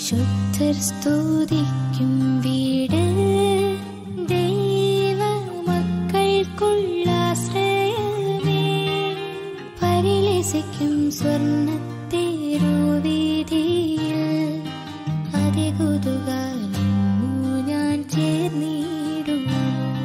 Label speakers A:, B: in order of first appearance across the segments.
A: ശുദ്ധർ സ്തുതിക്കും വീട് ദൈവ മക്കൾക്കുള്ളാശ്രയമേ പരിലസിക്കും സ്വർണ്ണത്തേരുവീതിയിൽ അതികുതുകാലമു ഞാൻ ചേർന്നിടുന്നു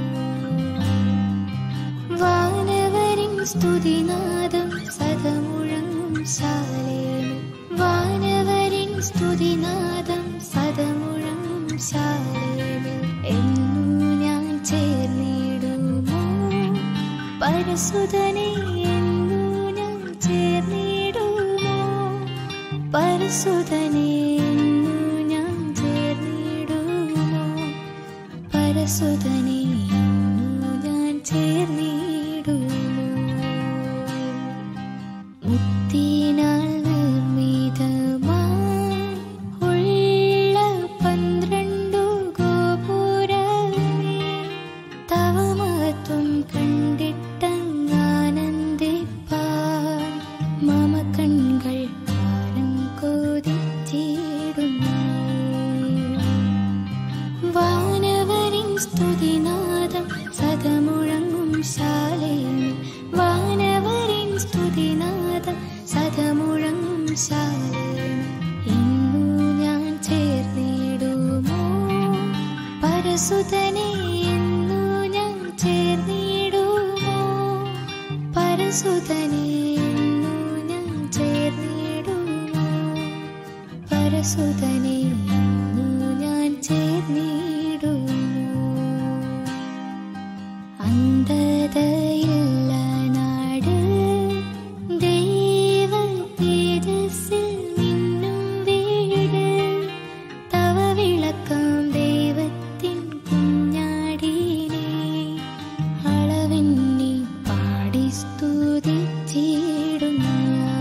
A: വാനവരിൻ സ്തുതിനാദം സദമുഴങ്ങും ശാലേമ വാനവരിൻ സ്തുതിനാദം സദമുഴങ്ങും ശാലേമ എന്നു ഞാൻ ചേർന്നിടുമോ പരസുതനെ എന്നു ഞാൻ ചേർന്നിടുമോ പരസുതനെ എന്നു ഞാൻ ചേർന്നിടുമോ പരസുതനെ എന്നു ഞാൻ ചേർന്നിടുമോ മുത്തിനാൽ നിർമ്മിതമായി ഉള്ള പന്ത്രണ്ടു ഗോപുരമേ തവ മഹത്വം കണ്ടിട്ടങ്ങാനന്ദിപ്പാൻ മമ കൺകൾ കാലം കൊതിച്ചിടുന്നു വാനവരിൻ സ്തുതിനാദം സദമുഴങ്ങും ശാലേമി വാനവരിൻ സ്തുതിനാദം സദമുഴങ്ങും ശാലേമി ഇന്നു ഞാൻ ചേർന്നിടുമോ പരസുതനെ എന്നു ഞാൻ ചേർന്നിടുമോ പരസുതനെ എന്നു ഞാൻ ചേർന്നിടുമോ പരസുതനെ എന്നു ഞാൻ ചേർന്നിടുന്നു അന്ധതയില്ല നാട് ദൈവ തേജസ്സിൽ മിന്നും വീട് തവ വിളക്കാം ദൈവത്തിൻ കുഞ്ഞാടിനെ അളവിന്നി പാടി സ്തുതിച്ചിടുന്നു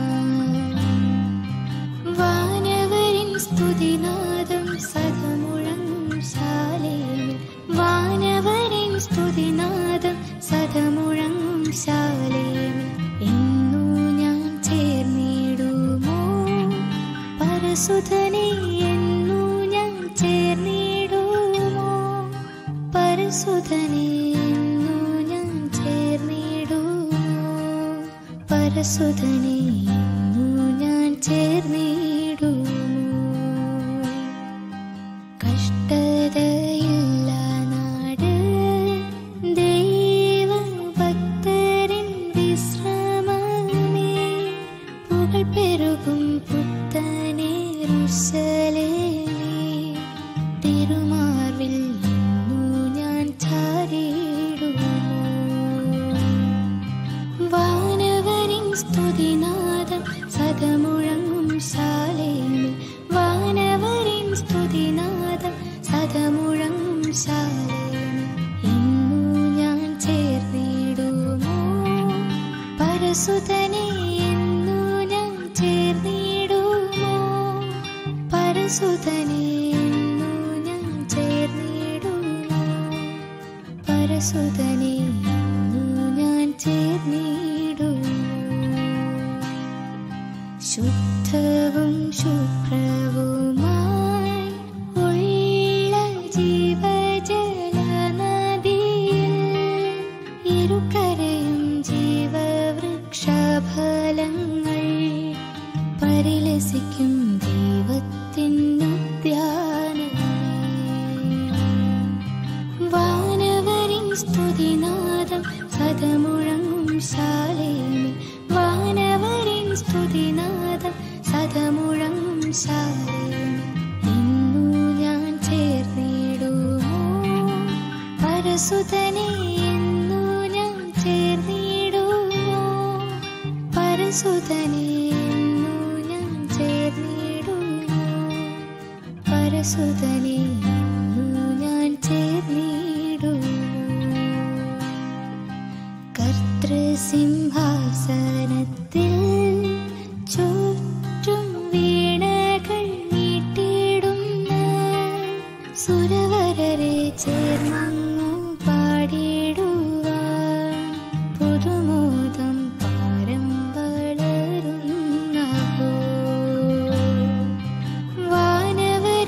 A: വാനവരിൻ സ്തുതിനാദം സദമുഴങ്ങും ശാലേമിൽ വാനവരിൻ സ്തുതിനാദം സദമുഴങ്ങും ശാലേമിൽ ഇന്നു ഞാൻ ചേർന്നിടുമോ പരസുധനെ എന്നു ഞാൻ ചേർന്നിടുമോ പരസുധനെ എന്നു ഞാൻ ചേർന്നിടുമോ പരസുധനെ എന്നു ഞാൻ ചേർന്നിടുമോ കഷ്ടതയില്ല നാട് ദൈവ ഭക്തരിൻ വിശ്രമമേ പുകൾ പെരുകും പുത്തനെ റുശലേമേ തിരുമാർവിൽ ഇന്നു ഞാൻ ചാരിടുമോ വാനവരിൻ സ്തുതിനാദം സദമുഴങ്ങും ശാലേമി വാനവരിൻ സ്തുതിനാദം സദമുഴങ്ങും ശാലേമി ഇന്നു ഞാൻ ചേർന്നിടുമോ പരസുതനെ എന്നു ഞാൻ ചേർന്നിടുമോ പരസുതനെ എന്നു ഞാൻ ചേർന്നിടുമോ പരസുതനെ എന്നു ഞാൻ ചേർന്നിടുമോ ശുദ്ധവും ശുഭ്രവുമായി ഉള്ള ജീവജല നദിയിൽ ഇരുകരയും ജീവവൃക്ഷഫലങ്ങൾ പരിലസിക്കും ദൈവത്തിനുദ്യാനമേ വാനവരിൻ സ്തുതിനാദം സദമുഴങ്ങും ശാലേമി വാനവരിൻ സ്തുതിനാദം സദമുഴങ്ങും ശാലേമി ഇന്നു ഞാൻ ചേർന്നിടുമോ പരസുതനെ എന്നു ഞാൻ ചേർന്നിടുമോ പരസുതനെ എന്നു ഞാൻ ചേർന്നിടുമോ പരസുതനെ എന്നു ഞാൻ ചേർന്നിടുമോ കർത്തൃസിംഹാസനത്തിൽ ചുറ്റും വീണകൾ നീട്ടിടുന്ന സുരവരരെ ചേർന്നു പാടിടുവാൻ പുതുമോദം പാരം വളരുന്നവോ വാനവരിൻ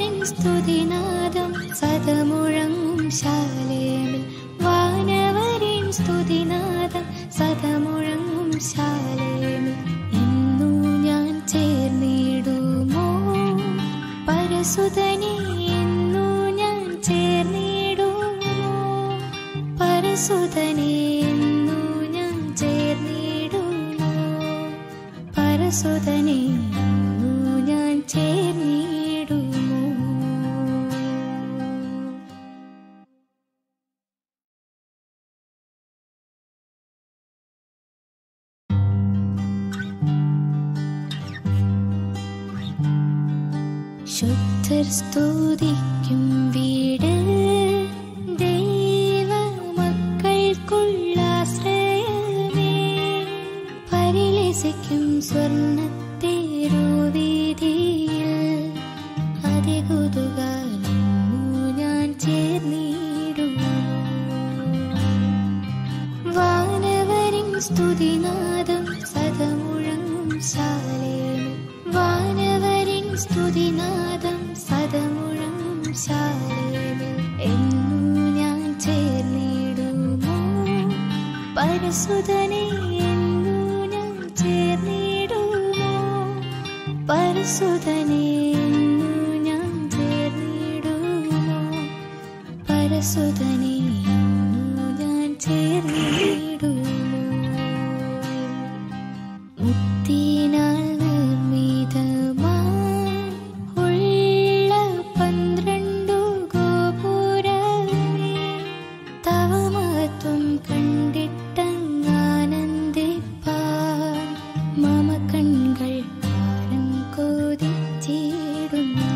A: പരസുതനെ എന്നു ഞാൻ ചേർന്നിടുമോ പരസുതനെ എന്നു ഞാൻ ചേർന്നിടുമോ പരസുതനെ എന്നു ഞാൻ ചേർന്നിടുമോ ശുദ്ധർ സ്തുതിക്കും വീട് ദൈവ മക്കൾക്കുള്ള ആശ്രയമേ പരിലസിക്കും സ്വർണ്ണത്തേരുവീതിയിൽ അതികുതുകാലെന്നു ഞാൻ ചേർന്നിടുന്നു വാനവരിൻ സ്തുതിനാദം സദമുഴങ്ങും ശാലേമേ വാനവരിൻ സ്തുതിനാദം സദമുഴങ്ങും ശാലേമേ എന്നു ഞാൻ ചേർന്നിടുമോ പരസുതനെ എന്നു ഞാൻ ചേർന്നിടുമോ പരസുതനെ എന്നു ഞാൻ ചേർന്നിടുമോ പരസുതനെ എന്നു ഞാൻ ചേർന്നിടുമോ മുത്തിനാൽ നിർമ്മിതമായി ഉള്ള പന്ത്രണ്ടു ഗോപുരമേ തവ മഹത്വം കണ്ടിട്ടങ്ങാനന്ദിപ്പാൻ മമ കൺകൾ ആരം കൊതിച്ചിടുന്നു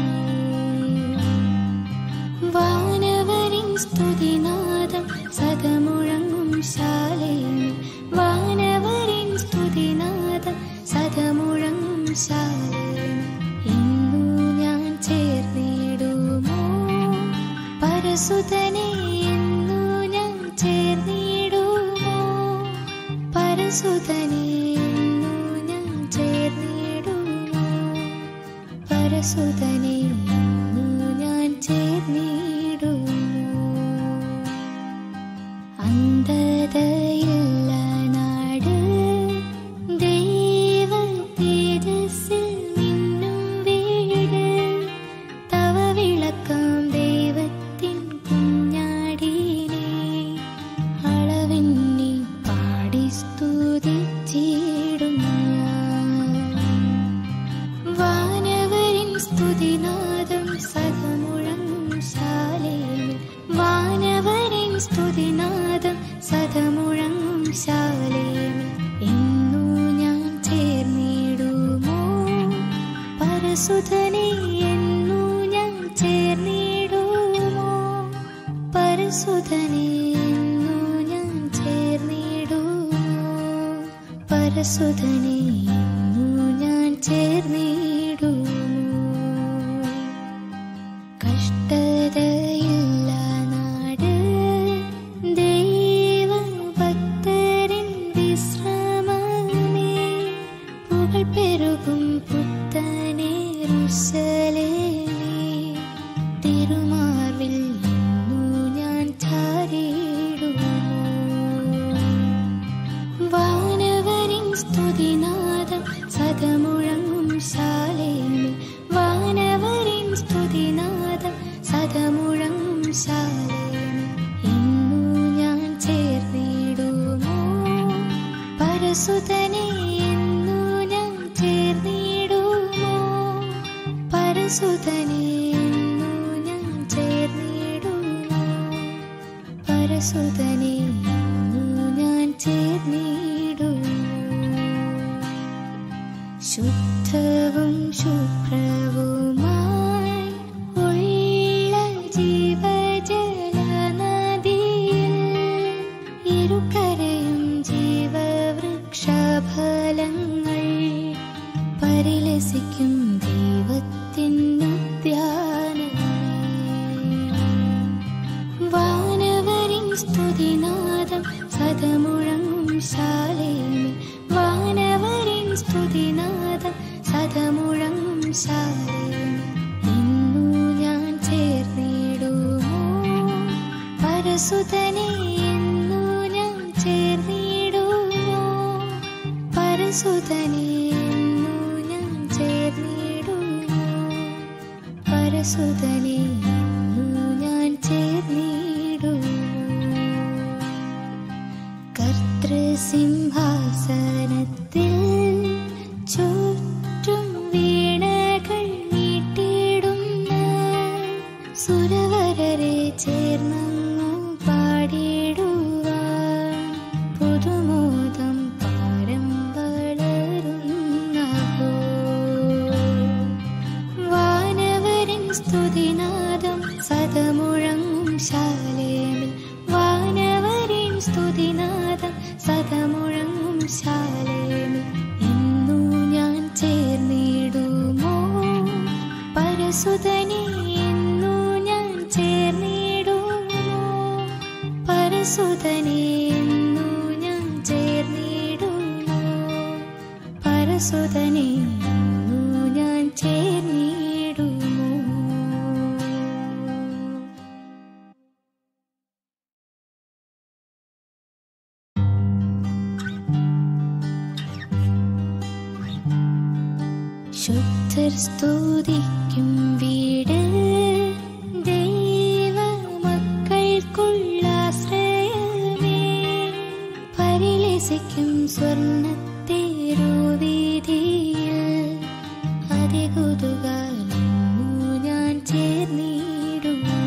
A: വാനവരിൻ സ്തുതിനാദം സദമുഴങ്ങും ശാലയിൽ വാനവരിൻ സ്തുതിനാദം സദമുഴങ്ങും ശാലയിൽ ഇന്നു ഞാൻ ചേർന്നിടുമോ പരസുതനെ എന്നു ഞാൻ ചേർന്നിടുമോ പരസുതനെ എന്നു ഞാൻ ചേർന്നിടുമോ പരസുതനെ എന്നു ഞാൻ ചേർന്നിടുമോ അന്ധതയില്ല നാട് ദൈവ തേജസ്സിൽ നിന്നും വീട് തവ വിളക്കാം ദൈവത്തിൻ കുഞ്ഞാടിനെ അളവിന്നി പാടി സ്തുതിച്ചിടുന്നു വാനവരിൻ സ്തുതിനാദം സദമുഴങ്ങും ശാലേമിൽ വാനവരിൻ സ്തുതിനാദം സദമുഴങ്ങും ശാലേമിൽ ഇന്നു ഞാൻ ചേർന്നിടുമോ പരസുതനെ എന്നു ഞാൻ ചേർന്നിടുമോ പരസുതനെ എന്നു ഞാൻ ചേർന്നിടുമോ പരസുതനെ എന്നു ഞാൻ ചേർന്നിടുമോ കഷ്ടതയില്ല നാട് ദൈവ ഭക്തരിൻ വിശ്രമമേ പുകൾ പെരുകും പുത്തനേ റുസലേമേ തിരുമാർവിൽ ഇന്നു ഞാൻ ചാരിടുമോ വാനവരിൻ സ്തുതിനാദം സദമുഴങ്ങും ശാലേമിൽ വാനവരിൻ സ്തുതിനാദം സദമുഴങ്ങും ശാലേമിൽ ഇന്നു ഞാൻ ചേർന്നിടുമോ പരസുതനെ എന്നു ഞാൻ ചേർന്നിടുമോ പരസുതനെ എന്നു ഞാൻ ചേർന്നിടുമോ പരസുതനെ എന്നു ഞാൻ ചേർന്നിടുമോ ശുദ്ധവും ശുഭ്രവുമായി ഉള്ള ജീവജലനദിയിൽ ഇരുകരയും ജീവവൃക്ഷഫലങ്ങൾ പരിലസിക്കും ദൈവത്തിനുദ്യാനമേ വാനവരിൻ സ്തുതിനാദം സദമുഴങ്ങും ശാലേമേ വാനവരിൻ സ്തുതിനാദം സദമുഴങ്ങും ശാലേമേ ഇന്നു ഞാൻ ചേർന്നിടുമോ പരസുതനെ എന്നു ഞാൻ ചേർന്നിടുമോ പരസുതനെ എന്നു ഞാൻ ചേർന്നിടുമോ പരസുതനെ ഇന്നു ഞാൻ ചേർന്നിടുന്നു കർത്തൃസിംഹാസനത്തിൽ ചുറ്റും വീണകൾ നീട്ടിടുന്ന സുരവരരെ ചേർന്നു പാടിടുവാൻ പുതുമോദം പാരം വളരുന്നവോ വാനവരിൻ സ്തുതിനാദം സദമുഴങ്ങും ശാലേമിൽ വാനവരിൻ സ്തുതിനാദം സദമുഴങ്ങും ശാലേമിൽ ഇന്നു ഞാൻ ചേർന്നിടുമോ പരസുതനെ ഇന്നു ഞാൻ ചേർന്നിടുമോ പരസുതനെ ഇന്നു ഞാൻ ചേർന്നിടുമോ പരസുതനെ ഇന്നു ഞാൻ ചേർന്നിടുമോ ശുദ്ധർ സ്തുതിക്കും വീട് ദൈവ മക്കൾക്കുള്ള ആശ്രയമേ പരിലസിക്കും സ്വർണ്ണത്തേരുവീതിയിൽ അതികുതുകാലു ഞാൻ ചേർന്നിടുന്നു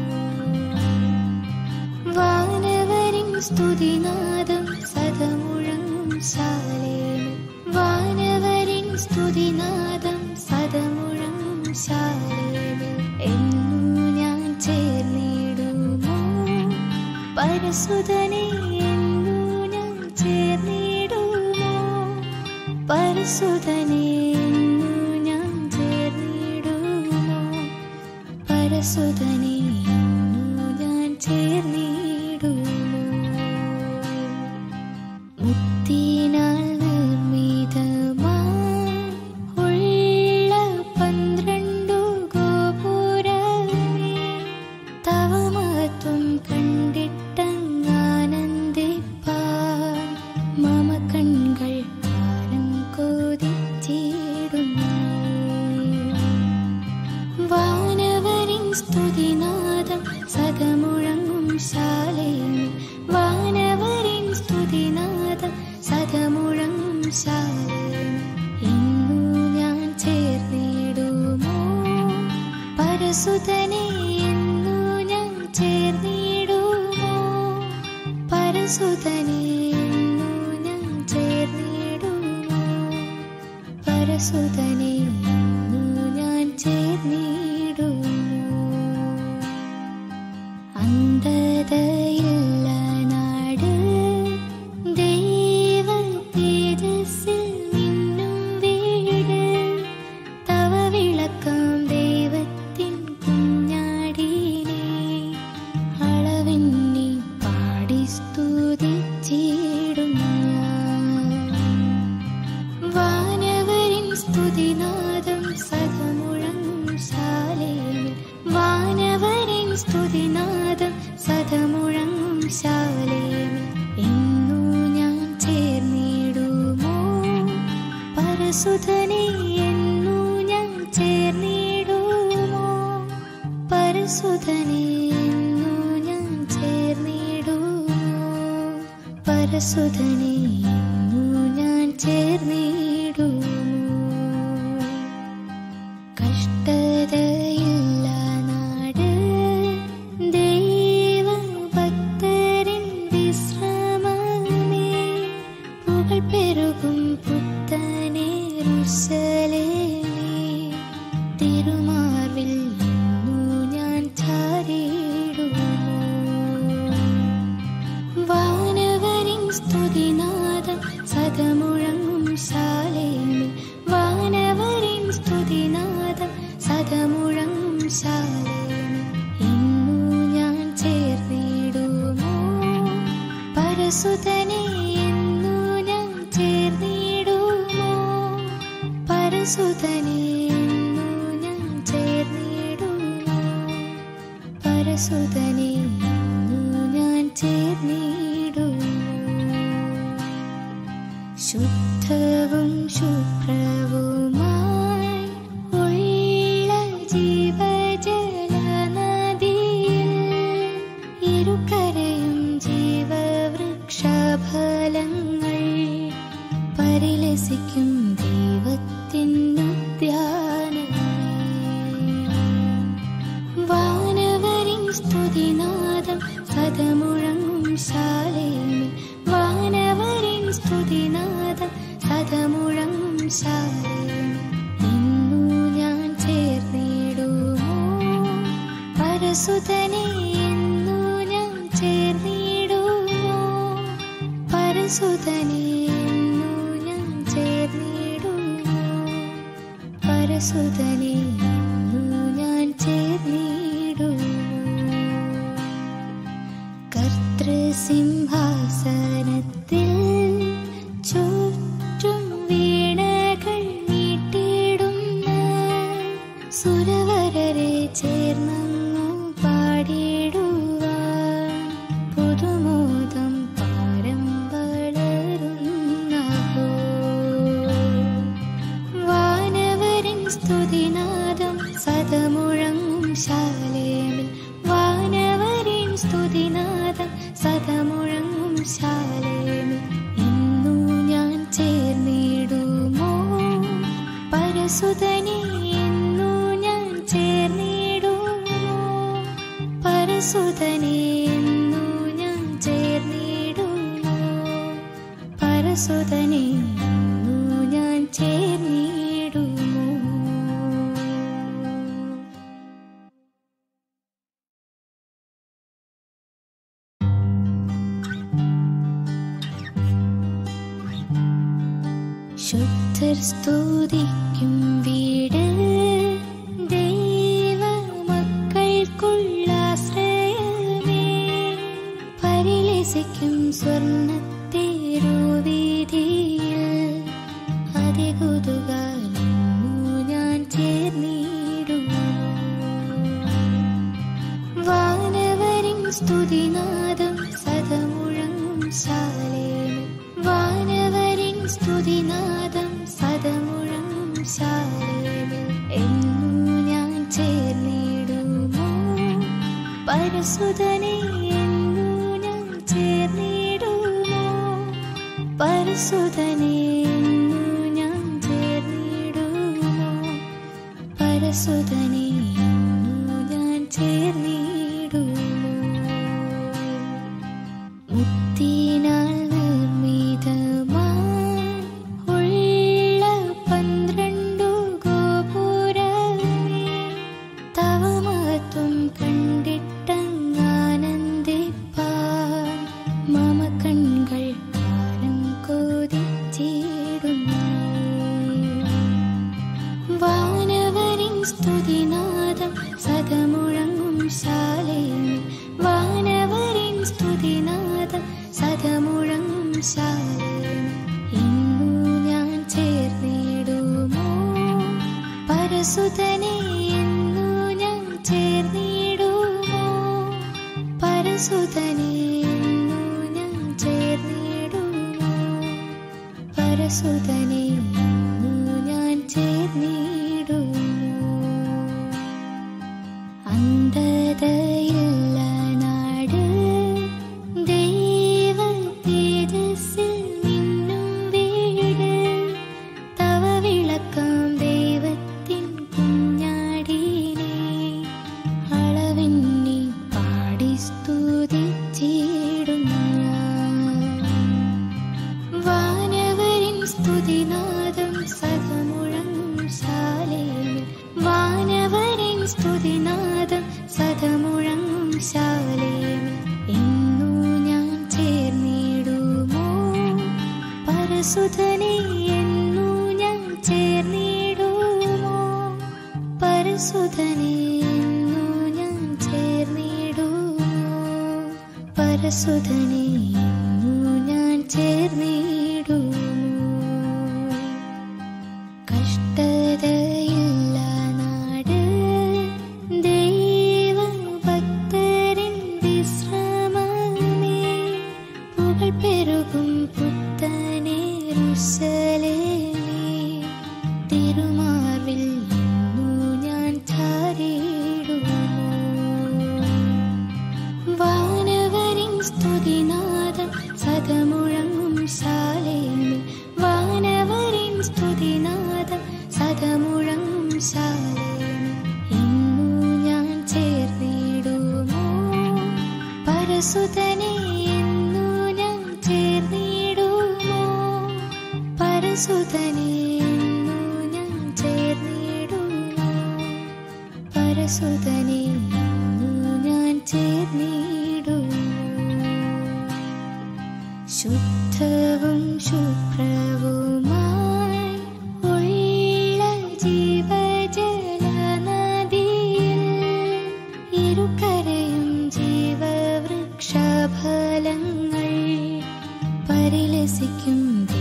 A: വാനവരിൻ സ്തുതിനാദം സദമുഴങ്ങും ശാലേമിൽ വാനവരിൻ സ്തുതിനാദം സദമുഴങ്ങും ശാലേമിൽ എന്നു ഞാൻ ചേർന്നിടുമോ പരസുതനെ എന്നു ഞാൻ ചേർന്നിടുമോ പരസുതനെ എന്നു ഞാൻ ചേർന്നിടുമോ പരസുതനെ ഇന്നു ഞാൻ ചേർന്നിടുമോ മുത്തിനാൽ നിർമ്മിതമായി ഉള്ള പന്ത്രണ്ടു ഗോപുരമേ തവ മഹത്വം കണ്ടിട്ടങ്ങാനന്ദിപ്പാൻ മമ കൺകൾ കാലം കൊതിച്ചിടുന്നു വാനവരിൻ സ്തുതിനാദം സദമുഴങ്ങും ശാലേമിൽ വാനവരിൻ സ്തുതിനാദം സദമുഴങ്ങും ശാലേമിൽ ഇന്നു ഞാൻ ചേർന്നിടുമോ പരസുതനെ ഇന്നു ഞാൻ ചേർന്നിടുമോ പരസുതനെ ഇന്നു ഞാൻ ചേർന്നിടുമോ പരസുതനെ ഇന്നു ഞാൻ ചേർന്നിടുന്നു അന്ധതയില്ല നാട് ദൈവ തേജസ്സിൽ മിന്നും വീട് തവ വിളക്കാം ദൈവത്തിൻ കുഞ്ഞാടിനെ അളവിന്നി പാടി സ്തുതിച്ചിടും ഞാൻ വാനവരിൻ സ്തുതിനാദം സദമുഴങ്ങും ശാലേമിൽ വാനവരിൻ സ്തുതിനാദം സദമുഴങ്ങും ശാലേമിൽ ഇന്നു ഞാൻ ചേർന്നിടുമോ പരസുധനെ എന്നു ഞാൻ ചേർന്നിടുമോ പരസുധനെ എന്നു ഞാൻ ചേർന്നിടുമോ പരസുധനെ എന്നു ഞാൻ ചേർന്നിടുമോ കഷ്ടതയില്ല നാട് ദൈവഭക്തരിൻ വിശ്രമമേ പുകൾ പെരുകും പുത്തനേ റുസലേമേ തിരുമാർവിൽ ഇന്നു ഞാൻ ചാരിടുമോ വാനവരിൻ സ്തുതിനാദം സദമുഴങ്ങും ശാലേമിൽ വാനവരിൻ സ്തുതിനാദം സദമുഴങ്ങും ശാലേമിൽ ഇന്നു ഞാൻ ചേർന്നിടുമോ പരസുതനെ ഇന്നു ഞാൻ ചേർന്നിടുമോ പരസുതനെ ഇന്നു ഞാൻ ചേർന്നിടുമോ പരസുതനെ ഇന്നു ഞാൻ ചേർന്നിടുമോ ശുദ്ധവും ശുഭ്രവുമായി ഉള്ള ജീവജലമേ പരസുതനെ എന്നു ഞാൻ ചേർന്നിടുമോ പരസുതനെ എന്നു ഞാൻ ചേർന്നിടുമോ പരസുതനെ എന്നു ഞാൻ ചേർന്നിടുമോ കർത്തൃസിംഹാസനത്തിൽ ചുറ്റും വീണകൾ നീട്ടിടുന്ന സുരവരരെ ചേർന്നു പാടിടുവാൻ പുതുമോദം പാരം വളരുന്നഹോ വാനവരിൻ സ്തുതിനാദം സദമുഴങ്ങും ശാലേമിൽ വാനവരിൻ സ്തുതിനാദം സദമുഴങ്ങും ശാലേമിൽ ഇന്നു ഞാൻ ചേർന്നിടുമോ പരസുതനെ ഇന്നു ഞാൻ ചേർന്നിടുമോ പരസുതനെ ഇന്നു ഞാൻ ചേർന്നിടുമോ പരസുതനെ ഇന്നു ഞാൻ ചേർന്നിടുമോ ശുദ്ധർ സ്തുതിക്കും വീട് ദൈവ മക്കൾക്കുള്ള ആശ്രയമേ പരിലസിക്കും സ്വർണ്ണത്തേരുവീതിയിൽ അതികുതുകാലു ഞാൻ ചേർന്നിടുമോ വാനവരിൻ സ്തുതിനാദം സദമുഴങ്ങും ശാലേമിൽ വാനവരിൻ സ്തുതിനാദം സദമുഴങ്ങും ശാലേമിൽ എന്നു ഞാൻ ചേർന്നിടുമോ പരസുതനെ എന്നു ഞാൻ ചേർന്നിടുമോ പരസുതനെ എന്നു ഞാൻ ചേർന്നിടുമോ പരസുതനെ എന്നു ഞാൻ ചേർന്നിടുമോ മുത്തിനാൽ നിർമ്മിതമായി ഉള്ള പന്ത്രണ്ടു ഗോപുരമേ തവ മഹത്വം കണ്ടിട്ടങ്ങാനന്ദിപ്പാൻ മമ കൺകൾ കാലം കൊതിച്ചിടുന്നു വാനവരിൻ സ്തുതിനാദം സദമുഴങ്ങും ശാലേമിൽ വാനവരിൻ സ്തുതിനാദം സദമുഴങ്ങും ശാലേമിൽ ഇന്നു ഞാൻ ചേർന്നിടുമോ പരസുതനെ എന്നു ഞാൻ ചേർന്നിടുമോ പരസുതനെ എന്നു ഞാൻ ചേർന്നിടുമോ പരസുതനെ എന്നു ഞാൻ ചേർന്നിടുമോ അന്ധതയില്ല നാട് ദൈവ തേജസ്സിൽ മിന്നും വീട് തവ വിളക്കാം ദൈവത്തിൻ കുഞ്ഞാടിനെ അളവിന്നി പാടി സ്തുതിച്ചിടുന്നു ഞാൻ വാനവരിൻ സ്തുതിനാദം സദമുഴങ്ങും ശാലേമിൽ വാനവരിൻ സ്തുതിനാദം സദമുഴങ്ങും ശാലേമിൽ ഇന്നു ഞാൻ ചേർന്നിടുമോ പരസുതനെ എന്നു ഞാൻ ചേർന്നിടുമോ പരസുതനെ എന്നു ഞാൻ ചേർന്നിടുമോ പരസുതനെ എന്നു ഞാൻ ചേർന്നിടുമോ കഷ്ടതയില്ല നാട് ദൈവഭക്തരിൻ വിശ്രമമേ പുകൾ പെരുകും പുത്തനേ റുസലേമേ തിരുമാർവിൽ ഇന്നു ഞാൻ ചാരിടുമോ വാനവരിൻ സ്തുതിനാദം സദമുഴങ്ങും ശാലേമിൽ വാനവരിൻ സ്തുതിനാദം സദമുഴങ്ങും ശാലേമിൽ ഇന്നു ഞാൻ ചേർന്നിടുമോ പരസുതനെ എന്നു ഞാൻ ചേർന്നിടുമോ പരസുതനെ എന്നു ഞാൻ ചേർന്നിടുമോ പരസുതനെ എന്നു ചേർന്നിടുമോ ശുദ്ധവും ശുഭ്രവുമായി ഉള്ള ജീവജല നദിയിൽ ഇരുകരയും ജീവവൃക്ഷഫലങ്ങൾ പരിലസിക്കും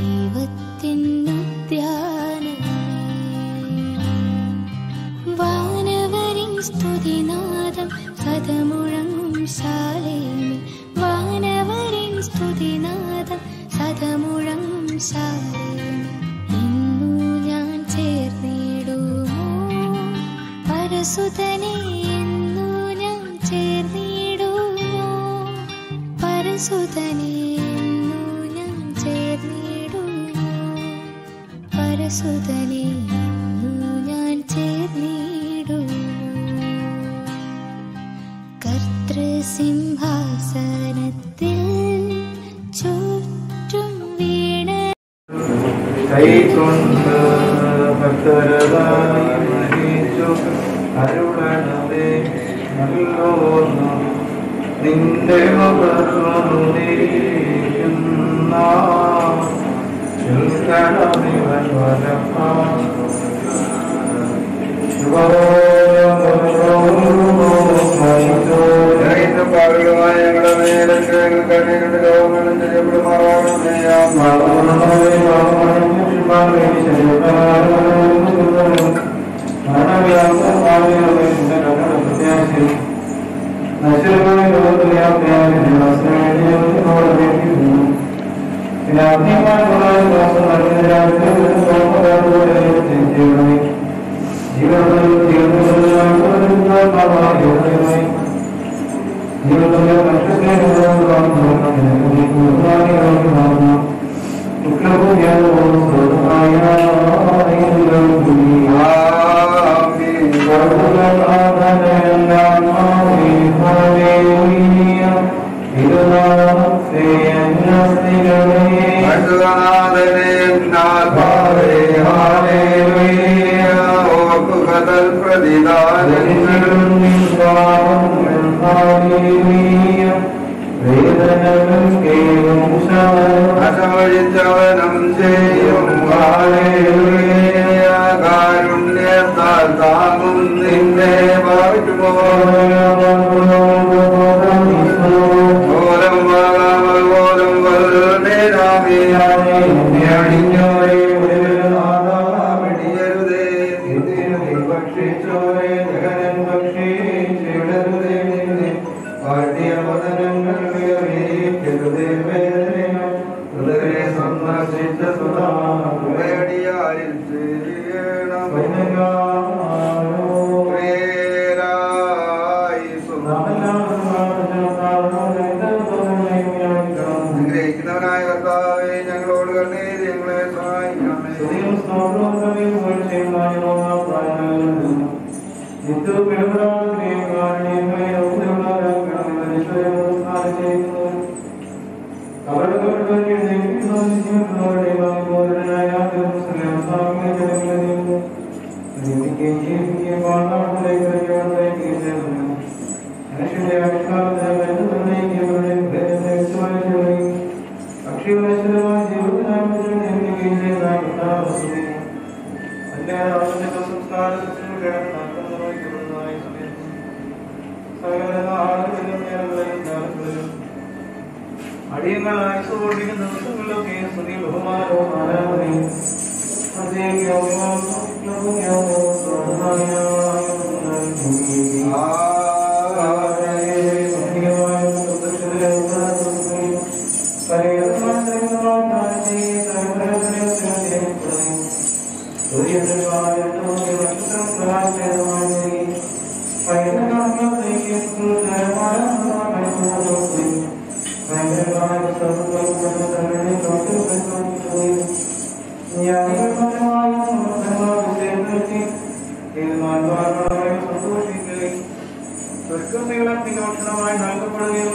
A: ദൈവത്തിനുദ്യാനമേ വാനവരിൻ സ്തുതിനാദം സദമുഴങ്ങും ശാലേമിൽ വാനവരിൻ സ്തുതിനാദം സദമുഴങ്ങും ശാലേമിൽ ഇന്നു ഞാൻ ചേർന്നിടുമോ പരസുതനെ എന്നു ഞാൻ ചേർന്നിടുമോ പരസുതനെ എന്നു ഞാൻ ചേർന്നിടുമോ പരസുതനെ എന്നു ഞാൻ ചേർന്നിടുമോ കർത്തൃസിംഹാസനത്തിൽ ചുറ്റും വീണ
B: കൈകൊണ്ട് ഭക്തരതായി നയിച്ചു അരുളണമേ നല്ലോന്നു നിന്റെ മുഖത്തുനിന്ന നിൽക്കണമിവൻ വരപ്പാൻ പാടുകളുമായ ഞങ്ങളുടെ മേലൊക്കെ കണ്ണികളുടെ ലോകങ്ങളും നശ്വരമായ ലോകത്തിലെ ആ അസമഴിച്ചവനം ചെയ്യും കാരുണ്യത്താൽ താങ്ങും നിന്നെ വാഴ്ത്തുമോ ഓരം വാങ്ങാമൽ ഓരം വൽമേരാമിയടിഞ്ഞോരേ ഭക്ഷിച്ചോരേ ജഗനൻ ഭക്ഷിച്ചിടരുതേ നിന്നെ വാഴ്ത്തിയ വദനങ്ങൾ വിവരിക്കരുതേ വേദന ഹൃദയെ സന്ദർശിച്ച സുധാടിയാരിൽ ചെയ്യണം അനുഗ്രഹിക്കുന്നവനായ കർത്താവെ ഞങ്ങളോട് കണ്ണീര് ഞങ്ങളെ സഹായിക്കണമേ അക്ഷയമായ ജീവിതത്തിനായി സംസ്കാരത്തിന് നടക്കുന്നതായി സകല ആളുകളിലും ഞാനുകളിലും അടിയങ്ങളായി സുഖിക്കുന്ന ദിവസങ്ങളിലൊക്കെ സ്തുതി ബഹുമാനവും ആരാധനയും ഭക്ഷണമായി നൽകപ്പെടുകയും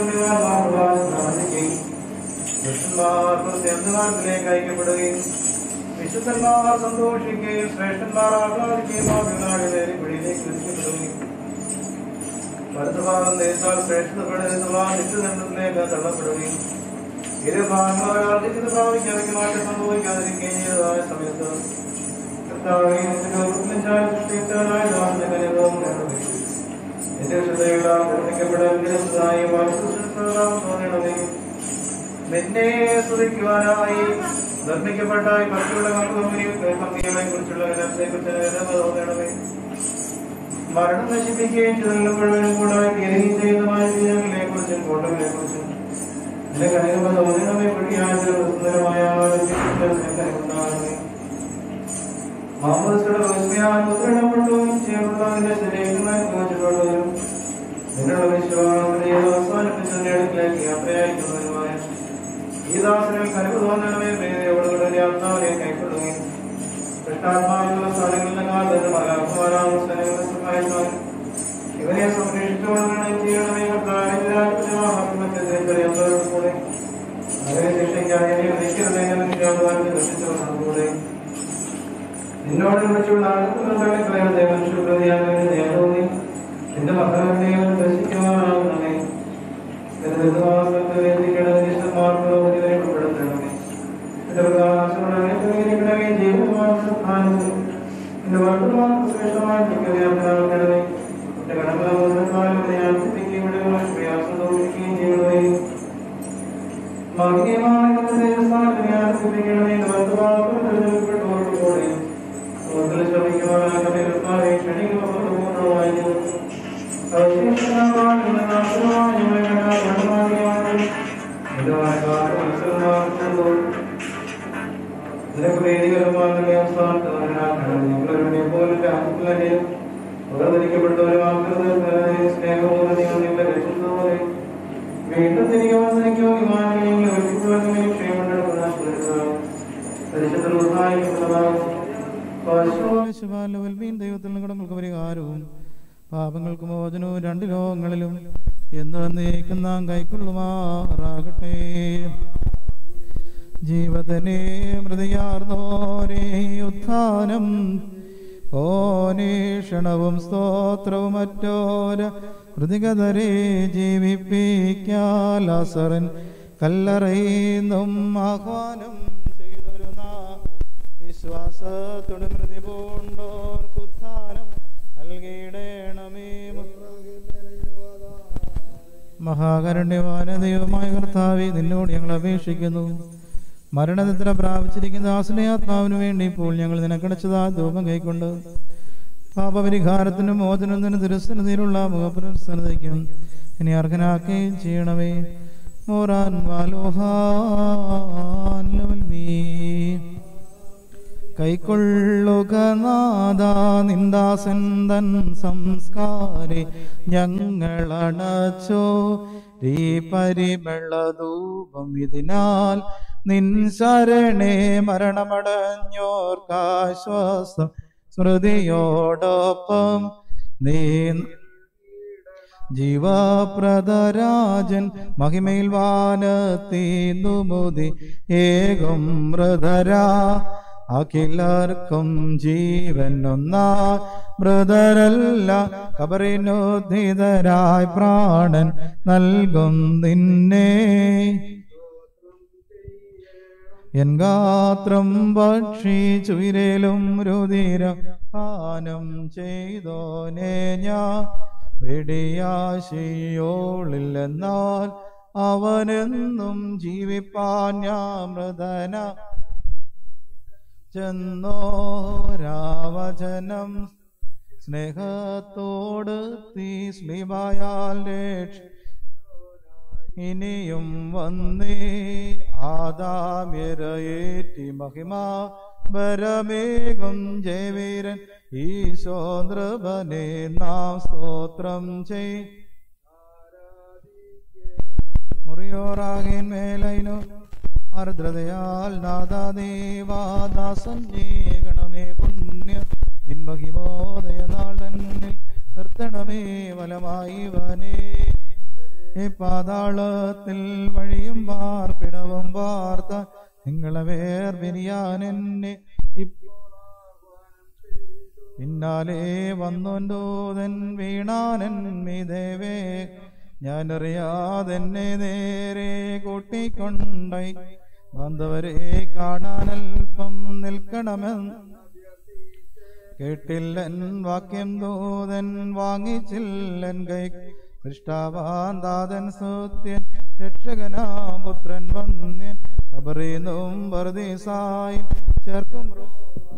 B: പുരുഷന്മാർക്ക് അയക്കപ്പെടുകയും വിശുദ്ധന്മാർ സന്തോഷിക്കുകയും ശ്രേഷ്ഠന്മാർ ആഹ്ലാദിക്കുകയും ആ വിനാടിലേറി പിടിയിലേക്ക് എത്തിപ്പെടുകയും വലതുഭാഗം ദേശാൽ ശ്രേഷ്ഠപ്പെടുത്തുക നിത്യദണ്ഡത്തിലേക്ക് തള്ളപ്പെടുകയും ഇരുഭാഗങ്ങൾ ഒരാർജിച്ചത് പ്രാപിക്കാതെ മാറ്റം സംഭവിക്കാതിരിക്കുകയും ചെയ്തതായ സമയത്ത് കർത്താവേ, നിന്റെ ലോകത്തിലും ചായ സൃഷ്ടിച്ചവനായ ദാസന്റെ കനിവും നേടണമേ. നിന്റെ ഹൃദയങ്ങളാ നിർമ്മിക്കപ്പെടാൻ വിരസതായി വാത്സല്യപ്രകാരം തോന്നണമേ നിന്നെ സ്തുതിക്കുവാനായി നിർമ്മിക്കപ്പെട്ട ഈ ഭക്തിയുള്ള കമ്പനിയെ കുറിച്ചുള്ള വിനത്തെ കുറിച്ച് തോന്നണമേ മരണം നശിപ്പിക്കുകയും ചെയ്തതിലും മുഴുവനും കൂടായി തീരുകയും ചെയ്യുന്നതുമായ ജീവിതങ്ങളെ കുറിച്ചും കോട്ടകളെ കുറിച്ചും നിന്റെ കനികമ തോന്നണമേ വഴിയായ സുന്ദരമായ കനിവുണ്ടാകണമേ മാമോദിസയുടെ വിസ്മയാൽ മുദ്രണപ്പെട്ടതും ചെയ്യപ്പെട്ടതിന്റെ ശരീരമായി പൂജിച്ചുള്ളവരും നിന്നുള്ള വിശ്വാസത്തെ അവസാനിപ്പിച്ചതിന്റെ അടുക്കിലേക്ക് യാത്രയായിരിക്കുന്നതിനുമായ ഈ ദാസനിൽ കനിവ് തോന്നണമേ പ്രീതിയോടുകൂടി ആത്മാവിനെ കൈക്കൊള്ളുകയും കൃഷ്ണാത്മാവിനുള്ള സ്ഥലങ്ങളിലെ കാലത്ത് മലാകുമാരാം സ്ഥലങ്ങളെ സഹായിക്കാൻ ഇവനെ സംരക്ഷിച്ചുകൊണ്ടുവരണം ചെയ്യണമേ കർത്താവിന്റെ കൂടെ അവരെ ശിക്ഷിക്കാൻ ഇനി നിൽക്കരുത് എന്ന് രക്ഷിച്ചുകൊണ്ടുകൂടെ നിന്നോട് വിളിച്ചുള്ള ആളുകളുടെ മനുഷ്യപ്രതിയാകുന്ന ദേവോന്നി നിന്റെ മക്കളെയും ദർശിക്കുവാനാകുന്നേ നിന്റെ വിധവാസത്തെ വേദിക്കണമേ ഇഷ്ടമാർക്കുള്ള ഇതിനെ ഉൾപ്പെടുത്തണമേ നിന്റെ പ്രകാശമുള്ള ക്രമീകരിക്കണമേ ജീവനമായ സ്ഥാനത്ത് നിന്റെ വർത്തമാന ശ്രേഷ്ഠമായ നിത്യവ്യാപനമാക്കണമേ നിന്റെ കടമകാലം ഞാൻ എത്തിക്കുകയും ഇവിടെ പ്രയാസം തോന്നിക്കുകയും ചെയ്യണമേ മഹിയമായ നിന്റെ ദേവസ്ഥാനത്ത് ഞാൻ എത്തിക്കണമേ നിന്റെ വർത്തമാനം തിരഞ്ഞെടുക്കപ്പെട്ടവർക്ക് കൂടുതൽ ശ്രമിക്കുവാനാകട്ടെ കർത്താവേ ക്ഷണികമായി നിനക്ക് വേദികരമായ ഞങ്ങളെ പോലും രാജ്യത്തിലെയും വേർതിരിക്കപ്പെട്ടവരുമാക്കുന്നത് സ്നേഹപൂർവ്വം നിങ്ങൾ നിങ്ങളെ രക്ഷിച്ചതുപോലെ വീണ്ടും തിരികെ വന്നിരിക്കോ വിമാനങ്ങളെ ഒരുക്കുവാനും ക്ഷേമപ്പെടുന്ന പരിശുദ്ധ സഹായിക്കുന്നതാകും
C: ശുഭാലുവൽമീൻ ദൈവത്തിൽ കടങ്ങൾക്ക് പരിഹാരവും പാപങ്ങൾക്ക് മോചനവും രണ്ട് ലോകങ്ങളിലും എന്ന് വന്നേക്കും നാം കൈക്കൊള്ളുമാറാകട്ടെ ജീവതനെ മൃതിയാർന്നോരേ ഉത്ഥാനം ഓനേഷണവും സ്തോത്രവും മറ്റോര കൃതികതരെ ജീവിപ്പിക്കാലാസറൻ കല്ലറയുന്നും ആഹ്വാനം ചെയ്തൊരു നാ വിശ്വാസത്തോട് മൃതി പൂണ്ടോർക്കുത്ഥാനം നൽകിയിടേണമേ മഹാകരുണ്യവാന ദൈവമായ കർത്താവെ നിന്നോട് ഞങ്ങൾ അപേക്ഷിക്കുന്നു മരണനിദ്ര പ്രാപിച്ചിരിക്കുന്ന ആശ്രയാത്മാവിന് വേണ്ടി ഇപ്പോൾ ഞങ്ങൾ നിനക്കടച്ചതാ ധൂപം കൈക്കൊണ്ട് പാപപരിഹാരത്തിനും മോചനത്തിനും തിരുസന്നിധിയിലുള്ള മുഖപ്രസന്നതയ്ക്കും ഇനി അർഹനാക്കുകയും ചെയ്യണമേ മോറാൻ വാലോഹാൻ ലവൽമീ കൈക്കൊള്ളുക നാദ നിന്ദാസന്തൻ സംസ്കാരെ ഞങ്ങളണച്ചോ ഈ പരിമളധൂപം ഇതിനാൽ നിൻ ശരണേ മരണമടഞ്ഞോർക്കാശ്വാസം സ്മൃതിയോടൊപ്പം നീ ജീവപ്രദരാജൻ മഹിമയിൽ വാനത്തീന്നുമുതി ഏകം മൃതരാ അഖിലർക്കും ജീവൻ ഒന്നാ മൃതരല്ല കബറിനുദ്ധിതരായി പ്രാണൻ നൽകും നിന്നെ എൻ ഗാത്രം ഭക്ഷിച്ചു വിരലും രുതിര പാനം ചെയ്തോനെ ഞാൻ വെടിയാശയോളില്ലെന്നാൽ അവനെന്നും ജീവിപ്പാൻ ഞാൻ മൃതന ചെന്നോരാവചനം സ്നേഹത്തോട് തീ സ്മിമായാൽ രക്ഷ ഇനിയും വന്നേ ആദാമ്യരയേറ്റി മഹിമ ബരമേകം ജയവീരൻ ഈശോ നൃപനെ നാം സ്തോത്രം ചെയ് മുറിയോറാകേൻ മേലൈനു ആർദ്രതയാൽ നാദാദേവാദാസം ഗണമേ പുണ്യ നിൻമഹിമോദയ നാൾ തന്നിൽ നിർത്തണമേ വലമായി വനേ ഈ പാതാളത്തിൽ വഴിയും വാർപ്പിടവും വാർത്ത നിങ്ങളെ വേർപിരിയാൻ എന്നെ ഇപ്പോൾ ആഹ്വാനം ചെയ്തു. പിന്നാലെ വന്നോന്തോതൻ വീണാനൻ മീതേവേ ഞാനറിയാതെന്നെ നേരെ കൂട്ടിക്കൊണ്ടായി വന്നവരെ കാണാനൽപ്പം നിൽക്കണമെന്ന് കേട്ടില്ലൻ വാക്യം ദൂതൻ വാങ്ങിച്ചില്ലൻ കൈ സൃഷ്ടാവാൻ ദാതൻ സുത്യൻ രക്ഷകനാം പുത്രൻ വന്യൻ കബറീന്നും വർദീസായി ചേർക്കും റൂ-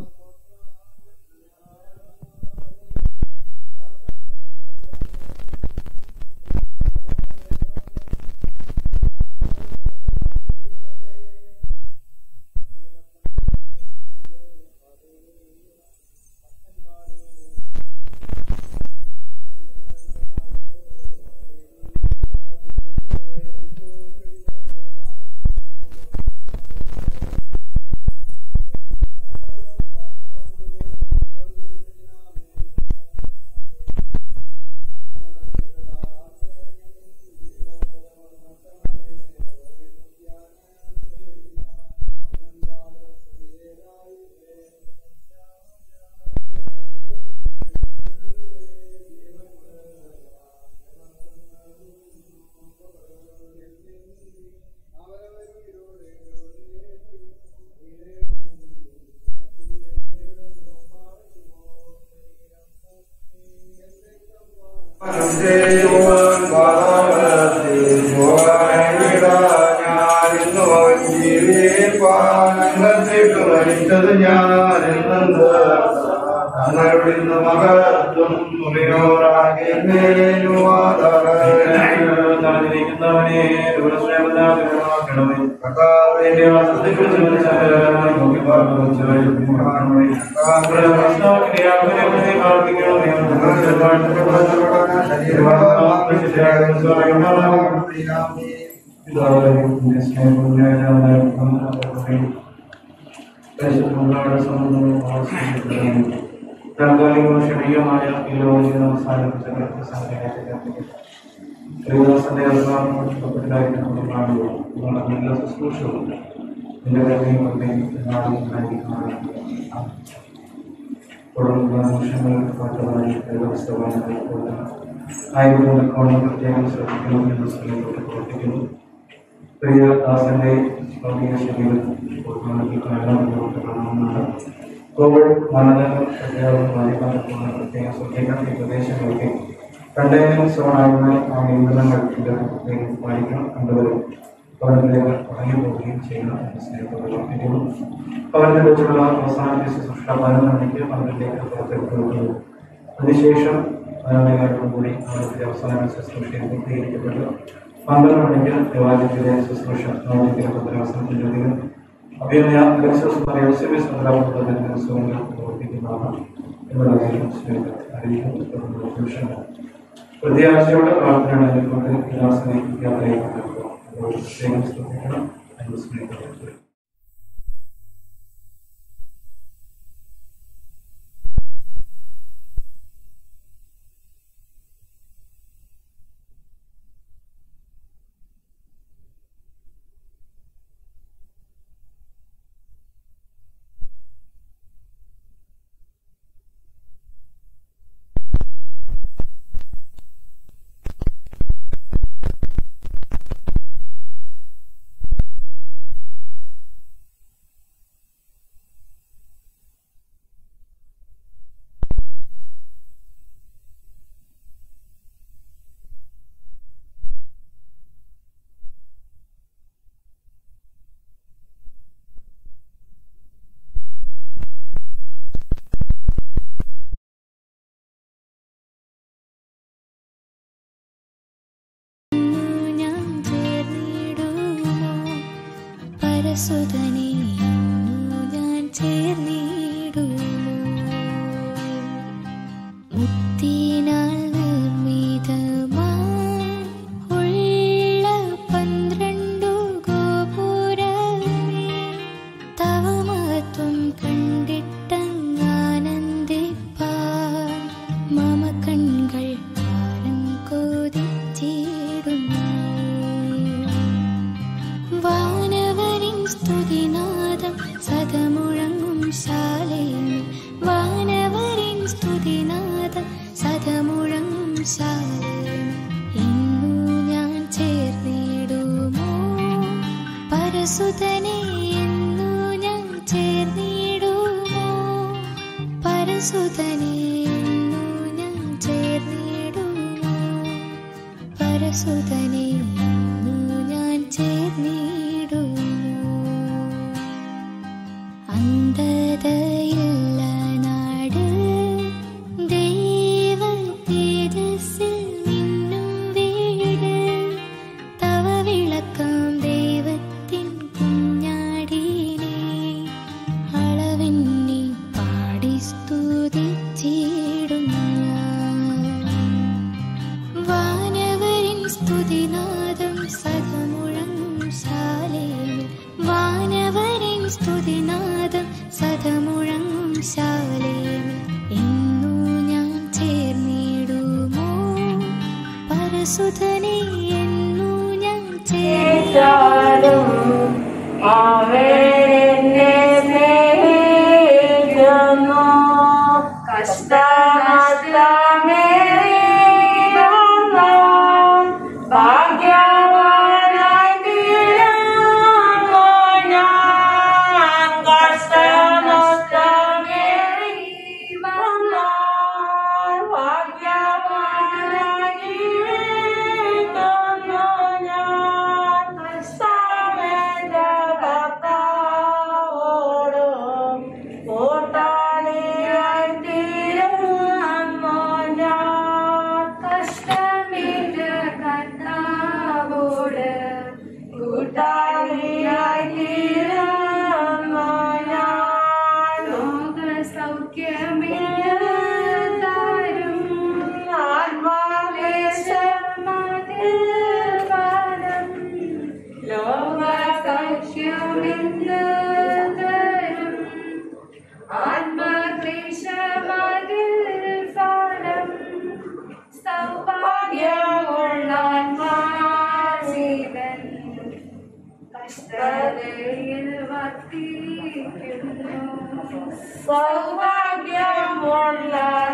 B: മഹത്വം മുറിയോറാകെ നടന്നിരിക്കുന്നവനെ കർത്താവിന്റെ താൽക്കാലികവും ക്ഷണികമായ ഈ ലോകജീവന അവസാനിപ്പിച്ച സംഘടന ശ്രീദാസന്റെ അവസാനപ്പെട്ടായിട്ട് നമ്മൾ കാണുമ്പോൾ നമ്മുടെ നല്ല ശുശ്രൂഷകളുണ്ട് എന്റെ കരുതയും കൃപയും നാടും ഉണ്ടായിരിക്കുന്നതാണ് തുടർന്നുള്ള നിമിഷങ്ങൾ പാട്ടുപാടി വ്യവസ്ഥവാനങ്ങൾ ആയതുകൊണ്ട് കോണം പ്രത്യേകം ശ്രദ്ധിക്കണമെന്ന് സ്ത്രീകളോട് പ്രവർത്തിക്കുന്നു പ്രിയദാസന്റെ ഭൗതിക ശരീരം കാണണമെന്നുണ്ട് കോവിഡ് മാനദണ്ഡ പ്രത്യേകമായി ബന്ധപ്പെടുന്ന പ്രത്യേക ശ്രദ്ധിക്കണം ഈ പ്രദേശങ്ങളിലേക്ക് കണ്ടെയ്ൻമെന്റ് സോൺ ആയതിനാൽ ആ നിയന്ത്രണങ്ങൾ പ്രത്യേകം പാലിക്കണം കണ്ടുവരും ഭവനത്തിലേക്ക് മടങ്ങി പോവുകയും ചെയ്യണം എന്ന് സ്നേഹത്തോടെ ഓർമ്മിക്കുന്നു ഭവനത്തെ കുറിച്ചുള്ള അവസാനത്തെ ശുശ്രൂഷ പതിനൊന്ന് മണിക്ക് ഭവനത്തിലേക്ക് പുറത്തെടുക്കുന്നു അതിനുശേഷം പതിനൊന്നേകാലോടുകൂടി ഭവനത്തിലെ അവസാന ശുശ്രൂഷയിൽ പൂർത്തീകരിക്കപ്പെട്ടു പന്ത്രണ്ട് മണിക്ക് ദേവാലയത്തിലെ ശുശ്രൂഷ നവോദിക്കുന്ന ഭദ്രാസനത്തിൻ്റെയും അഭിനയ ദിവസങ്ങൾ പ്രവർത്തിക്കുന്നതാണ് എന്നുള്ള കാര്യം സ്നേഹിതർ അറിയിക്കുന്നു തുടർന്നുള്ള നിമിഷങ്ങൾ പ്രത്യാശയോടെ പ്രാർത്ഥന അനുഭവത്തിൽ വിലാസനെ യാത്രയിൽ നടക്കുക അതുകൊണ്ട് പ്രത്യേകം ശ്രദ്ധിക്കണം എന്ന് സ്നേഹിതർ
A: ഞാൻ ചേർന്നിടുമോ പരസുതനെ ഇന്നു ഞാൻ ചേർന്നിടുമോ മുത്തിനാൽ നിർമ്മിതമായി ഉള്ള പന്ത്രണ്ടു ഗോപുരമേ തവ മഹത്വം കണ്ടിട്ടങ്ങാനന്ദിപ്പാൻ മമ കൺകൾ കാലം കൊതിച്ചിടുന്നു വാനവരിൻ സ്തുതിനാദം സദമുഴങ്ങും ശാലയിൽ വാനവരിൻ സതമുഴം ശാലം ഇന്നു ഞാൻ ചേർന്നിടുമോ പരസുതനെ എന്നു ഞാൻ ചേർന്നിടുമോ പരസുതനെ എന്നു ഞാൻ ചേർന്നിടുമോ പരസുതനെ എന്നു ഞാൻ ചേർന്നിടുമോ അന്ധതയില്ല നാട് ദൈവ തേജസ്സിൽ മിന്നും വീട് തവ വിളക്കാം ദൈവത്തിൻ കുഞ്ഞാടിനെ അളവെണ്ണി പാടി സ്തുതിച്ചിടും ഞാൻ വാനവരിൻ സ്തുതിനാദം സദമുഴങ്ങും ശാലേമിൽ വാനവരിൻ സ്തുതിനാദം സദമുഴങ്ങും ശാലേമിൽ ഇന്നു ഞാൻ ചേർന്നിടുമോ പരസുധനെ എന്നു ഞാൻ ചേർന്നിടും
D: അവരെന്നെ സ്നേഹിക്കുന്നു കഷ്ടനഷ്ടമേറിയുന്നു ഭാഗ്യവാനായി തീരുന്നു ഞാൻ കഷ്ടനഷ്ടമേറിയുന്നു ഭാഗ്യവാനായി തീരുന്നു ഞാൻ കഷ്ടമെന്റെ കർത്താവോടും കൂട്ടാളിയായി തീരുന്നു ഞാൻ കഷ്ടമെന്റെ കർത്താവോട് കൂട്ടാളിയായി തീരുന്നു ഞാൻ ലോക സൗഖ്യമില്ലാതാരും ആത്മാവേശമാതിർവാനം ലോക സൗഖ്യമില്ലാതാരും ആത്മക്ലേശമാതിർവാനം സൗഭാഗ്യമുള്ള ആത്മാജീവൻ കഷ്ടതയിൽ വർത്തിക്കുന്നു സൗഭാഗ്യമുള്ള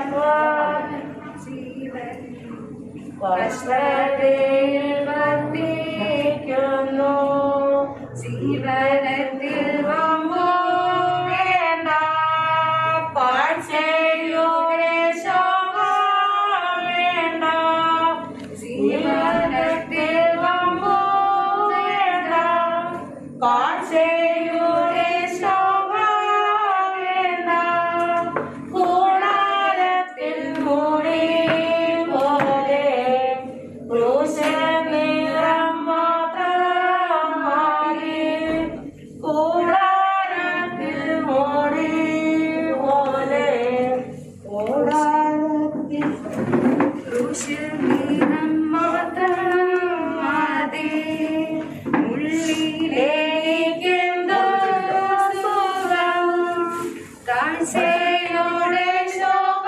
D: ജീവൻ കഷ്ടതയിൽ വർത്തിക്കുന്നു ജീവനത്തിൽ വമ്പോ വേണ്ട കാഴ്ചയുടെ ശോഭ വേണ്ട ജീവനത്തിൽ വമ്പോ വേണ്ട കാഴ്ചയുടെ ശോഭ വേണ്ട കൂടാരത്തിൽ മൂടി പോലെ ക്രൂശിൽ നിറം മാത്രം മാറി കൂടാരത്തിൽ മൂടി പോലെ കൂടാരത്തിൽ ക്രൂശിൽ നിറം മാത്രം മതി ഉള്ളിലേക്കെന്തോ സുഖം കാഴ്ചയുടെ ശോഭ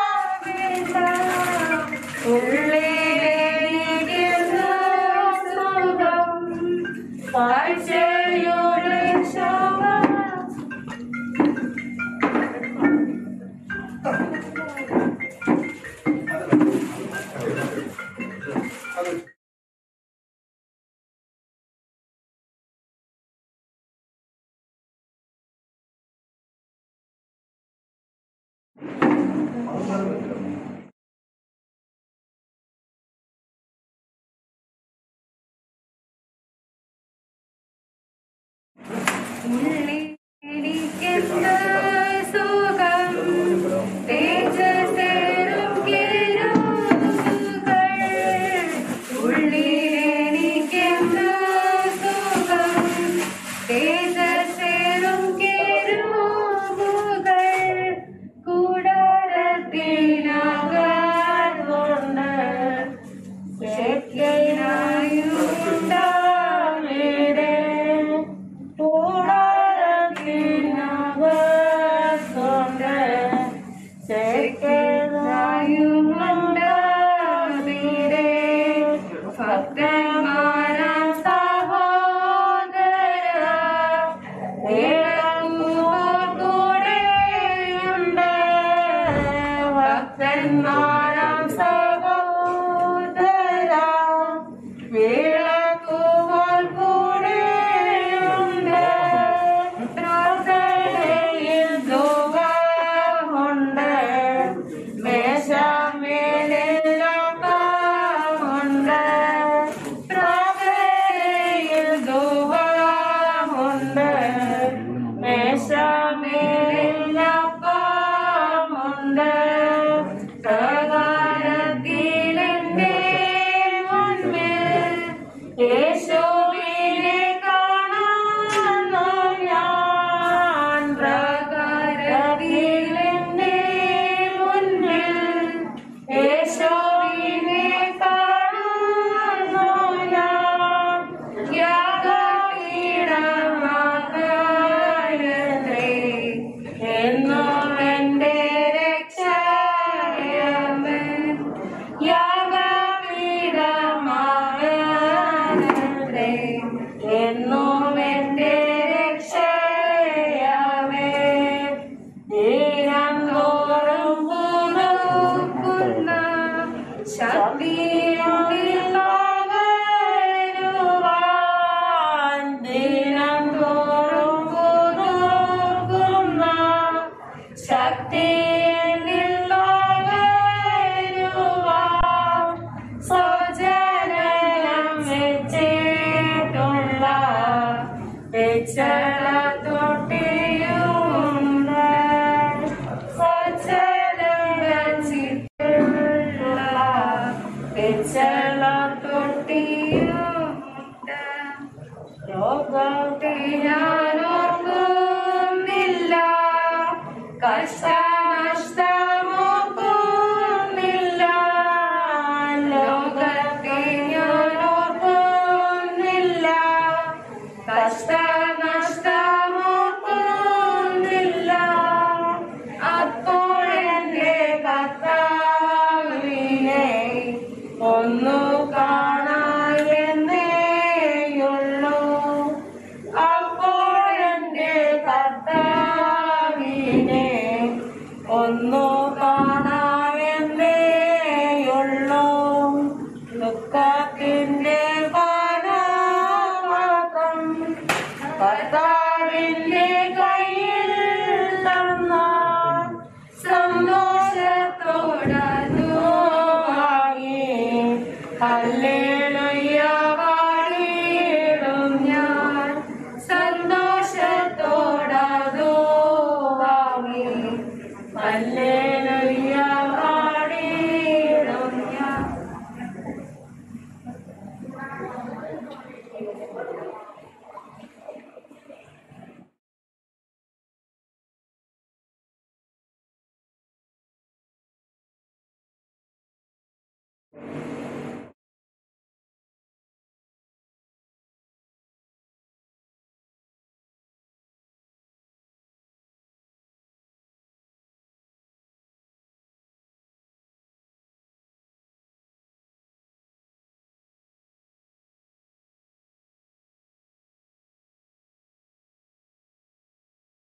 D: ഉള്ളിലേക്കെന്തോ സുഖം കാഴ്ചയുടെ ശോഭ ഉള്ളിലിരിക്കുന്ന സുഖം തേജസ്സേറും കിരണങ്ങൾ. ഉള്ളിലിരിക്കുന്ന സുഖം തേജസ്സേറും കിരണങ്ങൾ. കൂടാരത്തിനകത്തുണ്ട് ശക്തിയായുണ്ടാവിടെ കൂടാരത്തിനകത്തുണ്ട്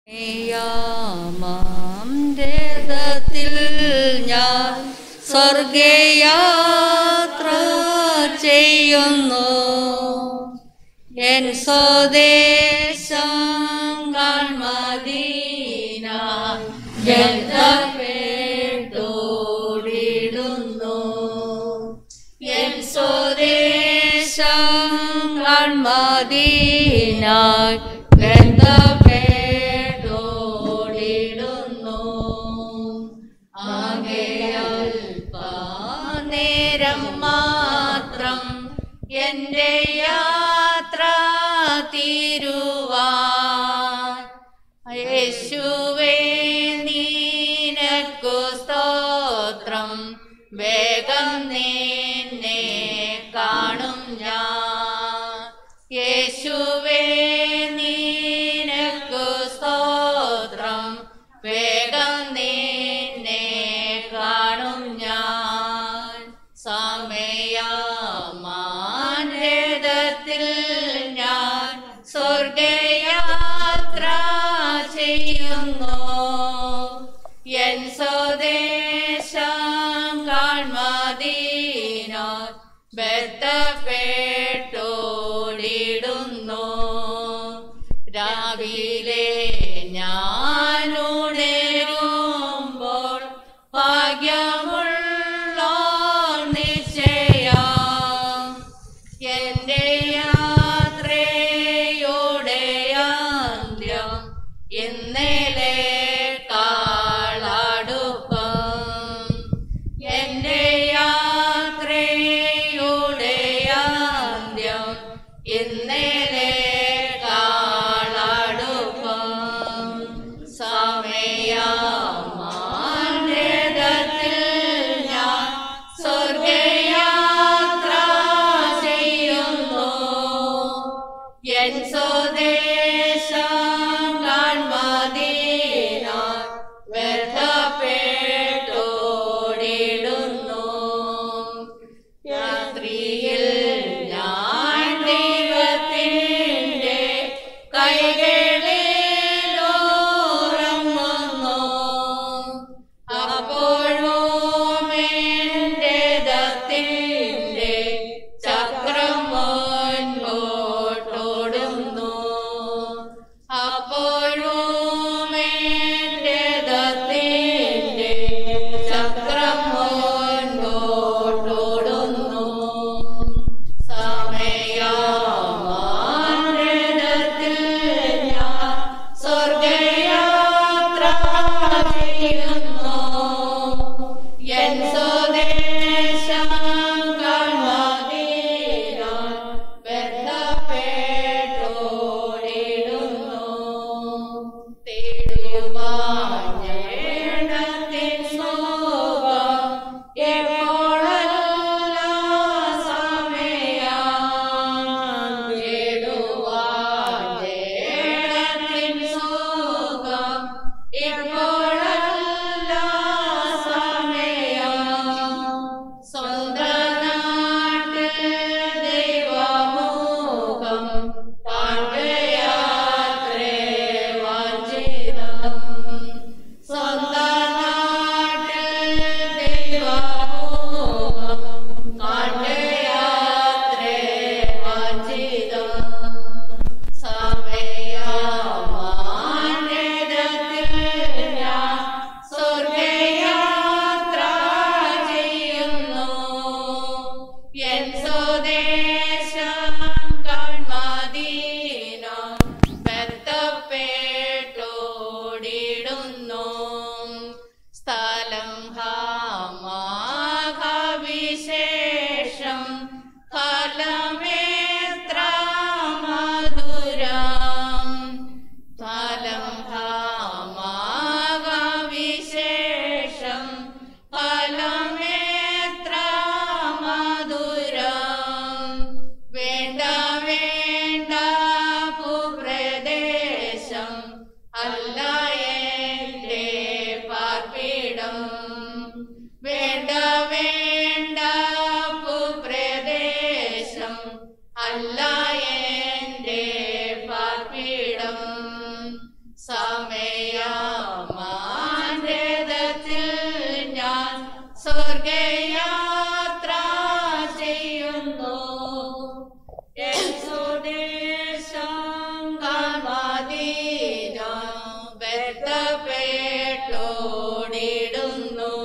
E: യാമാം രഥത്തിൽ ഞാൻ സ്വർഗയാത്ര ചെയ്യുന്നു എൻ സ്വദേശം കാൺമദീന ബന്ധപ്പെട്ടോടിടുന്നു എൻ സ്വദേശം കാൺമദീന ബന്ധപ്പെട്ടോടിടുന്നു ആകയാൽ നേരം മാത്രം എൻ്റെ യാത്ര തീരുവാൻ യേശുവേ നീനക്കു സ്തോത്രം വേഗം നിന്നെ കാണും ഞാൻ യേശുവേ നീനക്കു സ്തോത്രം വേഗം നിന്നെ കാണും ഞാൻ സമയമാനേതത്തിൽ ഞാൻ സ്വർഗയാത്ര ചെയ്യുന്നു എൻ സ്വദേശം കാൺമദീനോ ബന്ധപ്പെട്ടോടിടുന്നു രാവിലെ ഞാനുണരുമ്പോൾ ഭാഗ്യമുള്ള നിശ്ചയം എന്റെ യാത്രയുടെ അന്ത്യം ഇന്നലെ കാളടുപ്പം എന്റെ യാത്രയുടെ അന്ത്യം ഇന്നലെ കാളടുപ്പം സമയമാനേതത്തിൽ ഞാൻ സ്വർഗയാത്ര ചെയ്യുന്നു എൻ സ്വദേശം കാൺമദീന വ്യർത്ഥപ്പെട്ടോടിടുന്നു രാത്രിയിൽ ഞാൻ ദൈവത്തിൻ്റെ കൈകളിൽ ഉറങ്ങുന്നു അപ്പോഴും എൻ്റെ ദത്തിൻ്റെ ചക്രം മുൻപോട്ടോടുന്നു അപ്പോഴും എൻ്റെ ദത്തിൻ്റെ ചക്രം മുൻപോട്ടോടുന്നു സമയമാനേതത്തിൽ ഞാൻ സ്വർഗയാത്ര ചെയ്യുന്നു എൻ സ്വദേശം കാൺമദീന ബന്ധപ്പെട്ടോടിടുന്നു തേടുവാഞ്ഞേടത്തിൻ സുഖം എപ്പോഴല്ല സമയം തേടുവാഞ്ഞേടത്തിൻ സുഖം എപ്പോഴല്ല സമയം സ്വന്തം നാട്ടിൽ ദൈവമുഖം കാണുകയാത്രേ വാഞ്ചിതം സ്വന്തം നാട്ടിൽ ദൈവമുഖം കാണുകയാത്രേ വാഞ്ചിതം സമയമാനേതത്തിൽ ഞാൻ സ്വർഗയാത്ര ചെയ്യുന്നു എൻ സ്വദേശം കാൺമദീന ബന്ധപ്പെട്ടോടിടുന്നു സ്ഥലം ഹാമാവിശേഷം ഫലമേത്ര മധുരം ഫലം ഹാമാവിശേഷം ഫലമേത്ര മധുരം വേണ്ട വേണ്ട ഭൂപ്രദേശം അല്ല എൻ്റെ പാർപ്പിടം വേണ്ട വേണ്ട ഭൂപ്രദേശം അല്ല എൻ്റെ പാർപ്പിടം സമയ സ്വർഗയാത്ര ചെയ്യുന്നു യേശുദേശം കാൺമദീനം ബന്ധപ്പെട്ടോടിടുന്നു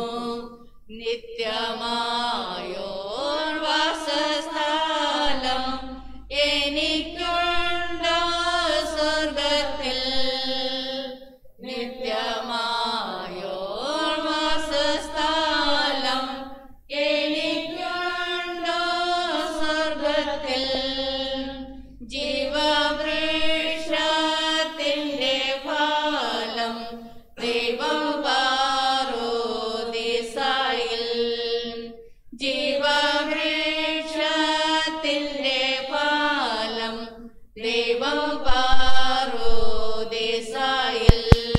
E: നിത്യമായോർ വാസസ്ഥലം എനിക്കുണ്ട് സ്വർഗത്തിൽ നിത്യമായോർ വാസസ്ഥലം എനിക്കുണ്ട് സ്വർഗത്തിൽ ജീവവൃക്ഷത്തിന്റെ ഫലം ദൈവം പാറോദിസായിൽ ജീവവൃക്ഷത്തിന്റെ ഫലം ദൈവം പാറോദിസായിൽ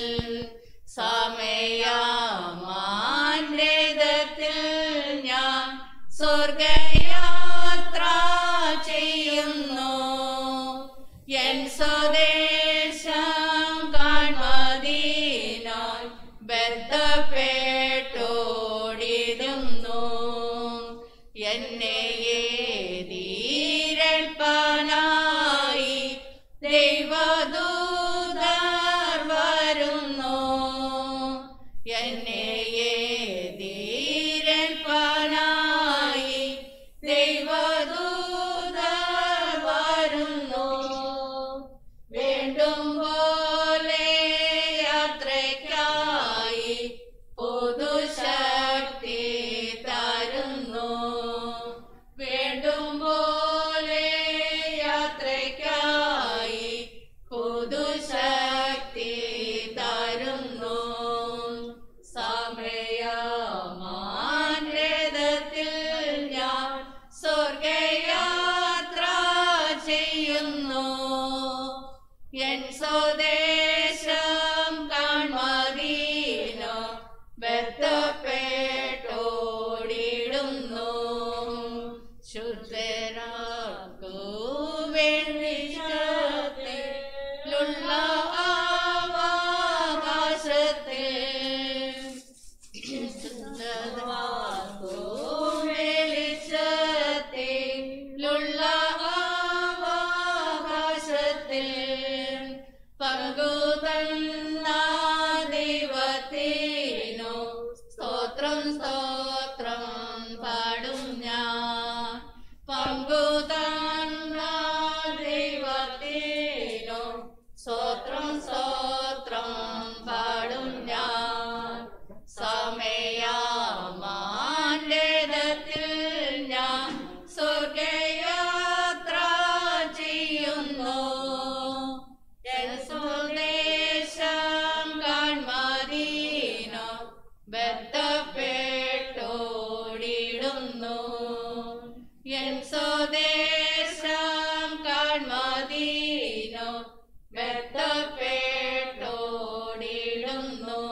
E: സമയമാന്യതത്തിൽ ഞാൻ സ്വർഗയാത്ര ചെയ്യുന്നു എൻ സ്വദേശം കാൺമദീനായി ബന്ധപ്പെട്ടോടിരുന്നു എന്നെ ഏതീരൽപ്പനായി ദൈവദൂതർ വരുന്നു എന്നെ ഏതീരൽപ്പനായി ദൈവദൂതർ വരുന്നു വേണ്ടും പോലെ യാത്രയ്ക്കായി പുതുശക്തി തരുന്നു വേണ്ടും പോലെ യാത്രയ്ക്കായി പുതുശക്തി തരുന്നു സമയമാന്യതത്തിൽ ഞാൻ സ്വർഗയാത്ര ചെയ്യുന്നു എൻ സ്വദേശം കാൺമദീനോ ബന്ധപ്പെട്ടോടിടുന്നു ശുദ്ധരാക്കു വെള്ളിച്ചത്തിലുള്ള ആകാശത്തിൽ ശുദ്ധവാക്കു വെളിച്ചത്തിലുള്ള ആകാശത്തിൽ പങ്കുതന്ന ദൈവത്തിനു സ്തോത്രം സ്തോത്രം പാടും ഞാൻ പങ്കുതന്ന ദൈവത്തിനു സ്തോത്രം സ്തോത്രം പാടും ഞാൻ സമയമാന്യതത്തിൽ ഞാൻ സ്വർഗയാത്ര ചെയ്യുന്നു എൻ സ്വദേശം കാൺമദീനോ ബന്ധപ്പെട്ടോടിടുന്നു എൻ സ്വദേശം കാൺമദീനോ ബന്ധപ്പെട്ടോടിടുന്നു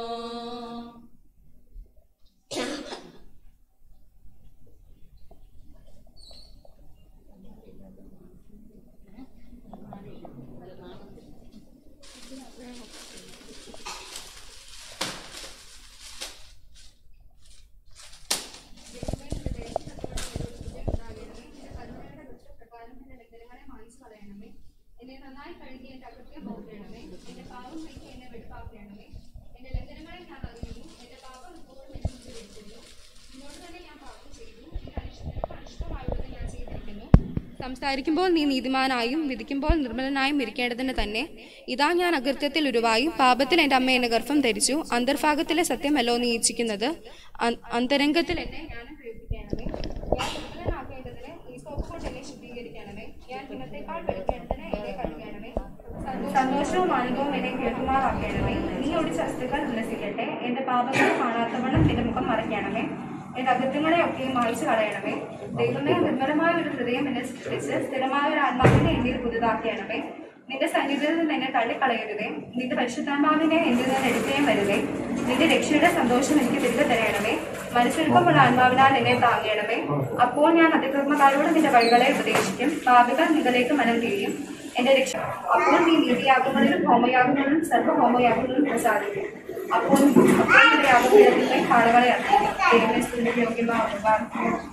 F: എന്നെ നന്നായി കഴുകി എന്റെ അകൃത്യം പോകണമേ എന്റെ പാവം നീക്കി എന്നെ വെടുപ്പാക്കണമേ എന്റെ ലംഘനങ്ങളെ ഞാൻ അറിയുന്നു എന്റെ പാപം ഇപ്പോഴും എന്നെ മുന്നിൽ വെച്ചിരുന്നു നിന്നോട് തന്നെ ഞാൻ പാപം ചെയ്തു എന്റെ അനിഷ്ടത്തിനൊക്കെ അനിഷ്ടമായുള്ളത് ഞാൻ ചെയ്തിരിക്കുന്നു സംസാരിക്കുമ്പോൾ നീ നീതിമാനായും വിധിക്കുമ്പോൾ നിർമ്മലനായും ഇരിക്കേണ്ടതിന് തന്നെ ഇതാ ഞാൻ അകൃത്യത്തിൽ ഉരുവായി പാപത്തിൽ എൻ്റെ അമ്മ എന്നെ ഗർഭം ധരിച്ചു അന്തർഭാഗത്തിലെ സത്യമല്ലോ നീ ഇച്ഛിക്കുന്നത് അ- അന്തരംഗത്തിൽ എന്നെ ജ്ഞാനം പ്രയോഗിക്കണമേ ഞാൻ നിർമ്മലനാക്കേണ്ടതിന് ഈ സോപ്പ് കൊണ്ട് എന്നെ ശുദ്ധീകരിക്കണമേ ഞാൻ ഇന്നത്തേക്കാൾ വെളുക്കേണ്ടതിന് എന്നെ കഴുകണമേ സന്തോഷവും ആനന്ദവും എന്നെ കേൾക്കുമാറാക്കണമേ നീ ഒടിച്ച വസ്തുക്കൾ ഉല്ലസിക്കട്ടെ എന്റെ പാപങ്ങൾ കാണാത്തവണ്ണം നിന്റെ മുഖം മറയ്ക്കണമേ എന്റെ അകൃത്യങ്ങളെ ഒക്കെയും മായ്ച്ചു കളയണമേ ദൈവമേ നിർമ്മലമായ ഒരു ഹൃദയം എന്നെ സൃഷ്ടിച്ച് സ്ഥിരമായ ഒരു ആത്മാവിനെ എന്നിൽ പുതുതാക്കണമേ നിന്റെ സന്നിധിയിൽ നിന്ന് എന്നെ തള്ളിക്കളയരുതേ നിന്റെ പരിശുദ്ധാത്മാവിനെ എന്നിൽ നിന്ന് എടുക്കുകയും വരുതേ നിന്റെ രക്ഷയുടെ സന്തോഷം എനിക്ക് തിരികെ തരയണമേ മനസ്സൊരുക്കമുള്ള ആത്മാവിനാൽ എന്നെ താങ്ങണമേ അപ്പോൾ ഞാൻ അതിക്രമക്കാരോട് നിന്റെ വഴികളെ ഉപദേശിക്കും പാപികൾ നിങ്ങളിലേക്ക് മനം തിരിയും എന്റെ രക്ഷ അപ്പോൾ നീ നീതിയാഗങ്ങളിലും ഹോമയാഗങ്ങളിലും സർവ്വ ഹോമയാഗങ്ങളിലും പ്രസാദിക്കും അപ്പോൾ യാതൊരു കാളുകളെ ദൈവത്തിന്റെ യോഗ്യമാകുവാൻ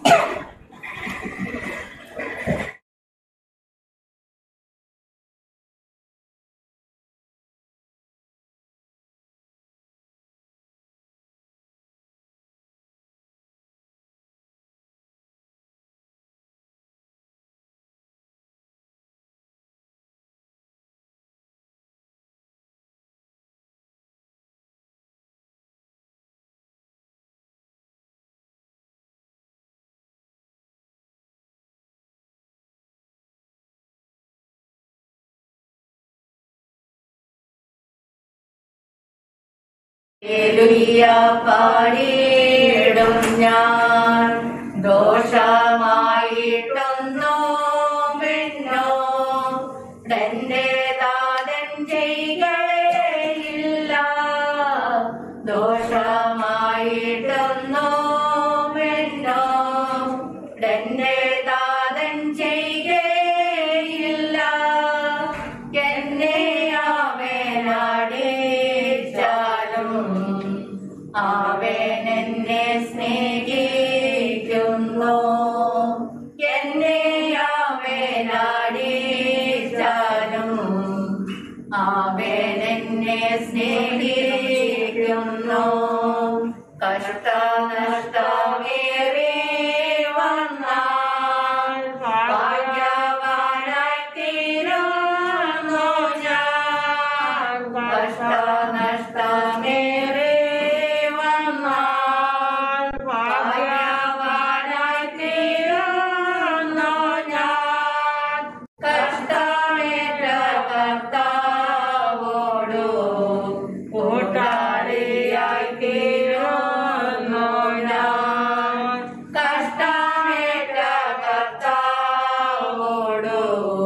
E: ഹല്ലേലൂയ പാടിയിടും ഞാൻ ദോഷമായിട്ടൊന്നോ മിന്നോ തന്റെ ദാതൻ ചെയ്യുകയില്ല ദോഷമായിട്ടൊന്നോ മിന്നോ തന്റെ ദാതൻ ചെയ്യുകയില്ല എന്നെ അവനടിച്ചാലും അവൻ എന്നെ സ്നേഹിക്കുന്നു എന്നെ അവനടിച്ചാലും അവൻ എന്നെ സ്നേഹിക്കുന്നു കഷ്ടനഷ്ടമേറി വന്നാൽ ഭാഗ്യവാനായി തീരുന്നു ഞാൻ കഷ്ടനഷ്ടമേറി വന്നാൽ ഭാഗ്യവാനായി തീരുന്നു ഞാൻ കഷ്ടമേറ്റ കർത്താവോടു കൂട്ടാളിയായി തീരുന്നു ഞാൻ കഷ്ടമേറ്റ കർത്താവോടു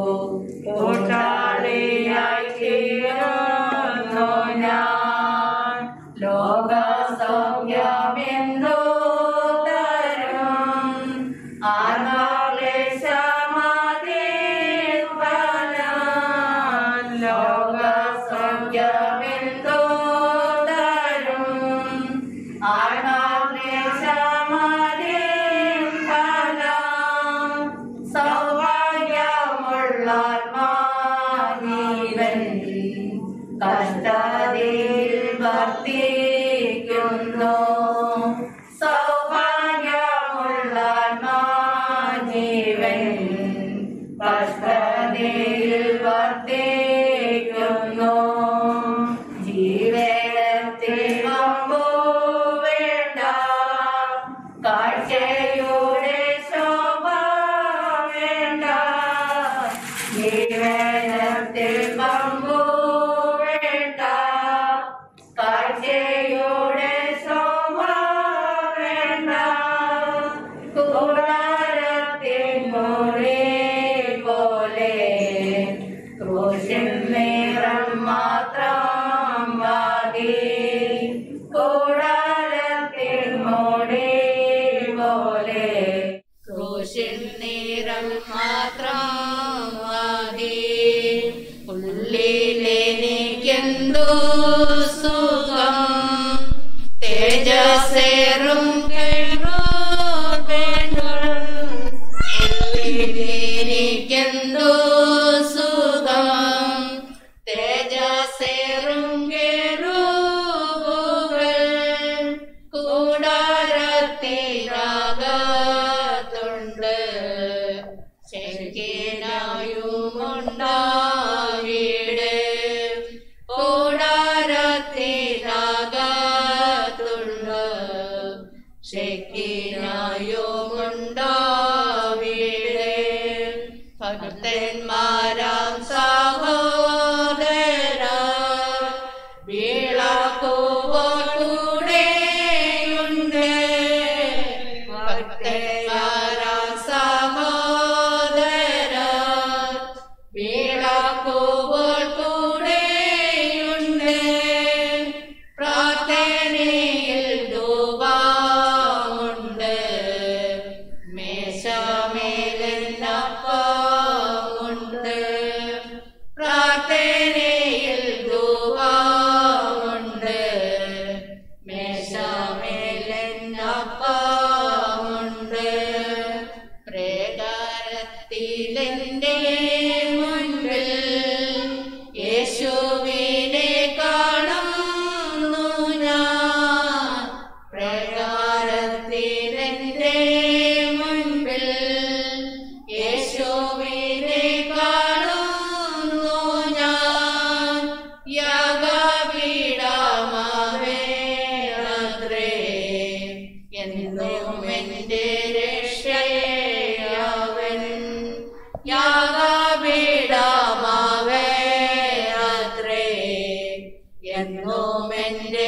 E: കൂട്ടാളിയായി തീരുന്നു ഞാൻ ലോക സൗഖ്യമെന്തോ തരും ആനാക്ലേശമാതീർപ്പനാൻ ലോക സൗഖ്യമെന്തോ തരും ആനാക്ലേശമാതീർപ്പനാൻ സൗഭാഗ്യമുള്ള മാനീവൻ കഷ്ടതയിൽ വർത്തിക്കുന്നു സൗഭാഗ്യമുള്ള ജീവൻ കഷ്ടതയിൽ വർത്തിക്കുന്നു ജീവനത്തിൽ വമ്പോ വേണ്ട കാഴ്ചയുടെ ശോഭ വേണ്ട ജീവനത്തിൽ വമ്പോ വേണ്ട കാഴ്ചയുടെ ശോഭ വേണ്ട കൂടാരത്തിൽ മുറി പോലെ ക്രൂശിൻ നിറം മാത്രം മതി കൂടാരത്തിൽ മുടി പോലെ ക്രൂശിൻ നിറം മാത്രം മതി ഉള്ളിലെനിക്കെന്തോ സുഖം തേജസ്സേറും എനിക്കെന്തോ സുഖം തേജസ്സേറും കേറുകൾ കൂടാരത്തിനകത്തുണ്ട് ശരിനായുമുണ്ടാവിടെ കൂടാരത്തിനകത്തുണ്ട് ശക്തിനായുമുണ്ടാവിടെ ഭക്തന്മാരാം സഹോദര വീളാക്കുമ്പോൾ കൂടെയുണ്ട് ഭക്തന്മാരാം സഹോദര വീളാക്കുമ്പോൾ കൂടെയുണ്ട് പ്രാർത്ഥനയിൽ ധൂപമുണ്ട് മേശമേലപ്പമുണ്ട് പ്രാർത്ഥനയിൽ ധൂപമുണ്ട് എന്റെ രക്ഷയവൻ യാഗപീഠമാവേ അത്രേ എന്നും എന്റെ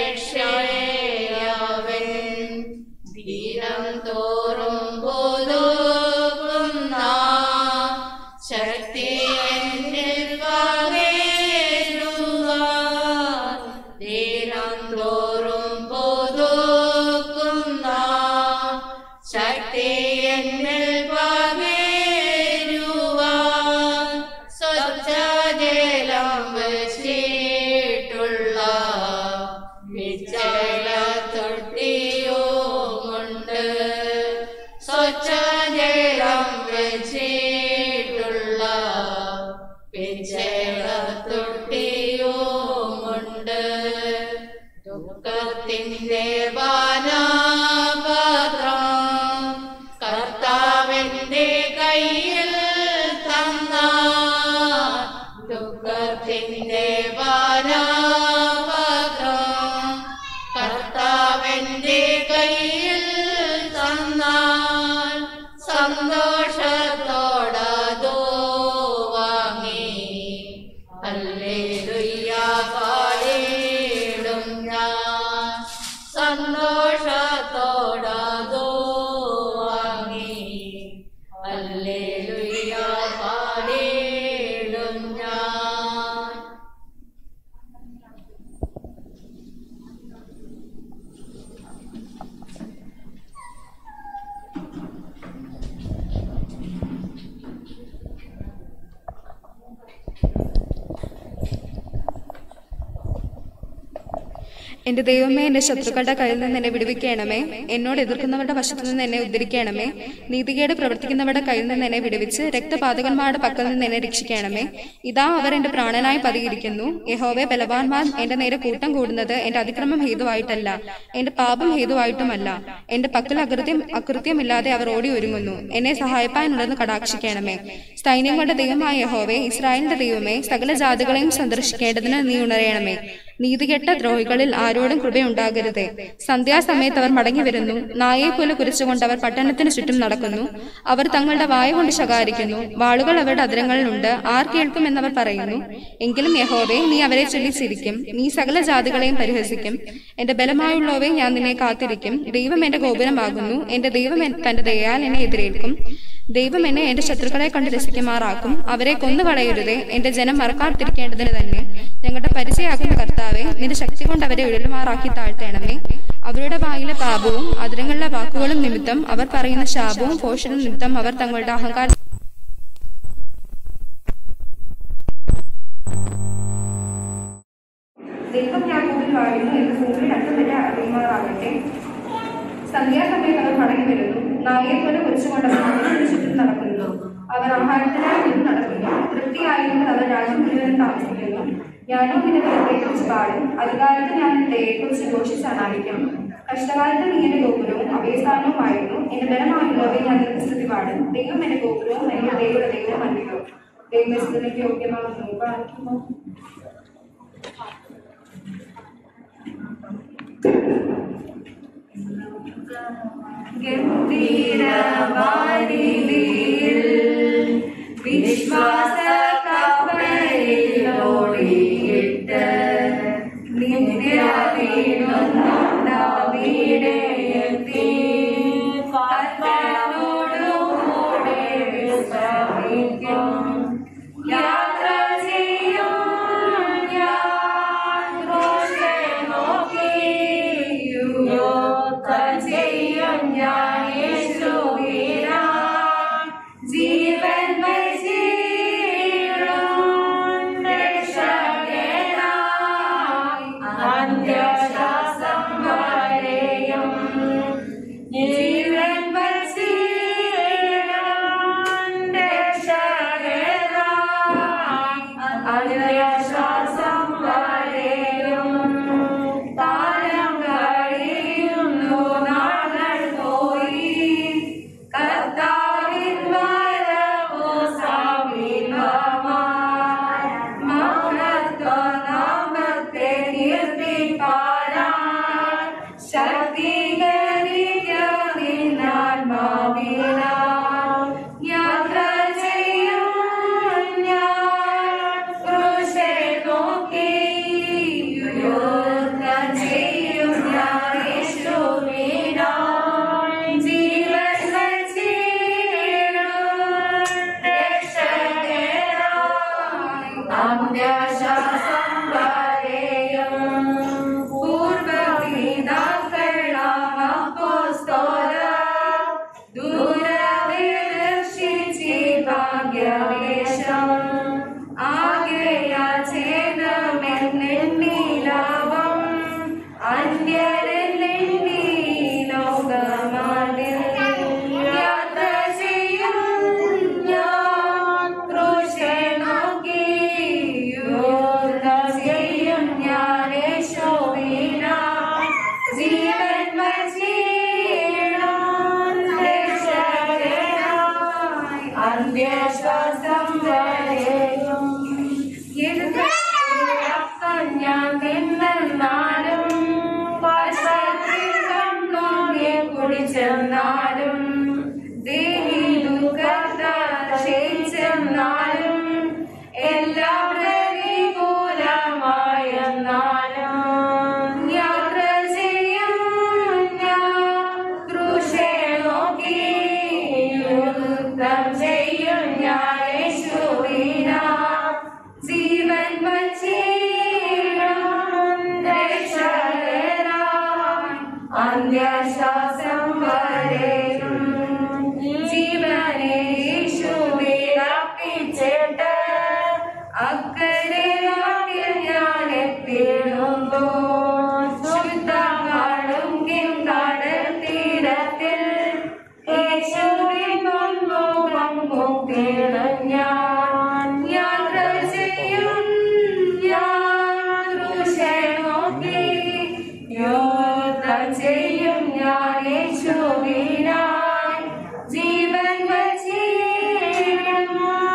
E: രക്ഷയവൻ ധീരം തോറും പുതുക്കുന്ന ശക്തി എന്നിൽ പകരുക ധീരം തോറും പുതുക്കുന്ന ശക്തി എന്നിൽ പകരുക സ്വച്ഛജലം വെച്ചിട്ടുള്ള വിജയ തൊട്ടിയുമുണ്ട് സ്വച്ഛജലം വെച്ചിട്ടുള്ള വിജയ തൊട്ടിയുമുണ്ട് ദുഃഖത്തിന്റെ ബാനാപാത്രം കർത്താവിന്റെ കയ്യിൽ തന്ന ദുഃഖത്തിന്റെ ബാനാപാത്രം കർത്താവിന്റെ കയ്യിൽ തന്നാൽ സന്തോഷത്തോടതോ വാങ്ങി അല്ലേലുയ്യ പാടിയിടും ഞാൻ സന്തോഷത്തോടതോ വാങ്ങി അല്ലേലുയ്യ പാടിയിടും ഞാൻ
F: എന്റെ ദൈവമേ എന്റെ ശത്രുക്കളുടെ കയ്യിൽ നിന്ന് എന്നെ വിടുവിക്കണമേ എന്നോട് എതിർക്കുന്നവരുടെ വശത്തു നിന്ന് എന്നെ ഉദ്ധരിക്കണമേ നീതികേട് പ്രവർത്തിക്കുന്നവരുടെ കയ്യിൽ നിന്ന് എന്നെ വിടുവിച്ച് രക്തപാതകന്മാരുടെ പക്കൽ നിന്ന് എന്നെ രക്ഷിക്കണമേ ഇതാ അവർ എന്റെ പ്രാണനായി പതിയിരിക്കുന്നു യഹോവെ ബലവാന്മാർ എന്റെ നേരെ കൂട്ടം കൂടുന്നത് എന്റെ അതിക്രമം ഹേതുവായിട്ടല്ല എന്റെ പാപം ഹേതുവായിട്ടുമല്ല എന്റെ പക്കൽ അകൃത്യം അകൃത്യമില്ലാതെ അവർ ഓടി ഒരുങ്ങുന്നു എന്നെ സഹായിപ്പാനുണ്ടെന്ന് കടാക്ഷിക്കണമേ സൈന്യങ്ങളുടെ ദൈവമായ യഹോവേ ഇസ്രായേലിന്റെ ദൈവമേ സകല ജാതികളെയും സന്ദർശിക്കേണ്ടതിന് നീ ഉണരയണമേ നീതികെട്ട ദ്രോഹികളിൽ ആരോടും കൃപയുണ്ടാകരുതേ സന്ധ്യാസമയത്ത് അവർ മടങ്ങി വരുന്നു നായെ പോലെ കുരിച്ചുകൊണ്ട് അവർ പട്ടണത്തിന് ചുറ്റും നടക്കുന്നു അവർ തങ്ങളുടെ വായ കൊണ്ട് ശകാരിക്കുന്നു വാളുകൾ അവരുടെ അതിരങ്ങളിലുണ്ട് ആർ കേൾക്കും എന്നവർ പറയുന്നു എങ്കിലും യഹോവേ നീ അവരെ ചൊല്ലി ചിരിക്കും നീ സകല ജാതികളെയും പരിഹസിക്കും എന്റെ ബലമായുള്ളവേ ഞാൻ നിന്നെ കാത്തിരിക്കും ദൈവം എന്റെ ഗോപുരമാകുന്നു എന്റെ ദൈവം എൻ- തന്റെ ദയാൽ എന്നെ എതിരേൽക്കും ദൈവം എന്നെ എന്റെ ശത്രുക്കളെ കണ്ട് രസിക്കുമാറാക്കും അവരെ കൊന്നുകളയരുതേ എന്റെ ജനം മറക്കാതിരിക്കേണ്ടതിന് തന്നെ ഞങ്ങളുടെ പരിചയാകുന്ന കർത്താവെ നിന്റെ ശക്തി കൊണ്ട് അവരെ ഉഴലുമാറാക്കി താഴ്ത്തേണമേ അവരുടെ വായിലെ പാപവും അതിരങ്ങളിലെ വാക്കുകളും നിമിത്തം അവർ പറയുന്ന ശാപവും പോഷണവും നിമിത്തം അവർ തങ്ങളുടെ അഹങ്കാരം
G: ദൈവം യാക്കോബിൽ വാഴുന്നു എന്ന് ഭൂമിയിൽ അറ്റം വരെ അറിയുമാറാകട്ടെ സന്ധ്യാസമയത്ത് അവർ മടങ്ങി വരുന്നു നായെ പോലെ കുറിച്ചുകൊണ്ട് അവർ മനുഷ്യരുടെ ചുറ്റും നടക്കുന്നു അവർ ആഹാരത്തിനായി നിന്ന് നടക്കുന്നു തൃപ്തിയായതുകൊണ്ട് അവർ രാജ്യം മുഴുവൻ താമസിക്കുന്നു ഞാനോ നിന്റെ ദൈവത്തെക്കുറിച്ച് പാടും അധികാരത്തിൽ ഞാൻ നിന്റെ ദയയെക്കുറിച്ച് ഘോഷിച്ചാണായിരിക്കും കഷ്ടകാലത്ത് നീ എന്റെ ഗോപുരവും അഭയസ്ഥാനവുമായിരുന്നു എന്റെ ബലമായുള്ളവയെ ഞാൻ നിനക്ക് സ്തുതി പാടും ദൈവം എന്റെ ഗോപുരവും എന്റെ ദൈവയുടെ ദൈവവും അല്ലയോ ദൈവസ്ഥിതിക്ക് യോഗ്യമാകുന്നു പ്രാർത്ഥിക്കുമോ ഗംഭീരവാരിധിയിൽ വിശ്വാസ കപ്പലിലോടിയിട്ട് നിത്യ വീടുന്നുണ്ടാവിടെയെത്തി കർത്താവോടു കൂടെ വിശ്രമിക്കും യാത്ര ചെയ്യും ഞാൻ ക്രൂശെ നോക്കി യോദ്ധം ചെയ്യും ഞാൻ യേശുവിനാ ജീവൻ വച്ചിടും രക്ഷകനായി
D: അന്ത്യശ്വാസം വരെയും എഴുതപ്പം ഞാൻ തിന്നാലും കണ്ണോടെ കുടിച്ചെന്നാലും ദേവി ദുഃഖത്ത ക്ഷയിച്ചെന്നാലും എല്ലാം പ്രതികൂലമായെന്നാലും യാത്ര ചെയ്യും ഞാൻ ക്രൂശെ നോക്കി യുദ്ധം ചെയ്യും ഞാൻ യേശുവിന ജീവൻ വച്ചിടും രക്ഷകനായി അന്ത്യശ്വാസം വരെയും ജീവനെ യേശുവിളപ്പിച്ചിട്ട് അക്കരെ നാട്ടിൽ ഞാൻ എത്തിയിടുമ്പോൾ ശുദ്ധങ്ങളും കടൽ തീരത്തിൽ യേശുവിൻ മുൻമുഖം മുക്കിടും ഞാൻ യാത്ര ചെയ്യും ഞാൻ ക്രൂശെ നോക്കി യോദ്ധം ചെയ്യും ഞാൻ യേശുവിനായി ജീവൻ വച്ചിടും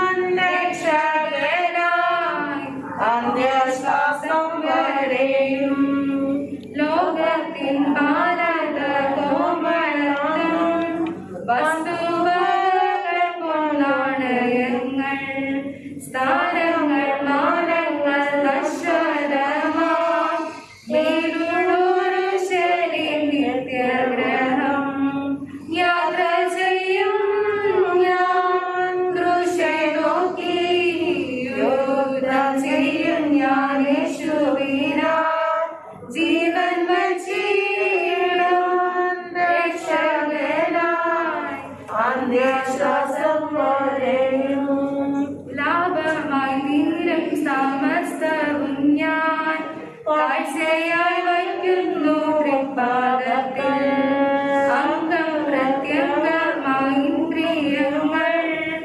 D: രക്ഷകനായി അന്ത്യശ്വാസം വരെയും ലോകത്തിൻ ഭാരത കോമളത്തും വസ്തുവകൾ പൊന്നാണയങ്ങൾ സ്ഥാനങ്ങൾ മാനങ്ങൾ നശ്വരമായി നേരുള്ളൊരു ശരി നിത്യഗ്രഹം യാത്ര ചെയ്യും ഞാൻ ക്രൂശെ നോക്കി യോദ്ധം ചെയ്യും ഞാൻ യേശുവിനാ ജീവൻ വച്ചിടും രക്ഷകനായി അന്ത്യശ്വാസം വരെയും ലാഭമായി നീരം സമസ്തവും ഞാൻ കാഴ്ചയായി വയ്ക്കുന്നു തൃപ്പാദത്തിൽ അംഗം പ്രത്യംഗമായി ഇന്ദ്രിയങ്ങൾ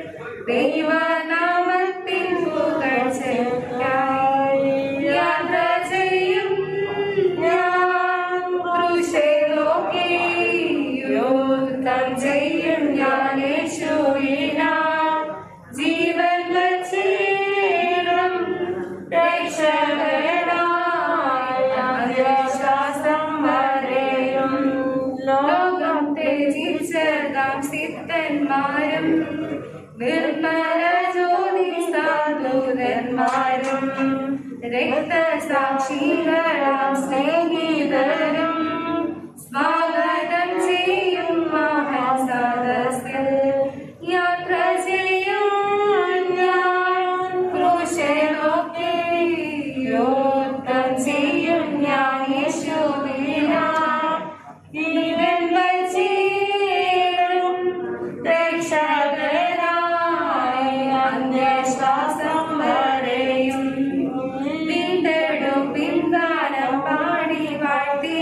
D: ദൈവനാമത്തിൻ പുകഴ്ചയ്ക്കായി യാത്ര ചെയ്യും ഞാൻ ക്രൂശെ നോക്കി യോദ്ധം ചെയ്യും ഞാൻ യേശുവിനാ ജീവൻ വച്ചിടും രക്ഷകനായ അന്ത്യശ്വാസം വരെയും ലോകം ത്യജിച്ചതാം സിദ്ധന്മാരും നിർമ്മല ജ്യോതി സാധുരന്മാരും രക്തസാക്ഷികളാം സ്നേഹിതരും സ്വാഗതം ചെയ്യും മഹാസദസ്സിൽ യാത്ര ചെയ്യും ഞാൻ ക്രൂശെ നോക്കി യോദ്ധം ചെയ്യും ഞാൻ യേശുവിനാ ജീവൻ വച്ചിടും രക്ഷകനായി അന്ത്യശ്വാസം വരെയും വീണ്ടെടുപ്പിൻ ഗാനം പാടി വാഴ്ത്തി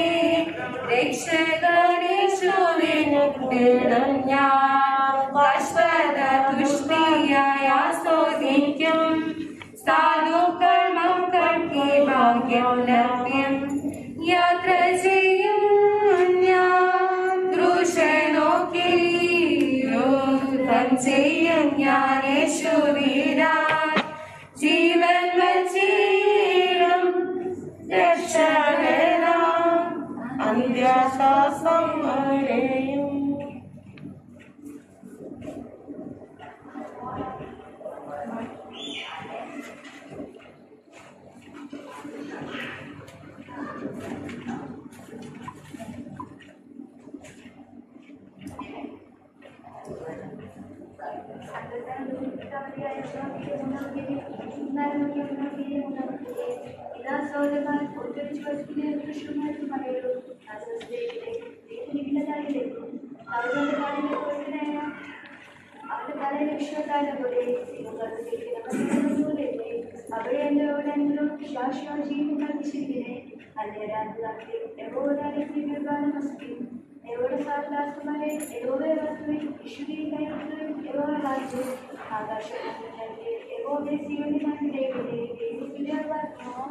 D: രക്ഷകനേശുവിന് കിടും ഞാൻ ബാഷ്പത തുഷ്ടിയായി ആസ്വദിക്കും സാധുക്കൾ മക്കൾക്ക് ഭാഗ്യം ലഭ്യം യാത്ര ചെയ്യും ഞാൻ ക്രൂശെ നോക്കി യോദ്ധം ചെയ്യും ഞാൻ യേശുവീരാൻ ജീവൻ വച്ചിടും രക്ഷകനാ അന്ത്യശ്വാസം വരെയും
H: അവന്റെ പല ലക്ഷ്യക്കാരെ പോലെ അവിടെ എന്നോടെങ്കിലും ശാശ്വത ജീവിതം കൽപ്പിച്ചിരിക്കുന്നേ അല്ലേ രാത്രി എവോരാലയത്തിൽ നിർമ്മാണമസ്തി എവിടെ സാധാരണമായി എവോടെ വസ്തുവിൽ വിശുദ്ധി കയറുന്നതും എവോ രാജ്യം ആകാശത്തിന്റെ എവോടെ ജീവനിമാരുടെ ദൈവത്തിന്റെ വർത്തമാനം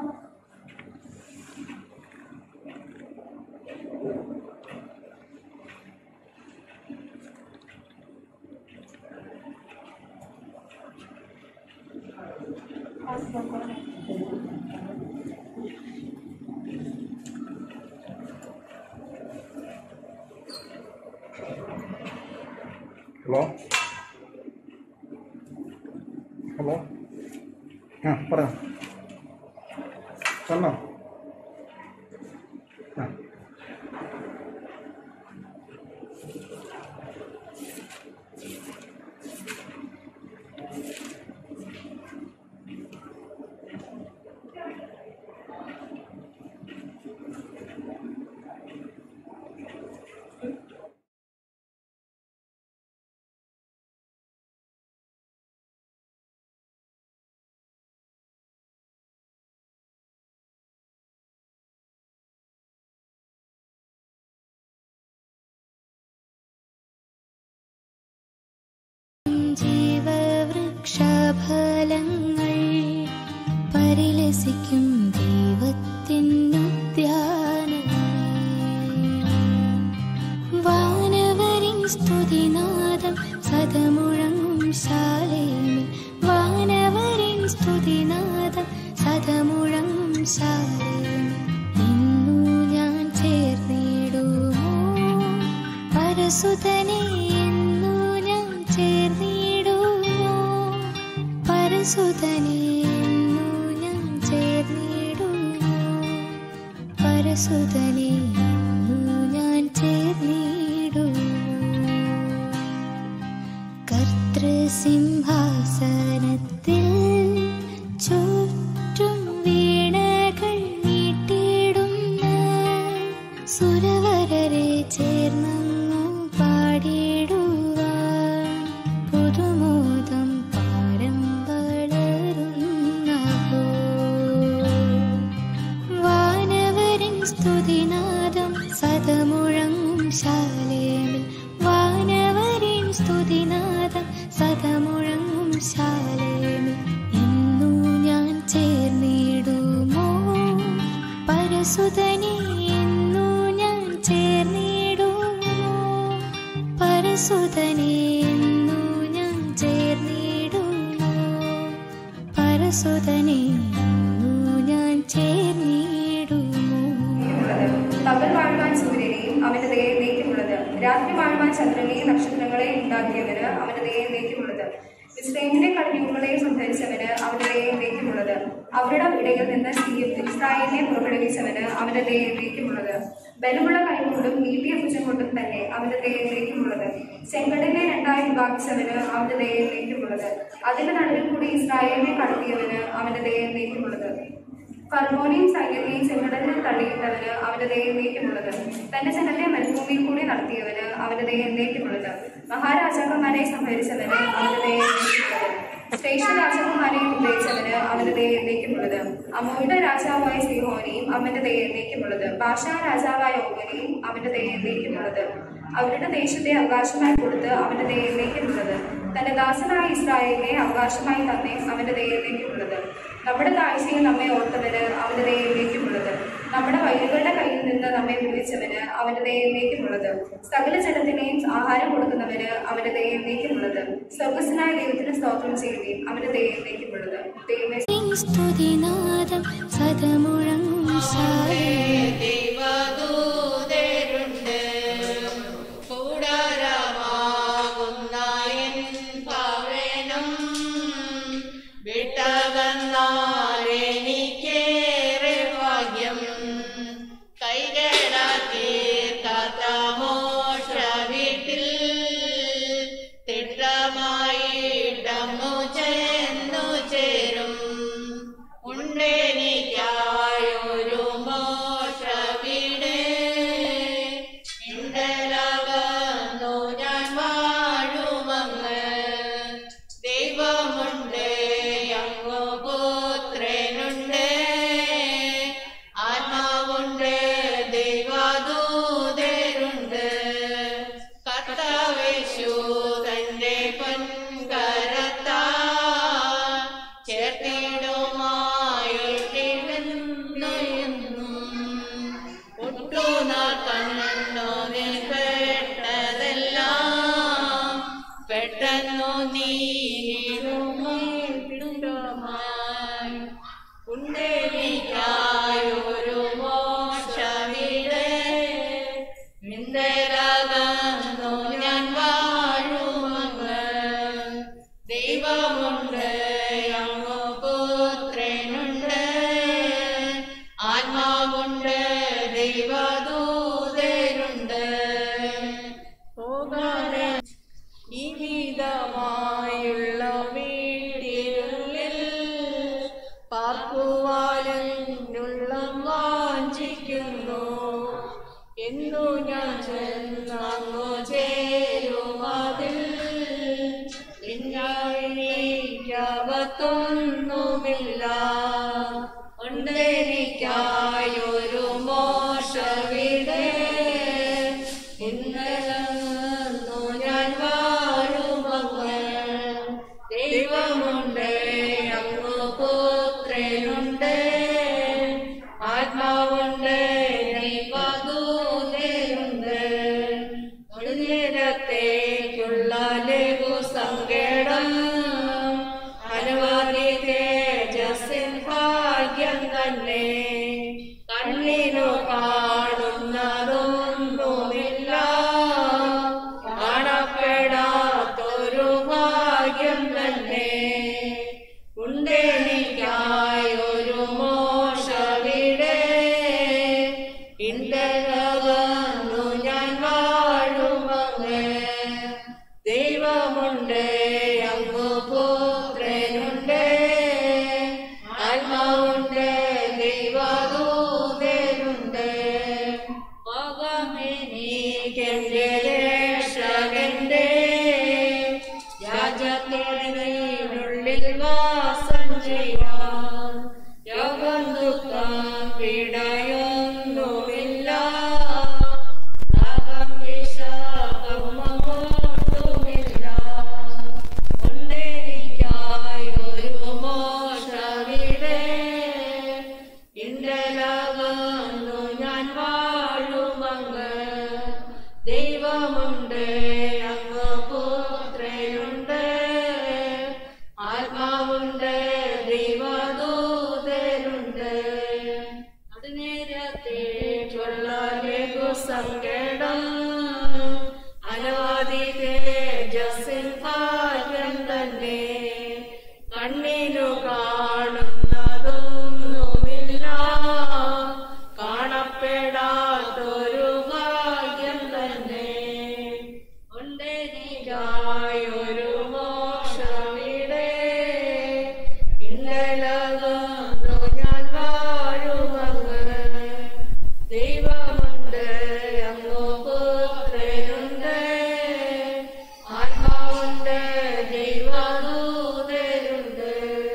B: ഹലോ ഹലോ ആ പറയാം പറഞ്ഞോ ആ
A: ജീവവൃക്ഷഫലങ്ങൾ പരിലസിക്കും ദൈവത്തിനുദ്യാനമേ വാനവരിൻ സ്തുതിനാദം സദമുഴങ്ങും ശാലേമേ വാനവരിൻ സ്തുതിനാദം സദമുഴങ്ങും ശാലേമേ ഇന്നു ഞാൻ ചേർന്നിടുമോ പരസുതനെ എന്നു ഞാൻ ചേർന്നിടുമോ പരസുതനെ എന്നു ഞാൻ ചേർന്നിടുമോ പരസുതനെ എന്നു ഞാൻ ചേർന്നിടുമോ കർത്തൃസിംഹാസനത്തിൽ ചുറ്റും വീണകൾ നീട്ടിടുന്ന സുരവരരെ ചേർന്നങ്ങു പാടിടുവാൻ പുതുമോദം പാരം വളരുന്നഹോ വാനവരിൻ സ്തുതിനാദം സദമുഴങ്ങും ശാലേമിൽ വാനവരിൻ സ്തുതിനാദം സദമുഴങ്ങും ശാലേമിൽ ഇന്നു ഞാൻ ചേർന്നിടുമോ പരസുതനെ എന്നു ഞാൻ ചേർന്നിടുമോ പരസുതനെ എന്നു ഞാൻ ചേർന്നിടുമോ പരസുതനെ എന്നു ഞാൻ ചേർന്നിടുമോ
G: പകൽ വാഴുവാൻ സൂര്യനെയും അവന്റെ ദയെ നീക്കുമുള്ളത് രാത്രി വാഴുവാൻ ചന്ദ്രനെയും നക്ഷത്രങ്ങളെയും ഉണ്ടാക്കിയവന് അവന്റെ ദയെ നീക്കുമുള്ളത് ഇസ്രയേലിന്റെ കടലികളെയും സംഹരിച്ചവന് അവന്റെ ദയെ നീക്കുമുള്ളത് അവരുടെ ഇടയിൽ നിന്ന് ഇസ്രായേലിനെ പുറപ്പെടുവിച്ചവന് അവന്റെ ദയെ നീക്കുമുള്ളത് ബലമുള്ള കൈകൊണ്ടും നീട്ടിയ ഭുജം കൊണ്ടും തന്നെ അവന്റെ ദയെ നീക്കുമുള്ളത് ചെങ്കടലിനെ രണ്ടായി വിഭാഗിച്ചവന് അവന്റെ ദയെ നീക്കുമുള്ളത് അതിന്റെ നടുവിൽ കൂടി ഇസ്രായേലിനെ കടത്തിയവന് അവന്റെ ദയെ നീക്കുമുള്ളത് ഫർമോനെയും സൈന്യത്തെയും ചെങ്കടലിൽ തള്ളിയിട്ടവന് അവന്റെ ദയ എന്നേക്കുമുള്ളത് തന്റെ ജനത്തെ മരുഭൂമിയിൽ കൂടി നടത്തിയവന് അവന്റെ ദയ എന്നേക്കുമുള്ളത് മഹാരാജാക്കന്മാരെ സംഹരിച്ചവന് അവന്റെ ദയ എന്നേക്കുമുള്ളത് ശ്രേഷ്ഠ രാജാക്കന്മാരെയും ഉദ്ദേശിച്ചവന് അവന്റെ ദയ എന്നേക്കുമുള്ളത് അമ്മയുടെ രാജാവായ സിഹോനെയും അവന്റെ ദയ എന്നേക്കുമുള്ളത് ഭാഷാ രാജാവായ ഓവനെയും അവന്റെ ദയ എന്നേക്കുമുള്ളത് അവരുടെ ദേശത്തെ അവകാശമായി കൊടുത്ത് അവന്റെ ദയ എന്നേക്കുമുള്ളത് തന്റെ ദാസനായ ഇസ്രായേലിനെ അവകാശമായി തന്നെ അവന്റെ ദയ എന്നേക്കുമുള്ളത് നമ്മുടെ താഴ്ചയിൽ നമ്മെ ഓർത്തവന് അവന്റെ ദയയിലേക്കുമുള്ളത് നമ്മുടെ വയലുകളുടെ കയ്യിൽ നിന്ന് നമ്മെ വിടുവിച്ചവന് അവന്റെ ദയയിലേക്കുമുള്ളത് സകല ജനത്തിനെയും ആഹാരം കൊടുക്കുന്നവന് അവന്റെ ദയയിലേക്കുമുള്ളത് സ്വർഗസ്വനായ ദൈവത്തിന് സ്തോത്രം ചെയ്യുകയും അവന്റെ ദയയിലേക്കുമുള്ളത് ദൈവമേ
A: സ്തുതിനാദം സദമുഴങ്ങും ശാലേമേ
E: ദൈവദൂതരുണ്ട് കൂടാരമാകുന്ന എൻ ഭവനം വിട്ടകന്നാലെനിക്കേറെ ഭാഗ്യം കൈകേടാക്കി മോക്ഷ വീട്ടിൽ തിട്ടമായിട്ടങ്ങു ചെന്നു ചേരും ഉണ്ടെനിക്കായൊരു മോക്ഷ വീട് ഇണ്ടലകന്നു ഞാൻ വാഴുമങ്ങ് ദൈവമുണ്ട് അങ്ങ് പുത്രനുണ്ട് ആത്മാവുണ്ട് ദൈവദൂതരുണ്ട് കർത്താവേശു തന്റെ പൊൻകരത്താ ചേർത്തിടുമായെന്നും ഒട്ടുനാൾ കണ്ണോനെ കേട്ടതെല്ലാം പെട്ടെന്നു നീടുമായി ഉണ്ടേലിക്കായൊരു മോക്ഷവിടെ നിന്ദരാകുന്നു ഞാൻ വാഴും പുനീതമായുള്ള വീട്ടിനുള്ളിൽ പാർക്കുവാനുള്ള വാഞ്ചിക്കുന്നു എന്നു ഞാൻ ചെന്നങ്ങു ചേരുമതിൽ എനിക്കകത്തൊന്നുമില്ല ഉണ്ടെനിക്കായൊരു മോശവിടെ ഇന്നു ഞാൻ വാഴുമങ്ങൾ ദൈവമുണ്ട് അങ്ങ് പുത്രനുണ്ട് ആത്മാവുണ്ട് ദൈവദൂതരുണ്ട് ഒരു നേരത്തേക്കുള്ള ലഘു സങ്കടം അനവധി തേജസ്സിൻ ഭാഗ്യം തന്നെ കണ്ണിനു കാണുന്നതൊന്നുമില്ല കാണപ്പെടാത്തൊരു ഭാഗ്യം തന്നെ ഉണ്ടെനിക്കായൊരു മോശവിടെ ഇണ്ടകന്നു ഞാൻ വാഴുമങ്ങ് ദൈവമുണ്ട് അങ്ങ് പുത്രനുണ്ട് ആത്മാവുണ്ട് ദൈവദൂതരുണ്ട് മകമെനിക്കെന്റെ രക്ഷകന്റെ രാജത്തിനുള്ളിൽ വാസം ചെയ്യാൻ രോഗം ദുഃഖം പീഡയൊന്നുമില്ല നാഗം വിഷമൊട്ടുമില്ല ഉണ്ടെനിക്കായി ഒരു മോശവിടെ ഇണ്ടലകന്നു ഞാൻ വാഴുമങ്ങ് ദൈവമുണ്ട് അങ്ങ് പുത്രനുണ്ട് ആത്മാവുണ്ട് ദൈവദൂതരുണ്ട് അത് നേരത്തേക്കുള്ള ലഘു സങ്കടം അനവധി തേജസ്സിൻ ഭാഗ്യം തന്നെ കണ്ണിനു കാണുന്നതൊന്നുമില്ല കാണപ്പെടാത്തൊരു ഭാഗ്യം തന്നെ ഉണ്ടെനിക്കായൊരു മോശമിടെ ഇന്നലകന്നു ഞാൻ വാഴുമങ്ങ് ദൈവമുണ്ട് അങ്ങ് പുത്രനുണ്ട് ആത്മാവുണ്ട് ദൈവദൂതരുണ്ട്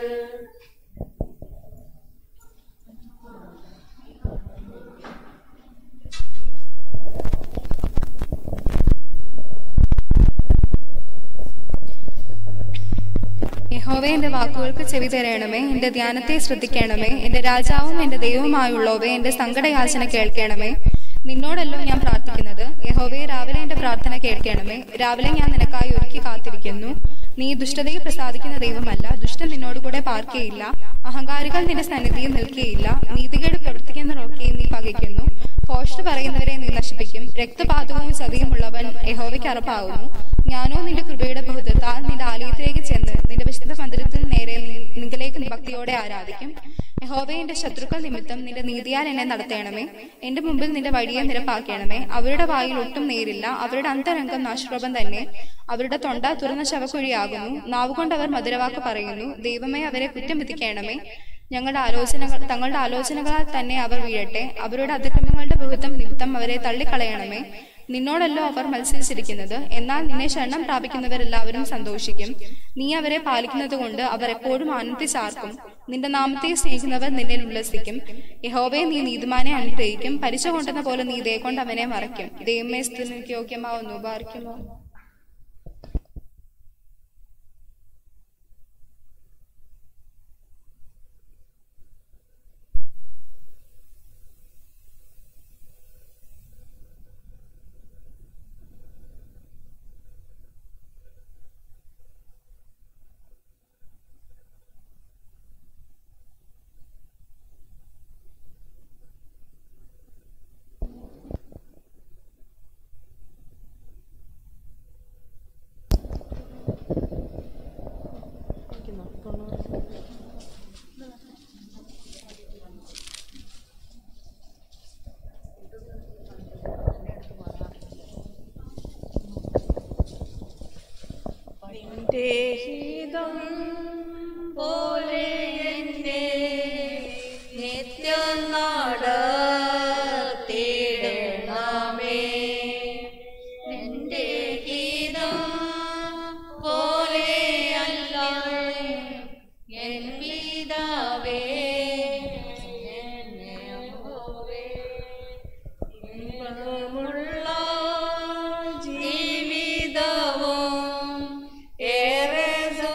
F: യഹോവേ എന്റെ വാക്കുകൾക്ക് ചെവി തരണമേ എന്റെ ധ്യാനത്തെ ശ്രദ്ധിക്കണമേ എന്റെ രാജാവും എന്റെ ദൈവവുമായുള്ളവേ എന്റെ സങ്കടയാചന കേൾക്കണമേ നിന്നോടല്ലോ ഞാൻ പ്രാർത്ഥിക്കുന്നത് യഹോവേ രാവിലെ എന്റെ പ്രാർത്ഥന കേൾക്കണമേ രാവിലെ ഞാൻ നിനക്കായി ഒരുക്കി കാത്തിരിക്കുന്നു നീ ദുഷ്ടതയെ പ്രസാദിക്കുന്ന ദൈവമല്ല ദുഷ്ടൻ നിന്നോട് കൂടെ പാർക്കയില്ല അഹങ്കാരികൾ നിന്റെ സന്നിധിയിൽ നിൽക്കുകയില്ല നീതികേട് പ്രവർത്തിക്കുന്നവരൊക്കെയും നീ പകയ്ക്കുന്നു ഭോഷ്ട് പറയുന്നവരെ നീ നശിപ്പിക്കും രക്തപാതകവും ചതിയുമുള്ളവൻ യഹോവയ്ക്ക് അറപ്പാകുന്നു ഞാനോ നിന്റെ കൃപയുടെ ബഹുത്വത്താൽ നിന്റെ ആലയത്തിലേക്ക് ചെന്ന് നിന്റെ വിശുദ്ധ മന്ദിരത്തിൽ നേരെ നീ- നിങ്കലേക്ക് ഭക്തിയോടെ ആരാധിക്കും യഹോവേ എന്റെ ശത്രുക്കൾ നിമിത്തം നിന്റെ നീതിയാൽ എന്നെ നടത്തേണമേ എന്റെ മുമ്പിൽ നിന്റെ വഴിയെ നിരപ്പാക്കണമേ അവരുടെ വായിൽ ഒട്ടും നേരില്ല അവരുടെ അന്തരംഗം നാശപ്രഭം തന്നെ അവരുടെ തൊണ്ട തുറന്ന ശവക്കുഴിയാകുന്നു നാവുകൊണ്ട് അവർ മധുരവാക്ക് പറയുന്നു ദൈവമേ അവരെ കുറ്റം വിധിക്കണമേ ഞങ്ങളുടെ ആലോചനകൾ തങ്ങളുടെ ആലോചനകളാൽ തന്നെ അവർ വീഴട്ടെ അവരുടെ അതിക്രമങ്ങളുടെ ബഹുത്വം നിമിത്തം അവരെ തള്ളിക്കളയണമേ നിന്നോടല്ലോ അവർ മത്സരിച്ചിരിക്കുന്നത് എന്നാൽ നിന്നെ ശരണം പ്രാപിക്കുന്നവരെല്ലാവരും സന്തോഷിക്കും നീ അവരെ പാലിക്കുന്നത് കൊണ്ട് അവർ എപ്പോഴും ആനന്ദിച്ചാർക്കും നിന്റെ നാമത്തെ സ്നേഹിക്കുന്നവർ നിന്നിൽ ഉല്ലസിക്കും യഹോവയെ നീ നീതിമാനെ അനുഗ്രഹിക്കും പരിച കൊണ്ടെന്ന പോലെ നീ ഇതേ കൊണ്ട് അവനെ മറയ്ക്കും ദൈവമേ സ്ഥിതിക്ക് യോഗ്യമാവുന്നു ബാർക്കുമോ
E: നിന്റെ ഹിതം പോലെ എന്നെ നിത്യം നടത്തിയിടണമേ നിന്റെ ഹിതം പോലെയല്ല എൻ പിതാവേ എന്നെ യഹോവേ ഇമ്പമുള്ള ജീവിതവും ഏറെ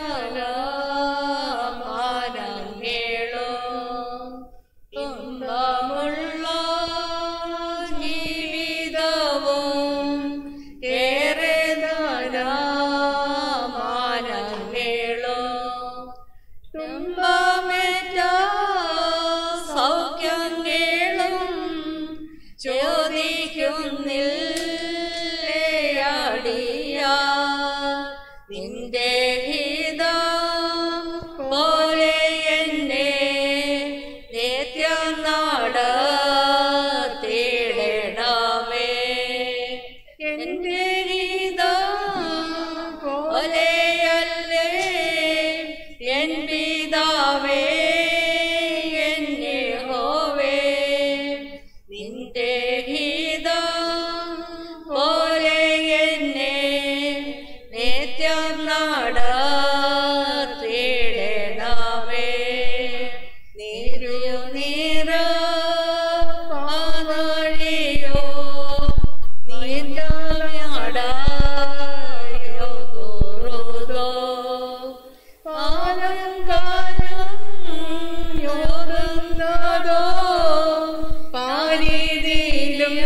E: സമാനങ്ങളും തുമ്പമുള്ള ജീവിതവും ഏറെ ധാരാമാനങ്ങളും തുമ്പമേറ്റ സൗഖ്യങ്ങളും ചോദിക്കുന്നില്ലയാടിയ നിന്റെ ഹിതം പോലെ എന്നെ നിത്യം നടത്തിയിടണമേ എന്റെ ഹിതം പോലെയല്ലേ എൻ പിതാവേ എന്നെ ഹോവേ നിന്റെ ഹിതം പോലെ എന്നെ നിത്യം നടത്തിയിടണമേ നീരു നീര പാതഴിയോ നീന്തലടയോ കുറുതോ കാലം കാലം യോടുന്നതോ പാരീതിയിലും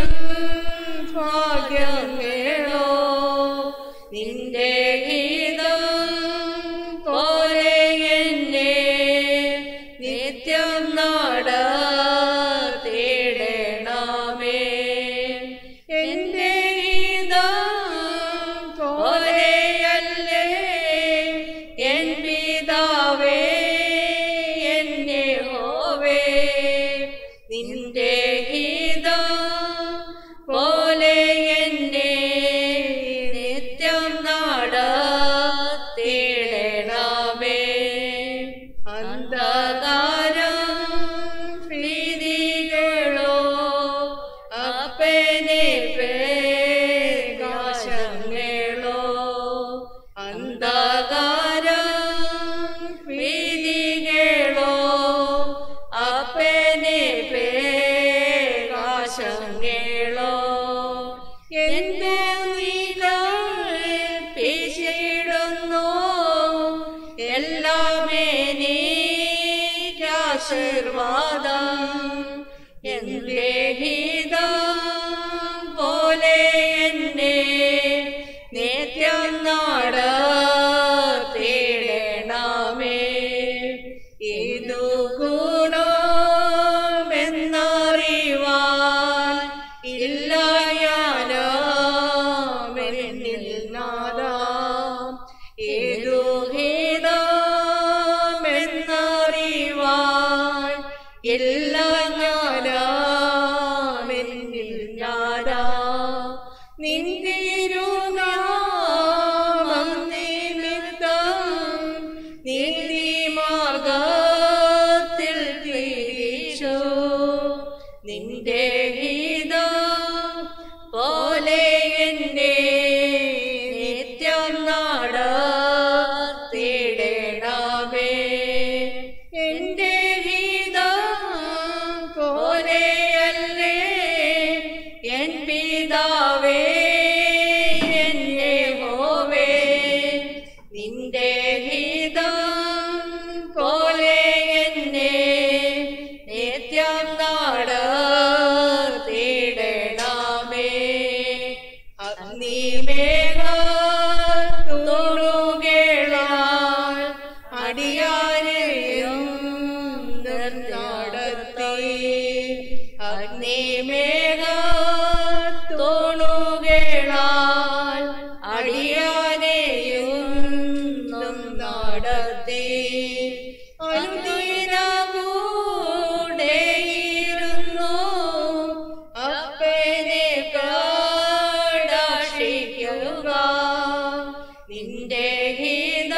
E: ഭാഗ്യമേളോ നിന്റെ ഗീതം പോലെ എന്നെ നിത്യം നടത്തിയിടണമേ എന്റെ ഗീതം പോലെയല്ലേ എൻ പിതാവേ എന്നെ ഹോവേ നിന്റെ ഗീതം പോലെ എന്നെ നിത്യം നടത്തിയിടണമേ അന്ധകാരം ഭീതികളോ അപ്പനെ പ്രകാശങ്ങളോ അന്ധകാരം ഭീതികളോ അപ്പനെ പ്രകാശങ്ങളോ എന്റെ പിശിടുന്നു എല്ലാമേ നീക്കാശീർവാദം എന്റെ ഹിതം പോലെ എന്നെ നിത്യം നടത്തിയിടണമേ ഇതു ഗുണമെന്നറിവാൻ ഇല്ല ഞാനാമെന്നിൽ നാദാം ഏതു ഹിതമെന്നറിവാൻ ഇല്ല ഞാനാമെന്നിൽ ഞാനാ നിന്തിരുനാമം നിമിത്തം നീതിമാർഗത്തിൽ തിരിച്ചു നിന്റെ ഹിതം പോലെ എന്നെ നിത്യം നടത്തിയിടണമേ എന്റെ ഹിതം പോലെയല്ലേ എൻ പിതാവേ എന്നെ ഹോവേ നിന്റെ ഹിതം പോലെ എന്നെ നിത്യം നടത്തിയിടണമേ അഗ്നിമേഘ തുണുകളാൽ അടിയാരെയും നിർത്താടത്തി അഗ്നിമേഘ തുണുകളാൽ അടിയാരെയും നടത്തി അനുദിന കൂടെയിരുന്നു അപ്പനെ കടാക്ഷിക്കുക നിന്റെ ഹിത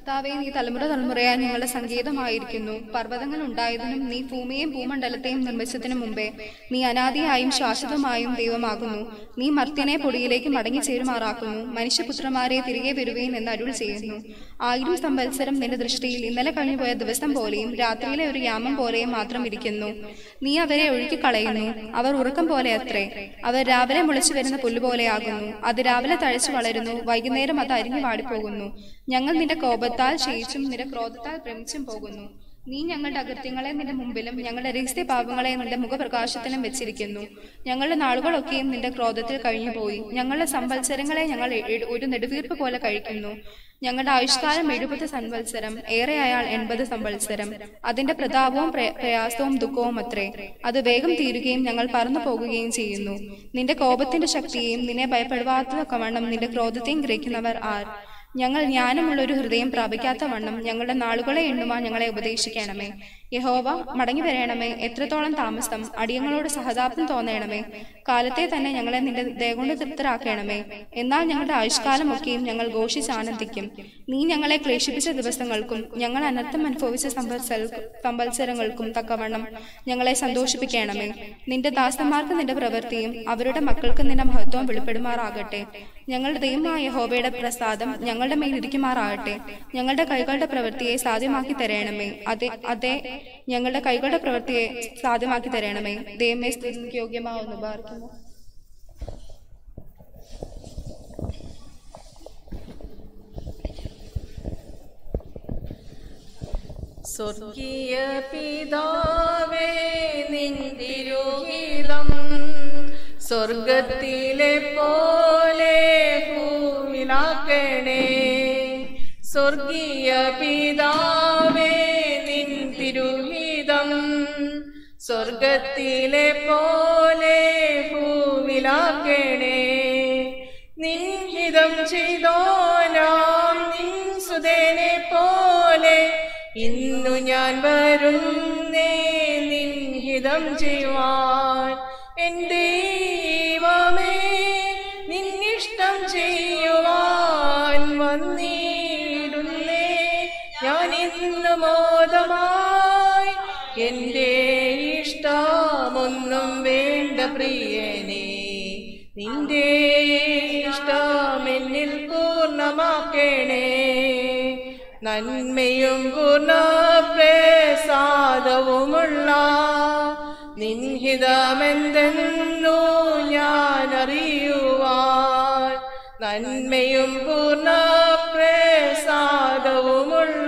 F: കർത്താവെ നീ തലമുറ തലമുറയായി ഞങ്ങളുടെ സംഗീതമായിരിക്കുന്നു പർവ്വതങ്ങൾ ഉണ്ടായതിനും നീ ഭൂമിയെയും ഭൂമണ്ഡലത്തെയും നിർമ്മിച്ചതിനു മുമ്പേ നീ അനാദിയായും ശാശ്വതമായും ദൈവമാകുന്നു നീ മർത്യനെ പൊടിയിലേക്ക് മടങ്ങി ചേരുമാറാക്കുന്നു മനുഷ്യപുത്രന്മാരെ തിരികെ വരുവേൻ എന്ന് അരുൾ ചെയ്യുന്നു ആയിരം സംവത്സരം നിന്റെ ദൃഷ്ടിയിൽ ഇന്നലെ കഴിഞ്ഞുപോയ ദിവസം പോലെയും രാത്രിയിലെ ഒരു യാമം പോലെയും മാത്രം ഇരിക്കുന്നു നീ അവരെ ഒഴുക്കിക്കളയുന്നു അവർ ഉറക്കം പോലെ അത്രേ അവർ രാവിലെ മുളച്ചു വരുന്ന പുല്ലുപോലെയാകുന്നു അത് രാവിലെ തഴച്ചു വളരുന്നു വൈകുന്നേരം അത് അരിഞ്ഞു വാടിപ്പോകുന്നു ഞങ്ങൾ നിന്റെ കോപത്താൽ ക്ഷയിച്ചും നിന്റെ ക്രോധത്താൽ ഭ്രമിച്ചും പോകുന്നു നീ ഞങ്ങളുടെ അകൃത്യങ്ങളെ നിന്റെ മുമ്പിലും ഞങ്ങളുടെ രഹസ്യ പാപങ്ങളെ നിന്റെ മുഖപ്രകാശത്തിലും വെച്ചിരിക്കുന്നു ഞങ്ങളുടെ നാളുകളൊക്കെയും നിന്റെ ക്രോധത്തിൽ കഴിഞ്ഞുപോയി ഞങ്ങളുടെ സംവത്സരങ്ങളെ ഞങ്ങൾ എ- ഒരു നെടുവീർപ്പ് പോലെ കഴിക്കുന്നു ഞങ്ങളുടെ ആയുഷ്കാലം എഴുപത് സംവത്സരം ഏറെ അയാൾ എൺപത് സംവത്സരം അതിന്റെ പ്രതാപവും പ്ര- പ്രയാസവും ദുഃഖവും അത്രേ അത് വേഗം തീരുകയും ഞങ്ങൾ പറന്നു പോകുകയും ചെയ്യുന്നു നിന്റെ കോപത്തിന്റെ ശക്തിയെയും നിന്നെ ഭയപ്പെടുവാത്തവണ്ണം നിന്റെ ക്രോധത്തെയും ഗ്രഹിക്കുന്നവർ ആർ ഞങ്ങൾ ജ്ഞാനമുള്ള ഒരു ഹൃദയം പ്രാപിക്കാത്ത വണ്ണം ഞങ്ങളുടെ നാളുകളെ എണ്ണുവാൻ ഞങ്ങളെ ഉപദേശിക്കണമേ യഹോവ മടങ്ങി വരയണമേ എത്രത്തോളം താമസം അടിയങ്ങളോട് സഹതാപം തോന്നണമേ കാലത്തെ തന്നെ ഞങ്ങളെ നിന്റെ ദയകൊണ്ട് തൃപ്തരാക്കണമേ എന്നാൽ ഞങ്ങളുടെ ആയുഷ്കാലമൊക്കെയും ഞങ്ങൾ ഘോഷിച്ച് ആനന്ദിക്കും നീ ഞങ്ങളെ ക്ലേശിപ്പിച്ച ദിവസങ്ങൾക്കും ഞങ്ങൾ അനർത്ഥം അനുഭവിച്ച സംവത്സര- സംവത്സരങ്ങൾക്കും തക്കവണ്ണം ഞങ്ങളെ സന്തോഷിപ്പിക്കണമേ നിന്റെ ദാസന്മാർക്ക് നിന്റെ പ്രവൃത്തിയും അവരുടെ മക്കൾക്ക് നിന്റെ മഹത്വം വെളിപ്പെടുമാറാകട്ടെ ഞങ്ങളുടെ ദൈവമായ യഹോവയുടെ പ്രസാദം ഞങ്ങളുടെ മേൽ ഇരിക്കുമാറാകട്ടെ ഞങ്ങളുടെ കൈകളുടെ പ്രവൃത്തിയെ സാധ്യമാക്കി തരണമേ അതെ അതെ ഞങ്ങളുടെ കൈകളുടെ പ്രവൃത്തിയെ സാധ്യമാക്കി തരണമേ ദൈവമേ സ്തുതിക്ക് യോഗ്യമാവുന്നു പാർക്കുന്നു
E: സ്വർഗീയ പിതാവേ നിന്തിരുഹിതം സ്വർഗത്തിലെ പോലെ ഭൂമിലാക്കണേ സ്വർഗീയ പിതാവേ നിന്തിരുഹിതം സ്വർഗത്തിലെ പോലെ ഭൂമിലാക്കണേ നിൻഹിതം ചെയ്തോനാം നിൻ സുതനെ പോലെ ഇന്നു ഞാൻ വരുന്നേ നിൻഹിതം ചെയ്യുവാൻ എൻ്റെ ദൈവമേ നിന്നിഷ്ടം ചെയ്യുവാൻ വന്നിടുന്നേ ഞാൻ ഇന്ന് മോദമായി എൻ്റെ ഇഷ്ടമൊന്നും വേണ്ട പ്രിയനേ നിന്റെ ഇഷ്ടം എന്നിൽ പൂർണ്ണമാക്കണേ നന്മയും പൂർണ്ണ പ്രസാദവുമുള്ള നിൻഹിതമെന്തെന്നു ഞാൻ അറിയുവാൻ നന്മയും പൂർണ്ണ പ്രസാദവുമുള്ള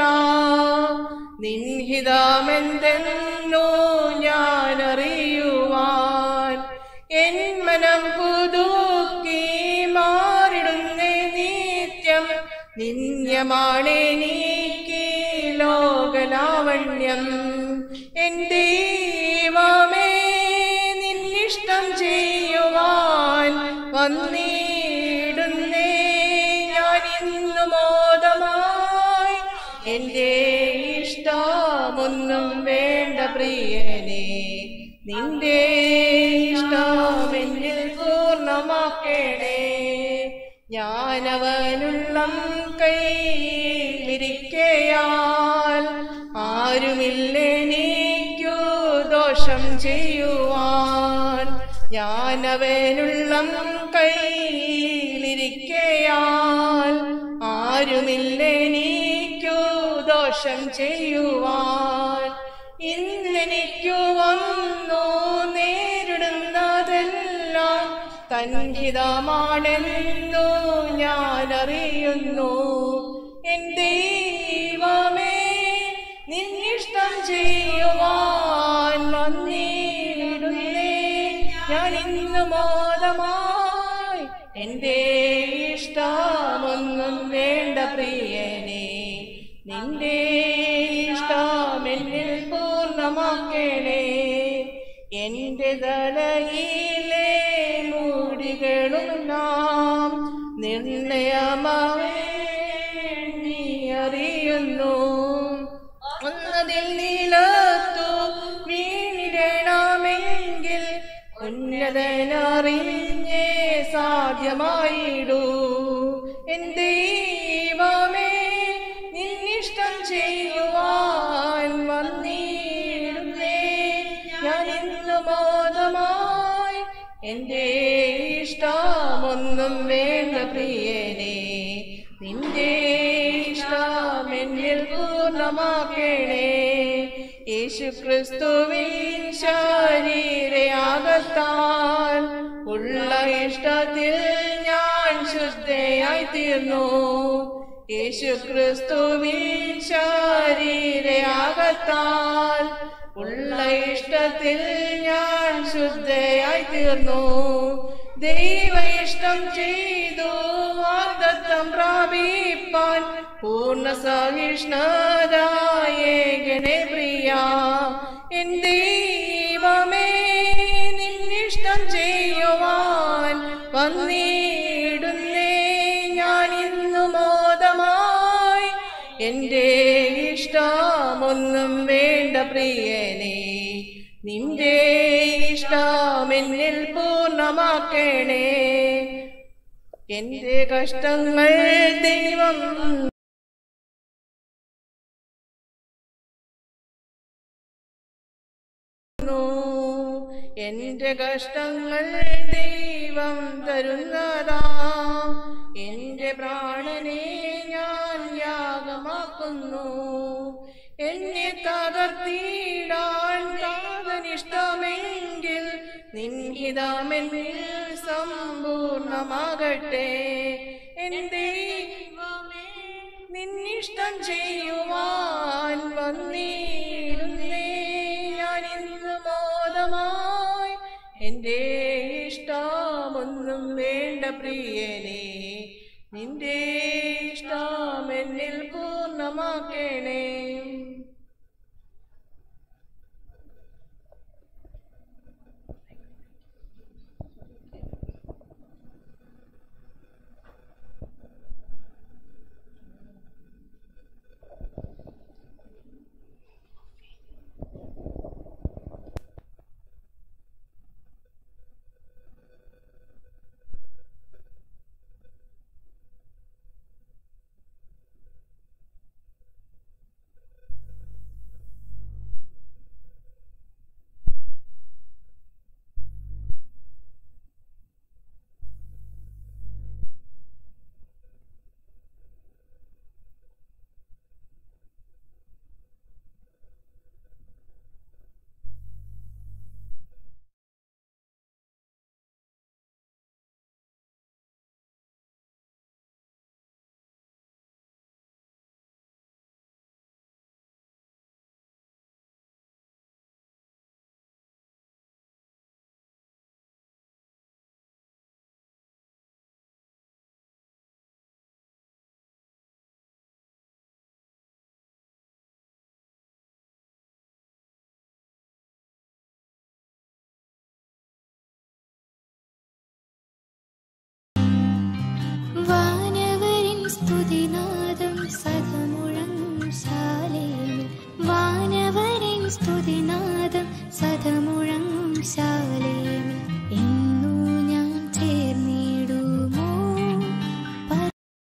E: നിൻഹിതമെന്തെന്നു ഞാൻ അറിയുവാൻ എൻ മനം പുതുക്കി മാറിടുന്നേ നിത്യം നിന്യമാണേ നീക്കി ലോകലാവണ്യം എൻ ദൈവമേ നിന്നിഷ്ടം ചെയ്യുവാൻ വന്നിടുന്നേ ഞാൻ ഇന്നു മോദമായി എൻ്റെ ഇഷ്ടമൊന്നും വേണ്ട പ്രിയനേ നിന്റെ ഇഷ്ടം എന്നിൽ പൂർണ്ണമാക്കണേ ഞാനവനുള്ളം കൈവിരിക്കയാൽ ആരുമില്ലെനിക്കു ദോഷം ചെയ്യുവാൻ ഞാനവനുള്ളം കൈയിലിരിക്കയാൽ ആരുമില്ലെനിക്കു ദോഷം ചെയ്യുവാൻ ഇന്നെനിക്കു വന്നു നേരിടുന്നതെല്ലാം തൻഹിതമാണെന്നു ഞാൻ അറിയുന്നു എൻ ദൈവമേ നിന്നിഷ്ടം ചെയ്യുവാൻ വന്നിടുന്നേ ഞാൻ ഇന്ന് മോദമായി എൻ്റെ ഇഷ്ടമൊന്നും വേണ്ട പ്രിയനേ നിന്റെ ഇഷ്ടം എന്നിൽ പൂർണ്ണമാക്കണേ എന്റെ തലയിലെ മൂടികളും നാം നിർണയമാവേ നീ അറിയുന്നു ഒന്നതിൽ നിലത്തു വീണിടണമെങ്കിൽ ഉന്നതനറിഞ്ഞേ സാധ്യമായിടൂ എൻ ദൈവമേ നിന്നി എന്റെ ഇഷ്ടമൊന്നും വേണ്ട പ്രിയനെ നിന്റെ ഇഷ്ടം എന്നിൽ പൂർണ്ണമാക്കണേ യേശു ക്രിസ്തുവിൻ ശരീരയാകത്താൽ ഉള്ള ഇഷ്ടത്തിൽ ഞാൻ ശുദ്ധയായി തീർന്നു യേശു ക്രിസ്തുവിൻ ശരീരയാകത്താൽ ഉള്ള ഇഷ്ടത്തിൽ ഞാൻ ശുദ്ധയായി തീർന്നു ദൈവ ഇഷ്ടം ചെയ്തു വാഗ്ദത്തം പ്രാപിപ്പാൻ പൂർണ്ണ സഹിഷ്ണുതായ ഗണേ പ്രിയ എൻ ദൈവമേ നിന്നിഷ്ടം ചെയ്യുവാൻ വന്നിടുന്നേ ഞാൻ ഇന്നു മോദമായി എന്റെ ഇഷ്ടമൊന്നും വേണ്ട പ്രിയനെ നിന്റെ ഇഷ്ടം എന്നിൽ പൂർണ്ണമാക്കണേ എന്റെ കഷ്ടങ്ങൾ ദൈവം എന്റെ കഷ്ടങ്ങൾ ദൈവം തരുന്നതാ എന്റെ പ്രാണനെ ഞാൻ യാഗമാക്കുന്നു എന്നെ തകർത്തിടാൻ താതനിഷ്ടമെങ്കിൽ നിൻഹിതമെന്നിൽ സമ്പൂർണമാകട്ടെ എൻ ദൈവമേ നിന്നിഷ്ടം ചെയ്യുവാൻ വന്നിരുന്നേ ഞാൻ ഇന്ന് മോദമായി എന്റെ ഇഷ്ടമൊന്നും വേണ്ട പ്രിയനെ നിന്റെ ഇഷ്ടം എന്നിൽ പൂർണ്ണമാക്കണേ
A: വാനവരിൻ സ്തുതിനാദം സദമുഴങ്ങും ശാലേമിൽ വാനവരിൻ സ്തുതിനാദം സദമുഴങ്ങും ശാലേമിൽ എന്നു ഞാൻ ചേർന്നിടുമോ പ-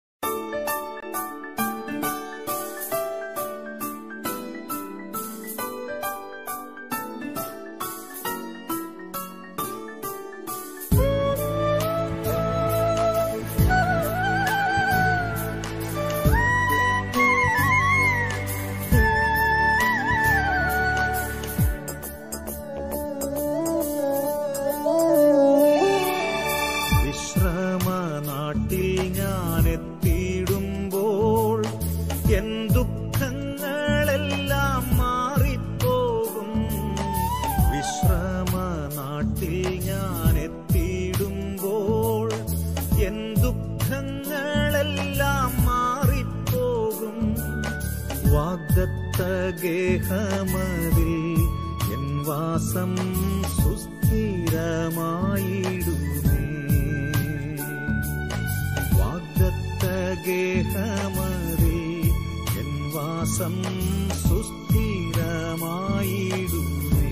I: വിശ്രമ നാട്ടിൽ ഞാൻ എത്തിയിടുമ്പോൾ എൻ ദുഃഖങ്ങളെല്ലാം മാറിപ്പോകും വിശ്രമ നാട്ടിൽ ഞാൻ എത്തിയിടുമ്പോൾ എൻ ദുഃഖങ്ങളെല്ലാം മാറിപ്പോകും വാഗ്ദത്ത ഗേഹമതിൽ എൻ വാസം സുസ്ഥിരമായിടുമേ വാഗ്ദത്ത ഗേഹമതിൽ എൻ വാസം സുസ്ഥിരമായിടുമേ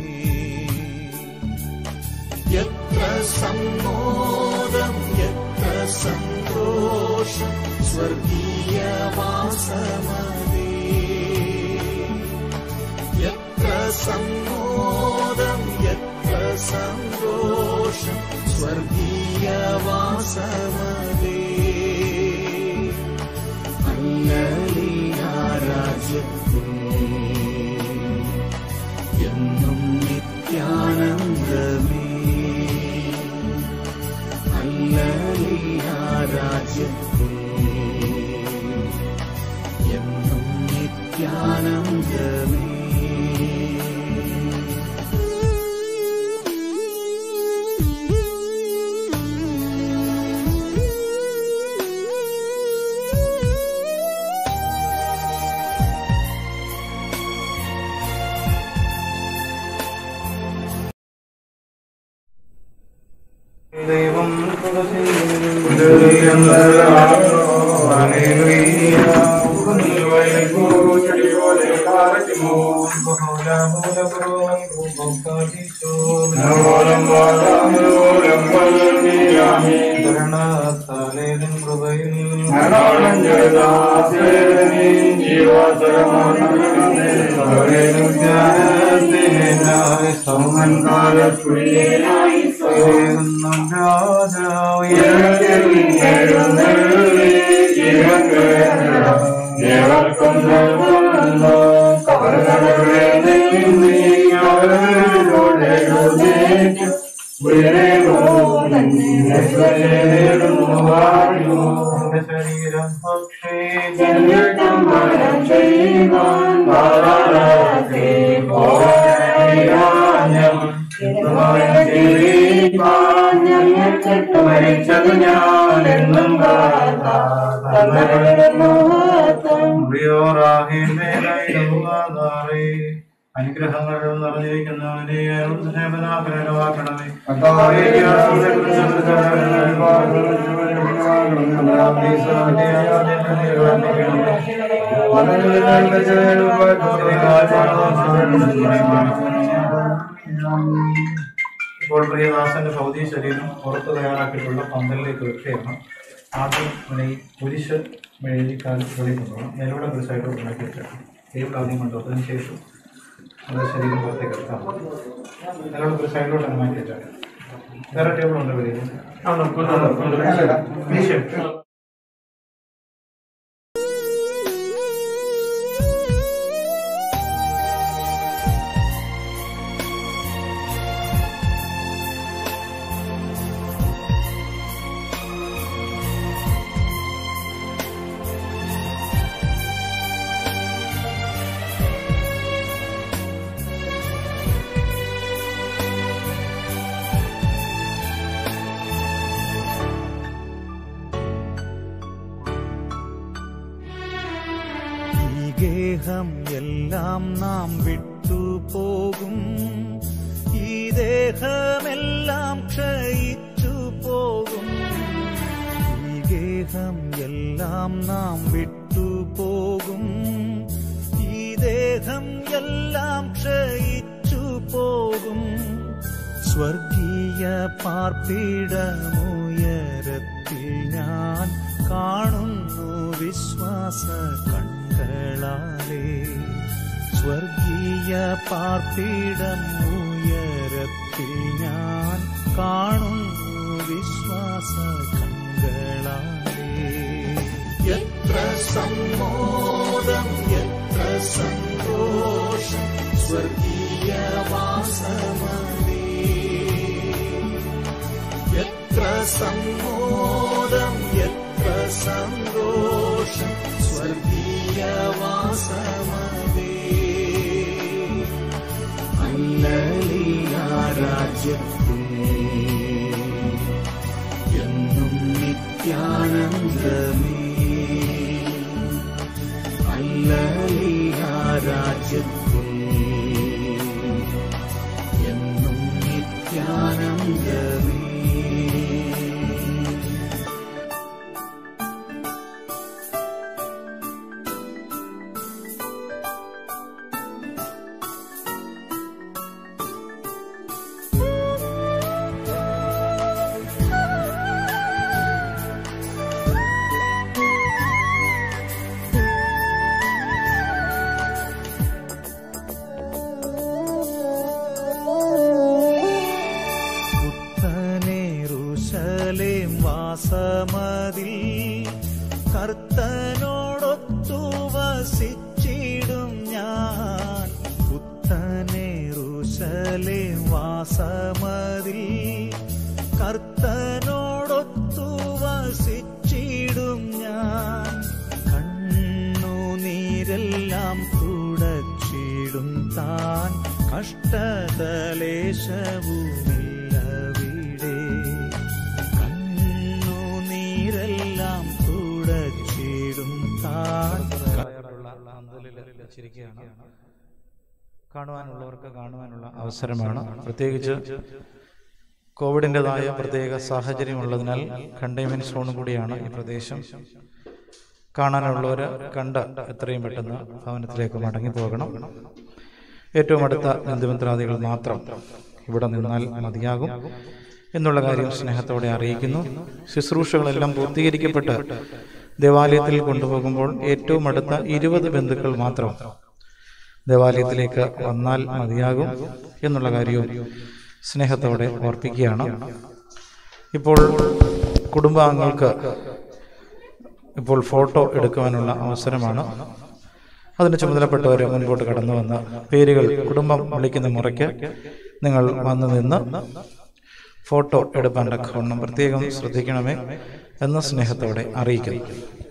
I: എത്ര സമ്മോദം എത്ര സന്തോഷം സ്വർഗീയവാസമതേ എത്ര സമ്മോദം എത്ര സന്തോഷം സന്തോഷം സ്വർഗീയവാസമതേ രാജ്യത്തിൽ എന്നും നിത്യാനന്ദമേ രാജ്യത്തിൽ എന്നും നിത്യാനന്ദമേ
B: ദൈവം സൗമൻ കാലത്തുള്ളിലായി ശരീരം പക്ഷേ മരിച്ചത് ഞാൻ എന്നും അനുഗ്രഹങ്ങൾ നിറഞ്ഞിരിക്കുന്നവനെ സേവനാഗ്രഹമാക്കണമേ ഇപ്പോൾ പ്രിയദാസന്റെ ഭൗതിക ശരീരം പുറത്ത് തയ്യാറാക്കിയിട്ടുള്ള പന്തലിലേക്ക് വെക്കുകയാണ് ആദ്യം ഇവനെ ഈ കുരിശ് മെഴുതിക്കാൽ വെളിയിൽ കൊണ്ടുപോകണം മേലൂടെ കുരിശായിട്ട് ഉണ്ടാക്കി വെച്ചേക്കണം ടേബിൾ ആദ്യം കൊണ്ടുപോകും ശേഷം അത് ശരീരം പുറത്തേക്ക് എടുക്കാം മേലോടെ കുരിശായിലോട്ട് തന്നെ മാറ്റി വെച്ചേക്കാം വേറെ ടേബിൾ ഉണ്ട് വെളിയിൽ മീശ.
I: ഈ ഗേഹം എല്ലാം നാം വിട്ടുപോകും ഈ ദേഹമെല്ലാം ക്ഷയിച്ചു പോകും ഈ ഗേഹം എല്ലാം നാം വിട്ടുപോകും ഈ ദേഹം എല്ലാം ക്ഷയിച്ചു പോകും സ്വർഗീയ പാർപ്പിടമുയരത്തിൽ ഞാൻ കാണുന്നു വിശ്വാസ കണ്ണുകളാലേ സ്വർഗീയ പാർപ്പിടം ഉയരത്തിൽ ഞാൻ കാണുന്നു വിശ്വാസ കണ്ണുകളാലേ എത്ര സമ്മോദം എത്ര സന്തോഷം സ്വർഗീയ വാസമേ എത്ര സമ്മോദം എത്ര സന്തോഷം സ്വർഗീയ വാസമേ രാജ്യത്തിൽ എന്നും നിത്യാനന്ദമേ രാജ്യത്തിൽ എന്നും നിത്യാനന്ദമേ
A: ും
I: കർത്തനേറുശലേ വാസമതിൽ കർത്തനോടൊത്തു വസിച്ചിടും ഞാൻ കണ്ണുനീരെല്ലാം തുടച്ചിടും താൻ കഷ്ടതലേശവുമില്ലവിടെ കണ്ണുനീരെല്ലാം തുടച്ചിടും താൻ
C: വെച്ചിരിക്കുകയാണ് കാണുവാനുള്ളവർക്ക് കാണുവാനുള്ള അവസരമാണ് പ്രത്യേകിച്ച് കോവിഡിൻ്റെതായ പ്രത്യേക സാഹചര്യമുള്ളതിനാൽ കണ്ടെയ്ൻമെന്റ് സോണും കൂടിയാണ് ഈ പ്രദേശം കാണാനുള്ളവർ കണ്ട് എത്രയും പെട്ടെന്ന് ഭവനത്തിലേക്ക് മടങ്ങി പോകണം ഏറ്റവും അടുത്ത ബന്ധുമിത്രാദികൾ മാത്രം ഇവിടെ നിന്നാൽ മതിയാകും എന്നുള്ള കാര്യം സ്നേഹത്തോടെ അറിയിക്കുന്നു ശുശ്രൂഷകളെല്ലാം പൂർത്തീകരിക്കപ്പെട്ട് ദേവാലയത്തിൽ കൊണ്ടുപോകുമ്പോൾ ഏറ്റവും അടുത്ത ഇരുപത് ബന്ധുക്കൾ മാത്രം ദേവാലയത്തിലേക്ക് വന്നാൽ മതിയാകും എന്നുള്ള കാര്യവും സ്നേഹത്തോടെ ഓർപ്പിക്കുകയാണ് ഇപ്പോൾ കുടുംബാംഗങ്ങൾക്ക് ഇപ്പോൾ ഫോട്ടോ എടുക്കുവാനുള്ള അവസരമാണ് അതിന് ചുമതലപ്പെട്ടവർ മുൻപോട്ട് കടന്നു വന്ന് പേരുകൾ കുടുംബം വിളിക്കുന്ന മുറയ്ക്ക് നിങ്ങൾ വന്നു നിന്ന് ഫോട്ടോ എടുപ്പാൻ തക്കവണ്ണം പ്രത്യേകം ശ്രദ്ധിക്കണമേ എന്ന സ്നേഹത്തോടെ അറിയിക്കുന്നു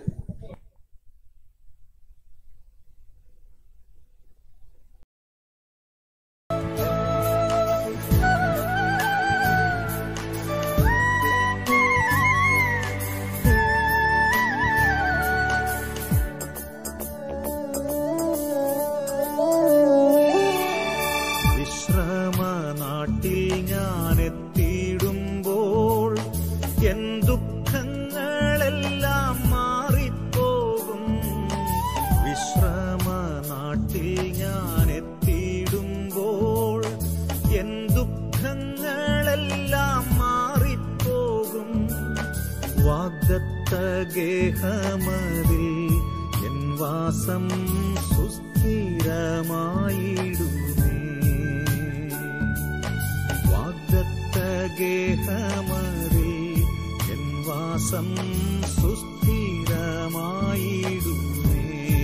I: വിശ്രമ നാട്ടിൽ ഞാൻ എത്തിയിടുമ്പോൾ എൻ ദുഃഖങ്ങളെല്ലാം മാറിപ്പോകും വിശ്രമ നാട്ടിൽ ഞാൻ എത്തിയിടുമ്പോൾ എൻ ദുഃഖങ്ങളെല്ലാം മാറിപ്പോകും വാഗ്ദത്ത ഗേഹമതിൽ എൻ വാസം സുസ്ഥിരമായിടുമേ വാഗ്ദത്ത ഗേഹമതിൽ എൻ വാസം സുസ്ഥിരമായിടുമേ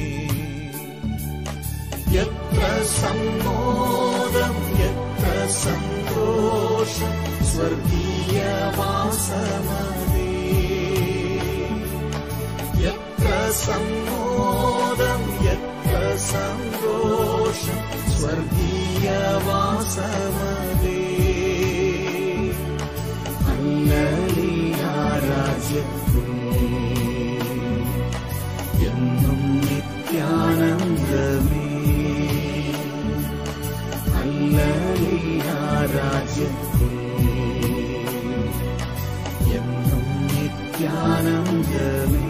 I: എത്ര സമ്മോദം എത്ര സന്തോഷം സ്വർഗീയവാസമതേ എത്ര സമ്മോദം എത്ര സന്തോഷം സ്വർഗീയവാസമതേ അല്ലലിയാരാജ്യത്തിൽ എന്നും നിത്യാനന്ദമേ അല്ലലിയാരാജ്യത്തിൽ എന്നും നിത്യാനന്ദമേ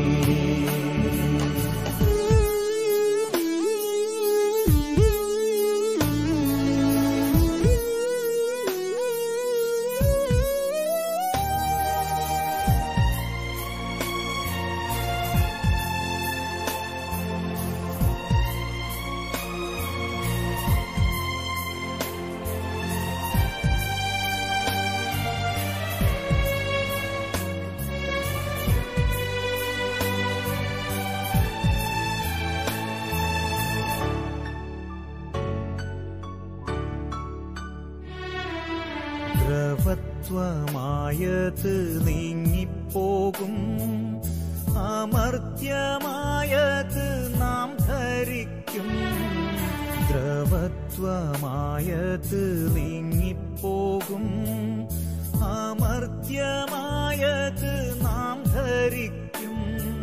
I: ദ്രവത്വമായത് നീങ്ങിപ്പോകും അമർത്യമായത് നാം ധരിക്കും ദ്രവത്വമായത് നീങ്ങിപ്പോകും അമർത്യമായത് നാം ധരിക്കും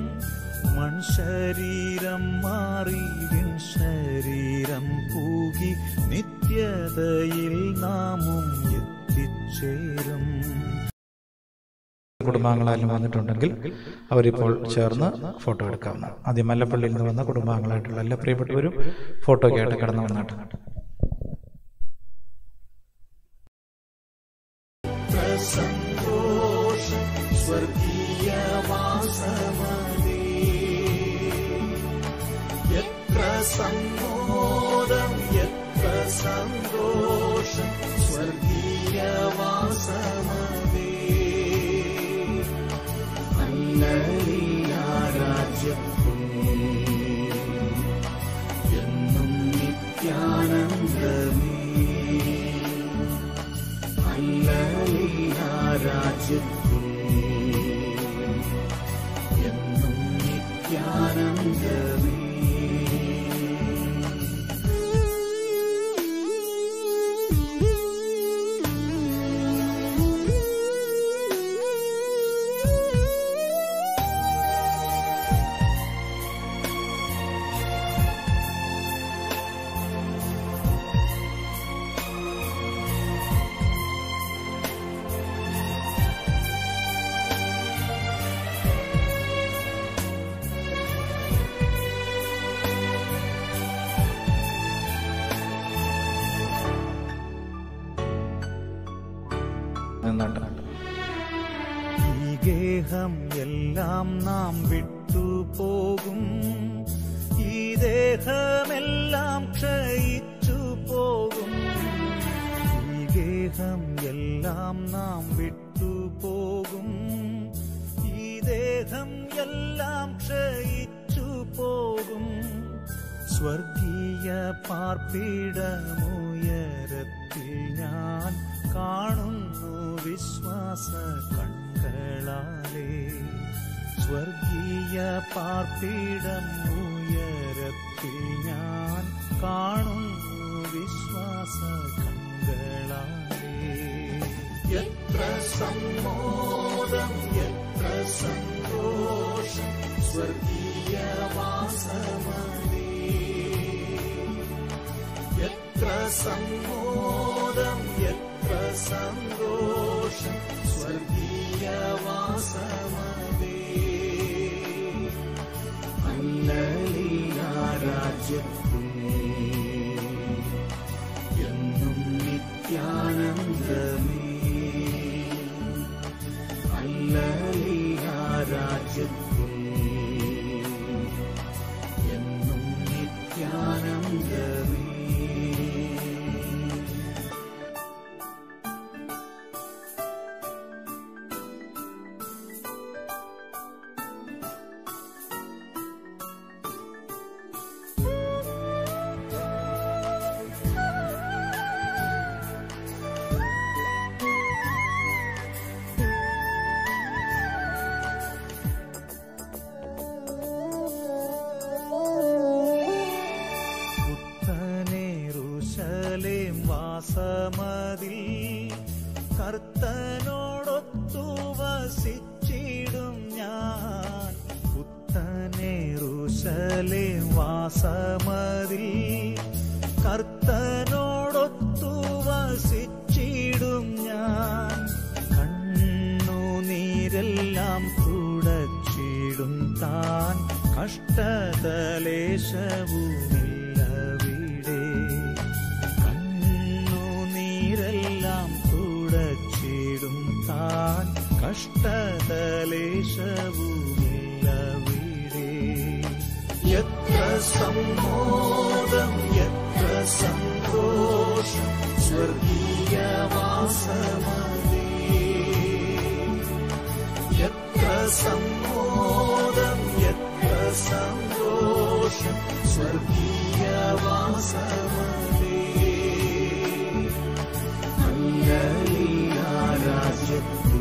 I: മൺശരീരം മാറി വിൺ ശരീരം പൂകി നിത്യതയിൽ നാമും എത്തിച്ചേരും
C: കുടുംബാംഗങ്ങളായാലും വന്നിട്ടുണ്ടെങ്കിൽ അവരിപ്പോൾ ചേർന്ന് ഫോട്ടോ എടുക്കാവുന്ന ആദ്യം മല്ലപ്പള്ളിയിൽ നിന്ന് വന്ന കുടുംബാംഗങ്ങളായിട്ടുള്ള എല്ലാ പ്രിയപ്പെട്ടവരും ഫോട്ടോയ്ക്കായിട്ട് കടന്നു വന്നിട്ട്
I: സന്തോഷം സ്വർഗീയവാസമതേ എത്ര സമ്മോദം എത്ര സന്തോഷം സ്വർഗീയവാസമതേ അല്ലലിയാരാജ്യത്തിൽ എന്നും നിത്യാനന്ദ നിത്യാനന്ദമേ അല്ലലിയ രാജ്യത്തിൽ എന്നും നിത്യാനന്ദമേ
C: എന്നിട്ട്
I: ഈ ഗേഹം എല്ലാം നാം വിട്ടുപോകും ഈ ദേഹമെല്ലാം ക്ഷയിച്ചു പോകും ഈ ഗേഹം എല്ലാം നാം വിട്ടുപോകും ഈ ദേഹം എല്ലാം ക്ഷയിച്ചു പോകും സ്വർഗീയ പാർപ്പിടമുയരത്തിൽ ഞാൻ കാണുന്നു വിശ്വാസ കൺകളാലേ സ്വർഗീയ പാർപ്പിടം ഉയരത്തിൽ ഞാൻ കാണുന്നു വിശ്വാസ കൺകളാലേ എത്ര സമ്മോദം എത്ര സന്തോഷം സ്വർഗീയ വാസമേ എത്ര സമ്മോദം എത്ര സന്തോഷം സ്വർഗീയ വാസമതേ അല്ലലിയ രാജ്യത്തിൽ എന്നും നിത്യാനന്ദമേ അല്ലലിയ രാജ്യത്തിൽ എന്നും നിത്യാനന്ദമേ പുത്തനേറുശലേം വാസമതിൽ കർത്തനോടൊത്തു വസിച്ചിടും ഞാൻ പുത്തനേറുശലേം വാസമതിൽ കർത്തനോടൊത്തു വസിച്ചിടും ഞാൻ കണ്ണുനീരെല്ലാം തുടച്ചിടും താൻ കഷ്ടതലേശവുമില്ലവിടെ കണ്ണുനീരെല്ലാം തുടച്ചിടും താൻ കഷ്ടതലേശവുമില്ലവിടെ എത്ര സമ്മോദം എത്ര സന്തോഷം സ്വർഗീയ വാസമതേ എത്ര സമ്മോദം എത്ര സന്തോഷം സ്വർഗീയ വാസമതേ അല്ലലിയ രാജ്യത്തിൽ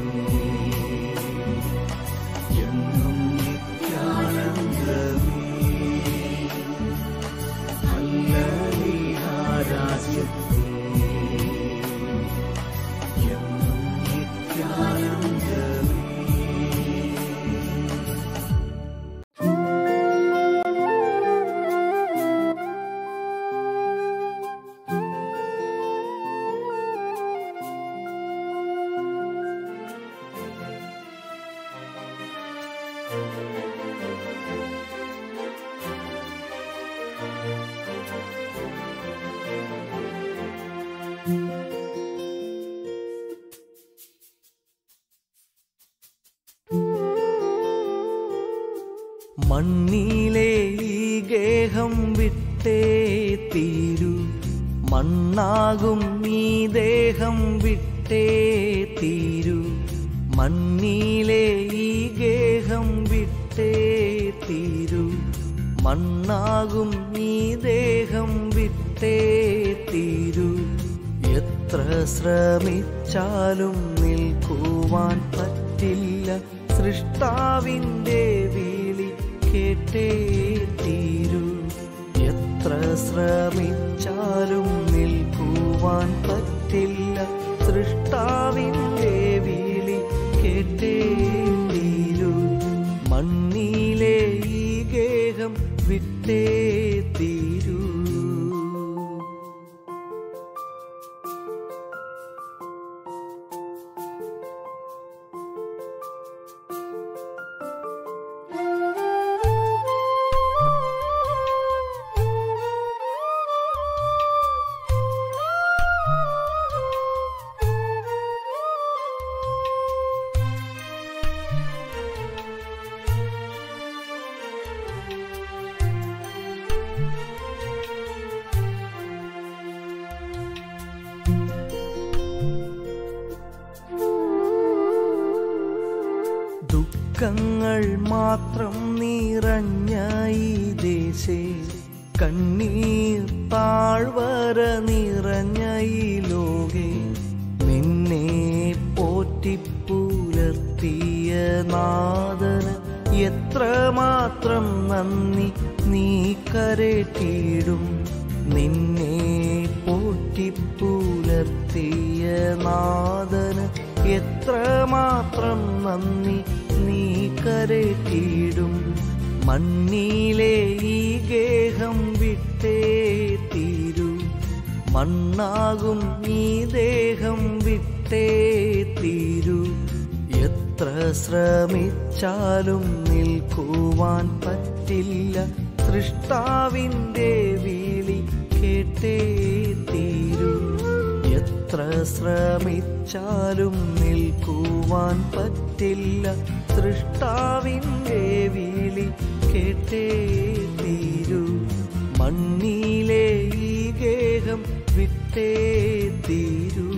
I: എന്നും നിത്യാനന്ദമേ അല്ലലിയ രാജ്യത്തിൽ എന്നും നിത്യാനന്ദമേ
J: മണ്ണിലെ ഈ ഗേഹം വിട്ടേ തീരൂ മണ്ണാകും ഈ ദേഹം വിട്ടേ തീരൂ മണ്ണിലെ ഈ ഗേഹം വിട്ടേ തീരൂ മണ്ണാകും ഈ ദേഹം വിട്ടേ തീരൂ എത്ര ശ്രമിച്ചാലും നിൽക്കുവാൻ പറ്റില്ല സൃഷ്ടാവിൻ്റെ വിളി കേട്ടേ തീരൂ എത്ര ശ്രമിച്ചാലും നിൽക്കുവാൻ പറ്റില്ല സൃഷ്ടാവിൻ്റെ വിളി കേട്ടേ തീരൂ മണ്ണിലെ ഈ ഗേഹം വിട്ടേ തീരൂ ദുഃഖങ്ങൾ മാത്രം നിറഞ്ഞ ഈ ദേശേ കണ്ണീർ താഴ്വര നിറഞ്ഞ ഈ ലോകെ നിന്നെ പോറ്റിപ്പുലർത്തിയ നാദന് എത്രമാത്രം നന്ദി നീ കരട്ടിയിടും നിന്നെ പോറ്റിപ്പുലർത്തിയ നാദന് എത്രമാത്രം നന്ദി നീ കരട്ടിയിടും മണ്ണിലെ ഈ ഗേഹം വിട്ടേ തീരൂ മണ്ണാകും ഈ ദേഹം വിട്ടേ തീരൂ എത്ര ശ്രമിച്ചാലും നിൽക്കുവാൻ പറ്റില്ല സൃഷ്ടാവിൻ്റെ വിളി കേട്ടേ തീരൂ എത്ര ശ്രമിച്ചാലും നിൽക്കുവാൻ പറ്റില്ല സൃഷ്ടാവിൻ്റെ വിളി കേട്ടേ തീരൂ മണ്ണിലെ ഈ ഗേഹം വിട്ടേ തീരൂ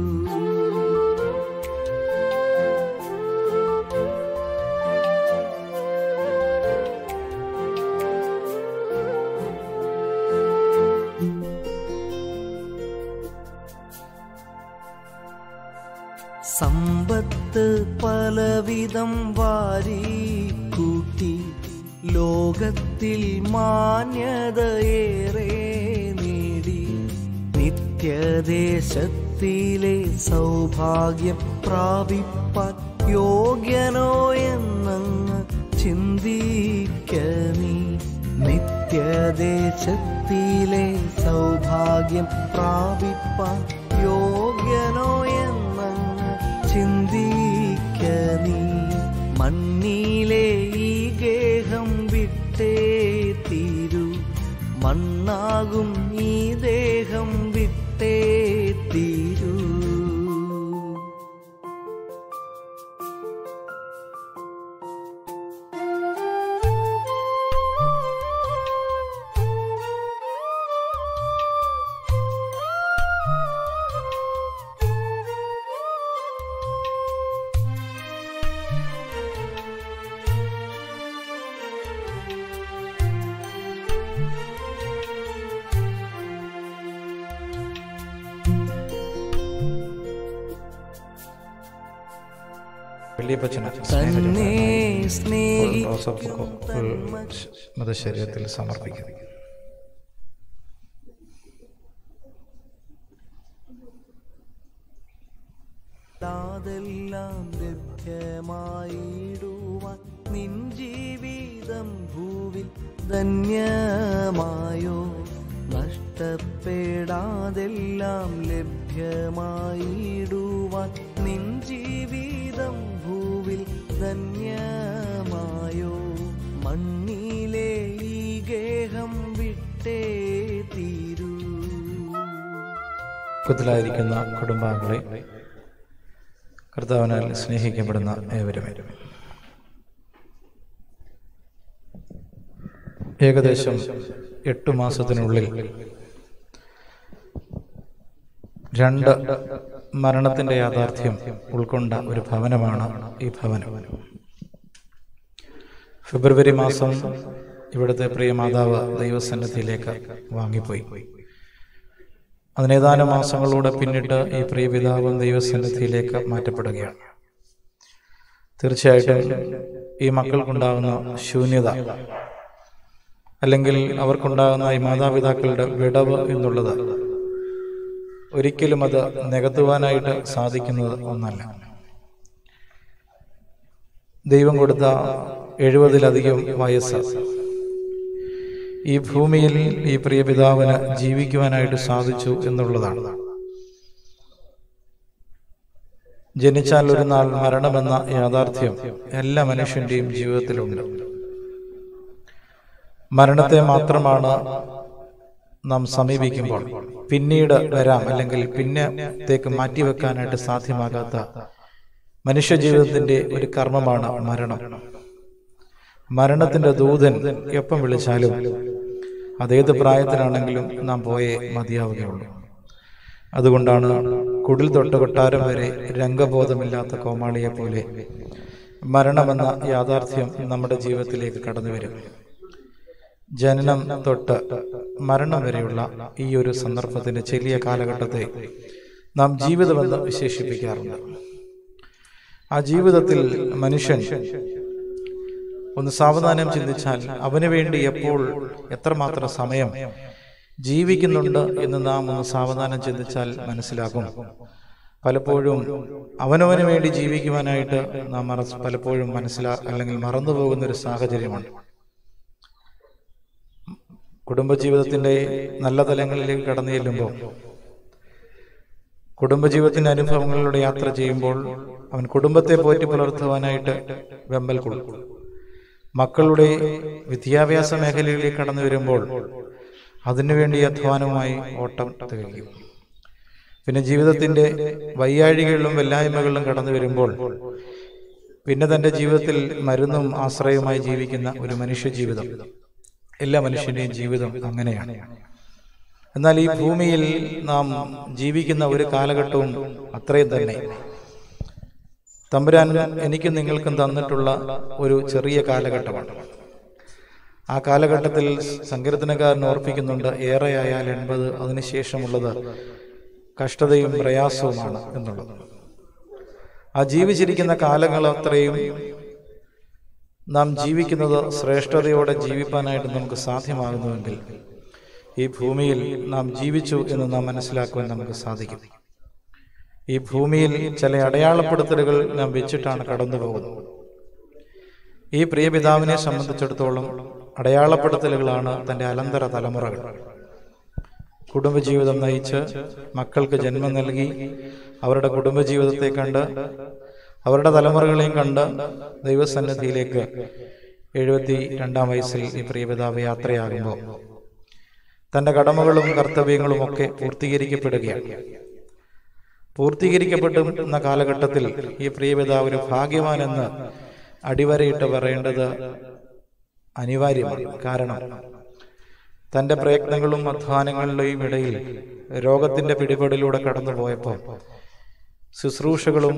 J: സമ്പത്ത് പലവിധം വാരി കൂട്ടി ലോകത്തിൽ മാന്യതയേറെ നേടി നിത്യദേശത്തിലെ സൗഭാഗ്യം പ്രാപിപ്പാൻ യോഗ്യനോ എന്നങ്ങ് ചിന്തിക്ക നീ നിത്യദേശത്തിലെ സൗഭാഗ്യം പ്രാപിപ്പാൻ യോഗ്യനോ എന്നങ്ങ് ചിന്തിക്ക നീ മണ്ണിലെ ഈ ഗേഹം വിട്ടേ തീരൂ മണ്ണാകും ഈ ദേഹം വിട്ടേ തീരൂ
C: വലിയപ്പച്ചന്
J: തന്നെ
C: റോസപ്പൂക്കോ മതശരീരത്തിൽ സമർപ്പിക്കും
J: അതെല്ലാം ലഭ്യമായിടുവാൻ നിൻ ജീവിതം ഭൂവിൽ ധന്യമായോ നഷ്ടപ്പെടാതെല്ലാം ലഭ്യമായിടുവാൻ നിൻ ജീവിതം ഭൂവിൽ ധന്യമായോ മണ്ണിലെ ഈ ഗേഹം വിട്ടേ തീരൂ
C: ദുഃഖത്തിലായിരിക്കുന്ന കുടുംബാംഗങ്ങളെ കർത്താവിനാൽ സ്നേഹിക്കപ്പെടുന്ന ഏവരും ഏകദേശം എട്ട് മാസത്തിനുള്ളിൽ രണ്ട് മരണത്തിന്റെ യാഥാർത്ഥ്യം ഉൾക്കൊണ്ട ഒരു ഭവനമാണ് ഈ ഭവനം ഫെബ്രുവരി മാസം ഇവിടുത്തെ പ്രിയ മാതാവ് ദൈവസന്നിധിയിലേക്ക് വാങ്ങിപ്പോയി അതിനേതാനും മാസങ്ങളൂടെ പിന്നിട്ട് ഈ പ്രിയ പിതാവ് ദൈവസന്നിധിയിലേക്ക് മാറ്റപ്പെടുകയാണ് തീർച്ചയായിട്ടും ഈ മക്കൾക്കുണ്ടാകുന്ന ശൂന്യത അല്ലെങ്കിൽ അവർക്കുണ്ടാകുന്ന ഈ മാതാപിതാക്കളുടെ വിടവ് എന്നുള്ളത് ഒരിക്കലും അത് നികത്തുവാനായിട്ട് സാധിക്കുന്നത് ഒന്നല്ല ദൈവം കൊടുത്ത എഴുപതിലധികം വയസ്സ് ഈ ഭൂമിയിൽ ഈ പ്രിയ പിതാവിന് ജീവിക്കുവാനായിട്ട് സാധിച്ചു എന്നുള്ളതാണ് ജനിച്ചാൽ ഒരു നാൾ മരണമെന്ന യാഥാർത്ഥ്യം എല്ലാ മനുഷ്യന്റെയും ജീവിതത്തിലുണ്ട് മരണത്തെ മാത്രമാണ് നാം സമീപിക്കുമ്പോൾ പിന്നീട് വരാം അല്ലെങ്കിൽ പിന്നത്തേക്ക് മാറ്റിവെക്കാനായിട്ട് സാധ്യമാകാത്ത മനുഷ്യ ജീവിതത്തിന്റെ ഒരു കർമ്മമാണ് മരണം മരണത്തിന്റെ ദൂതൻ എപ്പം വിളിച്ചാലും അതേത് പ്രായത്തിലാണെങ്കിലും നാം പോയേ മതിയാവുകയുള്ളൂ അതുകൊണ്ടാണ് കുടിൽ തൊട്ട് കൊട്ടാരം വരെ രംഗബോധമില്ലാത്ത കോമാളിയെ പോലെ മരണമെന്ന യാഥാർത്ഥ്യം നമ്മുടെ ജീവിതത്തിലേക്ക് കടന്നു വരും ജനനം തൊട്ട് മരണം വരെയുള്ള ഈ ഒരു സന്ദർഭത്തിന്റെ ചെറിയ കാലഘട്ടത്തെ നാം ജീവിതമെന്ന് വിശേഷിപ്പിക്കാറുണ്ട് ആ ജീവിതത്തിൽ മനുഷ്യൻ ഒന്ന് സാവധാനം ചിന്തിച്ചാൽ അവന് വേണ്ടി എപ്പോൾ എത്രമാത്രം സമയം ജീവിക്കുന്നുണ്ട് എന്ന് നാം ഒന്ന് സാവധാനം ചിന്തിച്ചാൽ മനസ്സിലാകും പലപ്പോഴും അവനവന് വേണ്ടി ജീവിക്കുവാനായിട്ട് നാം മറ പലപ്പോഴും മനസ്സിലാ അല്ലെങ്കിൽ മറന്നു പോകുന്ന ഒരു സാഹചര്യമാണ് കുടുംബജീവിതത്തിന്റെ നല്ല തലങ്ങളിലേക്ക് കടന്നു ചെല്ലുമ്പോൾ കുടുംബജീവിതത്തിന്റെ അനുഭവങ്ങളിലൂടെ യാത്ര ചെയ്യുമ്പോൾ അവൻ കുടുംബത്തെ പോറ്റി പുലർത്തുവാനായിട്ട് വെമ്പൽ കൊടുക്കും മക്കളുടെ വിദ്യാഭ്യാസ മേഖലയിലേക്ക് കടന്നു വരുമ്പോൾ അതിനുവേണ്ടി അധ്വാനവുമായി ഓട്ടം തികയ്ക്കും പിന്നെ ജീവിതത്തിന്റെ വൈയാഴികളിലും വെല്ലായ്മകളിലും കടന്നു വരുമ്പോൾ പിന്നെ തന്റെ ജീവിതത്തിൽ മരുന്നും ആശ്രയവുമായി ജീവിക്കുന്ന ഒരു മനുഷ്യ ജീവിതം എല്ലാ മനുഷ്യന്റെയും ജീവിതം അങ്ങനെയാണ് എന്നാൽ ഈ ഭൂമിയിൽ നാം ജീവിക്കുന്ന ഒരു കാലഘട്ടവും അത്രയും തന്നെ തമ്പുരാൻ എനിക്കും നിങ്ങൾക്കും തന്നിട്ടുള്ള ഒരു ചെറിയ കാലഘട്ടമാണ് ആ കാലഘട്ടത്തിൽ സങ്കീർത്തനക്കാരൻ ഓർപ്പിക്കുന്നുണ്ട് ഏറെയായാൽ എൺപത് അതിനുശേഷമുള്ളത് കഷ്ടതയും പ്രയാസവുമാണ് എന്നുള്ളത് ആ ജീവിച്ചിരിക്കുന്ന കാലങ്ങൾ അത്രയും നാം ജീവിക്കുന്നത് ശ്രേഷ്ഠതയോടെ ജീവിപ്പാനായിട്ട് നമുക്ക് സാധ്യമാകുന്നുവെങ്കിൽ ഈ ഭൂമിയിൽ നാം ജീവിച്ചു എന്ന് നാം മനസ്സിലാക്കുവാൻ നമുക്ക് സാധിക്കും ഈ ഭൂമിയിൽ ചില അടയാളപ്പെടുത്തലുകൾ നാം വെച്ചിട്ടാണ് കടന്നു പോകുന്നത് ഈ പ്രിയ പിതാവിനെ സംബന്ധിച്ചിടത്തോളം അടയാളപ്പെടുത്തലുകളാണ് തന്റെ അനന്തര തലമുറകൾ കുടുംബജീവിതം നയിച്ച് മക്കൾക്ക് ജന്മം നൽകി അവരുടെ കുടുംബജീവിതത്തെ കണ്ട് അവരുടെ തലമുറകളെയും കണ്ട് ദൈവസന്നിധിയിലേക്ക് എഴുപത്തി രണ്ടാം വയസ്സിൽ ഈ പ്രിയപിതാവ് യാത്രയാകുമ്പോൾ തന്റെ കടമകളും കർത്തവ്യങ്ങളും ഒക്കെ പൂർത്തീകരിക്കപ്പെടുകയാണ് പൂർത്തീകരിക്കപ്പെടുന്ന കാലഘട്ടത്തിൽ ഈ പ്രിയപിതാവ് ഒരു ഭാഗ്യവാനെന്ന് അടിവരയിട്ട് പറയേണ്ടത് അനിവാര്യമാണ് കാരണം തന്റെ പ്രയത്നങ്ങളും അധ്വാനങ്ങളുടെയും ഇടയിൽ രോഗത്തിന്റെ പിടിപെടലിലൂടെ കടന്നുപോയപ്പോൾ ശുശ്രൂഷകളും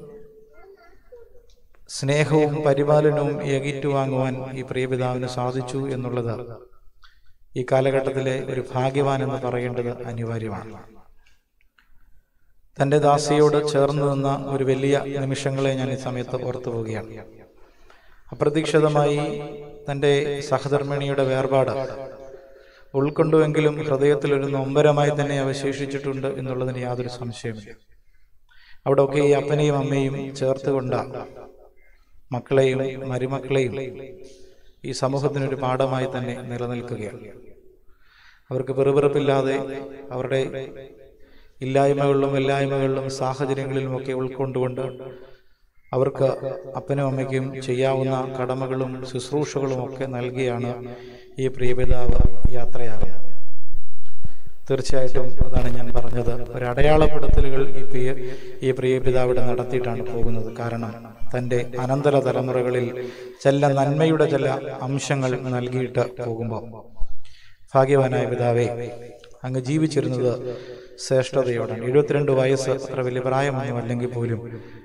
C: സ്നേഹവും പരിപാലനവും ഏകിറ്റുവാങ്ങുവാൻ ഈ പ്രിയപിതാവിന് സാധിച്ചു എന്നുള്ളത് ഈ കാലഘട്ടത്തിലെ ഒരു ഭാഗ്യവാൻ എന്ന് പറയേണ്ടത് അനിവാര്യമാണ് തന്റെ ദാസിയോട് ചേർന്ന് നിന്ന ഒരു വലിയ നിമിഷങ്ങളെ ഞാൻ ഈ സമയത്ത് ഓർത്തു പോവുകയാണ് അപ്രതീക്ഷിതമായി തന്റെ സഹധർമ്മിണിയുടെ വേർപാട് ഉൾക്കൊണ്ടുവെങ്കിലും ഹൃദയത്തിൽ ഒരു നൊമ്പരമായി തന്നെ അവശേഷിച്ചിട്ടുണ്ട് എന്നുള്ളതിന് യാതൊരു സംശയമില്ല അവിടെ ഒക്കെ ഈ അപ്പനെയും അമ്മയും ചേർത്തുകൊണ്ട മക്കളെയും മരുമക്കളെയും ഈ സമൂഹത്തിനൊരു പാഠമായി തന്നെ നിലനിൽക്കുകയാണ് അവർക്ക് പെറുപിറപ്പില്ലാതെ അവരുടെ ഇല്ലായ്മകളിലും ഇല്ലായ്മകളിലും സാഹചര്യങ്ങളിലും ഒക്കെ ഉൾക്കൊണ്ടുകൊണ്ട് അവർക്ക് അപ്പനും അമ്മയ്ക്കും ചെയ്യാവുന്ന കടമകളും ശുശ്രൂഷകളും ഒക്കെ നൽകിയാണ് ഈ പ്രിയപിതാവ് യാത്രയാകുന്നത് തീർച്ചയായിട്ടും അതാണ് ഞാൻ പറഞ്ഞത് ഒരു അടയാളപ്പെടുത്തലുകൾ ഈ പ്രിയ ഈ പ്രിയപിതാവിടെ നടത്തിയിട്ടാണ് പോകുന്നത് കാരണം തന്റെ അനന്തര തലമുറകളിൽ ചില നന്മയുടെ ചില അംശങ്ങൾ നൽകിയിട്ട് പോകുമ്പോൾ ഭാഗ്യവാനായ പിതാവേ അങ്ങ് ജീവിച്ചിരുന്നത് ശ്രേഷ്ഠതയോടാണ് എഴുപത്തിരണ്ട് വയസ്സ് അത്ര വലിയ പ്രായമൊന്നും അല്ലെങ്കിൽ പോലും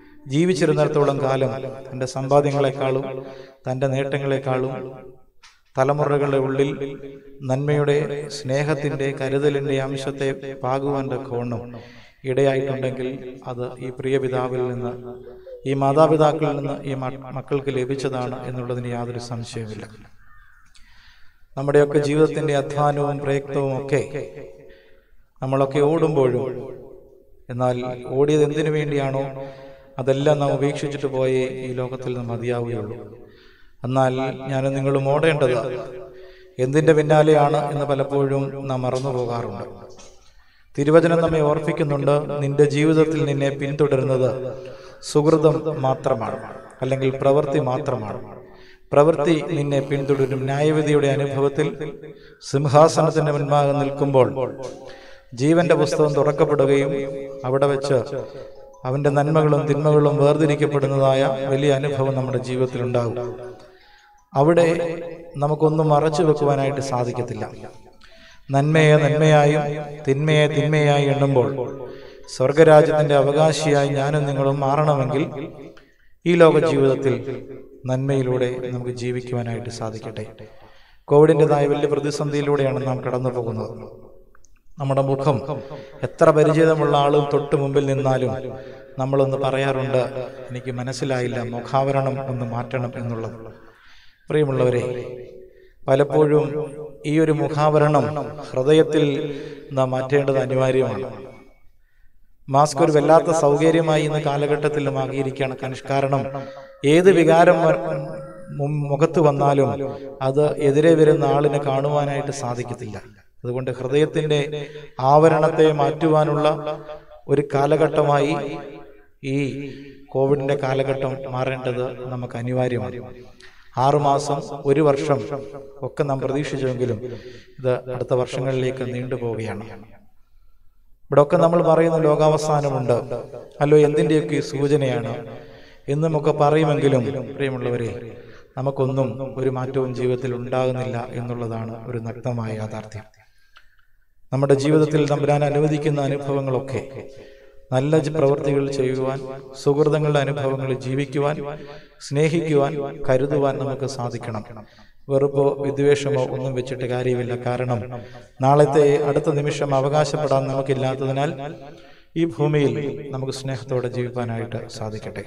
C: ജീവിച്ചിരുന്നിടത്തോളം കാലം തന്റെ സമ്പാദ്യങ്ങളെക്കാളും തന്റെ നേട്ടങ്ങളെക്കാളും തലമുറകളുടെ ഉള്ളിൽ നന്മയുടെ സ്നേഹത്തിന്റെ കരുതലിന്റെ അംശത്തെ പാകുവാൻ്റെ കോണം ഇടയായിട്ടുണ്ടെങ്കിൽ അത് ഈ പ്രിയ പിതാവിൽ നിന്ന് ഈ മാതാപിതാക്കളിൽ നിന്ന് ഈ മ- മക്കൾക്ക് ലഭിച്ചതാണ് എന്നുള്ളതിന് യാതൊരു സംശയവുമില്ല നമ്മുടെയൊക്കെ ജീവിതത്തിന്റെ അധ്വാനവും പ്രയത്നവും ഒക്കെ നമ്മളൊക്കെ ഓടുമ്പോഴും എന്നാൽ ഓടിയത് എന്തിനു വേണ്ടിയാണോ അതെല്ലാം നാം ഉപേക്ഷിച്ചിട്ട് പോയേ ഈ ലോകത്തിൽ നിന്ന് മതിയാവുകയുള്ളൂ എന്നാൽ ഞാനും നിങ്ങളും ഓടേണ്ടത് എന്തിന്റെ പിന്നാലെയാണ് എന്ന് പലപ്പോഴും നാം മറന്നു പോകാറുണ്ട് തിരുവചനം നമ്മെ ഓർപ്പിക്കുന്നുണ്ട് നിന്റെ ജീവിതത്തിൽ നിന്നെ പിന്തുടരുന്നത് സുഹൃതം മാത്രമാണ് അല്ലെങ്കിൽ പ്രവൃത്തി മാത്രമാണ് പ്രവൃത്തി നിന്നെ പിന്തുടരും ന്യായവിധിയുടെ അനുഭവത്തിൽ സിംഹാസനത്തിന്റെ മുൻപാകെ നിൽക്കുമ്പോൾ ജീവന്റെ പുസ്തകം തുറക്കപ്പെടുകയും അവിടെ വെച്ച് അവന്റെ നന്മകളും തിന്മകളും വേർതിരിക്കപ്പെടുന്നതായ വലിയ അനുഭവം നമ്മുടെ ജീവിതത്തിൽ ഉണ്ടാകും അവിടെ നമുക്കൊന്നും മറച്ചു വെക്കുവാനായിട്ട് സാധിക്കത്തില്ല നന്മയെ നന്മയായും തിന്മയെ തിന്മയായി എണ്ണുമ്പോൾ സ്വർഗരാജ്യത്തിന്റെ അവകാശിയായി ഞാനും നിങ്ങളും മാറണമെങ്കിൽ ഈ ലോക ജീവിതത്തിൽ നന്മയിലൂടെ നമുക്ക് ജീവിക്കുവാനായിട്ട് സാധിക്കട്ടെ കോവിഡിൻ്റെതായ വലിയ പ്രതിസന്ധിയിലൂടെയാണ് നാം കടന്നു പോകുന്നത് നമ്മുടെ മുഖം എത്ര പരിചിതമുള്ള ആളും തൊട്ട് മുമ്പിൽ നിന്നാലും നമ്മളൊന്ന് പറയാറുണ്ട് എനിക്ക് മനസ്സിലായില്ല മുഖാവരണം ഒന്ന് മാറ്റണം എന്നുള്ളത് പ്രിയമുള്ളവരെ പലപ്പോഴും ഈ ഒരു മുഖാവരണം ഹൃദയത്തിൽ നാം മാറ്റേണ്ടത് അനിവാര്യമാണ് മാസ്ക് ഒരു വല്ലാത്ത സൗകര്യമായി ഇന്ന് കാലഘട്ടത്തിൽ ആകിയിരിക്കുകയാണ് കനുഷ് കാരണം ഏത് വികാരം വ- മു- മുഖത്ത് വന്നാലും അത് എതിരെ വരുന്ന ആളിനെ കാണുവാനായിട്ട് സാധിക്കത്തില്ല അതുകൊണ്ട് ഹൃദയത്തിന്റെ ആവരണത്തെ മാറ്റുവാനുള്ള ഒരു കാലഘട്ടമായി ഈ കോവിഡിന്റെ കാലഘട്ടം മാറേണ്ടത് നമുക്ക് അനിവാര്യമാണ് ആറുമാസം ഒരു വർഷം ഒക്കെ നാം പ്രതീക്ഷിച്ചെങ്കിലും ഇത് അടുത്ത വർഷങ്ങളിലേക്ക് നീണ്ടുപോവുകയാണ് ഇവിടെ ഒക്കെ നമ്മൾ പറയുന്ന ലോകാവസാനമുണ്ട് അല്ലോ എന്തിൻ്റെയൊക്കെ സൂചനയാണ് എന്ന് നമുക്ക് പറയുമെങ്കിലും പ്രിയമുള്ളവരെ നമുക്കൊന്നും ഒരു മാറ്റവും ജീവിതത്തിൽ ഉണ്ടാകുന്നില്ല എന്നുള്ളതാണ് ഒരു നഗ്നമായ യാഥാർത്ഥ്യം നമ്മുടെ ജീവിതത്തിൽ തമ്പുരാൻ അനുവദിക്കുന്ന അനുഭവങ്ങളൊക്കെ നല്ല ജ- പ്രവൃത്തികൾ ചെയ്യുവാൻ സുഹൃതങ്ങളുടെ അനുഭവങ്ങളിൽ ജീവിക്കുവാൻ സ്നേഹിക്കുവാൻ കരുതുവാൻ നമുക്ക് സാധിക്കണം വെറുപ്പോ വിദ്വേഷമോ ഒന്നും വെച്ചിട്ട് കാര്യമില്ല കാരണം നാളത്തെ അടുത്ത നിമിഷം അവകാശപ്പെടാൻ നമുക്കില്ലാത്തതിനാൽ ഈ ഭൂമിയിൽ നമുക്ക് സ്നേഹത്തോടെ ജീവിക്കാനായിട്ട് സാധിക്കട്ടെ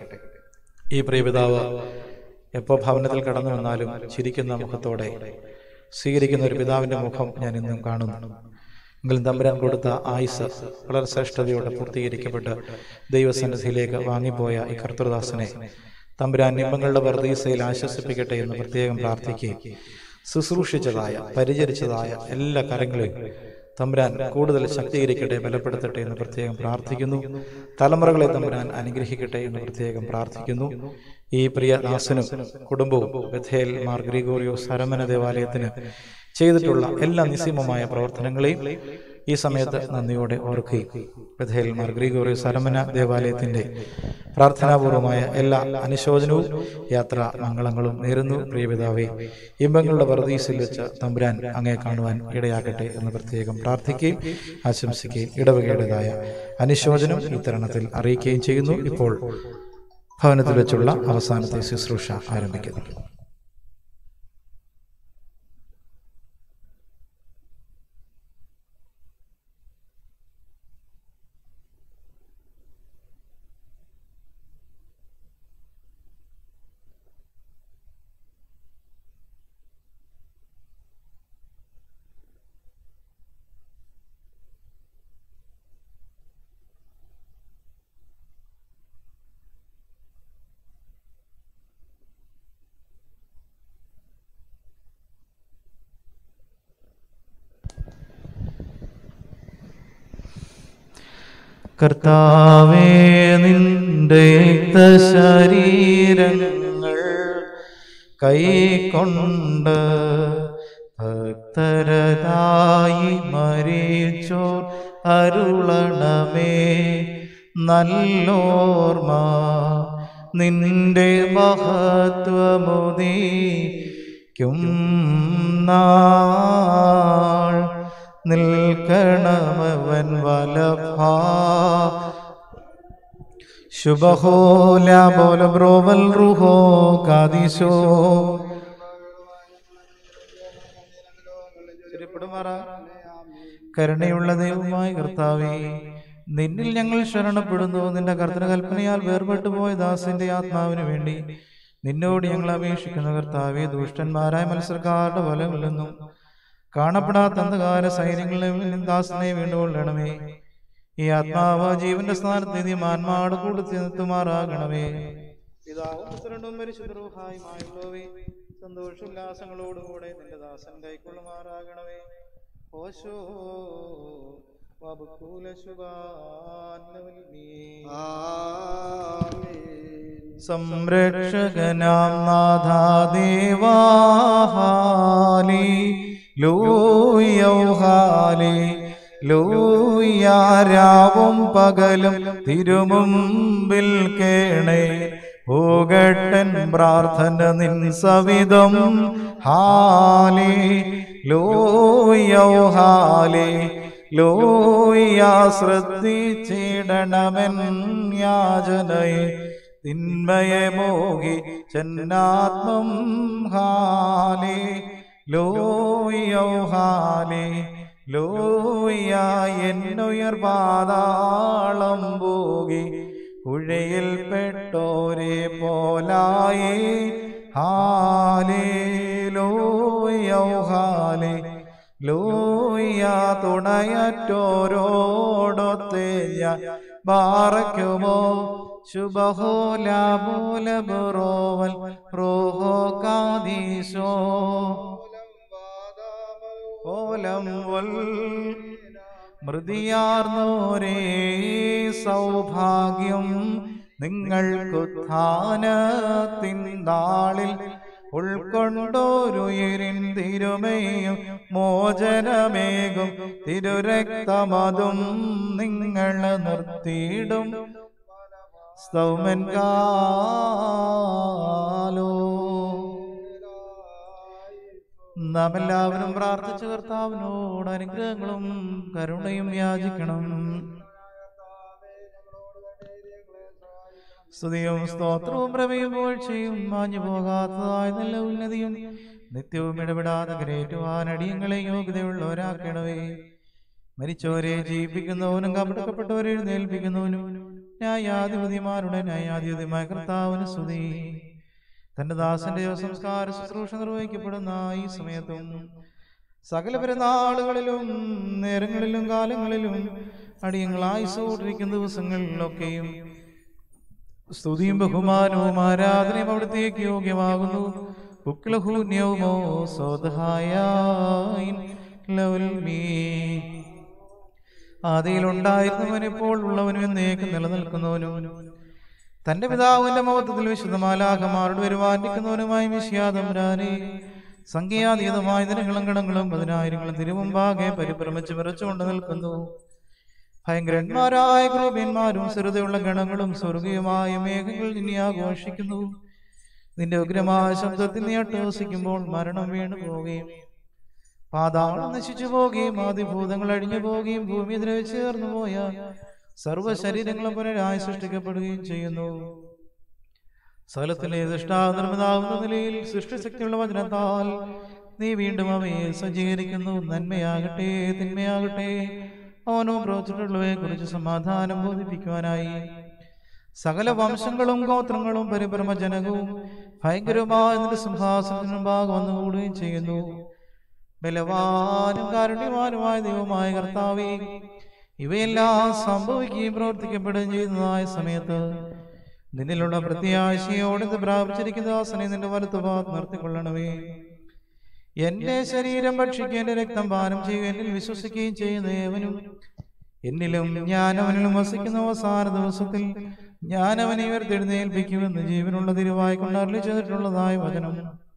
C: ഈ പ്രിയപിതാവ് എപ്പോ ഭവനത്തിൽ കടന്നു വന്നാലും ചിരിക്കുന്ന മുഖത്തോടെ സ്വീകരിക്കുന്ന ഒരു പിതാവിന്റെ മുഖം ഞാൻ ഇന്നും കാണുന്നു എങ്കിലും തമ്പുരാൻ കൊടുത്ത ആയുസ് വളരെ ശ്രേഷ്ഠതയോടെ പൂർത്തീകരിക്കപ്പെട്ട് ദൈവസന്നിധിയിലേക്ക് വാങ്ങിപ്പോയ ഈ കർത്തൃദാസനെ തമ്പുരാൻ നിമ്മങ്ങളുടെ വർദ്ധീസയിൽ ആശ്വസിപ്പിക്കട്ടെ എന്ന് പ്രത്യേകം പ്രാർത്ഥിക്കുകയും ശുശ്രൂഷിച്ചതായ പരിചരിച്ചതായ എല്ലാ കാര്യങ്ങളെയും തമ്പുരാൻ കൂടുതൽ ശക്തീകരിക്കട്ടെ ബലപ്പെടുത്തട്ടെ എന്ന് പ്രത്യേകം പ്രാർത്ഥിക്കുന്നു തലമുറകളെ തമ്പുരാൻ അനുഗ്രഹിക്കട്ടെ എന്ന് പ്രത്യേകം പ്രാർത്ഥിക്കുന്നു ഈ പ്രിയ ദാസനും കുടുംബവും ബഥേൽ മാർ ഗ്രിഗോറിയോസ് അരമന ദേവാലയത്തിന് ചെയ്തിട്ടുള്ള എല്ലാ നിസ്സീമമായ പ്രവർത്തനങ്ങളെയും ഈ സമയത്ത് നന്ദിയോടെ ഓർക്കുകയും ബഥേൽ മാർ ഗ്രിഗോറിയോസ് അരമന ദേവാലയത്തിന്റെ പ്രാർത്ഥനാപൂർവമായ എല്ലാ അനുശോചനവും യാത്ര മംഗളങ്ങളും നേരുന്നു പ്രിയപിതാവേ ഇമ്പങ്ങളുടെ വർദ്ധീസിൽ വെച്ച് തമ്പുരാൻ അങ്ങേ കാണുവാൻ ഇടയാക്കട്ടെ എന്ന് പ്രത്യേകം പ്രാർത്ഥിക്കുകയും ആശംസിക്കുകയും ഇടവകയുടേതായ അനുശോചനം ഈ തരുണത്തിൽ അറിയിക്കുകയും ചെയ്യുന്നു ഇപ്പോൾ ഭവനത്തിൽ വെച്ചുള്ള അവസാനത്തെ ശുശ്രൂഷ ആരംഭിക്കുന്നു കർത്താവേ നിന്റെ ശരീരങ്ങൾ കൈക്കൊണ്ട് ഭക്തരതായി മരിച്ചോർ അരുളണമേ നല്ലോർമ്മ നിന്റെ മഹത്വമുദീക്കും നാൾ നിൽക്കണമവൻ വലഭാ ശുഭഹോല പോല ബ്രോവൽ റുഹോ കാദിശോ പ്രാർത്ഥിക്കുമാറാ കരുണയുള്ള ദൈവമായ കർത്താവേ നിന്നിൽ ഞങ്ങൾ ശരണപ്പെടുന്നു നിന്റെ കർത്തന കൽപ്പനയാൽ വേർപെട്ടു പോയ ദാസന്റെ ആത്മാവിന് വേണ്ടി നിന്നോട് ഞങ്ങൾ അപേക്ഷിക്കുന്ന കർത്താവെ ദുഷ്ടന്മാരായ മത്സരക്കാരുടെ ഫലങ്ങളിൽ നിന്നും കാണപ്പെടാത്ത അന്ധകാര സൈന്യങ്ങളിൽ നിന്നും ദാസനെ വീണ്ടുകൊള്ളണമേ ഈ ആത്മാവ് ജീവന്റെ സ്ഥാനത്ത് നിത്യമാന്മാട് കൊടുത്തി നിർത്തുമാറാകണമേ പിതാവും പുത്രനും പരിശുദ്ധവുമായുള്ളവേ സന്തോഷോല്ലാസങ്ങളോടുകൂടെ നിന്റെ ദാസൻ കൈക്കൊള്ളുമാറാകണമേ ഓശോ വബുക്കൂല സംരക്ഷകനാം നാഥാദേവാഹാലി ലൂയൗഹാലി ലൂയാരാവും പകലും തിരുമുമ്പിൽ കേണേ ഭൂകട്ടൻ പ്രാർത്ഥന നിൻ സവിധം ഹാലി ലൂയൗഹാലി ലോയാ ശ്രദ്ധിച്ചിടണമെൻ യാചനയെ തിന്മയെ മോഹി ചെന്നാത്മം ഹാലേ ലോയൗ ഹാലേ ലോയ എന്നുയർ പാതാളം പോകി കുഴയിൽ പെട്ടോരെ പോലായി ഹാലേ ലോയൗ ഹാലേ ലോയ തുണയറ്റോരോടൊത്തെ ഞാൻ ബാറയ്ക്കുമോ ശുഭഹോല മൂല ബുറോവൽ റോഹോ കാദീശോ ഓലം വൽ മൃതിയാർന്നോരേ സൗഭാഗ്യം നിങ്ങൾക്കുത്ഥാനത്തിൻ നാളിൽ ഉൾക്കൊണ്ടോരുയിരിൻ തിരുമയും മോചനമേകും തിരുരക്തമതും നിങ്ങൾ നിർത്തിയിടും സ്തൗമൻ കാലോ നാം എല്ലാവരും പ്രാർത്ഥിച്ച കർത്താവിനോട് അനുഗ്രഹങ്ങളും കരുണയും യാചിക്കണം സ്തുതിയും സ്തോത്രവും പ്രമയും വീഴ്ചയും മാഞ്ഞു പോകാത്തതായ നല്ല ഉന്നതിയും നിത്യവും ഇടപെടാതെ കരേറ്റുവാൻ അടിയങ്ങളെ യോഗ്യതയുള്ളവരാക്കണവേ മരിച്ചവരെ ജീവിപ്പിക്കുന്നവനും കപടക്കപ്പെട്ടവരെ എഴുന്നേൽപ്പിക്കുന്നവനും ന്യായാധിപതിമാരുടെ ന്യായാധിപതിമായ കർത്താവിന് സ്തുതി തന്റെ ദാസന്റെ സംസ്കാര ശുശ്രൂഷ നിർവഹിക്കപ്പെടുന്ന ഈ സമയത്തും സകല പെരുന്നാളുകളിലും നേരങ്ങളിലും കാലങ്ങളിലും അടിയങ്ങളായി സൂട്ടിരിക്കുന്ന ദിവസങ്ങളിലൊക്കെയും സ്തുതിയും ബഹുമാനവും ആരാധനയും അവിടത്തേക്ക് യോഗ്യമാകുന്നു പുക്ലഹൂന്യവുമോ സ്വതഹായ ആദിയിലുണ്ടായിരുന്നവൻ ഇപ്പോൾ ഉള്ളവനും എന്നേക്ക് നിലനിൽക്കുന്നവനും തന്റെ പിതാവിന്റെ മഹത്വത്തിൽ വിശുദ്ധമാലാഖമാരോട് വരുവാനിക്കുന്നവനുമായി വിശ്യാതംരാനെ സംഖ്യാതീതമായ ദിനങ്ങളും ഗണങ്ങളും പതിനായിരങ്ങളും തിരുമുമ്പാകെ പരിഭ്രമിച്ച് വിറച്ചുകൊണ്ട് നിൽക്കുന്നു ഭയങ്കരന്മാരായ ക്രൂപ്യന്മാരും സ്ഥിരതയുള്ള ഗണങ്ങളും സ്വർഗീയമായ മേഘങ്ങൾ നിന്നെ ആഘോഷിക്കുന്നു നിന്റെ ഉഗ്രമായ ശബ്ദത്തിൽ നീ അട്ടഹസിക്കുമ്പോൾ മരണം വീണു പോവുകയും പാതാളം നശിച്ചു പോവുകയും ആദിഭൂതങ്ങൾ അഴിഞ്ഞു പോവുകയും ഭൂമി എതിരെ ചേർന്നു പോയ സർവ്വ ശരീരങ്ങളും പുനരായി സൃഷ്ടിക്കപ്പെടുകയും ചെയ്യുന്നു സകലത്തിലെ ദൃഷ്ടാനിർമ്മിതാവുന്ന നിലയിൽ സൃഷ്ടിശക്തിയുള്ള വചനത്താൽ നീ വീണ്ടും അവയെ സജ്ജീകരിക്കുന്നു നന്മയാകട്ടെ തിന്മയാകട്ടെ അവനോ പ്രവർത്തിച്ചിട്ടുള്ളവയെ കുറിച്ച് സമാധാനം ബോധിപ്പിക്കുവാനായി സകല വംശങ്ങളും ഗോത്രങ്ങളും പരിപരമ ജനകവും ഭയങ്കരമായ നിന്റെ സിംഹാസനത്തിന് മുമ്പാകെ വന്നുകൂടുകയും ചെയ്യുന്നു ബലവാനും കാരുണ്യവാനുമായ ദൈവമായ കർത്താവേ ഇവയെല്ലാം സംഭവിക്കുകയും പ്രവർത്തിക്കപ്പെടുകയും ചെയ്യുന്നതായ സമയത്ത് നിന്നിലുള്ള പ്രത്യാശയോടെ ഇത് പ്രാപിച്ചിരിക്കുന്ന ദാസനെ നിന്റെ വലത്തുഭാഗത്ത് നിർത്തിക്കൊള്ളണമേ എന്റെ ശരീരം ഭക്ഷിക്കുകയും എന്റെ രക്തം പാനം ചെയ്യുകയും എന്നിൽ വിശ്വസിക്കുകയും ചെയ്യുന്ന ഏവനും എന്നിലും ഞാൻ അവനിലും വസിക്കുന്ന അവസാന ദിവസത്തിൽ ഞാൻ അവനെ ഉയർത്തെഴുന്നേൽപ്പിക്കുമെന്ന് ജീവനുള്ള തിരുവായി കൊണ്ട് അരളി ചെയ്തിട്ടുള്ളതായ വചനം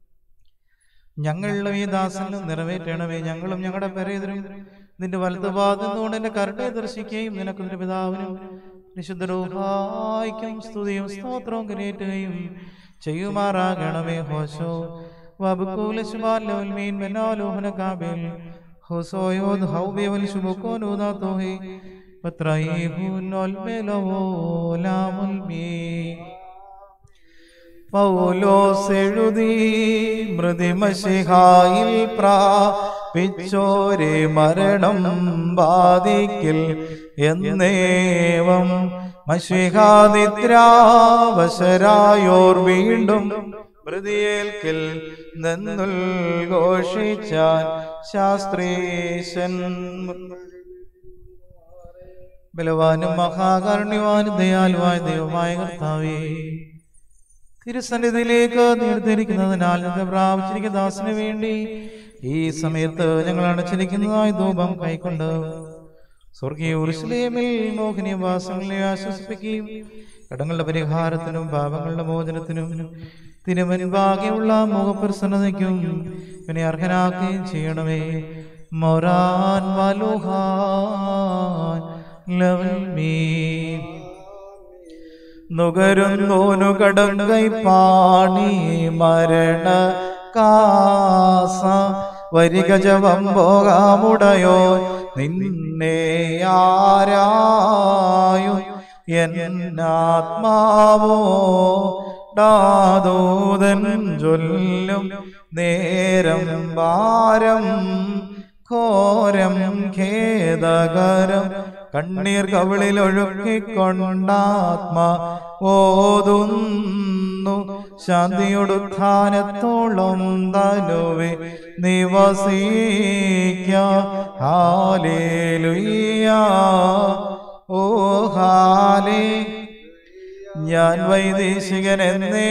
C: ഞങ്ങളിലും ഈ ദാസനിലും നിറവേറ്റണമേ ഞങ്ങളും ഞങ്ങളുടെ പെരേതരും നിന്റെ വലത്ത് ഭാഗത്തുനിന്നുകൊണ്ട് എന്റെ കരുണയെ ദർശിക്കുകയും നിനക്ക് നിന്റെ പിതാവിനും വിശുദ്ധരൂഹായിക്കും സ്തുതിയും സ്തോത്രവും കരയേറ്റുകയും ചെയ്യുമാറാകണമേ ഹോശോ വബുക്കൂലശുമാലോൽമീൻ മെനാലോഹന കാബേൽ ഹോസോയോദ് ഹൗബേവൽ ശുഭക്കോനോദാത്തോഹേ പൗലോസ് എഴുതി മൃതിമശിഹായിൽ പ്രാ പിച്ചോരെ മരണം ബാധിക്കിൽ എന്നേവം മഷിഹാനിദ്രാവശരായോർ വീണ്ടും പ്രതിയേൽക്കിൽ നിന്നുൽഘോഷിച്ചാൻ ശാസ്ത്രീശൻ ബലവാനും മഹാകാരുണ്യവാനും ദയാലുവായ ദൈവമായ കർത്താവേ തിരുസന്നിധിയിലേക്ക് നിർത്തിരിക്കുന്നതിനാൽ ഞങ്ങൾ പ്രാപിച്ചിരിക്കുന്ന ദാസിന് വേണ്ടി ഈ സമയത്ത് ഞങ്ങൾ അടച്ചിരിക്കുന്നതായ ധൂപം കൈക്കൊണ്ട് സ്വർഗീയ ഉറുസ്ലേമിൽ മോഹിനി വാസങ്ങളെ ആശ്വസിപ്പിക്കുകയും കടങ്ങളുടെ പരിഹാരത്തിനും പാപങ്ങളുടെ മോചനത്തിനും തിരുമൻപാകെയുള്ള മുഖപ്രസന്നതയ്ക്കും പിന്നെ അർഹനാക്കുകയും ചെയ്യണമേ മൊറാൻ വലുഹാൻ ലവൽ മീ നുകരുന്നോനു കടങ്കൈ പാണി മരണ കാസ വരിക ജപം പോകാമുടയോ നിന്നെ ആരായോ എന്നാത്മാവോ ഡാദൂതൻ ചൊല്ലും നേരം ഭാരം ഘോരം ഖേദകരം കണ്ണീർ കവിളിൽ ഒഴുക്കിക്കൊണ്ടാത്മ ഓതുന്നു ശാന്തിയൊടുത്ഥാനത്തോളം തനുവെ നിവസിക്ക ഹാലേലുയ്യ ഓ ഹാലേ ഞാൻ വൈദേശികൻ എന്നേ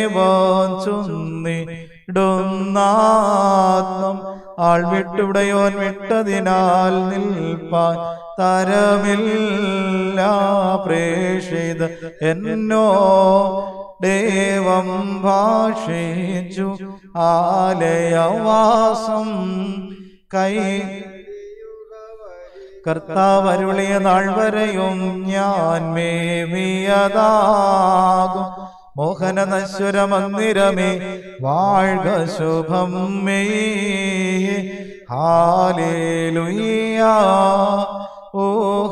C: ചുന്നിടുന്നാത്മം ആൾ വിട്ടുവിടയോൻ വിട്ടതിനാൽ നിൽപ്പാൻ തരമില്ല പ്രേക്ഷിത എന്നോ ദേവം ഭാഷിച്ചു ആലയവാസം കൈ കർത്താവരുളിയ നാൾ വരെയും ഞാൻ മേവിയതാകും മോഹന നശ്വര മന്ദിരമേ വാഴ്ക ശുഭം മേ ഹാലേലുയ്യ ഓ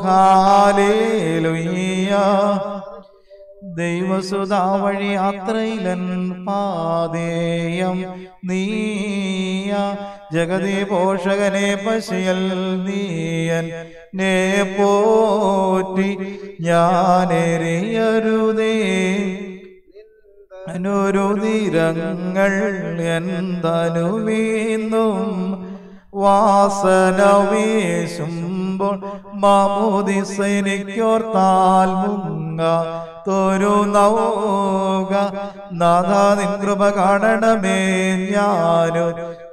C: ഹാലേലുയ്യ ദൈവസുതാ വഴി യാത്രയിലൻ പാതേയം നീയ ജഗതി പോഷകനെ പശിയൽ നീയൻ നേ പോറ്റി ഞാനെറിയരുതേ അനുരുതിരങ്ങൾ എന്തനു വീന്നും വാസന വീശുമ്പോൾ മാമോദിസൈനിക്കോർത്താൽ മുങ്ങ തൊരു നൗക നാഥ നിൻ കൃപ കാണണമേ ഞാനു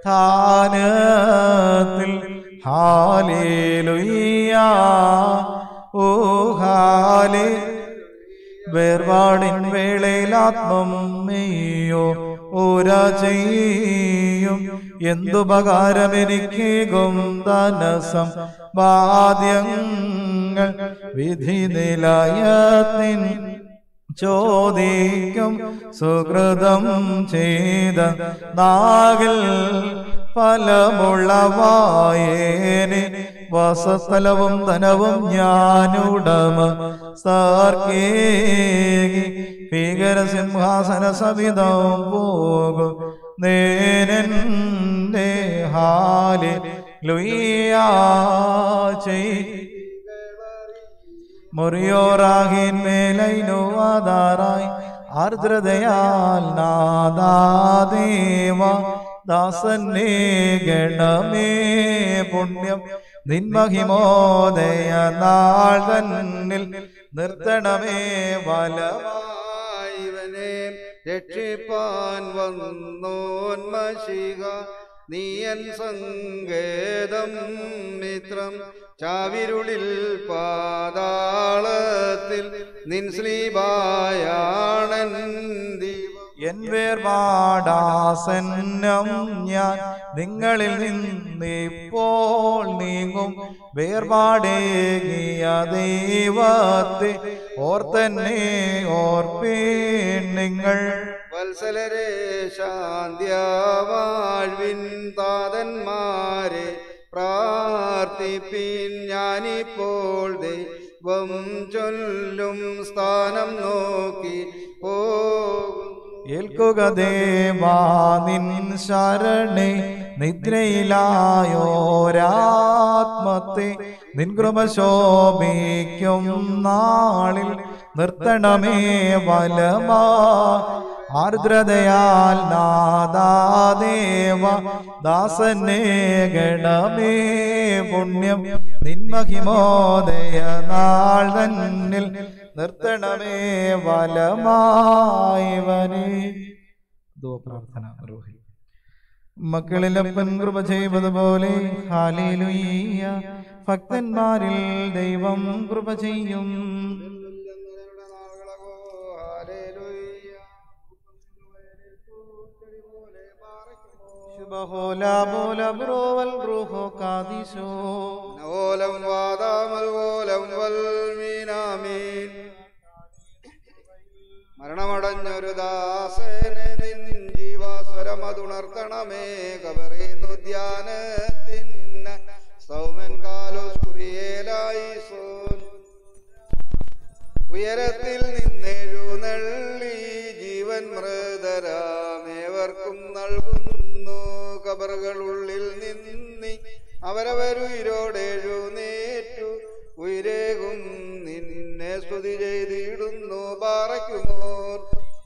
C: ധാനത്തിൽ ഹാലേലുയ്യ ഓ ഹാലേ വേർപാടിൻ വേളയിൽ ആത്മം മെയ്യോ ഓര ചെയ്യും എന്തുപകാരം എനിക്കേകും ധനസം ബാധ്യങ്ങൾ വിധി നിലയത്തിൻ ചോദിക്കും സുഹൃതം ചെയ്ത നാകിൽ ഫലമുള്ളവായേനെ വാസസ്ഥലവും ധനവും ഞാനുടമ സാർക്കേകി ഭീകര സിംഹാസന സവിധവും പോകും നേരന്റെ ഹാലി ലുയ്യാ ചെയ് മുറിയോറാഹിൻ മേലൈനോ ആധാറായി ആർദ്രതയാൽ നാദാദേവ ദാസന്നെ ഗണമേ പുണ്യം നിൻമഹിമോദയ നാൾ തന്നിൽ നിർത്തണമേ വലമായിവനെ
K: രക്ഷിപ്പാൻ വന്നോന്മശിക നീയൻ സങ്കേതം മിത്രം ചാവിരുളിൽ പാതാളത്തിൽ നിൻ ശ്രീബായാണൻ
C: എൻ വേർപാടാസന്നം ഞാൻ നിങ്ങളിൽ നിന്നിപ്പോൾ നീങ്ങും വേർപാടേകിയ ദൈവത്തെ ഓർത്തന്നെ ഓർപ്പീൻ നിങ്ങൾ
K: വത്സലരെ ശാന്ത്യവാഴ്വിൻ താതന്മാരെ പ്രാർത്ഥിപ്പിൻ ഞാനിപ്പോൾ ദൈവം ചൊല്ലും സ്ഥാനം നോക്കി പോകും
C: ഏൽക്കുക ദേവാ നിൻ ശരണേ നിദ്രയിലായോരാത്മത്തെ നിൻകൃപ ശോഭിക്കും നാളിൽ നിർത്തണമേ വലമാ ആർദ്രതയാൽ നാദാദേവ ദാസനെ ഗണമേ പുണ്യം നിന്മഹിമോദയ നാൾ തന്നിൽ നിർത്തണമേ വലമായവനെ ദോ പ്രാർത്ഥന നിർവഹിക്കും മക്കളിലപ്പൻ കൃപ ചെയ്തതുപോലെ ഹാലേലുയ്യ ഭക്തന്മാരിൽ ദൈവം കൃപ ചെയ്യും ശുഭഹോല ബോല ബ്രോവൽ ബ്രൂഹോ കാദിശോ
K: ഓലം വാദാമൽവോലം വൽമീനാമീൻ മരണമടഞ്ഞൊരു ദാസനെ നിൻ ജീവാസ്വരമതുണർത്തണമേ കബറീന്നുദ്യാനത്തിന്ന സൗമൻ കാലോസ് കുറിയേലായി സോൻ ഉയരത്തിൽ നിന്നെഴുന്നള്ളി ജീവൻ മൃതരാമേവർക്കും നൽകുന്നു കബറുകളുള്ളിൽ നിന്നി അവരവരുയിരോടെഴുന്നേറ്റു ഉയരേകും നിന്നെ സ്തുതി ചെയ്തിടുന്നു പാറയ്ക്കുമോർ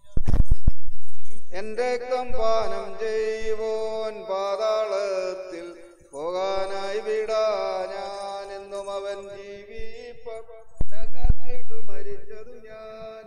K: എന്റെ രക്തം പാനം ചെയ്യുവോൻ പാതാളത്തിൽ പോകാനായി വിടാ ഞാൻ എന്നും അവൻ ജീവിപ്പിട്ടു മരിച്ചതു ഞാൻ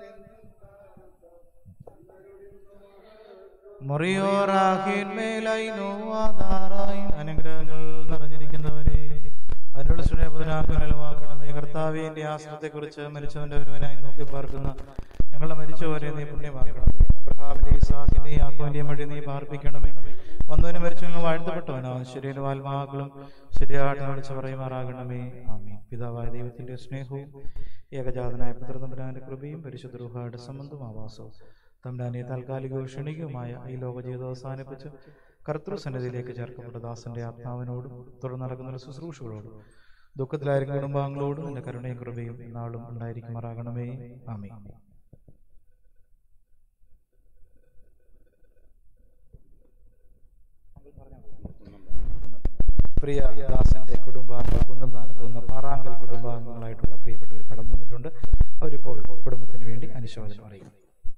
C: മൊറിയോറാഹിന്മേലായി നോവാധാറായി അനുഗ്രഹങ്ങൾ നിറഞ്ഞിരിക്കുന്നവരെ അതിനുള്ള സ്നേഹപതിനാക്കണമേ കർത്താവെ എന്റെ ആശ്രയത്തെക്കുറിച്ച് മരിച്ചവന്റെ ഒരുവനായി നോക്കി പാർക്കുന്ന ഞങ്ങളെ മരിച്ചവരെ നീ പുണ്യമാക്കണമേ അബ്രഹാമിന്റെ ഇസാഖിന്റെ യാക്കോന്റെ മടി നീ പാർപ്പിക്കണമേ വന്നവനും മരിച്ചവനും വാഴ്ത്തപ്പെട്ടവനാവും ശരീരം ആത്മാക്കളും ശരിയായിട്ട് വിളിച്ചു പറയുമാറാകണമേ ആമീൻ പിതാവായ ദൈവത്തിന്റെ സ്നേഹവും ഏകജാതനായ പുത്രതമ്പുരാന്റെ കൃപയും പരിശുദ്ധ റുഹായുടെ സംബന്ധം ആവാസവും തമ്പുരാനെ താൽക്കാലികവും ക്ഷണികവുമായ ഈ ലോക ജീവിതം അവസാനിപ്പിച്ച് കർത്തൃസന്നിധിയിലേക്ക് ചേർക്കപ്പെട്ട ദാസന്റെ ആത്മാവിനോടും തുടർന്ന് നടക്കുന്ന ശുശ്രൂഷകളോടും ദുഃഖത്തിലായിരിക്കും കുടുംബാംഗങ്ങളോടും എന്റെ കരുണയും കൃപയും നാളും ഉണ്ടായിരിക്കുമാറാകണമേ ആമേ പ്രിയ ദാസന്റെ കുടുംബാംഗങ്ങൾ കുന്നന്താനത്ത് നിന്ന് പാറാങ്കൽ കുടുംബാംഗങ്ങളായിട്ടുള്ള പ്രിയപ്പെട്ടവർ കടന്നു വന്നിട്ടുണ്ട് അവരിപ്പോൾ കുടുംബത്തിന് വേണ്ടി അനുശോചനം അറിയിക്കും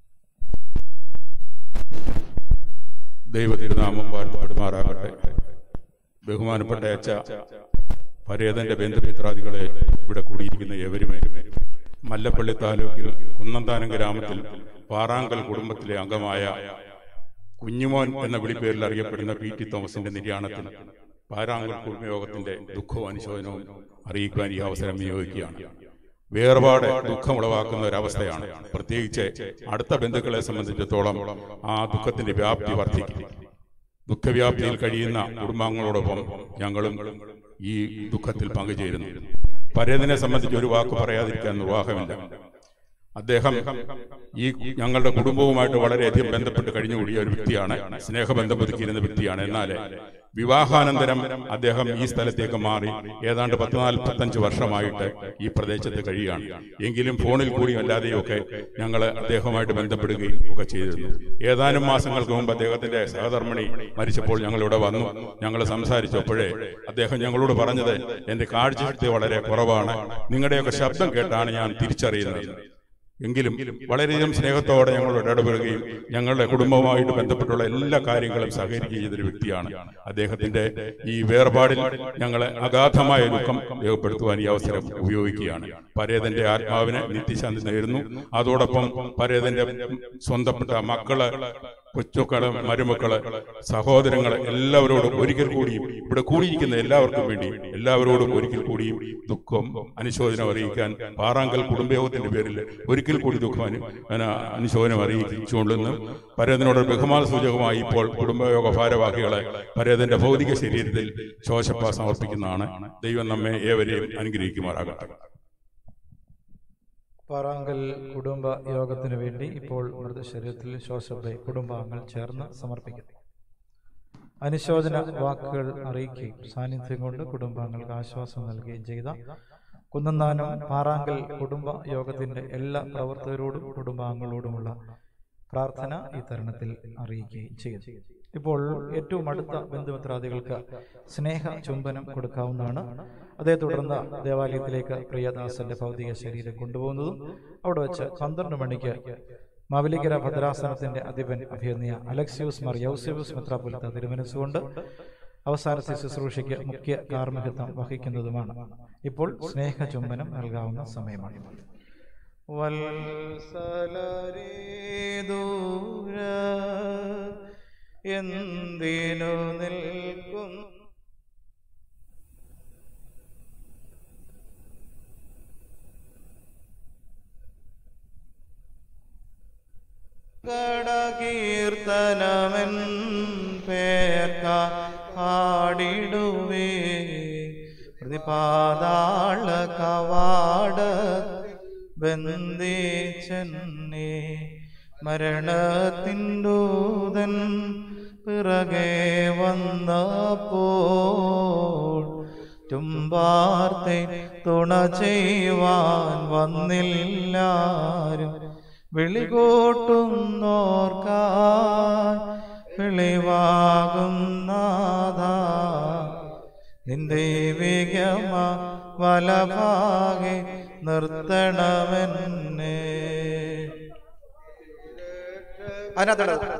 L: ദൈവ തിരുനാമം വാഴ്ത്തപ്പെടുമാറാകട്ടെ ബഹുമാനപ്പെട്ട അച്ഛ പരേതന്റെ ബന്ധുമിത്രാദികളെ ഇവിടെ കൂടിയിരിക്കുന്ന ഏവരുമേ മല്ലപ്പള്ളി താലൂക്കിൽ കുന്നന്താനം ഗ്രാമത്തിൽ പാറാങ്കൽ കുടുംബത്തിലെ അംഗമായ കുഞ്ഞുമോൻ എന്ന വിളിപ്പേരിൽ അറിയപ്പെടുന്ന പി ടി തോമസിന്റെ നിര്യാണത്തിൽ പാറാങ്കൽ കുടുംബയോഗത്തിന്റെ ദുഃഖവും അനുശോചനവും അറിയിക്കുവാൻ ഈ അവസരം വിനിയോഗിക്കുകയാണ് വേർപാട് ദുഃഖമുളവാക്കുന്ന ഒരവസ്ഥയാണ് പ്രത്യേകിച്ച് അടുത്ത ബന്ധുക്കളെ സംബന്ധിച്ചിടത്തോളം ആ ദുഃഖത്തിന്റെ വ്യാപ്തി വർദ്ധിക്കും ദുഃഖവ്യാപ്തിയിൽ കഴിയുന്ന കുടുംബാംഗങ്ങളോടൊപ്പം ഞങ്ങളും ഈ ദുഃഖത്തിൽ പങ്കുചേരുന്നു പരേതിനെ സംബന്ധിച്ച് ഒരു വാക്ക് പറയാതിരിക്കാൻ നിർവാഹമില്ല അദ്ദേഹം ഈ ഞങ്ങളുടെ കുടുംബവുമായിട്ട് വളരെയധികം ബന്ധപ്പെട്ട് കഴിഞ്ഞുകൂടിയ ഒരു വ്യക്തിയാണ് സ്നേഹബന്ധം പുതുക്കിയിരുന്ന വ്യക്തിയാണ് എന്നാൽ വിവാഹാനന്തരം അദ്ദേഹം ഈ സ്ഥലത്തേക്ക് മാറി ഏതാണ്ട് പത്ത് നാൽപ്പത്തഞ്ച് വർഷമായിട്ട് ഈ പ്രദേശത്ത് കഴിയുകയാണ് എങ്കിലും ഫോണിൽ കൂടിയും അല്ലാതെയൊക്കെ ഞങ്ങൾ അദ്ദേഹവുമായിട്ട് ബന്ധപ്പെടുകയും ഒക്കെ ചെയ്തിരുന്നു ഏതാനും മാസങ്ങൾക്ക് മുമ്പ് അദ്ദേഹത്തിന്റെ സഹധർമ്മിണി മരിച്ചപ്പോൾ ഞങ്ങൾ ഇവിടെ വന്നു ഞങ്ങൾ സംസാരിച്ചപ്പോഴേ അദ്ദേഹം ഞങ്ങളോട് പറഞ്ഞത് എന്റെ കാഴ്ചശക്തി വളരെ കുറവാണ് നിങ്ങളുടെയൊക്കെ ശബ്ദം കേട്ടാണ് ഞാൻ തിരിച്ചറിയുന്നത് എങ്കിലും വളരെയധികം സ്നേഹത്തോടെ ഞങ്ങളോട് ഇടപെടുകയും ഞങ്ങളുടെ കുടുംബവുമായിട്ട് ബന്ധപ്പെട്ടുള്ള എല്ലാ കാര്യങ്ങളും സഹകരിക്കുകയും ചെയ്തൊരു വ്യക്തിയാണ് അദ്ദേഹത്തിന്റെ ഈ വേർപാടിൽ ഞങ്ങളെ അഗാധമായ ദുഃഖം രേഖപ്പെടുത്തുവാൻ ഈ അവസരം ഉപയോഗിക്കുകയാണ് പരേതന്റെ ആത്മാവിന് നിത്യശാന്തി നേരുന്നു അതോടൊപ്പം പരേതന്റെ സ്വന്തപ്പെട്ട മക്കള് കൊച്ചുക്കള് മരുമക്കള് സഹോദരങ്ങള് എല്ലാവരോടും ഒരിക്കൽ കൂടിയും ഇവിടെ കൂടിയിരിക്കുന്ന എല്ലാവർക്കും വേണ്ടി എല്ലാവരോടും ഒരിക്കൽ കൂടിയും ദുഃഖം അനുശോചനം അറിയിക്കാൻ പാറാങ്കൽ കുടുംബയോഗത്തിന്റെ പേരിൽ ഒരിക്കൽ കൂടി ദുഃഖം അനു അന- അനുശോചനം അറിയിച്ചുകൊണ്ടെന്ന് പരേതനോട് ബഹുമാന സൂചകമായി ഇപ്പോൾ കുടുംബയോഗ ഭാരവാഹികളെ പരേതന്റെ ഭൗതിക ശരീരത്തിൽ ശോശപ്പ സമർപ്പിക്കുന്നതാണ് ദൈവം നമ്മെ ഏവരെയും അനുഗ്രഹിക്കുമാറാകട്ടെ
C: പാറാങ്കൽ കുടുംബ യോഗത്തിനു വേണ്ടി ഇപ്പോൾ മൃതശരീരത്തിൽ ശോശബെ കുടുംബാംഗങ്ങൾ ചേർന്ന് സമർപ്പിക്കുന്നു അനുശോചന വാക്കുകൾ അറിയിക്കുകയും സാന്നിധ്യം കൊണ്ട് കുടുംബാംഗങ്ങൾക്ക് ആശ്വാസം നൽകുകയും ചെയ്ത കുന്നന്താനം പാറാങ്കൽ കുടുംബ യോഗത്തിന്റെ എല്ലാ പ്രവർത്തകരോടും കുടുംബാംഗങ്ങളോടുമുള്ള പ്രാർത്ഥന ഈ തരുണത്തിൽ അറിയിക്കുകയും ചെയ്യുന്നു ഇപ്പോൾ ഏറ്റവും അടുത്ത ബന്ധുമിത്രാദികൾക്ക് സ്നേഹ ചുംബനം കൊടുക്കാവുന്നതാണ് അതേ തുടർന്ന് ദേവാലയത്തിലേക്ക് പ്രിയദാസന്റെ ഭൗതിക ശരീരം കൊണ്ടുപോകുന്നതും അവിടെ വെച്ച് പന്ത്രണ്ട് മണിക്ക് മാവലിക്കര ഭദ്രാസനത്തിന്റെ അധിപൻ അഭിയന്യ അലക്സിയൂസ് മാർ യൗസിയൂസ് മെത്രാപൊലിത്ത തിരുമനസ്സുകൊണ്ട് അവസാനത്തെ ശുശ്രൂഷയ്ക്ക് മുഖ്യ കാർമ്മികത്വം വഹിക്കുന്നതുമാണ് ഇപ്പോൾ സ്നേഹ ചുംബനം നൽകാവുന്ന സമയമാണ് വത്സലരേ ദൂര എന്തിനു നിൽക്കും കടകീർത്തനമെൻ പേർക്ക പാടിടുവേ പ്രതിപാതാള കവാട ബന്ധിച്ചെന്നെ മരണത്തിൻ്റൂതൻ പിറകെ വന്നപ്പോൾ തുമ്പാർത്തെ തുണ ചെയ്യുവാൻ വന്നില്ലാരും വിളികൂട്ടുന്നോർക്കായി വെളിവാകും നാഥ നിന്റെ വേഗമ വലഭാഗെ നിർത്തണമെന്നെ അതിനകത്ത്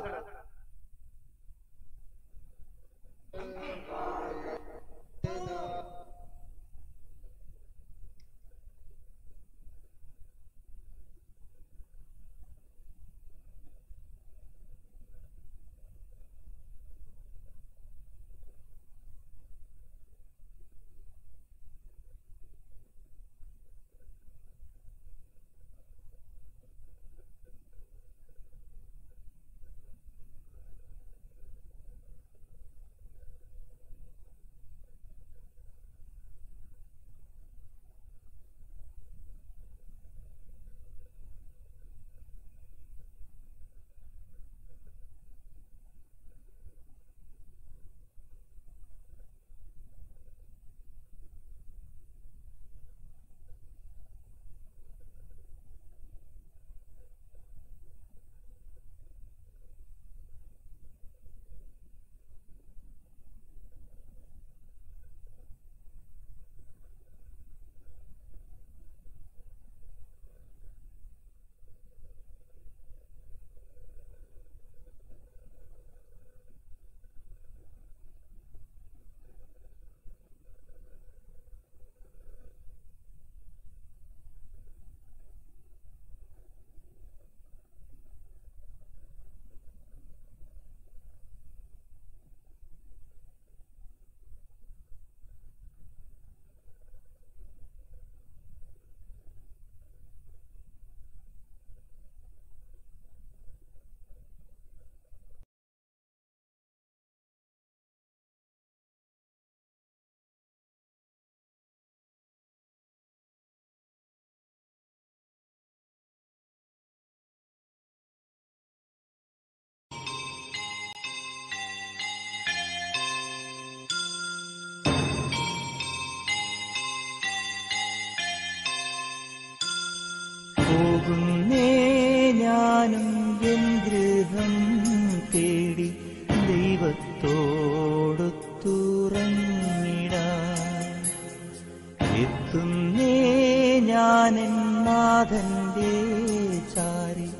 J: പോകുന്നേ ഞാനും എൻ ഗൃഹം തേടി ദൈവത്തോടൊത്തുറങ്ങിടാൻ എത്തുന്നേ ഞാനെൻ നാഥന്റെ ചാരി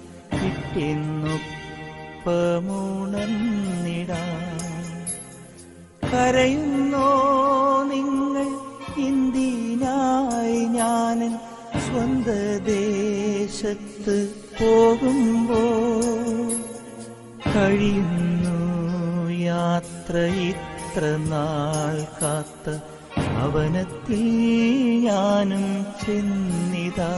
J: കിട്ടിയെന്നൊപ്പമുണർന്നിടാൻ കരയുന്നോ നിങ്ങൾ ഇന്ത്യനായി ഞാനൻ സ്വന്ത ദേശത്ത് പോകുമ്പോ കഴിയുന്നു യാത്ര ഇത്ര നാൾ കാത്ത ഭവനത്തിൽ ഞാനും ചെന്നിതാ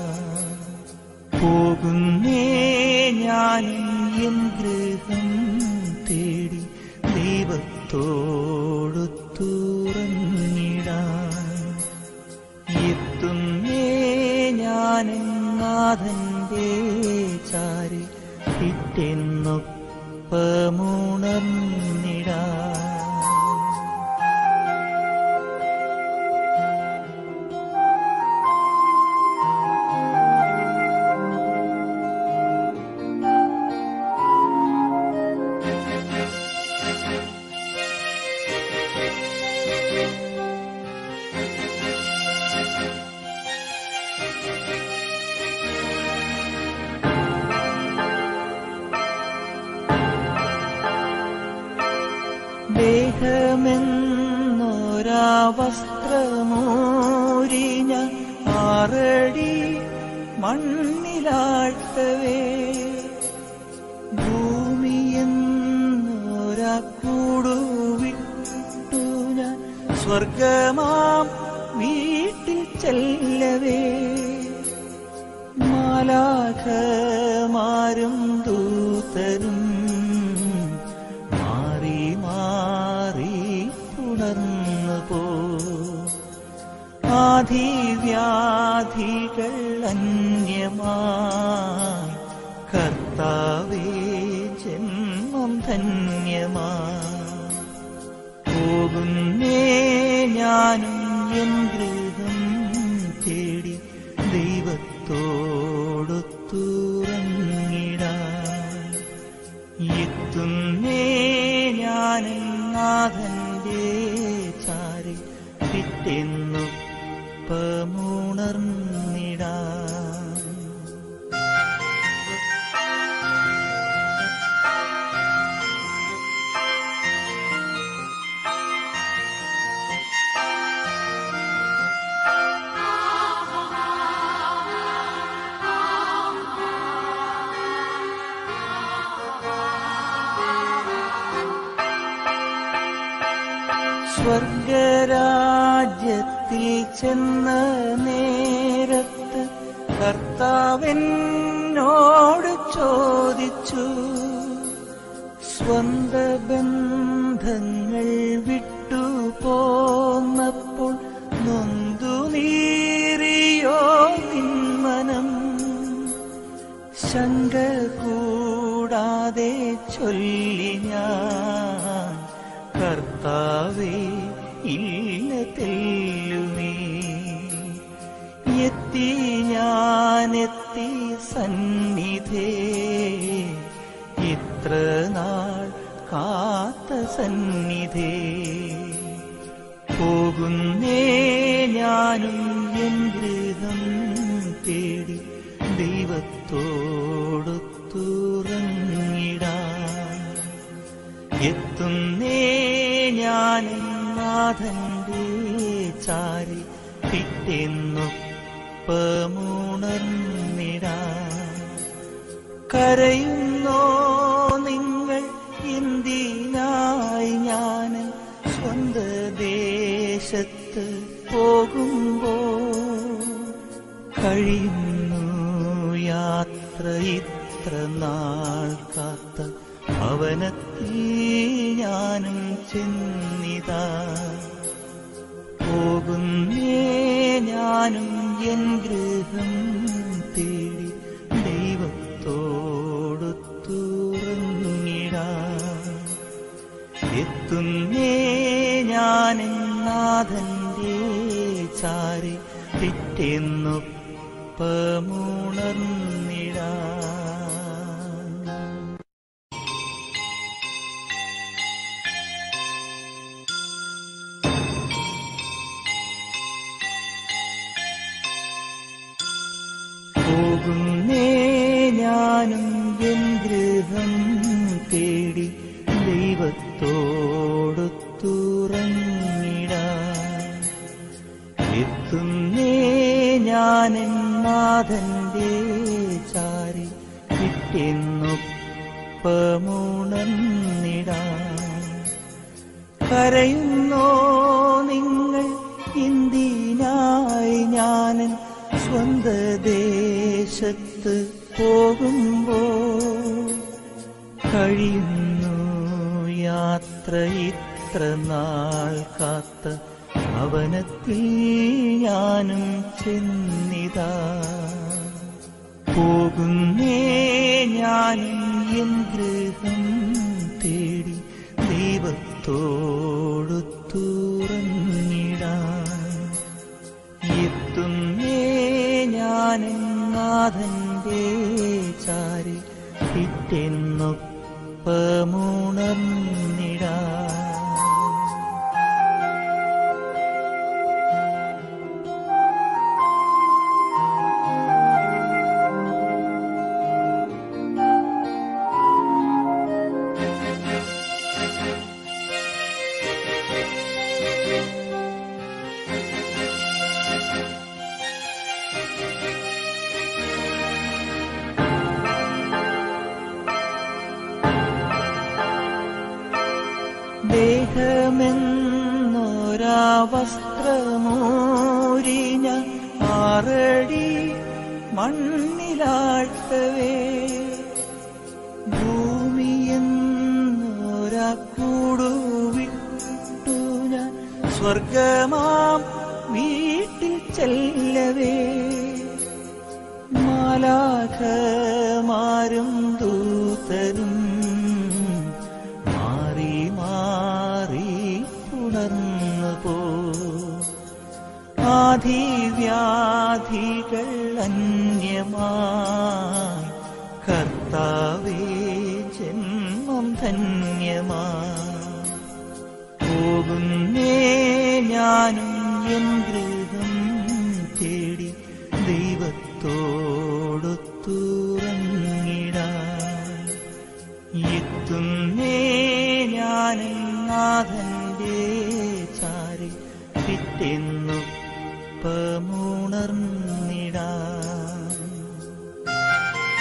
J: പോകുന്നേ ഞാനും എൻ ഗൃഹം തേടി ദൈവത്തോടു തുറന്നിടാൻ എത്തുന്നേ ഞാനും നാഥന്റെ ചാരി പിറ്റെന്നൊപ്പമുണർന്നിടാൻ സ്വർഗമെന്നൊരാ വസ്ത്രമൂരിഞ്ഞ ആറടി മണ്ണിലാഴ്ത്തവേ ഭൂമിയെന്നൊരാ കൂടുവിട്ടു ഞാൻ സ്വർഗമാം വീട്ടിൽ ചെല്ലവേ മാലാഖമാരും ദൂതരും മാറി മാറി പുണർന്നു പോ ആധിവ്യാധികൾ അന്യമായി കർത്താവേ ജന്മം ധന്യമായി പോകുന്നേ ഞാനും എൻ ഗൃഹം തേടി ദൈവത്തോടൊത്തുറങ്ങിടാൻ എത്തുന്നേ ഞാനും നാഥന്റെ ചാരി പിറ്റെന്നുപ്പമുണർന്നിടാൻ സ്വർഗരാജ്യത്തിൽ ചെന്ന നേരത്ത് കർത്താവെന്നോട് ചോദിച്ചു സ്വന്ത ബന്ധങ്ങൾ വിട്ടു പോന്നപ്പോൾ നൊന്തു നീറിയോ നിന്മനം ശങ്ക കൂടാതെ ചൊല്ലി ഞാൻ കർത്താവേ ഇല്ല തെല്ലുമേ എത്തി ഞാനെത്തി സന്നിധേ ഇത്ര നാൾ കാത്ത സന്നിധേ പോകുന്നേ ഞാനും എൻ ഗൃഹം തേടി ദൈവത്തോടൊത്തുറങ്ങിടാൻ എത്തുന്നേ ഞാൻ നാഥന്റെ ചാരി പിറ്റെന്നൊപ്പമുണർന്നിടാൻ കരയുന്നോ നിങ്ങൾ എന്തിനായി ഞാൻ സ്വന്ത ദേശത്ത് പോകുമ്പോ കഴിയുന്നു യാത്ര ഇത്ര നാൾ കാത്ത ഭവനത്തിൽ ഞാനും ചെന്നിതാ പോകുന്നേ ഞാനും എൻ ഗൃഹം തേടി ദൈവത്തോടൊത്തുറങ്ങിടാൻ എത്തുന്നേ ഞാൻ നാഥന്റെ ചാരി പിറ്റെന്നൊപ്പമുണർന്നിടാൻ പോകുന്നേ ഞാനും എൻ ഗൃഹം തേടി ദൈവത്തോടൊത്തുറങ്ങിടാൻ എത്തുന്നേ ഞാൻ നാഥന്റെ ചാരി കിട്ടെന്നൊപ്പമുണർന്നിടാൻ കരയുന്നോ നിങ്ങൾ എന്തിനായി ഞാൻ സ്വന്ത ദേശത്ത് പോകുമ്പോ കഴിയുന്നു യാത്ര ഇത്ര നാൾ കാത്ത ഭവനത്തിൽ ഞാനും ചെന്നിതാ പോകുന്നേ ഞാനും എൻ ഗൃഹം തേടി ദൈവത്തോടൊത്തുറങ്ങിടാൻ എത്തുന്നേ ഞാൻ നാഥന്റെ ചാരി പിറ്റെന്നൊപ്പമുണർന്നിടാൻ വസ്ത്രമൂരിഞ്ഞ ആറടി മണ്ണിലാഴ്ത്തവേ ഭൂമിയെന്നൊരാ കൂടുവിട്ടു ഞാൻ സ്വർഗമാം വീട്ടിൽ ചെല്ലവേ മാലാഖമാരും ദൂതരും മാറി മാറി പുണർന്നു പോ ആധിവ്യാധികൾ അന്യമായി കർത്താവേ ജന്മം ധന്യമായി പോകുന്നേ ഞാനും എൻ ഗൃഹം തേടി ദൈവത്തോടൊത്തുറങ്ങിടാൻ എത്തുന്നേ ഞാനും നാഥന്റെ ചാരി പിറ്റെന്നുപ്പമുണർന്നിടാൻ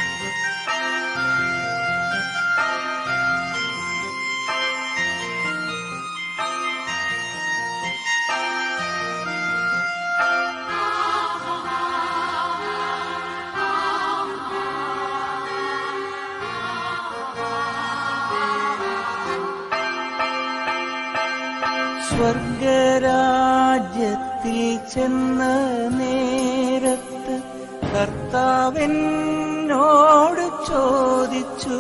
J: സ്വർഗരാജ്യത്തിൽ ചെന്ന നേരത്ത് കർത്താവിനോട് ചോദിച്ചു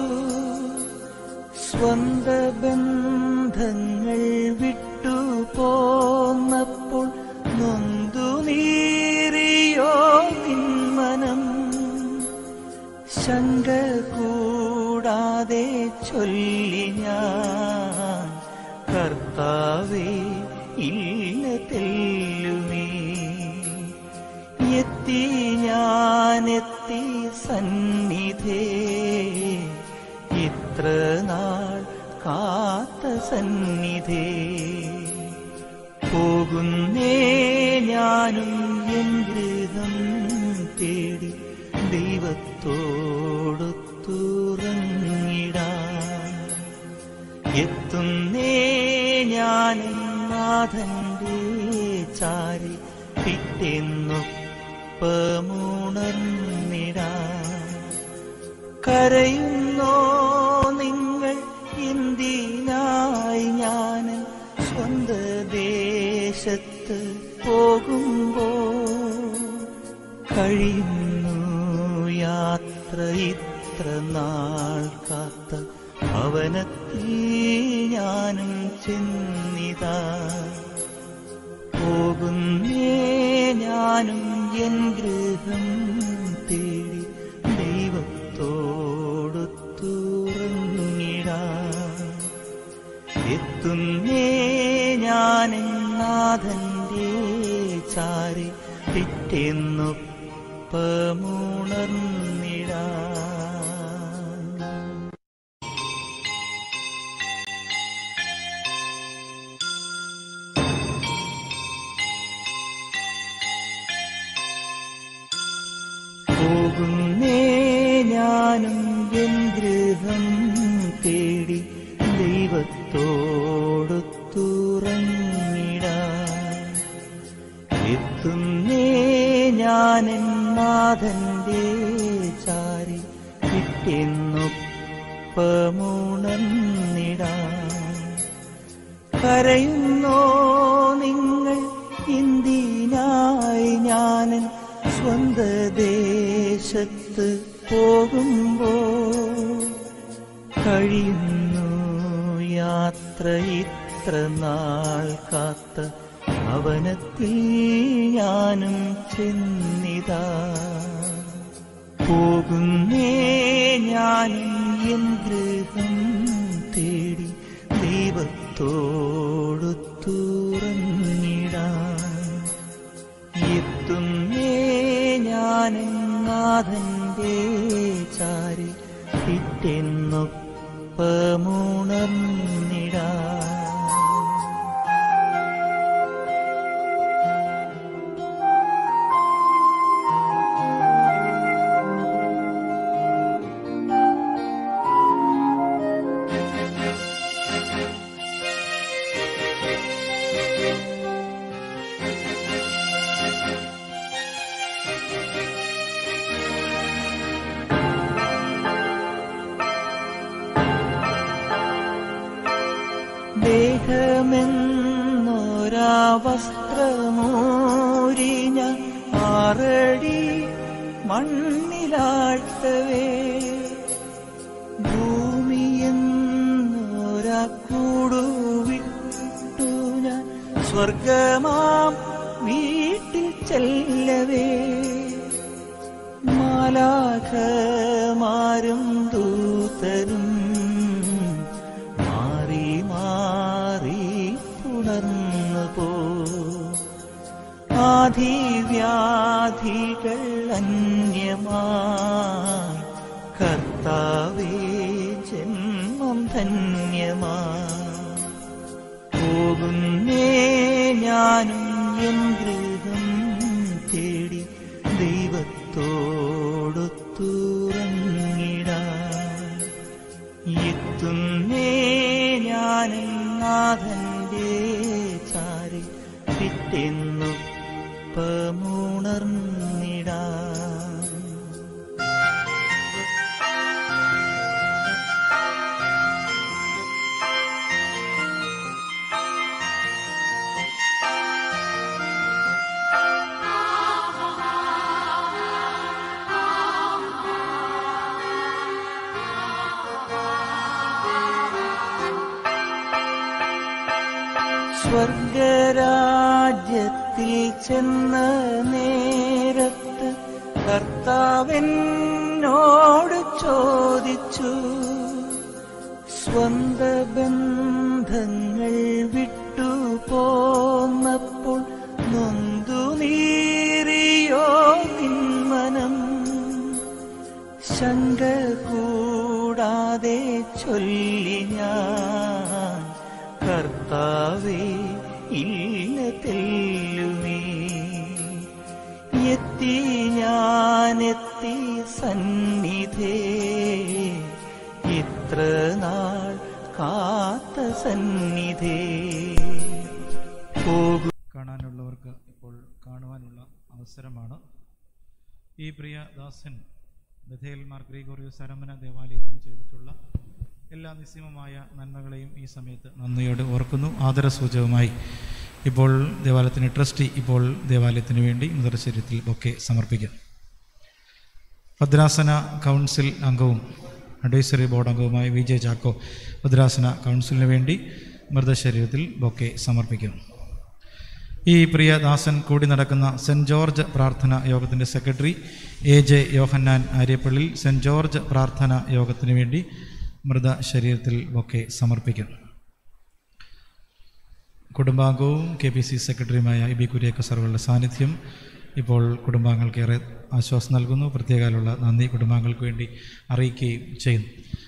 J: സ്വന്ത ബന്ധങ്ങൾ വിട്ടു പോന്നപ്പോൾ നൊന്തു നീറിയോ നിന്മനം ശങ്ക കൂടാതെ ചൊല്ലി ഞാൻ കർത്താവേ ഇല്ല തെല്ലുമേ എത്തി ഞാനെത്തി സന്നിധേ ഇത്ര നാൾ കാത്ത സന്നിധേ പോകുന്നേ ഞാനും എൻ ഗൃഹം തേടി ദൈവത്തോടൊത്തുറങ്ങിടാൻ എത്തുന്നേ ഞാൻ നാഥന്റെ ചാരി പിറ്റെന്നൊപ്പമുണർന്നിടാൻ കരയുന്നോ നിങ്ങൾ എന്തിനായി ഞാൻ സ്വന്ത ദേശത്ത് പോകുമ്പോ കഴിയുന്നു യാത്ര ഇത്ര നാൾ കാത്ത ഭവനത്തിൽ ഞാനും ചെന്നിതാ പോകുന്നേ ഞാനും എൻ ഗൃഹം തേടി ദൈവത്തോടൊത്തുറങ്ങിടാൻ എത്തുന്നേ ഞാൻ നാഥന്റെ ചാരി പിറ്റെന്നൊപ്പമുണർന്നിടാൻ പോകുന്നേ ഞാനും എൻ ഗൃഹം തേടി ദൈവത്തോടൊത്തുറങ്ങിടാൻ എത്തുന്നേ ഞാൻ നാഥന്റെ ചാരി പിറ്റെന്നൊപ്പമുണർന്നിടാൻ കരയുന്നോ നിങ്ങൾ എന്തിനായി ഞാനൻ സ്വന്ത ദേശത്ത് പോകുമ്പോ കഴിയുന്നു യാത്ര ഇത്ര നാൾ കാത്ത ഭവനത്തിൽ ഞാനും ചെന്നിതാ പോകുന്നേ ഞാനും എൻ ഗൃഹം തേടി ദൈവത്തോടൊത്തുറങ്ങിടാൻ എത്തുന്നേ ഞാൻ നാഥന്റെ ചാരി പിറ്റെന്നൊപ്പമുണർന്നിടാൻ സ്വർഗമെന്നൊരാ വസ്ത്രമൂരി ഞാൻ ആറടി മണ്ണിലാഴ്ത്തവേ ഭൂമിയെന്നൊരാ കൂടുവിട്ടു ഞാൻ സ്വർഗമാം വീട്ടിൽ ചെല്ലവേ മാലാഖമാരും ദൂതരും മാറി മാറി പുണർന്നു പോ ആധിവ്യാധികൾ അന്യമായി കർത്താവേ ജന്മം ധന്യമാ പോകുന്നേ ഞാനും എൻ ഗൃഹം തേടി ദൈവത്തോടൊത്തുറങ്ങിടാൻ എത്തുന്നേ ഞാനും നാഥന്റെ ചാരി പിറ്റെന്നൊപ്പമുണർന്നിടാൻ സ്വർഗരാജ്യത്തിൽ ചെന്ന നേരത്ത് കർത്താവെന്നോട് ചോദിച്ചു സ്വന്ത ബന്ധങ്ങൾ വിട്ടു പോന്നപ്പോൾ നൊന്തു നീറിയോ നിന്മനം ശങ്ക കൂടാതെ ചൊല്ലി ഞാൻ കർത്താവേ ഇല്ല തെല്ലുമേ എത്തി ഞാനെത്തി സന്നിധേ ഇത്ര നാൾ കാത്ത സന്നിധേ പോകു
C: കാണാനുള്ളവർക്ക് ഇപ്പോൾ കാണുവാനുള്ള അവസരമാണ് ഈ പ്രിയ ദാസൻ ബഥേൽമാർ ഗ്രീഗോറിയോസ് അരമന ദേവാലയത്തിന് ചെയ്തിട്ടുള്ള എല്ലാ നിസ്സീമമായ നന്മകളെയും ഈ സമയത്ത് നന്ദിയോട് ഓർക്കുന്നു ആദരസൂചകമായി ഇപ്പോൾ ദേവാലയത്തിന് ട്രസ്റ്റി ഇപ്പോൾ ദേവാലയത്തിന് വേണ്ടി മൃതശരീരത്തിൽ ഒക്കെ സമർപ്പിക്കും ഭദ്രാസന കൗൺസിൽ അംഗവും അഡ്വൈസറി ബോർഡ് അംഗവുമായ വി ജെ ചാക്കോ ഭദ്രാസന കൗൺസിലിന് വേണ്ടി മൃതശരീരത്തിൽ ബൊക്കെ സമർപ്പിക്കും ഈ പ്രിയ ദാസൻ കൂടി നടക്കുന്ന സെൻറ് ജോർജ് പ്രാർത്ഥന യോഗത്തിൻ്റെ secretary A J Yohannan Aryappallil saint George പ്രാർത്ഥന യോഗത്തിന് വേണ്ടി മൃത ശരീരത്തിൽ ഒക്കെ സമർപ്പിക്കും കുടുംബാംഗവും കെ പി സി സെക്രട്ടറിയുമായ ഇ ബി കുര്യേക്ക സർവളുടെ സാന്നിധ്യം ഇപ്പോൾ കുടുംബാംഗങ്ങൾക്കേറെ ആശ്വാസം നൽകുന്നു പ്രത്യേകാലുള്ള നന്ദി കുടുംബാംഗങ്ങൾക്ക് വേണ്ടി അറിയിക്കുകയും ചെയ്യുന്നു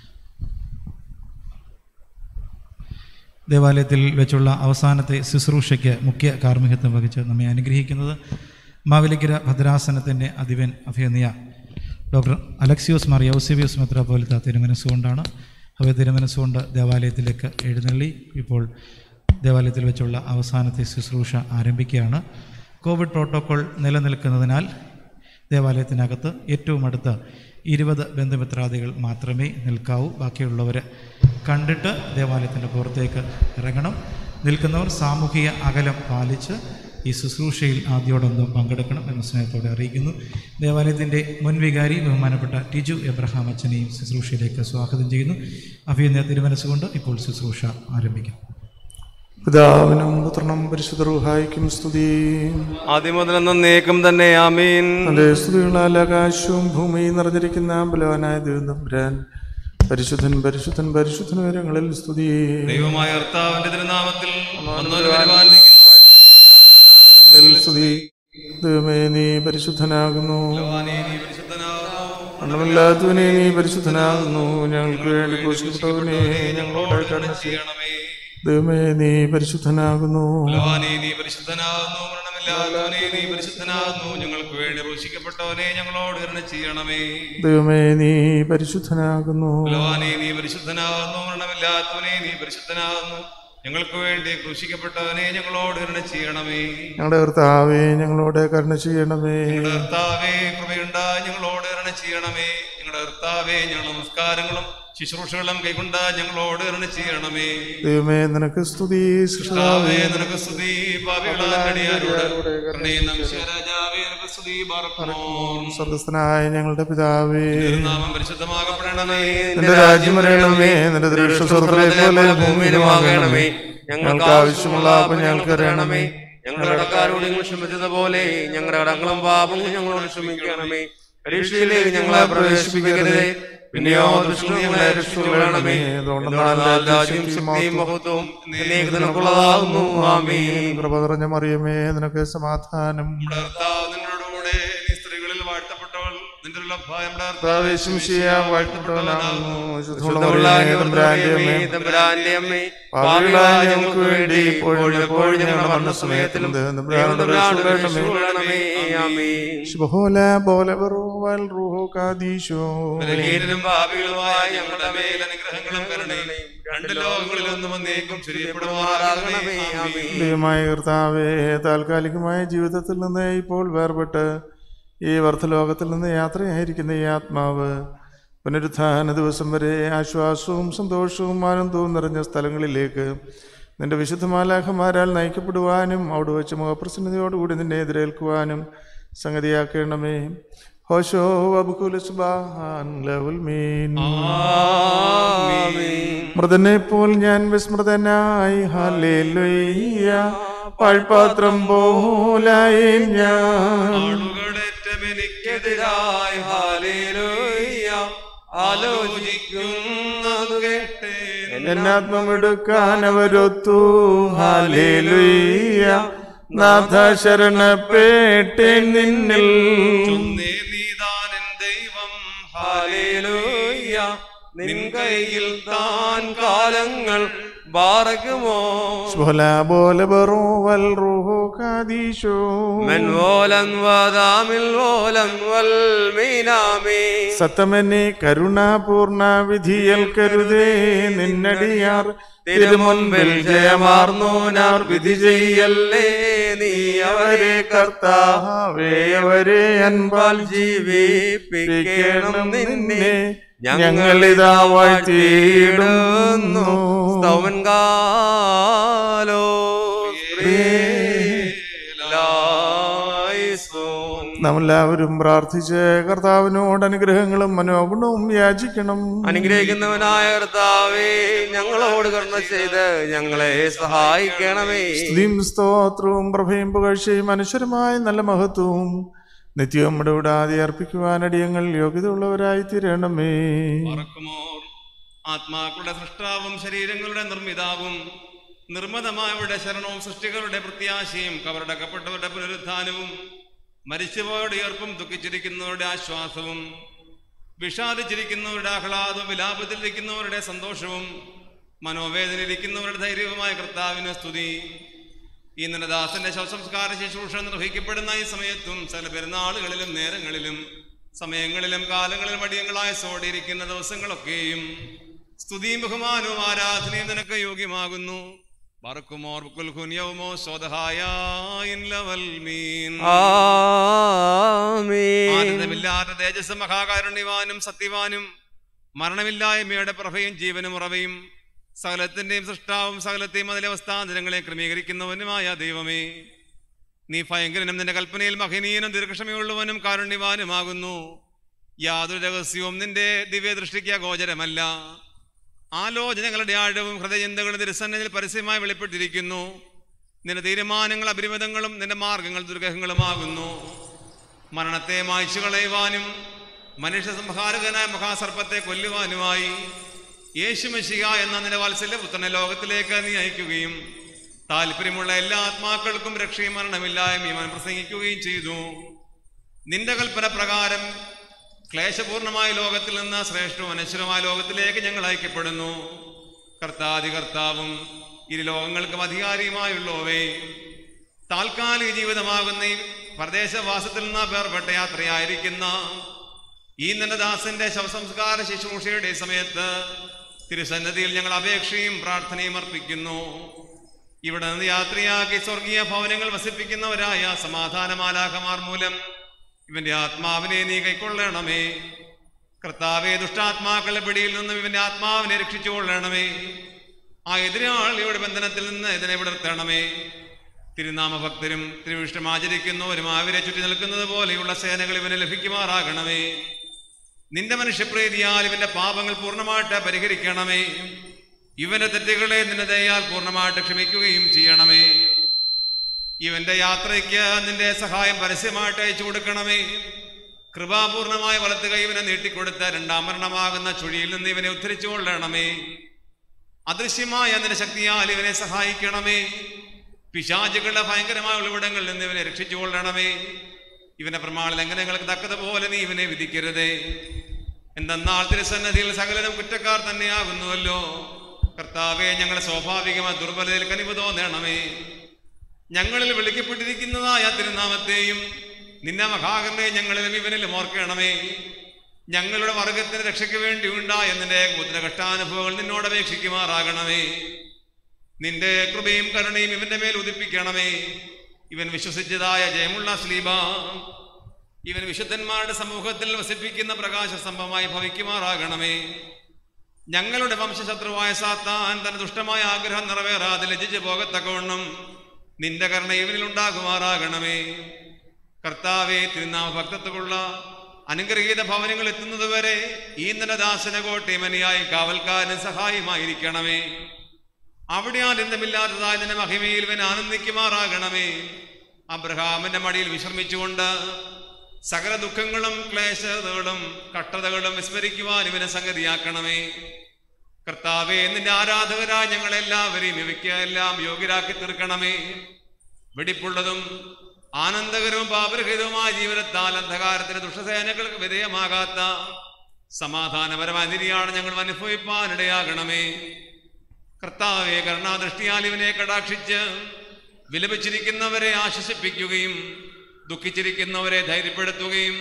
C: ദേവാലയത്തിൽ വെച്ചുള്ള അവസാനത്തെ ശുശ്രൂഷയ്ക്ക് മുഖ്യ കാർമ്മികത്വം വഹിച്ച് നമ്മെ അനുഗ്രഹിക്കുന്നത് മാവേലിക്കര ഭദ്രാസനത്തിൻ്റെ അധിപൻ അഭയനിയ ഡോക്ടർ അലക്സിയോസ് മാർ യൗസിബിയോസ് മെത്രാപോലിത്ത തിരുമനസ്സുകൊണ്ടാണ് അവ തിരുമനസ്സുകൊണ്ട് ദേവാലയത്തിലേക്ക് എഴുന്നള്ളി ഇപ്പോൾ ദേവാലയത്തിൽ വെച്ചുള്ള അവസാനത്തെ ശുശ്രൂഷ ആരംഭിക്കുകയാണ് കോവിഡ് പ്രോട്ടോക്കോൾ നിലനിൽക്കുന്നതിനാൽ ദേവാലയത്തിനകത്ത് ഏറ്റവും അടുത്ത് ഇരുപത് ബന്ധുമിത്രാദികൾ മാത്രമേ നിൽക്കാവൂ ബാക്കിയുള്ളവർ കണ്ടിട്ട് ദേവാലയത്തിൻ്റെ പുറത്തേക്ക് ഇറങ്ങണം നിൽക്കുന്നവർ സാമൂഹിക അകലം പാലിച്ച് ഈ ശുശ്രൂഷയിൽ ആദ്യോടൊന്നും പങ്കെടുക്കണം എന്ന സ്നേഹത്തോടെ അറിയിക്കുന്നു ദേവാലയത്തിൻ്റെ മുൻ വികാരി ബഹുമാനപ്പെട്ട ടിജു എബ്രഹാം അച്ഛനെയും ശുശ്രൂഷയിലേക്ക് സ്വാഗതം ചെയ്യുന്നു അഭിനയ തിരുമനസ്സുകൊണ്ട് ഇപ്പോൾ ശുശ്രൂഷ ആരംഭിക്കും
M: പിതാവിനും പുത്രനും പരിശുദ്ധ റൂഹായിക്കും സ്തുതി
N: ആദ്യം മുതൽ എന്നേക്കും തന്നെ ആമീൻ
M: അതെ സ്തുതികളാൽ ആകാശവും ഭൂമിയും നിറഞ്ഞിരിക്കുന്ന ബലവാനായ ദൈവം പരിശുദ്ധൻ പരിശുദ്ധൻ പരിശുദ്ധൻ ഉയരങ്ങളിൽ സ്തുതി
N: ദൈവമായ കർത്താവിന്റെ തിരുനാമത്തിൽ വന്നൊരു വരുവാനിരിക്കുന്നു
M: സ്തുതി ദൈവമേ നീ പരിശുദ്ധനാകുന്നു മരണമില്ലാത്തവനെ നീ പരിശുദ്ധനാകുന്നു ഞങ്ങൾക്ക് വേണ്ടി ക്രൂശിക്കപ്പെട്ടവനെ ഞങ്ങളോട് കരുണ ചെയ്യണമേ ദൈവമേ നീ പരിശുദ്ധനാകുന്നു
N: ബലവാനേ നീ പരിശുദ്ധനാകുന്നു മരണമില്ലാത്തവനെ നീ പരിശുദ്ധനാകുന്നു ഞങ്ങൾക്ക് വേണ്ടി ക്രൂശിക്കപ്പെട്ടവനെ ഞങ്ങളോട് കരുണ ചെയ്യണമേ
M: ദൈവമേ നീ പരിശുദ്ധനാകുന്നു
N: ബലവാനേ നീ പരിശുദ്ധനാകുന്നു മരണമില്ലാത്തവനെ നീ പരിശുദ്ധനാകുന്നു ഞങ്ങൾക്ക് വേണ്ടി ക്രൂശിക്കപ്പെട്ടവനെ ഞങ്ങളോട് കരുണ ചെയ്യണമേ
M: ഞങ്ങളുടെ കർത്താവേ ഞങ്ങളോട് കരുണ ചെയ്യണമേ
N: ഞങ്ങളുടെ കർത്താവേ കൃപയുണ്ടായി ഞങ്ങളോട് കരുണ ചെയ്യണമേ ഞങ്ങളുടെ കർത്താവേ ഞങ്ങളുടെ നമസ്കാരങ്ങളും ശുശ്രൂഷകളും കൈകൊണ്ട് ഞങ്ങളോട് കരുണ ചെയ്യണമേ
M: ദൈവമേ നിനക്ക് സ്തുതി
N: കർത്താവേ
M: സൃഷ്ടാവേ
N: നിനക്ക് സ്തുതി പാപികളാടിയാരോട് കരുണയും രാജാവേ നിനക്ക് സ്തുതി പാർക്കുമോ
M: സ്വർഗസ്ഥനായ ഞങ്ങളുടെ പിതാവേ
N: നാമം പരിശുദ്ധമാകപ്പെടണമേ
M: നിന്റെ രാജ്യം വരണമേ നിന്റെ ദൃഷ്ട സ്വർഗ്ഗത്തിലെ പോലെ ഭൂമിയിലുമാകണമേ ഞങ്ങൾക്ക് ആവശ്യമുള്ള അപ്പം ഞങ്ങൾക്ക് അറിയണമേ
O: ഞങ്ങളുടെ കടക്കാരോട് ഞങ്ങൾ ക്ഷമിച്ചതുപോലെ ഞങ്ങളുടെ കടങ്ങളും പാപങ്ങളും ഞങ്ങളോട് ക്ഷമിക്കണമേ പരീക്ഷയിലേക്ക് ഞങ്ങളെ പ്രവേശിപ്പിക്കരുതേ പിന്നെയോ ദുഷ്ടം ഞങ്ങളെ രക്ഷിക്കണമേ എന്തുകൊണ്ടെന്നാൽ രാജ്യം ശക്തിയും മഹത്വവും എന്നേക്ക് നിനക്കുള്ളതാകുന്നു ആമീൻ
M: കൃപ നിറഞ്ഞ മറിയമേ നിനക്ക് സമാധാനം
N: കർത്താവ് നിന്നോടുകൂടെ നീ സ്ത്രീകളിൽ വാഴ്ത്തപ്പെട്ടവൾ നിന്റെ ഉള്ളഭായ
M: പ്രാവേശിയ വാഴ്ത്തപ്പെട്ടവനാകുന്നു
O: ശുദ്ധമുള്ള
M: തമ്പുരാന്റെ അമ്മേ,
O: തമ്പുരാന്റെ അമ്മേ
M: പാപികളായ ഞങ്ങൾക്ക് വേണ്ടി ഇപ്പോഴും എപ്പോഴും ഞങ്ങളുടെ മരണസമയത്തിലും തമ്പുരാനോട്
O: രക്ഷിക്കണമേ ആമീൻ
M: ശുഭോല പോലെ വെറുവൽ റൂഹോ കാദീശോ
N: ബലഹീനരും പാപികളുമായ ഞങ്ങളുടെ മേൽ അനുഗ്രഹങ്ങളും കരുണയും രണ്ട് ലോകങ്ങളിലൊന്നും വന്നേക്കും ചൊരിയപ്പെടുമാറാകണമേ ആമീൻ
M: ദൈവമായ കർത്താവേ താൽക്കാലികമായ ജീവിതത്തിൽ നിന്ന് ഇപ്പോൾ വേർപെട്ട് ഈ വർദ്ധലോകത്തിൽ നിന്ന് യാത്രയായിരിക്കുന്ന ഈ ആത്മാവ് പുനരുത്ഥാന ദിവസം വരെ ആശ്വാസവും സന്തോഷവും ആനന്ദവും നിറഞ്ഞ സ്ഥലങ്ങളിലേക്ക് നിന്റെ വിശുദ്ധമാലാഖമാരാൽ നയിക്കപ്പെടുവാനും അവിടെ വെച്ച് മുഖപ്രസന്നതയോടുകൂടി നിന്നെ എതിരേൽക്കുവാനും സംഗതിയാക്കണമേ ഹോശോ അബുക്കുലസ്ബാൻ ലവുൽ മീൻ മൃതനെ പോൽ ഞാൻ വിസ്മൃതനായി ഹല്ലേലൂയ്യ പാഴ്പാത്രം പോലായി ഞാൻ
O: എനിക്കെതിരായി ഹാലേലൂയ്യ ആലോചിക്കുന്നതു കേട്ട്
M: എന്നാത്മമെടുക്കാൻ അവരൊത്തു ഹാലേലൂയ്യ നാഥ ശരണപ്പെട്ടേൻ നിന്നിൽ
O: ഹാലേലൂയ്യ നിൻ കയ്യിൽ താൻ കാലങ്ങൾ ബാറകുമോ
M: ശുഭല പോലെ ബറോവൽ റൂഹോ കാദീശോ
O: من ولا وذامل ولا والمينامي
M: സത്തമനെ കരുണാപൂർണ വിധിയൽ കരുതേ നിന്നടിയാർ തിരുമുൻപിൽ ജയമാർന്നോനാർ വിധി ചെയ്യല്ലേ
O: നീ അവരെ
M: കർത്താവേ അവരെ അൻപാൽ
O: ജീവിപ്പിക്കണം നിന്നെ
M: ഞങ്ങളിതാ വാഴ്ത്തിയിടുന്നു
O: സ്തവൻ കാലോ
M: നമ്മളെല്ലാവരും പ്രാർത്ഥിച്ച് കർത്താവിനോട് അനുഗ്രഹങ്ങളും മനോഗുണവും യാചിക്കണം
O: അനുഗ്രഹിക്കുന്നവനായ കർത്താവേ ഞങ്ങളോട് കരുണ ചെയ്ത് ഞങ്ങളെ സഹായിക്കണമേ
M: സ്തുതിയും സ്തോത്രവും പ്രഭയും പുകഴ്ചയും അനശ്വരമായ നല്ല മഹത്വവും നിത്യവും ഇടപെടാതെ അർപ്പിക്കുവാൻ അടിയങ്ങൾ യോഗ്യതയുള്ളവരായി തീരണമേ
N: മറക്കുമോർ ആത്മാക്കളുടെ സൃഷ്ടാവും ശരീരങ്ങളുടെ നിർമ്മിതാവും നിർമ്മതമായവരുടെ ശരണവും സൃഷ്ടികളുടെ പ്രത്യാശയും കവറടക്കപ്പെട്ടവരുടെ പുനരുത്ഥാനവും മരിച്ചുപോയവരുടെ ഉയർപ്പും ദുഃഖിച്ചിരിക്കുന്നവരുടെ ആശ്വാസവും വിഷാദിച്ചിരിക്കുന്നവരുടെ ആഹ്ലാദവും വിലാപത്തിലിരിക്കുന്നവരുടെ സന്തോഷവും മനോവേദനയിലിരിക്കുന്നവരുടെ ധൈര്യവുമായ കർത്താവിന് സ്തുതി ഈ നനദാസന്റെ ശവസംസ്കാര ശുശ്രൂഷ നിർവഹിക്കപ്പെടുന്ന ഈ സമയത്തും ചില പെരുന്നാളുകളിലും നേരങ്ങളിലും സമയങ്ങളിലും കാലങ്ങളിലും അടിയങ്ങളായ സോടിയിരിക്കുന്ന ദിവസങ്ങളൊക്കെയും സ്തുതിയും ബഹുമാനവും ആരാധനയും നിനക്ക് യോഗ്യമാകുന്നു പറക്കുമോർ കുൽഹുന്യവുമോ സ്വതഹായ ആനന്ദമില്ലാത്ത തേജസ് മഹാകാരുണ്യവാനും സത്യവാനും മരണമില്ലായ്മയുടെ പ്രഭയും ജീവനും ഉറവയും സകലത്തിന്റെയും സൃഷ്ടാവും സകലത്തെയും അതിലെ അവസ്ഥാന്തരങ്ങളെ ക്രമീകരിക്കുന്നവനുമായ ദൈവമേ നീ ഭയങ്കരനും നിന്റെ കൽപ്പനയിൽ മഹനീയനും ദീർഘക്ഷമയുള്ളവനും കാരുണ്യവാനുമാകുന്നു യാതൊരു രഹസ്യവും നിന്റെ ദിവ്യദൃഷ്ടിക്ക് ഗോചരമല്ല ആലോചനകളുടെ ആഴവും ഹൃദയചിന്തകളും തിരുസന്നിധിയിൽ പരസ്യമായി വെളിപ്പെട്ടിരിക്കുന്നു നിന്റെ തീരുമാനങ്ങൾ അപരിമിതങ്ങളും നിന്റെ മാർഗങ്ങൾ ദുർഗഹങ്ങളുമാകുന്നു മരണത്തെ മായ്ച്ചു കളയുവാനും മനുഷ്യ സംഹാരകനായ മഹാസർപ്പത്തെ കൊല്ലുവാനുമായി യേശുമശിക എന്ന നിന്റെ വാത്സല്യ പുത്രനെ ലോകത്തിലേക്ക് നീ അയക്കുകയും താല്പര്യമുള്ള എല്ലാ ആത്മാക്കൾക്കും രക്ഷയും മരണമില്ലായ്മയും അവൻ പ്രസംഗിക്കുകയും ചെയ്തു നിന്റെ കൽപ്പന പ്രകാരം ക്ലേശപൂർണമായ ലോകത്തിൽ നിന്ന് ശ്രേഷ്ഠവും അനശ്വരമായ ലോകത്തിലേക്ക് ഞങ്ങൾ അയക്കപ്പെടുന്നു കർത്താതി കർത്താവും ഇരു ലോകങ്ങൾക്കും അധികാരിയുമായുള്ളവേ താൽക്കാലിക ജീവിതമാകുന്ന ഈ പ്രദേശവാസത്തിൽ നിന്ന് വേർപെട്ട യാത്രയായിരിക്കുന്ന ഈ നിന്റെ ദാസന്റെ ശവസംസ്കാര ശുശ്രൂഷയുടെ സമയത്ത് തിരുസന്നതിയിൽ ഞങ്ങൾ അപേക്ഷയും പ്രാർത്ഥനയും അർപ്പിക്കുന്നു ഇവിടെ നിന്ന് യാത്രയാക്കി സ്വർഗീയ ഭവനങ്ങൾ വസിപ്പിക്കുന്നവരായ സമാധാനമാലാഹമാർ മൂലം ഇവന്റെ ആത്മാവിനെ നീ കൈക്കൊള്ളണമേ കർത്താവെ ദുഷ്ടാത്മാക്കളുടെ പിടിയിൽ നിന്നും ഇവന്റെ ആത്മാവിനെ രക്ഷിച്ചുകൊള്ളണമേ ആ എതിരാളിയുടെ ബന്ധനത്തിൽ നിന്ന് ഇതിനെ വിടർത്തണമേ തിരുനാമ ഭക്തരും തിരുവിഷ്ടം ആചരിക്കുന്നവരും ആവിരെ ചുറ്റി നിൽക്കുന്നത് പോലെയുള്ള സേനകൾ ഇവന് ലഭിക്കുമാറാകണമേ നിന്റെ മനുഷ്യപ്രീതിയാൽ ഇവന്റെ പാപങ്ങൾ പൂർണ്ണമായിട്ട് പരിഹരിക്കണമേ ഇവന്റെ തെറ്റുകളെ നിന്റെ ദയാൽ പൂർണ്ണമായിട്ട് ക്ഷമിക്കുകയും ചെയ്യണമേ ഇവന്റെ യാത്രയ്ക്ക് നിന്റെ സഹായം പരസ്യമായിട്ട് അയച്ചു കൊടുക്കണമേ കൃപാപൂർണമായ വലത്ത് കൈവനെ നീട്ടിക്കൊടുത്ത രണ്ടാം മരണമാകുന്ന ചുഴിയിൽ നിന്ന് ഇവനെ ഉദ്ധരിച്ചു കൊള്ളണമേ അദൃശ്യമായ നിന്റെ ശക്തിയാൽ ഇവനെ സഹായിക്കണമേ പിശാചുകളുടെ ഭയങ്കരമായ ഉള്ളിവിടങ്ങളിൽ നിന്ന് ഇവനെ രക്ഷിച്ചു കൊള്ളണമേ ഇവന്റെ പ്രമാണ ലംഘനങ്ങൾക്ക് തക്കതുപോലെ നീ ഇവനെ വിധിക്കരുതേ എന്തെന്നാൽ തിരുസന്നതിയിൽ സകലരും കുറ്റക്കാർ തന്നെയാകുന്നുവല്ലോ കർത്താവെ ഞങ്ങളുടെ സ്വാഭാവികമായ ദുർബലതയിൽ കനിവ് തോന്നണമേ ഞങ്ങളിൽ വിളിക്കപ്പെട്ടിരിക്കുന്നതായ തിരുനാമത്തെയും നിന്നെ മഹാകരണയെ ഞങ്ങളിലും ഇവനിലും ഓർക്കണമേ ഞങ്ങളുടെ വർഗത്തിന് രക്ഷയ്ക്ക് വേണ്ടി ഉണ്ടായ നിന്റെ പുത്ര കഷ്ടാനുഭവങ്ങൾ നിന്നോട് അപേക്ഷിക്കുമാറാകണമേ നിന്റെ കൃപയും കരുണയും ഇവന്റെ മേൽ ഉദിപ്പിക്കണമേ ഇവൻ വിശ്വസിച്ചതായ ജയമുള്ള സ്ലീബ ഇവൻ വിശുദ്ധന്മാരുടെ സമൂഹത്തിൽ വസിപ്പിക്കുന്ന പ്രകാശ സ്തംഭമായി ഭവിക്കുമാറാകണമേ ഞങ്ങളുടെ വംശശത്രുവായ സാത്താൻ തന്റെ ദുഷ്ടമായ ആഗ്രഹം നിറവേറാതെ ലജിച്ച് പോകത്തക്കവണ്ണം നിന്റെ കരുണ ഇവനിൽ ഉണ്ടാകുമാറാകണമേ കർത്താവെ തിരുനാമ ഭക്തത്വമുള്ള അനുഗ്രഹീത ഭവനങ്ങൾ എത്തുന്നതുവരെ ഈ നിലദാസന കോട്ടയമനിയായി കാവൽക്കാരന് സഹായമായിരിക്കണമേ അവിടെ ആനന്ദമില്ലാത്തതായ നിന്റെ മഹിമയിൽ ഇവൻ ആനന്ദിക്കുമാറാകണമേ അബ്രഹാമിന്റെ മടിയിൽ വിശ്രമിച്ചുകൊണ്ട് സകല ദുഃഖങ്ങളും ക്ലേശതകളും കട്ടതകളും വിസ്മരിക്കുവാൻ ഇവനെ സംഗതിയാക്കണമേ കർത്താവെ നിന്റെ ആരാധകരായ ഞങ്ങളെല്ലാവരെയും ഇവയ്ക്ക് എല്ലാം യോഗ്യരാക്കി തീർക്കണമേ വെടിപ്പുള്ളതും ആനന്ദകരവും പാപരഹിതവുമായ ജീവിതത്താൽ അന്ധകാരത്തിന് ദുഷ്ടസേനകൾക്ക് വിധേയമാകാത്ത സമാധാനപരമായ നിര്യാണ് ഞങ്ങൾ അനുഭവിപ്പാനിടയാകണമേ കർത്താവെ കരുണാദൃഷ്ടിയാൽ ഇവനെ കടാക്ഷിച്ച് വിലപിച്ചിരിക്കുന്നവരെ ആശ്വസിപ്പിക്കുകയും ദുഃഖിച്ചിരിക്കുന്നവരെ ധൈര്യപ്പെടുത്തുകയും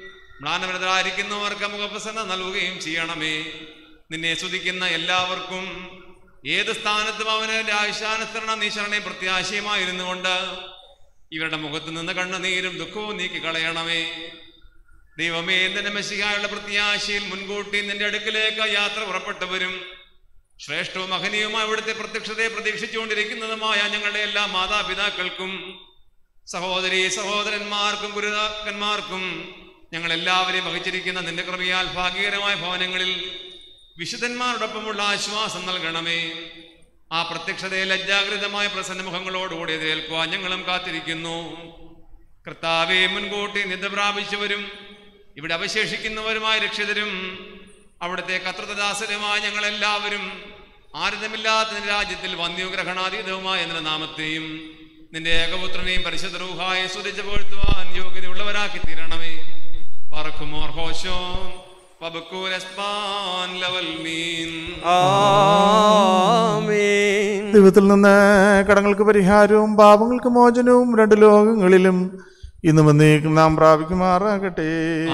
N: മ്ലാനവരതായിരിക്കുന്നവർക്ക് മുഖപ്രസന്ന നൽകുകയും ചെയ്യണമേ നിന്നെ സ്തുതിക്കുന്ന എല്ലാവർക്കും ഏത് സ്ഥാനത്തും അവന് ആയുഷാനുസരണം നീ ശരണയും പ്രത്യാശയുമായിരുന്നു കൊണ്ട് ഇവരുടെ മുഖത്ത് നിന്ന് കണ്ണുനീരും ദുഃഖവും നീക്കി കളയണമേ ദൈവമേ നിന്റെ മെസ്സിഹായുള്ള പ്രത്യാശയിൽ മുൻകൂട്ടി നിന്റെ അടുക്കിലേക്ക് യാത്ര പുറപ്പെട്ടവരും ശ്രേഷ്ഠവും മഹനീയവുമായ ഇവിടുത്തെ പ്രത്യക്ഷതയെ പ്രതീക്ഷിച്ചുകൊണ്ടിരിക്കുന്നതുമായ ഞങ്ങളുടെ എല്ലാ മാതാപിതാക്കൾക്കും സഹോദരി സഹോദരന്മാർക്കും ഗുരുതാക്കന്മാർക്കും ഞങ്ങൾ എല്ലാവരെയും വഹിച്ചിരിക്കുന്ന നിന്റെ കൃപയാൽ ഭാഗ്യകരമായ ഭവനങ്ങളിൽ വിശുദ്ധന്മാരോടൊപ്പമുള്ള ആശ്വാസം നൽകണമേ ആ പ്രത്യക്ഷതയെ ലജ്ജാകൃതമായ പ്രസന്നമുഖങ്ങളോടുകൂടി എതിരേൽക്കുവാൻ ഞങ്ങളും കാത്തിരിക്കുന്നു കർത്താവെ മുൻകൂട്ടി നിദ്ര പ്രാപിച്ചവരും ഇവിടെ അവശേഷിക്കുന്നവരുമായ രക്ഷിതരും അവിടുത്തെ കത്രദാസരുമായ ഞങ്ങളെല്ലാവരും ആരുതമില്ലാത്ത നിന്റെ രാജ്യത്തിൽ വന്യഗ്രഹണാതീതവുമായ നിന്റെ നാമത്തെയും നിന്റെ ഏകപുത്രനെയും പരിശുദ്ധ റൂഹായ സ്തുതിച്ച് പുകഴ്ത്തുവാൻ യോഗ്യതയുള്ളവരാക്കി തീരണമേ പറക്കുമോർ ഹോശോ പബക്കൂലസ്പാൻ ലവൽ മീൻ
M: ദൈവത്തിൽ നിന്ന് കടങ്ങൾക്ക് പരിഹാരവും പാപങ്ങൾക്ക് മോചനവും രണ്ട് ലോകങ്ങളിലും ഇന്ന് വന്നേക്കും നാം പ്രാപിക്കുമാറാകട്ടെ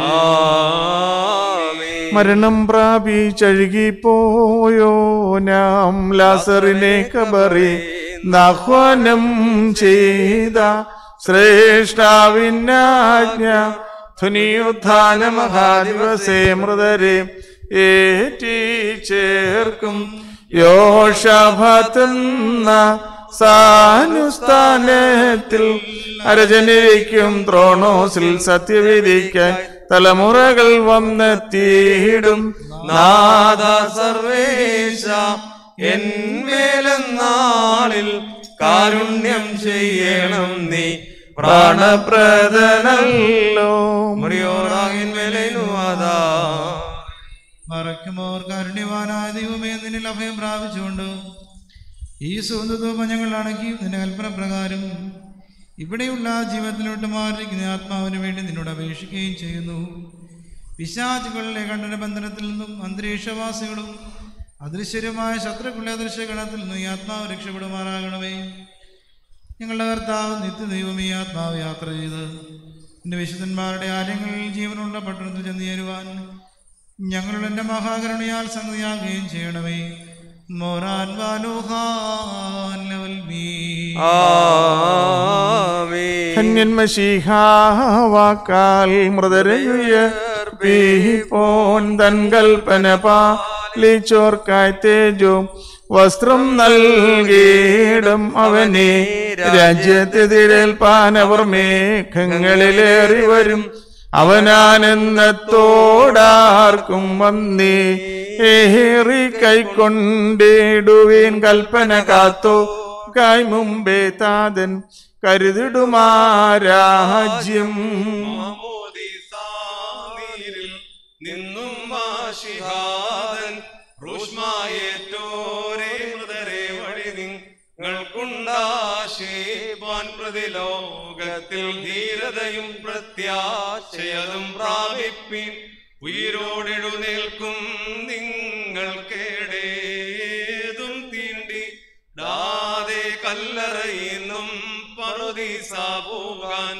M: മരണം പ്രാപിച്ചഴുകിപ്പോയോ നാം ലാസറിനെ കബറി നാഹ്വാനം ചെയ്ത ശ്രേഷ്ഠാവിനാജ്ഞ ധുനിയുത്ഥാന മഹാദിവസേ മൃതരെ ഏറ്റി ചേർക്കും യോഷഭത്തുന്ന സാനുസ്ഥാനത്തിൽ അരജനിരിക്കും ത്രോണോസിൽ സത്യവിധിക്കാൻ തലമുറകൾ വന്നെത്തിയിടും
O: നാദ സർവേശ എന്മേലെന്നാളിൽ കാരുണ്യം ചെയ്യണം നീ
M: പ്രാണപ്രദനല്ലോ
O: മുറിയോറാകിന്മേലുവാദാ
P: മറയ്ക്കുമോർ കാരുണ്യവാനായ ദൈവമേ നിന്നിൽ അഭയം പ്രാപിച്ചുകൊണ്ട് ഈ സുഗന്ധതൂപം ഞങ്ങൾ അടക്കിയും നിന്റെ കൽപ്പന പ്രകാരം ഇവിടെയുള്ള ജീവിതത്തിലോട്ട് മാറിയിരിക്കുന്ന ആത്മാവിന് വേണ്ടി നിന്നോട് അപേക്ഷിക്കുകയും ചെയ്യുന്നു പിശാചുകളിലെ കണ്ഠന ബന്ധനത്തിൽ നിന്നും അന്തരീക്ഷവാസികളും അദൃശ്യരുമായ ശത്രുക്കളുടെ അദൃശ്യഗണത്തിൽ നിന്നും ഈ ആത്മാവ് രക്ഷപ്പെടുമാറാകണമേ ഞങ്ങളുടെ കർത്താവ് നിത്യദൈവം ഈ ആത്മാവ് യാത്ര ചെയ്ത് നിന്റെ വിശുദ്ധന്മാരുടെ ആലയങ്ങളിൽ ജീവനുള്ള പട്ടണത്തിൽ ചെന്ന് ചേരുവാൻ ഞങ്ങളുടെ എൻ്റെ മഹാകരുണയാൽ സംഗതിയാകുകയും ചെയ്യണമേ മോറാൻ വാലോഹാൻ ലവൽ മീ
M: ധന്യന്മശീഹാവാക്കാൽ മൃതരയുയർപ്പോൻ തൻ കൽപ്പന പാലിച്ചോർക്കായി തേജോ വസ്ത്രം നൽകിയിടും അവനെ രാജ്യത്തെതിരേൽപ്പാനവർ മേഘങ്ങളിലേറി വരും അവനാനെന്നത്തോടാർക്കും വന്നേ ഏറി കൈക്കൊണ്ടിടുവേൻ കൽപ്പന കാത്തോ കായ് മുമ്പേ താതൻ കരുതിടുമാരാജ്യം
O: നിന്നും മാഷിഹാദൻ റൂഷ്മായേറ്റോരേ മൃതരെ വഴി നിങ്ങൾക്കുണ്ടാശേപാൻ പ്രതിലോകത്തിൽ ധീരതയും പ്രത്യാശയതും പ്രാപിപ്പിൻ ഉയിരോടെഴുന്നേൽക്കും നിങ്ങൾ കേടേതും തീണ്ടി ഡാതെ കല്ലറയിന്നും പറുദീസ പോകാൻ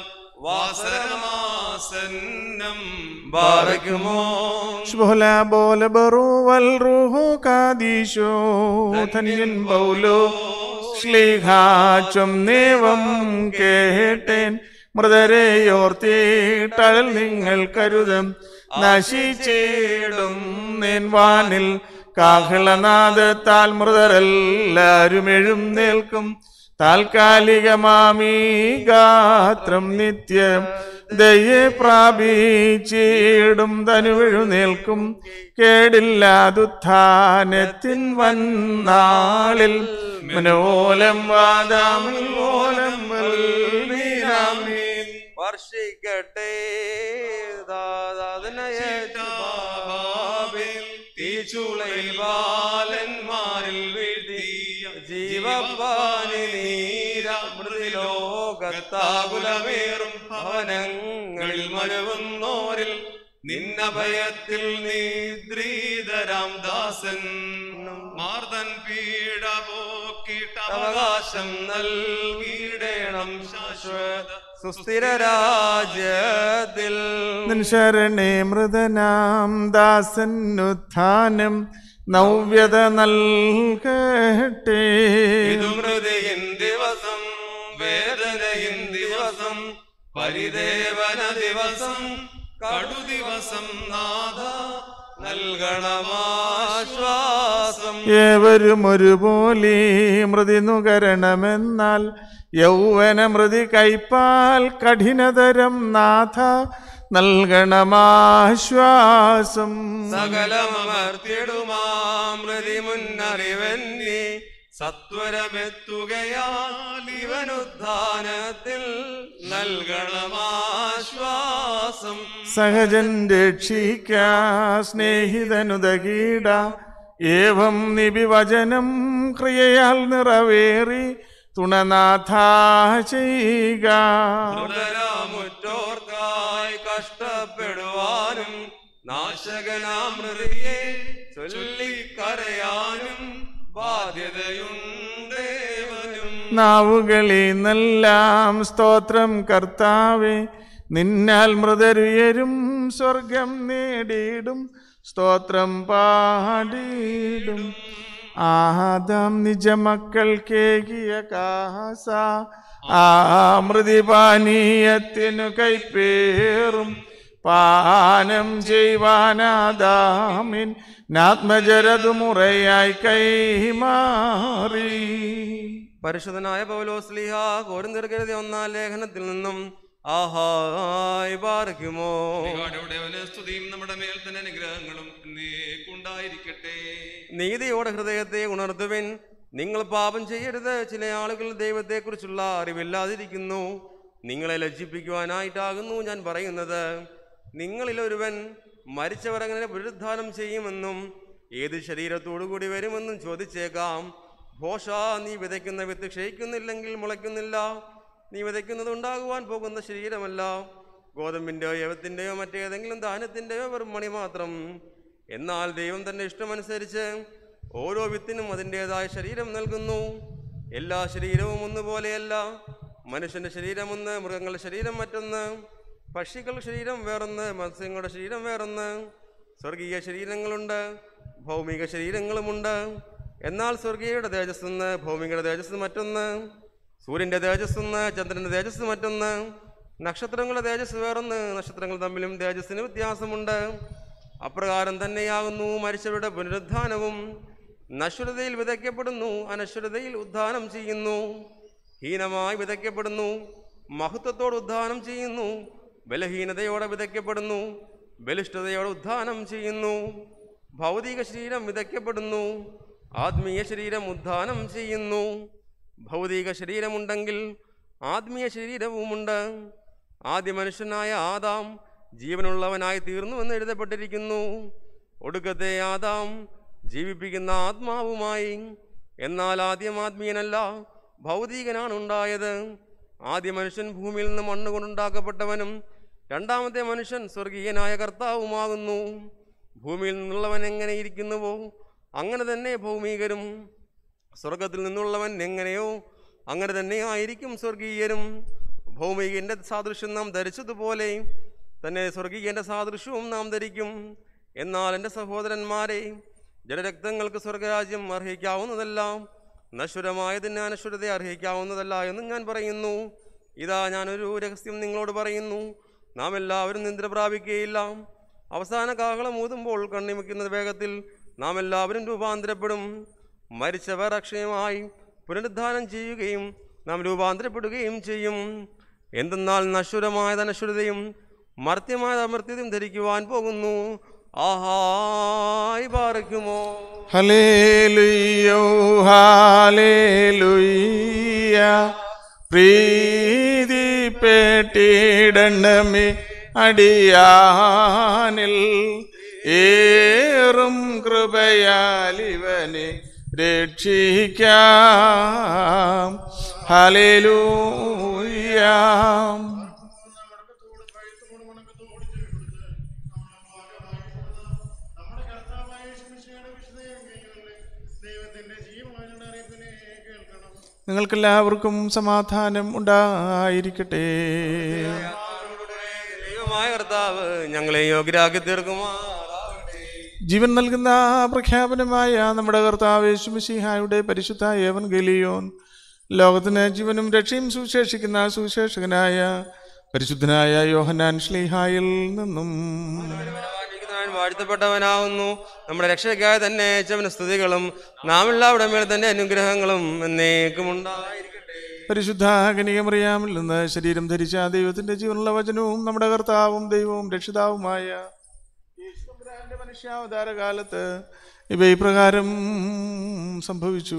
O: വാസരമാസന്നം ബാറയ്ക്കുമോ
M: ശുഭല ബോല ബറുവൽ റൂഹു കാദീശോ ധന്യൻ ബൗലോ ശ്ലീഹാചം നേവം കേട്ടേൻ മൃതരെയോർത്തിട്ടഴൽ നിങ്ങൾ കരുതം നശിച്ചിടും നേൻവാനിൽ കാഹളനാദത്താൽ മൃതരെല്ലാരും എഴുന്നേൽക്കും താൽക്കാലികമാമീ ഗാത്രം നിത്യം ദയെ പ്രാപിച്ചിടും തനുവെഴുന്നേൽക്കും കേടില്ലാതുത്ഥാനത്തിൻ വന്നാളിൽ മനോലം വാദാമിൽ ഓലം വൽമീനാമീൻ.
O: വർഷിക്കട്ടെ തീച്ചുളയിൽ ബാലന്മാരിൽ വീഴ്ത്തിയ ജീവപ്പാനി നീര മൃതിലോകത്താകുലമേറും ഭവനങ്ങളിൽ മരുവുന്നോരിൽ നിന്നഭയത്തിൽ നിദ്രീതരാം ദാസൻ മാർദൻ പീഡ പോക്കിട്ട അവകാശം നൽകിയിടേണം ശാശ്വത സുസ്ഥിര രാജ്യത്തിൽ
M: നിൻ ശരണേ മൃതനാം ദാസനുത്ഥാനം നവ്യത നൽകട്ടെ
O: ഇതു മൃതിയിൻ ദിവസം വേദനയിൻ ദിവസം പരിദേവന ദിവസം കടു ദിവസം നാഥ നൽകണമാശ്വാസം
M: ഏവരും ഒരുപോലെ മൃതി നുകരണമെന്നാൽ യൗവന മൃതി കൈപ്പാൽ കഠിനതരം നാഥ നൽകണമാശ്വാസം
O: സകലമർത്തിടുമാമൃതി മുന്നറിവന്നി സത്വരമെത്തുകയാൽ ഇവനുദ്ധാനത്തിൽ നൽകണമാശ്വാസം
M: സഹജൻ രക്ഷിക്ക സ്നേഹിതനുദകീട ഏവം നിബിവചനം ക്രിയയാൽ നിറവേറി തുണനാഥ ചെയ്യുക
O: മുറ്റോർക്കായി കഷ്ടപ്പെടുവാനും നാശകനാമൃതിയെ ചൊല്ലിക്കരയാനും ബാധ്യതയുണ്ടേവനും
M: നാവുകളിൽ നിന്നെല്ലാം സ്തോത്രം കർത്താവെ നിന്നാൽ മൃതരുയരും സ്വർഗം നേടിയിടും സ്തോത്രം പാടിയിടും ആദാം നിജമക്കൾ കേകിയ കാസ ആ മൃതിപാനീയത്തിനു കൈപ്പേറും പാനം ചെയ്യുവാനാദാമിൻ നാത്മജരതു മുറയായി കൈമാറി
O: പരിശുദ്ധനായ പൗലോസ്ലിഹ കോരിന്തിർക്കരുതി ഒന്നാം ലേഖനത്തിൽ നിന്നും ആഹായ് പാർക്കുമോ സ്തുതിയും നമ്മുടെ മേൽ തന്നെ അനുഗ്രഹങ്ങളും ഉണ്ടായിരിക്കട്ടെ നീതിയോടെ ഹൃദയത്തെ ഉണർത്തുവിൻ നിങ്ങൾ പാപം ചെയ്യരുത് ചില ആളുകൾ ദൈവത്തെക്കുറിച്ചുള്ള അറിവില്ലാതിരിക്കുന്നു നിങ്ങളെ ലജ്ജിപ്പിക്കുവാനായിട്ടാകുന്നു ഞാൻ പറയുന്നത് നിങ്ങളിൽ ഒരുവൻ മരിച്ചവരങ്ങനെ പുനരുദ്ധാനം ചെയ്യുമെന്നും ഏത് ശരീരത്തോടു കൂടി വരുമെന്നും ചോദിച്ചേക്കാം ഭോഷ നീ വിതയ്ക്കുന്ന വിത്ത് ക്ഷയിക്കുന്നില്ലെങ്കിൽ മുളയ്ക്കുന്നില്ല നീ വിതയ്ക്കുന്നത് ഉണ്ടാകുവാൻ പോകുന്ന ശരീരമല്ല ഗോതമ്പിൻ്റെയോ യവത്തിൻ്റെയോ മറ്റേതെങ്കിലും ദാനത്തിൻ്റെയോ വെറും മണി മാത്രം എന്നാൽ ദൈവം തൻ്റെ ഇഷ്ടമനുസരിച്ച് ഓരോ വിത്തിനും അതിൻ്റെതായ ശരീരം നൽകുന്നു എല്ലാ ശരീരവും ഒന്നുപോലെയല്ല മനുഷ്യൻ്റെ ശരീരം ഒന്ന് മൃഗങ്ങളുടെ ശരീരം മറ്റൊന്ന് പക്ഷികളുടെ ശരീരം വേറൊന്ന് മത്സ്യങ്ങളുടെ ശരീരം വേറൊന്ന് സ്വർഗീയ ശരീരങ്ങളുണ്ട് ഭൗമിക ശരീരങ്ങളുമുണ്ട് എന്നാൽ സ്വർഗീയയുടെ തേജസ് ഒന്ന് ഭൗമികയുടെ തേജസ് മറ്റൊന്ന് സൂര്യന്റെ തേജസ് ഒന്ന് ചന്ദ്രന്റെ തേജസ് മറ്റൊന്ന് നക്ഷത്രങ്ങളുടെ തേജസ് വേറൊന്ന് നക്ഷത്രങ്ങൾ തമ്മിലും തേജസ്സിന് വ്യത്യാസമുണ്ട് അപ്രകാരം തന്നെയാകുന്നു മരിച്ചവരുടെ പുനരുദ്ധാനവും നശ്വരതയിൽ വിതയ്ക്കപ്പെടുന്നു അനശ്വരതയിൽ ഉദ്ധാനം ചെയ്യുന്നു ഹീനമായി വിതയ്ക്കപ്പെടുന്നു മഹത്വത്തോട് ഉദ്ധാനം ചെയ്യുന്നു ബലഹീനതയോടെ വിതയ്ക്കപ്പെടുന്നു ബലിഷ്ഠതയോടെ ഉദ്ധാനം ചെയ്യുന്നു ഭൗതിക ശരീരം വിതയ്ക്കപ്പെടുന്നു ആത്മീയ ശരീരം ഉദ്ധാനം ചെയ്യുന്നു ഭൗതിക ശരീരമുണ്ടെങ്കിൽ ആത്മീയ ശരീരവുമുണ്ട് ആദ്യ മനുഷ്യനായ ആദാം ജീവനുള്ളവനായി തീർന്നുവെന്ന് എഴുതപ്പെട്ടിരിക്കുന്നു ഒടുക്കത്തെ ആദാം ജീവിപ്പിക്കുന്ന ആത്മാവുമായി എന്നാൽ ആദ്യം ആത്മീയനല്ല ഭൗതികനാണ് ഉണ്ടായത് ആദ്യ മനുഷ്യൻ ഭൂമിയിൽ നിന്ന് മണ്ണ് കൊണ്ടുണ്ടാക്കപ്പെട്ടവനും രണ്ടാമത്തെ മനുഷ്യൻ സ്വർഗീയനായ കർത്താവുമാകുന്നു ഭൂമിയിൽ നിന്നുള്ളവൻ എങ്ങനെ ഇരിക്കുന്നുവോ അങ്ങനെ തന്നെ ഭൗമികരും സ്വർഗത്തിൽ നിന്നുള്ളവൻ എങ്ങനെയോ അങ്ങനെ തന്നെ ആയിരിക്കും സ്വർഗീയരും ഭൗമികന്റെ സാദൃശ്യം നാം ധരിച്ചതുപോലെ തന്നെ സ്വർഗീയന്റെ സാദൃശ്യവും നാം ധരിക്കും എന്നാൽ എൻ്റെ സഹോദരന്മാരെ ജലരക്തങ്ങൾക്ക് സ്വർഗരാജ്യം അർഹിക്കാവുന്നതല്ല നശ്വരമായതിന് അനശ്വരത അർഹിക്കാവുന്നതല്ല എന്ന് ഞാൻ പറയുന്നു ഇതാ ഞാനൊരു രഹസ്യം നിങ്ങളോട് പറയുന്നു നാം എല്ലാവരും നിദ്ര പ്രാപിക്കുകയില്ല അവസാന കാഹളം ഊതുമ്പോൾ കണ്ണിമിക്കുന്ന വേഗത്തിൽ നാം എല്ലാവരും രൂപാന്തരപ്പെടും മരിച്ചവർ അക്ഷയമായി പുനരുദ്ധാനം ചെയ്യുകയും നാം രൂപാന്തരപ്പെടുകയും ചെയ്യും എന്തെന്നാൽ നശ്വരമായ അനശ്വരതയും മർത്യമായ അമർത്യതയും ധരിക്കുവാൻ പോകുന്നു ആഹായി പാർക്കുമോ
M: ഹലേലുയ്യോ ഹാലേലുയ്യ പ്രീതിപ്പെട്ടിടണമേ അടിയാനിൽ ഏറും കൃപയാൽ ഇവനെ രക്ഷിക്കാം ഹലേലൂയ നിങ്ങൾക്കെല്ലാവർക്കും സമാധാനം ഉണ്ടായിരിക്കട്ടെ
O: ദൈവമായ കർത്താവ് ഞങ്ങളെ യോഗ്യരാക്കി തീർക്കുമാ
M: ജീവൻ നൽകുന്ന പ്രഖ്യാപനമായ നമ്മുടെ കർത്താവ് യേശുമിശിഹായുടെ പരിശുദ്ധ ഏവൻ ഗലിയോൻ ലോകത്തിന് ജീവനും രക്ഷയും സുവിശേഷിക്കുന്ന സുവിശേഷകനായ പരിശുദ്ധനായ യോഹനാൻ ശ്ലീഹായിൽ നിന്നും
O: ഞാൻ വാഴ്ത്തപ്പെട്ടവനാവുന്നു നമ്മുടെ രക്ഷയ്ക്കായി തന്നെ അയച്ചവന് സ്തുതികളും നാം എല്ലാവരുടെ മേൽ തന്നെ അനുഗ്രഹങ്ങളും എന്നേക്കും ഉണ്ടായിരിക്കട്ടെ
M: പരിശുദ്ധ കനികമറിയാമിൽ നിന്ന് ശരീരം ധരിച്ച ദൈവത്തിന്റെ ജീവനുള്ള വചനവും നമ്മുടെ കർത്താവും ദൈവവും രക്ഷിതാവുമായ യേശുക്രിസ്തുവിന്റെ മനുഷ്യാവതാര കാലത്ത് ഇവ ഇപ്രകാരം സംഭവിച്ചു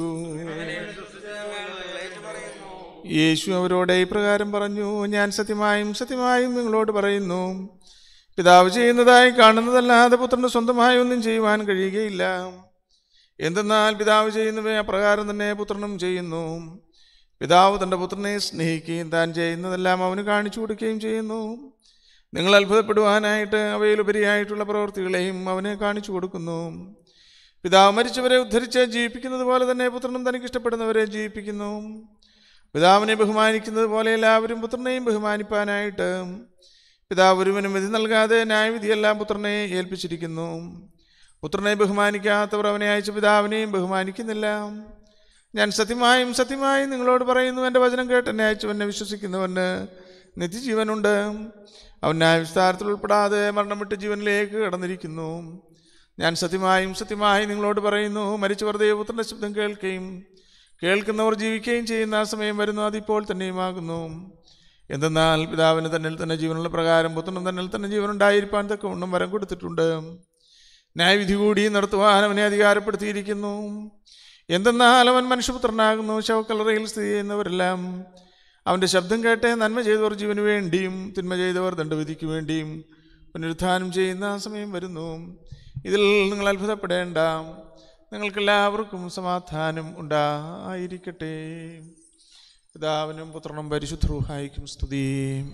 M: യേശു അവരോട് ഇപ്രകാരം പറഞ്ഞു ഞാൻ സത്യമായും സത്യമായും നിങ്ങളോട് പറയുന്നു പിതാവ് ചെയ്യുന്നതായി കാണുന്നതല്ലാതെ പുത്രന് സ്വന്തമായി ഒന്നും ചെയ്യുവാൻ കഴിയുകയില്ല എന്തെന്നാൽ പിതാവ് ചെയ്യുന്നവ അപ്രകാരം തന്നെ പുത്രനും ചെയ്യുന്നു പിതാവ് തൻ്റെ പുത്രനെ സ്നേഹിക്കുകയും താൻ ചെയ്യുന്നതെല്ലാം അവന് കാണിച്ചു കൊടുക്കുകയും ചെയ്യുന്നു നിങ്ങൾ അത്ഭുതപ്പെടുവാനായിട്ട് അവയിലുപരിയായിട്ടുള്ള പ്രവൃത്തികളെയും അവനെ കാണിച്ചു കൊടുക്കുന്നു പിതാവ് മരിച്ചവരെ ഉദ്ധരിച്ച് ജീവിപ്പിക്കുന്നത് പോലെ തന്നെ പുത്രനും തനിക്ക് ഇഷ്ടപ്പെടുന്നവരെ ജീവിപ്പിക്കുന്നു പിതാവിനെ ബഹുമാനിക്കുന്നത് പോലെ എല്ലാവരും പുത്രനെയും ബഹുമാനിപ്പാനായിട്ട് പിതാവ് ഒരുവനും വിധി നൽകാതെ ന്യായവിധിയെല്ലാം പുത്രനെ ഏൽപ്പിച്ചിരിക്കുന്നു പുത്രനെ ബഹുമാനിക്കാത്തവർ അവനെ അയച്ച പിതാവിനെയും ബഹുമാനിക്കുന്നില്ല ഞാൻ സത്യമായും സത്യമായും നിങ്ങളോട് പറയുന്നു എൻ്റെ വചനം കേട്ട് എന്നെ അയച്ചവനെ വിശ്വസിക്കുന്നവന് നിത്യജീവനുണ്ട് അവൻ ന്യായവിസ്താരത്തിൽ ഉൾപ്പെടാതെ മരണം വിട്ട് ജീവനിലേക്ക് കടന്നിരിക്കുന്നു ഞാൻ സത്യമായും സത്യമായും നിങ്ങളോട് പറയുന്നു മരിച്ചവർ ദൈവപുത്രൻ്റെ ശബ്ദം കേൾക്കുകയും കേൾക്കുന്നവർ ജീവിക്കുകയും ചെയ്യുന്ന ആ സമയം വരുന്നു അതിപ്പോൾ തന്നെയുമാകുന്നു എന്തെന്നാൽ പിതാവിന് തന്നിൽ തന്നെ ജീവനുള്ള പ്രകാരം പുത്രനും തന്നിൽ തന്നെ ജീവനുണ്ടായിരിക്കാൻ തക്കവണ്ണം വരം കൊടുത്തിട്ടുണ്ട് ന്യായവിധി കൂടി നടത്തുവാൻ അവനെ അധികാരപ്പെടുത്തിയിരിക്കുന്നു എന്തെന്നാൽ അവൻ മനുഷ്യപുത്രനാകുന്നു ശവക്കലറയിൽ സ്ഥിതി ചെയ്യുന്നവരെല്ലാം അവൻ്റെ ശബ്ദം കേട്ട് നന്മ ചെയ്തവർ ജീവന് വേണ്ടിയും തിന്മ ചെയ്തവർ ദണ്ഡവിധിക്ക് വേണ്ടിയും പുനരുത്ഥാനം ചെയ്യുന്ന ആ സമയം വരുന്നു ഇതിൽ നിങ്ങൾ അത്ഭുതപ്പെടേണ്ട നിങ്ങൾക്കെല്ലാവർക്കും സമാധാനം ഉണ്ടായിരിക്കട്ടെ പിതാവിനും പുത്രനും പരിശുദ്ധ റൂഹായിക്കും സ്തുതി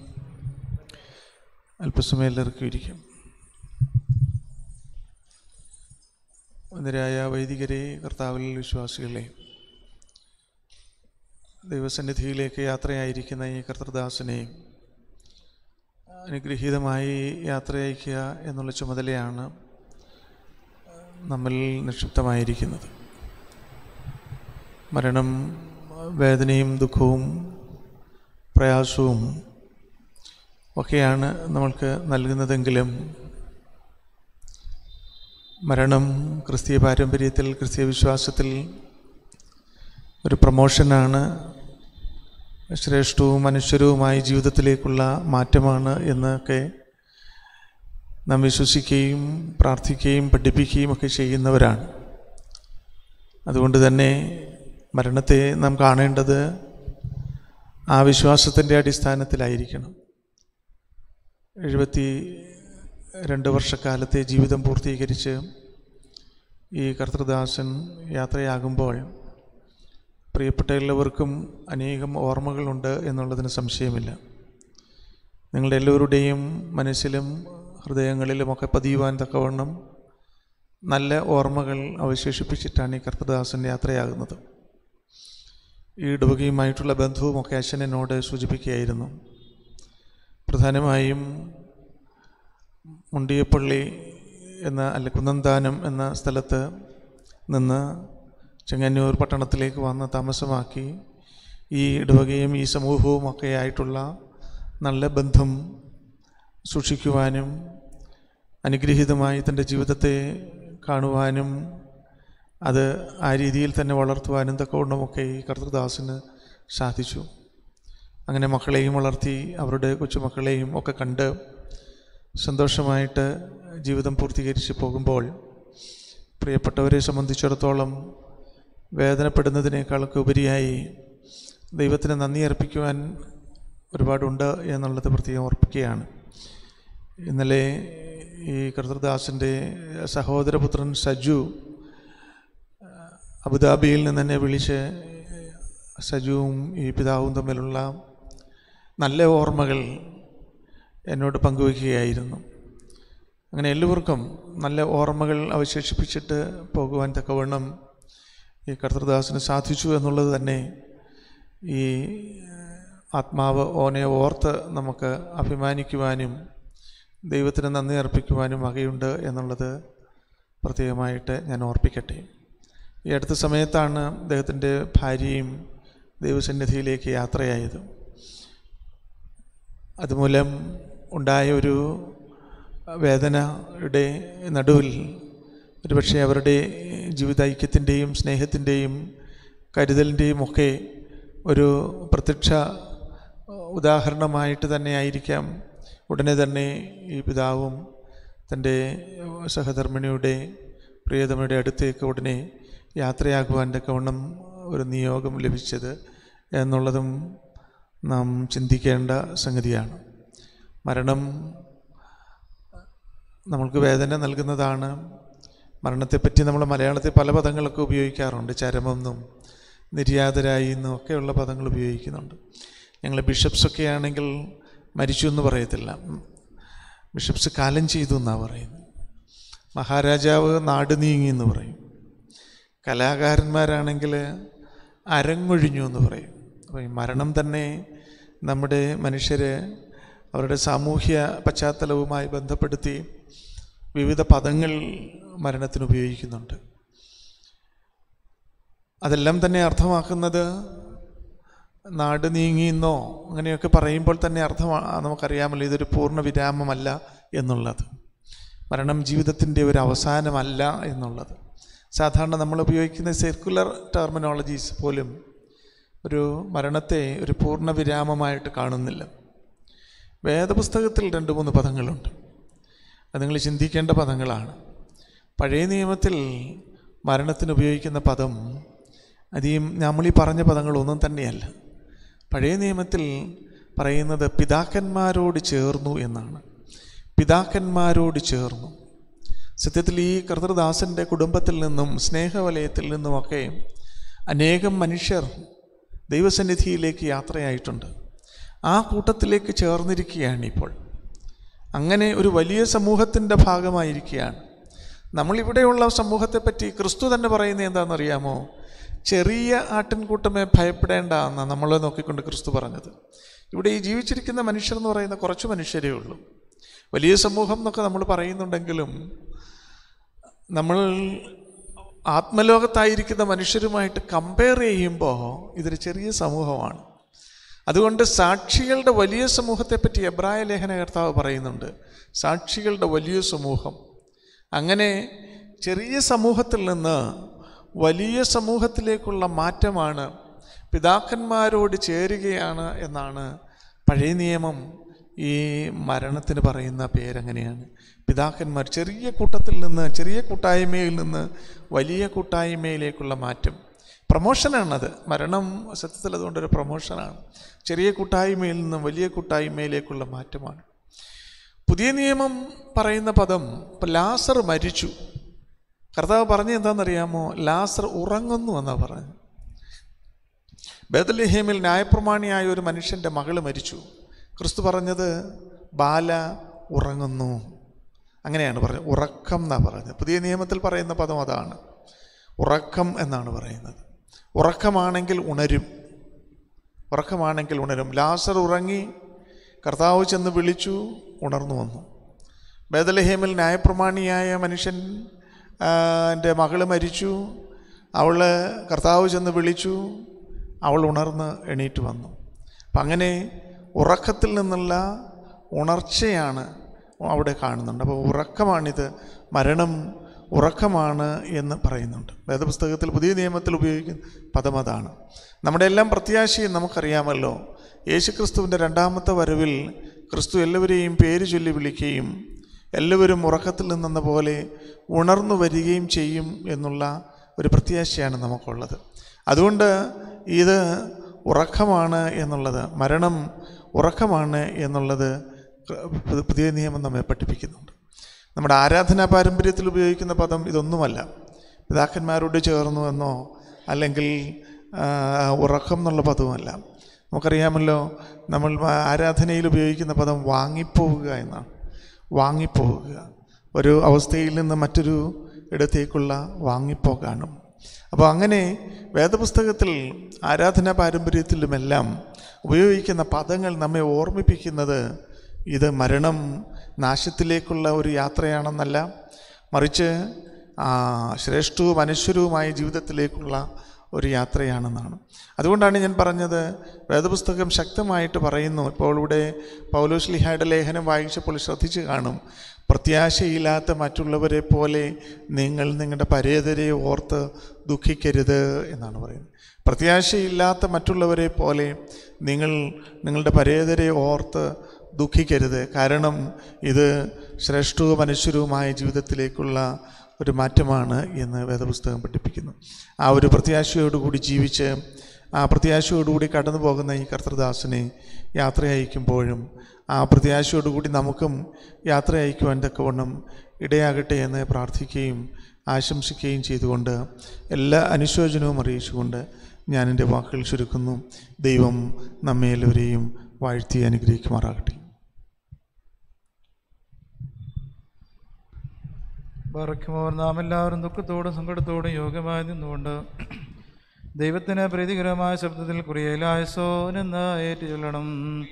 M: അല്പസമയം എല്ലാവർക്കും ഇരിക്കും വന്ദരായ വൈദികരെ കർത്താവിൽ വിശ്വാസികളെ ദൈവസന്നിധിയിലേക്ക് യാത്രയായിരിക്കുന്ന ഈ കർത്തൃദാസനെ അനുഗ്രഹീതമായി യാത്രയയക്കുക എന്നുള്ള ചുമതലയാണ് നമ്മിൽ നിക്ഷിപ്തമായിരിക്കുന്നത് മരണം വേദനയും ദുഃഖവും പ്രയാസവും ഒക്കെയാണ് നമ്മൾക്ക് നൽകുന്നതെങ്കിലും മരണം ക്രിസ്തീയ പാരമ്പര്യത്തിൽ ക്രിസ്തീയ വിശ്വാസത്തിൽ ഒരു പ്രമോഷനാണ് ശ്രേഷ്ഠവും മനുഷ്യരുവുമായ ജീവിതത്തിലേക്കുള്ള മാറ്റമാണ് എന്നൊക്കെ നാം വിശ്വസിക്കുകയും പ്രാർത്ഥിക്കുകയും പഠിപ്പിക്കുകയും ഒക്കെ ചെയ്യുന്നവരാണ് അതുകൊണ്ട് തന്നെ മരണത്തെ നാം കാണേണ്ടത് ആ വിശ്വാസത്തിൻ്റെ അടിസ്ഥാനത്തിലായിരിക്കണം എഴുപത്തി രണ്ട് വർഷക്കാലത്തെ ജീവിതം പൂർത്തീകരിച്ച് ഈ കർത്തൃദാസൻ യാത്രയാകുമ്പോൾ പ്രിയപ്പെട്ട എല്ലാവർക്കും അനേകം ഓർമ്മകളുണ്ട് എന്നുള്ളതിന് സംശയമില്ല നിങ്ങളുടെ എല്ലാവരുടെയും മനസ്സിലും ഹൃദയങ്ങളിലുമൊക്കെ പതിയുവാൻ തക്കവണ്ണം നല്ല ഓർമ്മകൾ അവശേഷിപ്പിച്ചിട്ടാണ് ഈ കർത്തദാസൻ യാത്രയാകുന്നത് ഈ ഇടവകയുമായിട്ടുള്ള ബന്ധവുമൊക്കെ അച്ഛൻ എന്നോട് സൂചിപ്പിക്കുകയായിരുന്നു പ്രധാനമായും മുണ്ടിയപ്പള്ളി എന്ന അല്ല കുന്നന്താനം എന്ന സ്ഥലത്ത് നിന്ന് ചെങ്ങന്നൂർ പട്ടണത്തിലേക്ക് വന്ന് താമസമാക്കി ഈ ഇടവകയും ഈ സമൂഹവും ഒക്കെ ആയിട്ടുള്ള നല്ല ബന്ധം സൂക്ഷിക്കുവാനും അനുഗ്രഹീതമായി തൻ്റെ ജീവിതത്തെ കാണുവാനും അത് ആ രീതിയിൽ തന്നെ വളർത്തുവാനും തക്കവണ്ണമൊക്കെ ഈ കർത്തൃദാസിന് സാധിച്ചു അങ്ങനെ മക്കളെയും വളർത്തി അവരുടെ കൊച്ചുമക്കളെയും ഒക്കെ കണ്ട് സന്തോഷമായിട്ട് ജീവിതം പൂർത്തീകരിച്ച് പോകുമ്പോൾ പ്രിയപ്പെട്ടവരെ സംബന്ധിച്ചിടത്തോളം വേദനപ്പെടുന്നതിനേക്കാളൊക്കെ ഉപരിയായി ദൈവത്തിന് നന്ദി അർപ്പിക്കുവാൻ ഒരുപാടുണ്ട് എന്നുള്ളത് പ്രത്യേകം ഓർപ്പിക്കുകയാണ് ഇന്നലെ ഈ കർത്തൃദാസിൻ്റെ സഹോദരപുത്രൻ സജു അബുദാബിയിൽ നിന്ന് എന്നെ വിളിച്ച് സജുവും ഈ പിതാവും തമ്മിലുള്ള നല്ല ഓർമ്മകൾ എന്നോട് പങ്കുവയ്ക്കുകയായിരുന്നു അങ്ങനെ എല്ലാവർക്കും നല്ല ഓർമ്മകൾ അവശേഷിപ്പിച്ചിട്ട് പോകുവാൻ തക്കവണ്ണം ഈ കർത്തൃദാസിന് സാധിച്ചു എന്നുള്ളത് തന്നെ ഈ ആത്മാവ് ഓനെ ഓർത്ത് നമുക്ക് അഭിമാനിക്കുവാനും ദൈവത്തിന് നന്ദി അർപ്പിക്കുവാനും വകയുണ്ട് എന്നുള്ളത് പ്രത്യേകമായിട്ട് ഞാൻ ഓർപ്പിക്കട്ടെ ഈ അടുത്ത സമയത്താണ് അദ്ദേഹത്തിൻ്റെ ഭാര്യയും ദൈവസന്നിധിയിലേക്ക് യാത്രയായത് അതുമൂലം ഉണ്ടായ ഒരു വേദനയുടെ നടുവിൽ ഒരുപക്ഷെ അവരുടെ ജീവിതൈക്യത്തിൻ്റെയും സ്നേഹത്തിൻ്റെയും കരുതലിൻ്റെയും ഒക്കെ ഒരു പ്രത്യക്ഷ ഉദാഹരണമായിട്ട് തന്നെ ആയിരിക്കാം ഉടനെ തന്നെ ഈ പിതാവും തൻ്റെ സഹധർമ്മിണിയുടെ പ്രിയതമയുടെ അടുത്തേക്ക് ഉടനെ യാത്രയാകുവാൻ തക്കവണ്ണം ഒരു നിയോഗം ലഭിച്ചത് എന്നുള്ളതും നാം ചിന്തിക്കേണ്ട സംഗതിയാണ് മരണം നമ്മൾക്ക് വേദന നൽകുന്നതാണ് മരണത്തെപ്പറ്റി നമ്മൾ മലയാളത്തിൽ പല പദങ്ങളൊക്കെ ഉപയോഗിക്കാറുണ്ട് ചരമെന്നും നിര്യാതരായി എന്നും ഒക്കെയുള്ള പദങ്ങൾ ഉപയോഗിക്കുന്നുണ്ട് ഞങ്ങൾ ബിഷപ്സൊക്കെ ആണെങ്കിൽ മരിച്ചു എന്ന് പറയത്തില്ല ബിഷപ്സ് കാലം ചെയ്തു എന്നാണ് പറയുന്നത് മഹാരാജാവ് നാട് നീങ്ങി എന്ന് പറയും കലാകാരന്മാരാണെങ്കിൽ അരങ്ങൊഴിഞ്ഞു എന്ന് പറയും അപ്പോൾ ഈ മരണം തന്നെ നമ്മുടെ മനുഷ്യർ അവരുടെ സാമൂഹ്യ പശ്ചാത്തലവുമായി ബന്ധപ്പെടുത്തി വിവിധ പദങ്ങൾ മരണത്തിന് ഉപയോഗിക്കുന്നുണ്ട് അതെല്ലാം തന്നെ അർത്ഥമാക്കുന്നത് നാട് നീങ്ങിയെന്നോ അങ്ങനെയൊക്കെ പറയുമ്പോൾ തന്നെ അർത്ഥം നമുക്കറിയാമല്ലോ ഇതൊരു പൂർണ്ണ വിരാമമല്ല എന്നുള്ളത് മരണം ജീവിതത്തിൻ്റെ ഒരു അവസാനമല്ല എന്നുള്ളത് സാധാരണ നമ്മൾ ഉപയോഗിക്കുന്ന സർക്കുലർ ടെർമിനോളജീസ് പോലും ഒരു മരണത്തെ ഒരു പൂർണ്ണ വിരാമമായിട്ട് കാണുന്നില്ല വേദപുസ്തകത്തിൽ രണ്ട് മൂന്ന് പദങ്ങളുണ്ട് അത് നിങ്ങൾ ചിന്തിക്കേണ്ട പദങ്ങളാണ് പഴയ നിയമത്തിൽ മരണത്തിന് ഉപയോഗിക്കുന്ന പദം അത് ഈ നമ്മളീ പറഞ്ഞ പദങ്ങളൊന്നും തന്നെയല്ല പഴയ നിയമത്തിൽ പറയുന്നത് പിതാക്കന്മാരോട് ചേർന്നു എന്നാണ് പിതാക്കന്മാരോട് ചേർന്നു സത്യത്തിൽ ഈ കർത്തൃദാസൻ്റെ കുടുംബത്തിൽ നിന്നും സ്നേഹവലയത്തിൽ നിന്നുമൊക്കെ അനേകം മനുഷ്യർ ദൈവസന്നിധിയിലേക്ക് യാത്രയായിട്ടുണ്ട് ആ കൂട്ടത്തിലേക്ക് ചേർന്നിരിക്കുകയാണ് ഇപ്പോൾ അങ്ങനെ ഒരു വലിയ സമൂഹത്തിൻ്റെ ഭാഗമായിരിക്കുകയാണ് നമ്മളിവിടെയുള്ള സമൂഹത്തെപ്പറ്റി ക്രിസ്തു തന്നെ പറയുന്നത് എന്താണെന്നറിയാമോ ചെറിയ ആട്ടിൻകൂട്ടമേ ഭയപ്പെടേണ്ട എന്നാണ് നമ്മളെ നോക്കിക്കൊണ്ട് ക്രിസ്തു പറഞ്ഞത് ഇവിടെ ഈ ജീവിച്ചിരിക്കുന്ന മനുഷ്യർ എന്ന് പറയുന്ന കുറച്ച് മനുഷ്യരേ ഉള്ളൂ വലിയ സമൂഹം എന്നൊക്കെ നമ്മൾ പറയുന്നുണ്ടെങ്കിലും നമ്മൾ ആത്മലോകത്തായിരിക്കുന്ന മനുഷ്യരുമായിട്ട് കമ്പയർ ചെയ്യുമ്പോൾ ഇതൊരു ചെറിയ സമൂഹമാണ് അതുകൊണ്ട് സാക്ഷികളുടെ വലിയ സമൂഹത്തെപ്പറ്റി എബ്രായ ലേഖന കർത്താവ് പറയുന്നുണ്ട് സാക്ഷികളുടെ വലിയ സമൂഹം അങ്ങനെ ചെറിയ സമൂഹത്തിൽ നിന്ന് വലിയ സമൂഹത്തിലേക്കുള്ള മാറ്റമാണ് പിതാക്കന്മാരോട് ചേരുകയാണ് എന്നാണ് പഴയ നിയമം ഈ മരണത്തിന് പറയുന്ന പേരങ്ങനെയാണ് പിതാക്കന്മാർ ചെറിയ കൂട്ടത്തിൽ നിന്ന് ചെറിയ കൂട്ടായ്മയിൽ നിന്ന് വലിയ കൂട്ടായ്മയിലേക്കുള്ള മാറ്റം പ്രമോഷനാണത് മരണം സത്യത്തിൽ അതുകൊണ്ടൊരു പ്രമോഷനാണ് ചെറിയ കൂട്ടായ്മയിൽ നിന്ന് വലിയ കൂട്ടായ്മയിലേക്കുള്ള മാറ്റമാണ് പുതിയ നിയമം പറയുന്ന പദം ഇപ്പം ലാസർ മരിച്ചു കർത്താവ് പറഞ്ഞ എന്താണെന്നറിയാമോ ലാസർ ഉറങ്ങുന്നു എന്നാണ് പറഞ്ഞത് ബേദലഹേമിൽ ന്യായപ്രമാണിയായ ഒരു മനുഷ്യൻ്റെ മകള് മരിച്ചു ക്രിസ്തു പറഞ്ഞത് ബാല ഉറങ്ങുന്നു അങ്ങനെയാണ് പറഞ്ഞത് ഉറക്കം എന്നാണ് പറഞ്ഞത് പുതിയ നിയമത്തിൽ പറയുന്ന പദം അതാണ് ഉറക്കം എന്നാണ് പറയുന്നത് ഉറക്കമാണെങ്കിൽ ഉണരും ഉറക്കമാണെങ്കിൽ ഉണരും ലാസർ ഉറങ്ങി കർത്താവ് ചെന്ന് വിളിച്ചു ഉണർന്നു വന്നു ബേദലഹേമിൽ ന്യായപ്രമാണിയായ മനുഷ്യൻ എൻ്റെ മകള് മരിച്ചു അവൾ കർത്താവ് ചെന്ന് വിളിച്ചു അവൾ ഉണർന്ന് എണീറ്റ് വന്നു അപ്പം അങ്ങനെ ഉറക്കത്തിൽ നിന്നുള്ള ഉണർച്ചയാണ് അവിടെ കാണുന്നുണ്ട് അപ്പോൾ ഉറക്കമാണിത് മരണം ഉറക്കമാണ് എന്ന് പറയുന്നുണ്ട് വേദപുസ്തകത്തിൽ പുതിയ നിയമത്തിൽ ഉപയോഗിക്കുന്ന പദം അതാണ് നമ്മുടെ എല്ലാം പ്രത്യാശയും നമുക്കറിയാമല്ലോ യേശുക്രിസ്തുവിൻ്റെ രണ്ടാമത്തെ വരവിൽ ക്രിസ്തു എല്ലാവരെയും പേര് ചൊല്ലി വിളിക്കുകയും എല്ലാവരും ഉറക്കത്തിൽ നിന്നെന്ന പോലെ ഉണർന്നു വരികയും ചെയ്യും എന്നുള്ള ഒരു പ്രത്യാശയാണ് നമുക്കുള്ളത് അതുകൊണ്ട് ഇത് ഉറക്കമാണ് എന്നുള്ളത് മരണം ഉറക്കമാണ് എന്നുള്ളത് പുതിയ നിയമം നമ്മെ പഠിപ്പിക്കുന്നുണ്ട് നമ്മുടെ ആരാധനാ പാരമ്പര്യത്തിൽ ഉപയോഗിക്കുന്ന പദം ഇതൊന്നുമല്ല പിതാക്കന്മാരോട് ചേർന്നു എന്നോ അല്ലെങ്കിൽ ഉറക്കം എന്നുള്ള പദവുമല്ല നമുക്കറിയാമല്ലോ നമ്മൾ ആരാധനയിൽ ഉപയോഗിക്കുന്ന പദം വാങ്ങിപ്പോവുക എന്നാണ് വാങ്ങിപ്പോവുക ഒരു അവസ്ഥയിൽ നിന്ന് മറ്റൊരു ഇടത്തേക്കുള്ള വാങ്ങിപ്പോക്കാണ് അപ്പോൾ അങ്ങനെ വേദപുസ്തകത്തിൽ ആരാധനാ പാരമ്പര്യത്തിലുമെല്ലാം ഉപയോഗിക്കുന്ന പദങ്ങൾ നമ്മെ ഓർമ്മിപ്പിക്കുന്നത് ഇത് മരണം നാശത്തിലേക്കുള്ള ഒരു യാത്രയാണെന്നല്ല മറിച്ച് ശ്രേഷ്ഠവും അനശ്വരവുമായ ജീവിതത്തിലേക്കുള്ള ഒരു യാത്രയാണെന്നാണ് അതുകൊണ്ടാണ് ഞാൻ പറഞ്ഞത് വേദപുസ്തകം ശക്തമായിട്ട് പറയുന്നു ഇപ്പോൾ ഇവിടെ പൗലോസ്ലിഹയുടെ ലേഖനം വായിച്ചപ്പോൾ ശ്രദ്ധിച്ച് കാണും പ്രത്യാശയില്ലാത്ത മറ്റുള്ളവരെ പോലെ നിങ്ങൾ നിങ്ങളുടെ പരേതരെ ഓർത്ത് ദുഃഖിക്കരുത് എന്നാണ് പറയുന്നത് പ്രത്യാശയില്ലാത്ത മറ്റുള്ളവരെ പോലെ നിങ്ങൾ നിങ്ങളുടെ പരേതരെ ഓർത്ത് ദുഃഖിക്കരുത് കാരണം ഇത് ശ്രേഷ്ഠവും മനുഷ്യരുമായ ജീവിതത്തിലേക്കുള്ള ഒരു മാറ്റമാണ് എന്ന് വേദപുസ്തകം പഠിപ്പിക്കുന്നു ആ ഒരു പ്രത്യാശയോടുകൂടി ജീവിച്ച് ആ പ്രത്യാശയോടുകൂടി കടന്നു പോകുന്ന ഈ കർത്തൃദാസനെ യാത്ര അയക്കുമ്പോഴും ആ പ്രത്യാശയോടുകൂടി നമുക്കും യാത്ര അയക്കുവാൻ തക്കവണ്ണം ഇടയാകട്ടെ എന്ന് പ്രാർത്ഥിക്കുകയും ആശംസിക്കുകയും ചെയ്തുകൊണ്ട് എല്ലാ അനുശോചനവും അറിയിച്ചുകൊണ്ട് ഞാൻ എൻ്റെ വാക്കുകൾ ചുരുക്കുന്നു ദൈവം നമ്മെ എല്ലാവരെയും വാഴ്ത്തി അനുഗ്രഹിക്കുമാറാകട്ടെ
C: പറക്കുമോർ നാം എല്ലാവരും ദുഃഖത്തോടും സങ്കടത്തോടും യോഗ്യമായി നിന്നുകൊണ്ട് ദൈവത്തിന് പ്രീതികരമായ ശബ്ദത്തിൽ കുറിയലായസോനെന്ന് ഏറ്റു ചൊല്ലണം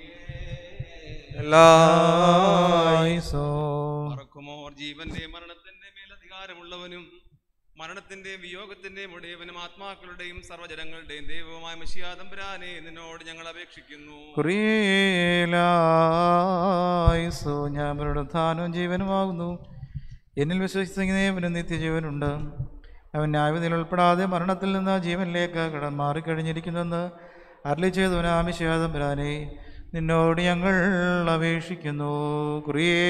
C: എല്ലായിസോ
N: മറക്കുമോർ ജീവന്റെ മരണത്തിന്റെ മേൽ അധികാരമുള്ളവനും മരണത്തിന്റെയും വിയോഗത്തിന്റെയും ഉടയവനും ആത്മാക്കളുടെയും സർവ്വജനങ്ങളുടെയും ദൈവമായ മഷിയാതമ്പരാനെ നിന്നോട് ഞങ്ങൾ അപേക്ഷിക്കുന്നു
C: കുറിയലായിസോ ഞാൻ അവരുടെ ധാനവും ജീവനുമാകുന്നു എന്നിൽ വിശ്വസിക്കുന്നവന് നിത്യജീവനുണ്ട് അവൻ ന്യായവിധിയിൽ ഉൾപ്പെടാതെ മരണത്തിൽ നിന്ന് ജീവനിലേക്ക് കടം മാറിക്കഴിഞ്ഞിരിക്കുന്നെന്ന് അരളി ചെയ്തവന് ആമിശാദം വരാനെ നിന്നോട് ഞങ്ങൾ അപേക്ഷിക്കുന്നു കുറിയേ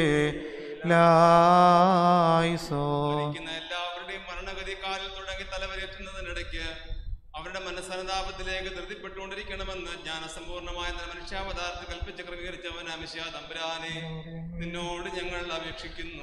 C: ലായിസോ
N: എല്ലാവരുടെയും മരണഗതി കാലിൽ തുടങ്ങി തലവരേറ്റുന്നതിനിടയ്ക്ക് അവരുടെ മനസ്സനുതാപത്തിലേക്ക് ധൃതിപ്പെട്ടുകൊണ്ടിരിക്കണമെന്ന് ജ്ഞാനസമ്പൂർണമായ മനുഷ്യാവതാരത്തിൽ കൽപ്പിച്ച് ക്രമീകരിച്ചവൻ അമിഷാ തമ്പുരാനെ നിന്നോട് ഞങ്ങൾ അപേക്ഷിക്കുന്നു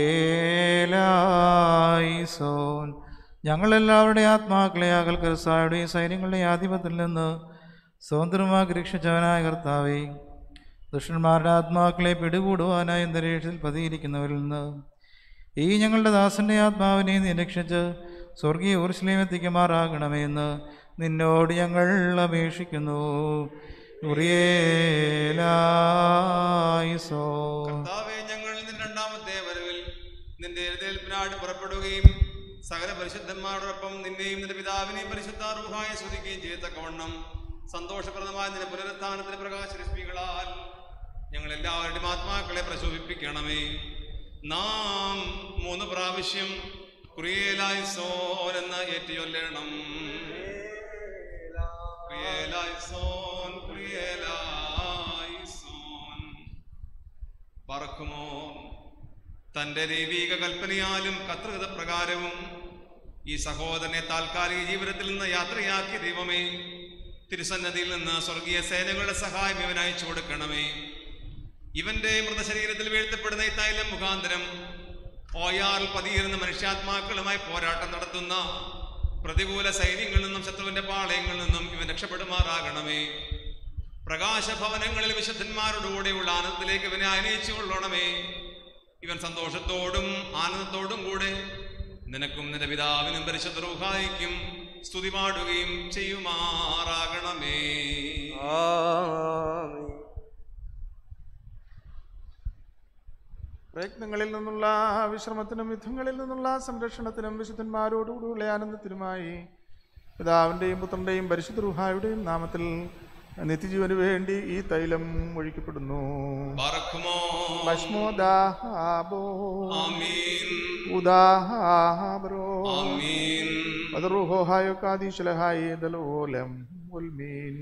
C: പ്രിയേലായിസോൻ ഞങ്ങളെല്ലാവരുടെ ആത്മാക്കളെ അകൽ കർസായുടെയും സൈന്യങ്ങളുടെ ആധിപത്യത്തിൽ നിന്ന് സ്വതന്ത്രമാക്കി രക്ഷിച്ചവനായ കർത്താവെ ദുഷ്ടന്മാരുടെ ആത്മാക്കളെ പിടികൂടുവാനായി അന്തരീക്ഷത്തിൽ പതിയിരിക്കുന്നവരിൽ നിന്ന് ഈ ഞങ്ങളുടെ ദാസന്റെ ആത്മാവിനെ നീ രക്ഷിച്ച് സ്വർഗീയ ഊർശ്ലീം എത്തിക്കുമാറാകണമേ എന്ന് നിന്നോട് ഞങ്ങൾ അപേക്ഷിക്കുന്നു ഉറിയേലായിസോ
N: കർത്താവേ ഞങ്ങൾ നിന്റെ രണ്ടാമത്തെ വരവിൽ നിന്റെ എഴുതേൽപ്പിനാട് പുറപ്പെടുക വാഴ്ത്തുകയും സകല പരിശുദ്ധന്മാരോടൊപ്പം നിന്നെയും നിന്റെ പിതാവിനെയും പരിശുദ്ധ റൂഹായ സ്തുതിക്കുകയും ചെയ്തക്കവണ്ണം സന്തോഷപ്രദമായ നിന്റെ പുനരുത്ഥാനത്തിന്റെ പ്രകാശരശ്മികളാൽ ഞങ്ങൾ എല്ലാവരുടെയും ആത്മാക്കളെ പ്രശോഭിപ്പിക്കണമേ നാം മൂന്ന് പ്രാവശ്യം കുറിയേലായി സോൻ എന്ന് ഏറ്റുചൊല്ലണം കുറിയേലായി സോൻ കുറിയേലായി സോൻ പറക്കുമോ തന്റെ ദൈവീക കൽപ്പനയാലും കർത്തൃകത പ്രകാരവും ഈ സഹോദരനെ താൽക്കാലിക ജീവിതത്തിൽ നിന്ന് യാത്രയാക്കിയ ദൈവമേ തിരുസന്നതിയിൽ നിന്ന് സ്വർഗീയ സേനകളുടെ സഹായം ഇവൻ അയച്ചു കൊടുക്കണമേ ഇവന്റെ മൃതശരീരത്തിൽ വീഴ്ത്തപ്പെടുന്ന ഈ തൈലം മുഖാന്തരം ഓയാൽ പതിയിരുന്ന മനുഷ്യാത്മാക്കളുമായി പോരാട്ടം നടത്തുന്ന പ്രതികൂല സൈന്യങ്ങളിൽ നിന്നും ശത്രുവിന്റെ പാളയങ്ങളിൽ നിന്നും ഇവൻ രക്ഷപ്പെടുമാറാകണമേ പ്രകാശഭവനങ്ങളിൽ വിശുദ്ധന്മാരോടുകൂടെയുള്ള ആനന്ദത്തിലേക്ക് ഇവനെ അനയിച്ചു കൊള്ളണമേ ഇവൻ സന്തോഷത്തോടും ആനന്ദത്തോടും കൂടെ നിനക്കും നിന്റെ പിതാവിനും പരിശുദ്ധ റൂഹായിക്കും സ്തുതി പാടുകയും ചെയ്യുമാറാകണമേ
M: പ്രയത്നങ്ങളിൽ നിന്നുള്ള വിശ്രമത്തിനും യുദ്ധങ്ങളിൽ നിന്നുള്ള സംരക്ഷണത്തിനും വിശുദ്ധന്മാരോടുകൂടിയുള്ള ആനന്ദത്തിനുമായി പിതാവിൻ്റെയും പുത്രൻ്റെയും പരിശുദ്ധ റുഹായുടെയും നാമത്തിൽ നിത്യജീവന് വേണ്ടി ഈ തൈലം ഒഴിക്കപ്പെടുന്നു ഭസ്മോദാഹാബോ ഉദാഹാബ്രോ വദറുഹോഹായോ കാദീശലഹായി ദലോലം ഉൽമീൻ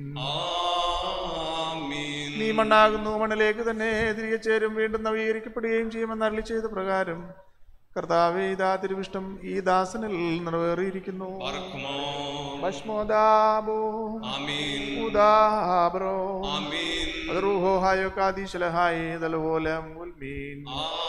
M: നീ മണ്ണാകുന്നു മണ്ണിലേക്ക് തന്നെ തിരികെ ചേരും വീണ്ടും നവീകരിക്കപ്പെടുകയും ചെയ്യുമെന്ന് അരളി ചെയ്ത പ്രകാരം കർത്താവേ ഇതാ തിരുവിഷ്ടം ഈ ദാസനിൽ നിറവേറിയിരിക്കുന്നു ഭസ്മോദാബോ ഉദാബ്രോ വദറുഹോഹായോ കാദീശലഹായി ദലോലം ഉൽമീൻ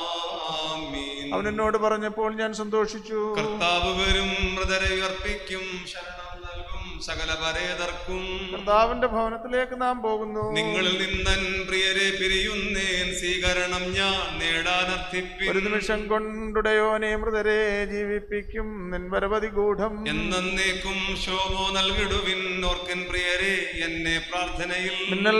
M: അവൻ എന്നോട് പറഞ്ഞപ്പോൾ ഞാൻ സന്തോഷിച്ചു
N: കർത്താവ് വരും മൃതരെ ഉയർപ്പിക്കും ശരണം നൽകും സകല പരേതർക്കും
M: കർത്താവിന്റെ ഭവനത്തിലേക്ക് നാം പോകുന്നു
N: നിങ്ങളിൽ നിന്നൻ പ്രിയരെ പിരിയുന്നേൻ സ്വീകരണം ഞാൻ നേടാനർത്ഥിപ്പിൻ
M: ഒരു നിമിഷം കൊണ്ടുടയോനെ മൃതരെ ജീവിപ്പിക്കും നിൻവരവധി ഗൂഢം
N: എന്നേക്കും ശോഭോ നൽകിടുവിൻ ഓർക്കൻ പ്രിയരെ എന്നെ പ്രാർത്ഥനയിൽ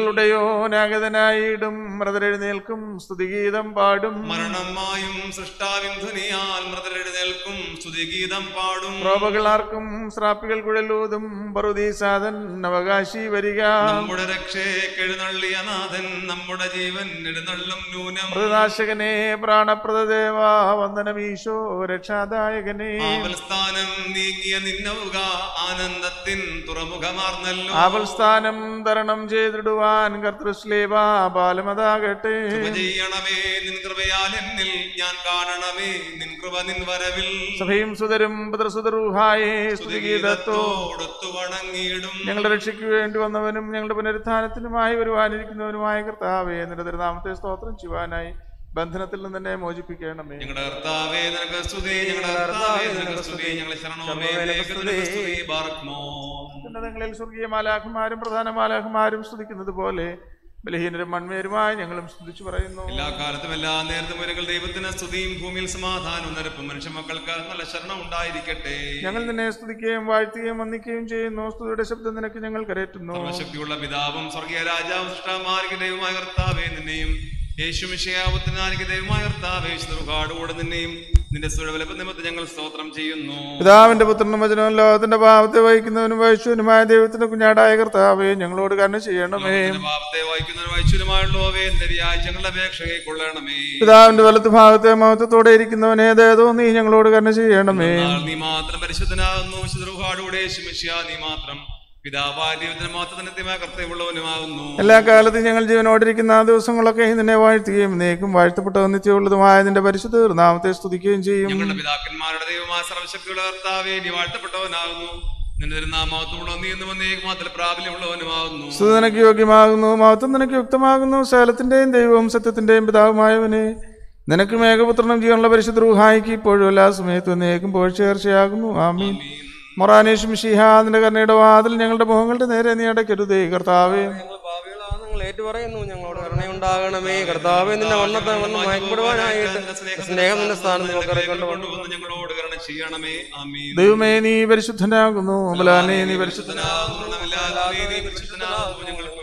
M: മിന്നലുടയോനാഗതനായിടും മൃതരെഴുന്നേൽക്കും സ്തുതിഗീതം പാടും
N: മരണമായും സൃഷ്ടാവിൻ ധ്വനിയാൽ മൃതരെഴുന്നേൽക്കും സ്തുതിഗീതം പാടും
M: പ്രോപകളാർക്കും ശ്രാപ്പികൾ കുഴലൂതും പറുദീസാദൻ അവകാശി വരിക
N: നമ്മുടെ രക്ഷയെ എഴുന്നള്ളിയ നാഥൻ നമ്മുടെ ജീവൻ എഴുന്നള്ളും നൂനം
M: മൃതനാശകനെ പ്രാണപ്രദദേവ വന്ദനമീശോ രക്ഷാദായകനെ
N: ആവൽസ്ഥാനം നീങ്ങിയ നിന്നവുക ആനന്ദത്തിൻ തുറമുഖമാർന്നല്ലോ
M: ആവൽസ്ഥാനം തരണം ചെയ്തിടുവാൻ കർത്തൃശ്ലേവ ബാലമതാകട്ടെ
N: കൃപ ചെയ്യണമേ നിൻ കൃപയാൽ എന്നിൽ ഞാൻ കാണണമേ നിൻ കൃപ നിൻ വരവിൽ
M: സഭയും സുതരും പുത്രസുതരൂഹായേ സ്തുതിഗീതത്തോ
N: കൊടുത്തു വണങ്ങിയിടും
M: ഞങ്ങളുടെ രക്ഷയ്ക്ക് വേണ്ടി വന്നവനും ഞങ്ങളുടെ പുനരുത്ഥാനത്തിനുമായി വരുവാനിരിക്കുന്നവനുമായ കർത്താവേ നിന്റെ തിരുനാമത്തെ സ്തോത്രം ചെയ്യുവാനായി ബന്ധനത്തിൽ നിന്ന് തന്നെ മോചിപ്പിക്കണമേ
N: ഞങ്ങളുടെ കർത്താവേ നിനക്ക് സ്തുതി ഞങ്ങളുടെ കർത്താവേ നിനക്ക് സ്തുതി ഞങ്ങളെ ശരണമേ നിനക്ക് സ്തുതി ബാർക്മോ
M: ഉന്നതങ്ങളിൽ സ്വർഗീയ മാലാഖമാരും പ്രധാന മാലാഖമാരും സ്തുതിക്കുന്നത് പോലെ ബലഹീനരും മൺമേരുമായി ഞങ്ങളും സ്തുതിച്ചു പറയുന്നു
N: എല്ലാ കാലത്തും എല്ലാ നേരത്തും ഒരകൾ ദൈവത്തിന് സ്തുതിയും ഭൂമിയിൽ സമാധാനവും നിരപ്പും മനുഷ്യ മക്കൾക്ക് നല്ല ശരണം ഉണ്ടായിരിക്കട്ടെ
M: ഞങ്ങൾ നിന്നെ സ്തുതിക്കുകയും വാഴ്ത്തുകയും വന്ദിക്കുകയും ചെയ്യുന്നു സ്തുതിയുടെ ശബ്ദം നിനക്ക് ഞങ്ങൾ കരയറ്റുന്നു
N: സർവശക്തിയുള്ള പിതാവും സ്വർഗീയ രാജാവും സൃഷ്ടാമാരിക ദൈവമായ കർത്താവേ നിന്നെയും യേശുമിഷയാവത്തിനാരിക ദൈവമായ കർത്താവേ കൂടെ നിന്നെയും നിന്റെ സുഴവലപ്പ് നിമിത്തം ഞങ്ങൾ സ്തോത്രം ചെയ്യുന്നു
M: പിതാവിന്റെ പുത്രനും വചനവും ലോകത്തിന്റെ പാപത്തെ വഹിക്കുന്നവനും വൈശ്വനുമായ ദൈവത്തിന്റെ കുഞ്ഞാടായ കർത്താവേ ഞങ്ങളോട് കരുണ ചെയ്യണമേ
N: പാപത്തെ വായിക്കുന്നവരും വൈശ്വരമായുള്ളവേ എന്റെ വ്യാഴ്ചങ്ങളുടെ അപേക്ഷയെ കൊള്ളണമേ
M: പിതാവിന്റെ വലത്ത് ഭാഗത്തെ മഹത്വത്തോടെ ഇരിക്കുന്നവനെ ദേതോ നീ ഞങ്ങളോട് കരുണ ചെയ്യണമേ
N: എന്നാൽ നീ മാത്രം പരിശുദ്ധനാകുന്നു ശുദ്രൂഹാടുകൂടെ ശുമിഷ്യ നീ മാത്രം പിതാവായ ദൈവത്തിന് മാത്രം നിത്യമായ കർത്തവ്യമുള്ളവനുമാകുന്നു
M: എല്ലാ കാലത്തും ഞങ്ങൾ ജീവനോടിരിക്കുന്ന ആ ദിവസങ്ങളൊക്കെ നിന്നെ വാഴ്ത്തുകയും നീക്കും വാഴ്ത്തപ്പെട്ടതും നിത്യമുള്ളതുമായ നിന്റെ പരിശുദ്ധ നാമത്തെ സ്തുതിക്കുകയും ചെയ്യും
N: ഞങ്ങളുടെ പിതാക്കന്മാരുടെ ദൈവമായ സർവശക്തിയുള്ള കർത്താവേ നീ വാഴ്ത്തപ്പെട്ടവനാകുന്നു നിന്റെ തിരുനാമത്തുള്ള നീ എന്ന് വന്നേക്ക് മാത്രം പ്രാബല്യമുള്ളവനുമാകുന്നു
M: സ്തുതി നിനക്ക് യോഗ്യമാകുന്നു മഹത്വം നിനക്ക് യുക്തമാകുന്നു സകലത്തിന്റെയും ദൈവവും സത്യത്തിന്റെയും പിതാവുമായവനെ നിനക്ക് മേഘപുത്രനും ജീവനുള്ള പരിശുദ്ധ റൂഹായിക്ക് ഇപ്പോഴും എല്ലാ സമയത്തും നീക്കും പോഴ്ചേർച്ചയാകുന്നു ആമീൻ മൊറാനേഷും ഷിഹാദിന്റെ കരുണയുടെ വാതിൽ ഞങ്ങളുടെ മുഖങ്ങളുടെ നേരെ നീ അടയ്ക്കരുതേ കർത്താവേ
O: ഞങ്ങൾ ഏറ്റുപറയുന്നു ഞങ്ങളോട് കരുണയുണ്ടാകണമേ കർത്താവെ നിന്നെ വണ്ണത്തെ വന്ന് മയക്കപ്പെടുവാനായിട്ട് സ്നേഹം നിന്റെ സ്ഥാനം
N: കൊണ്ടുവന്ന് ഞങ്ങളോട് കരുണ ചെയ്യണമേ ആമീൻ
M: ദൈവമേ നീ പരിശുദ്ധനാകുന്നു ബലാനെ നീ പരിശുദ്ധ
N: പരിശുദ്ധനാകുന്നു ഞങ്ങൾക്ക് വേണ്ടി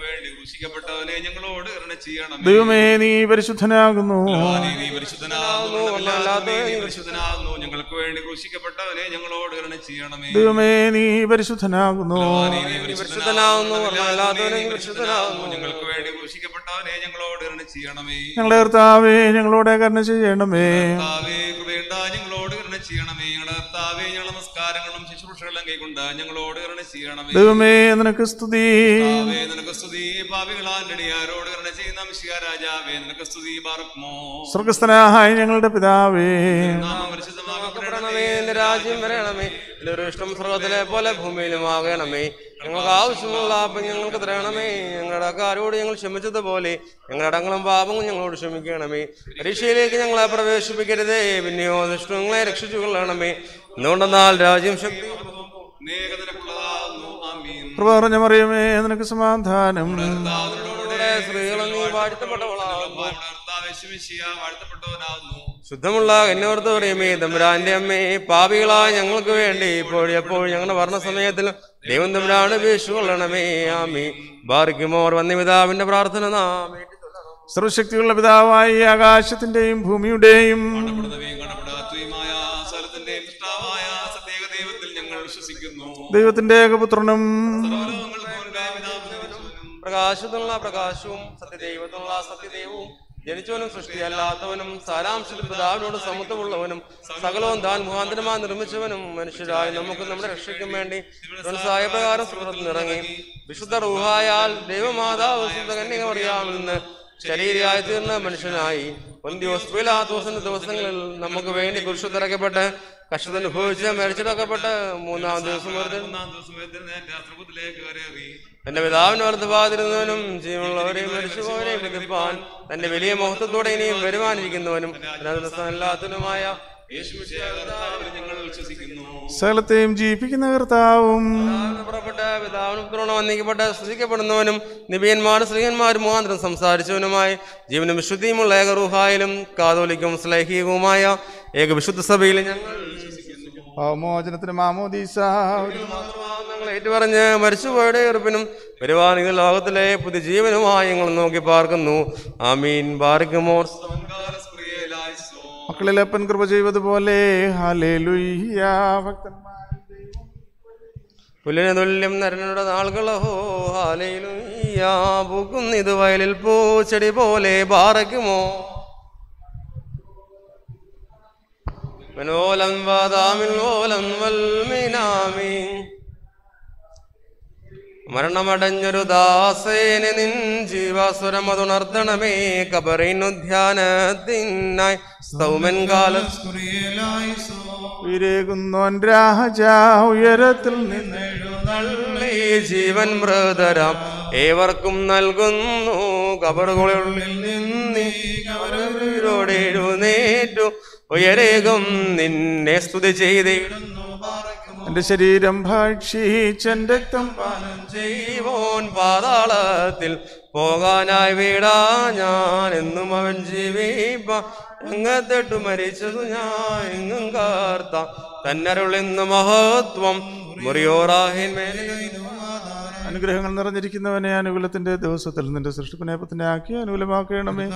N: ക്രൂശിക്കപ്പെട്ടവനെ ഞങ്ങളോട് കരുണ ചെയ്യണമേ
M: ദൈവമേ നീ പരിശുദ്ധനാകുന്നു
N: ഭഗവാനേ, നീ പരിശുദ്ധനാകുന്നു അല്ലാത്തവനെ നീ പരിശുദ്ധനാകുന്നു ഞങ്ങൾക്ക് വേണ്ടി ക്രൂശിക്കപ്പെട്ടവനെ ഞങ്ങളോട് കരുണ ചെയ്യണമേ
M: ദൈവമേ നീ പരിശുദ്ധനാകുന്നു
N: പരിശുദ്ധനാകുന്നു അല്ലാത്തവനെ നീ പരിശുദ്ധനാകുന്നു ഞങ്ങൾക്ക് വേണ്ടി ക്രൂശിക്കപ്പെട്ടവനെ ഞങ്ങളോട് കരുണ ചെയ്യണമേ
M: ഞങ്ങളുടെ കർത്താവേ ഞങ്ങളോട് കരുണ ചെയ്യണമേ
N: കർത്താവേ കൃപയുണ്ട ഞങ്ങളോട് കരുണ ചെയ്യണമേ ഞങ്ങളുടെ കർത്താവേ ഞങ്ങളുടെ നമസ്കാരങ്ങളും ശുശ്രൂഷകളും കൈകൊണ്ട് ഞങ്ങളോട് കരുണ ചെയ്യണമേ
M: ദൈവമേ നിനക്ക് സ്തുതി
N: കർത്താവേ, നിനക്ക് സ്തുതി പാപികളാണ്ടടിയാരോട് കരുണ ചെയ്യുന്ന മിശിക രാജാവേ നിനക്ക് സ്തുതി പാർക്കുമോ
M: സ്വർഗസ്ഥനായ ഞങ്ങളുടെ പിതാവേ
N: നാമം പരിശുദ്ധമാക്കപ്പെടണമേ
O: വരണമേ എന്റെ രാജ്യം വരണമേ എന്റെ ഒരു ഇഷ്ടം സ്വർഗത്തിലെ പോലെ ഭൂമിയിലും ആകണമേ ഞങ്ങൾക്ക് ആവശ്യമുള്ള അപ്പം ഞങ്ങൾക്ക് തരണമേ ഞങ്ങളുടെ കാരോട് ഞങ്ങൾ ക്ഷമിച്ചതുപോലെ ഞങ്ങളുടെ അടങ്ങളും പാപങ്ങളും ഞങ്ങളോട് ക്ഷമിക്കണമേ പരീക്ഷയിലേക്ക് ഞങ്ങളെ പ്രവേശിപ്പിക്കരുതേ പിന്നെയോ ദുഷ്ടങ്ങളെ രക്ഷിച്ചു കൊള്ളണമേ എന്തുകൊണ്ടെന്നാൽ രാജ്യം ശക്തി
N: നിനക്കുള്ളതാകുന്നു ആമീൻ
M: കൃപ പറഞ്ഞ മറിയമേ നിനക്ക് സമാധാനം
O: ഇവിടെ സ്ത്രീകളും നീ വാഴ്ത്തപ്പെട്ടവളാകുന്നു
N: കർത്താവേ ശുമിശിയ വാഴ്ത്തപ്പെട്ടവനാകുന്നു
O: ശുദ്ധമുള്ള എന്നോർത്ത് പറയുമേ തമ്പുരാന്റെ അമ്മേ പാപികളായ ഞങ്ങൾക്ക് വേണ്ടി ഇപ്പോൾ എപ്പോൾ ഞങ്ങളുടെ ഭരണ സമയത്തിൽ ദൈവം തമ്പുരാണ് വീശുകൊള്ളണമേ ആമി ബാറിക്കുമോർ വന്യപിതാവിന്റെ പ്രാർത്ഥന നാം
M: സർവശക്തിയുള്ള പിതാവായി ആകാശത്തിന്റെയും ഭൂമിയുടെയും
N: കാണപ്പെടാത്തതുമായ സ്ഥലത്തിന്റെയും ഇഷ്ടാവായ സത്യേക ദൈവത്തിൽ ഞങ്ങൾ വിശ്വസിക്കുന്നു
M: ദൈവത്തിന്റെ ഏകപുത്രനും
O: പ്രകാശത്തിനുള്ള പ്രകാശവും സത്യദൈവത്തിനുള്ള സത്യദൈവവും ജനിച്ചവനും സൃഷ്ടിയല്ലാത്തവനും സാരാംശത്തിൽ പിതാവിനോട് സമത്വമുള്ളവനും സകലവും താൻ മുഖാന്തരമായി നിർമ്മിച്ചവനും മനുഷ്യരായി നമുക്ക് നമ്മുടെ രക്ഷയ്ക്കും വേണ്ടി സഹായ പ്രകാരം സുഹൃത്തിൽ ഇറങ്ങി വിശുദ്ധ റൂഹായാൽ ദൈവമാതാവ് വിശുദ്ധ കന്യക മറിയാമിൽ നിന്ന് ശരീരയായി തീർന്ന മനുഷ്യനായി പൊന്തിയോസ് പീലാത്തോസിന്റെ ദിവസങ്ങളിൽ നമുക്ക് വേണ്ടി കുരിശു തിറക്കപ്പെട്ട് കഷ്ടതനുഭവിച്ച് മരിച്ചിടക്കപ്പെട്ട് മൂന്നാം ദിവസം വെറുതെ തന്റെ പിതാവിന് വർദ്ധപാതിരുന്നവനും ജീവനുള്ളവരെയും മരിച്ചുപോവരെയും വിധിപ്പാൻ തന്റെ വലിയ മഹത്വത്തോടെ ഇനിയും വരുവാനിരിക്കുന്നവനും എല്ലാത്തിനുമായ
N: ഞങ്ങൾ വിശ്വസിക്കുന്നു
M: സകലത്തെയും ജീവിപ്പിക്കുന്ന കർത്താവും
O: പുറപ്പെട്ട പിതാവിനും പുത്രോണം വന്ദിക്കപ്പെട്ട് സ്തുതിക്കപ്പെടുന്നവനും നിബിയന്മാരും സ്ത്രീയന്മാരും മുഖാന്തരം സംസാരിച്ചവനുമായി ജീവനും വിശുദ്ധിയുമുള്ള ഏകറുഹായാലും കാതോലിക്കും സ്ലൈഹികവുമായ ഏക വിശുദ്ധ സഭയിൽ ഞങ്ങൾ
M: പാവമോചനത്തിന് മാമോദീസ
O: ഞങ്ങൾ ഏറ്റുപറഞ്ഞ് മരിച്ചുപോയുടെ ഉറപ്പിനും വരുവാനികൾ ലോകത്തിലെ പുതിയ ജീവനുമായി ഞങ്ങൾ നോക്കി പാർക്കുന്നു ആമീൻ ബാറിക്കുമോർ
M: മക്കളിലപ്പൻ കൃപ ചെയ്തതുപോലെ ഹല്ലേലൂയ്യ ഭക്തന്മാർ
O: പുല്ലിന് തുല്യം നരനുടെ നാളുകളോ ഹാലയിലുയ്യാ പൂക്കുന്നിത് വയലിൽ പൂച്ചെടി പോലെ ബാറയ്ക്കുമോ മനോലം വാദാമിൽ ഓലം വൽമിനാമി മരണമടഞ്ഞൊരു ദാസേനെ നിൻ ജീവാസുരമതുണർത്തണമേ കബറിനുധ്യാനത്തിനായി സ്തൗമൻ കാലം
M: ഉയരേകുന്നോൻ രാജ ഉയരത്തിൽ നിന്ന്
O: ഈ ജീവൻ മൃതരാം ഏവർക്കും നൽകുന്നു കബറുകളിൽ നിന്നീ കബറുകളോട് എഴുന്നേറ്റു ഉയരേകും നിന്നെ സ്തുതി ചെയ്തിടുന്നു
M: എന്റെ ശരീരം ഭക്ഷിച്ചെന്റെ രക്തം
O: പാനം ചെയ്യുവോൻ പാതാളത്തിൽ പോകാനായി വീടാ ഞാൻ എന്നും അവൻ ജീവിപ്പ എങ്ങത്തെട്ടു മരിച്ചതു ഞാൻ എങ്ങും കാർത്ത തന്നരുളിന്ന് മഹത്വം മുറിയോറാഹിൻ മേലെ
M: അനുഗ്രഹങ്ങൾ നിറഞ്ഞിരിക്കുന്നവനെ അനുകൂലത്തിന്റെ ദിവസത്തിൽ നിന്റെ സൃഷ്ടിപ്പിനെ ആക്കി അനുകൂലമാക്കണമേ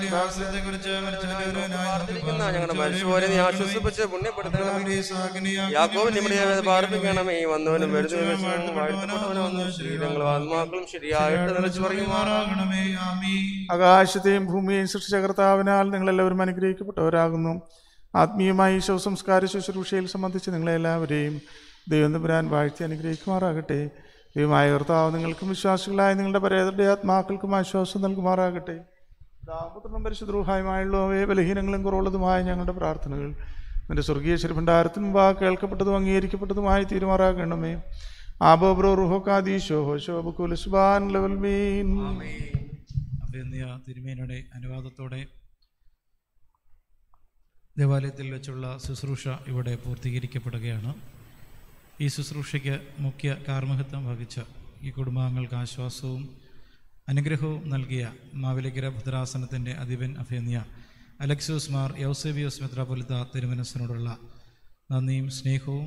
O: ഞങ്ങളുടെ മനുഷ്യപോലെ നീ ആശ്വസിപ്പിച്ച് പുണ്യപ്പെടുത്തണമേ യാക്കോബ് നിമിടെ പാർപ്പിക്കണമേ വന്നവനും വരുന്നവനും വാഴ്ത്തപ്പെട്ടവനും ശരീരങ്ങളും ആത്മാക്കളും ശരിയായിട്ട് നിലച്ചു പറയുമാറാകണമേ
M: ആകാശത്തെയും ഭൂമിയെയും സൃഷ്ടിച്ച കർത്താവിനാൽ നിങ്ങളെല്ലാവരും അനുഗ്രഹിക്കപ്പെട്ടവരാകുന്നു ആത്മീയമായി ശവസംസ്കാര ശുശ്രൂഷയിൽ സംബന്ധിച്ച് നിങ്ങളെല്ലാവരെയും ദൈവം തമ്പുരാൻ വാഴ്ത്തി അനുഗ്രഹിക്കുമാറാകട്ടെ ദൈവമായ കർത്താവ് നിങ്ങൾക്കും വിശ്വാസികളായ നിങ്ങളുടെ പരേതരുടെ ആത്മാക്കൾക്കും ആശ്വാസം നൽകുമാറാകട്ടെ ദാപുത്രനും പരിശുദ്രൂഹായുമായുള്ളവയെ ബലഹീനങ്ങളും കുറവുള്ളതുമായ ഞങ്ങളുടെ പ്രാർത്ഥനകൾ നിന്റെ സ്വർഗീയ ശരിഭണ്ഡാരത്തിന് മുമ്പാകെ കേൾക്കപ്പെട്ടതും അംഗീകരിക്കപ്പെട്ടതുമായി തീരുമാറാകണമേ ആബോ ബ്രോ റുഹോക്കാദീശോ ഹോശോ ബുക്കുലുസ്ബാൻ ലെവൽ മീൻ
C: അഭിനന്ദ തിരുമേനയുടെ അനുവാദത്തോടെ ദേവാലയത്തിൽ വെച്ചുള്ള ശുശ്രൂഷ ഇവിടെ പൂർത്തീകരിക്കപ്പെടുകയാണ് ഈ ശുശ്രൂഷയ്ക്ക് മുഖ്യ കാർമ്മികത്വം വഹിച്ച ഈ കുടുംബാംഗങ്ങൾക്ക് ആശ്വാസവും അനുഗ്രഹവും നൽകിയ മാവിലഗിര ഭദ്രാസനത്തിൻ്റെ അധിപൻ അഭിനന്യ അലക്സോസ് മാർ യൗസേബിയോസ് മെത്രാപൊലിത്ത തിരുമനസിനോടുള്ള നന്ദിയും സ്നേഹവും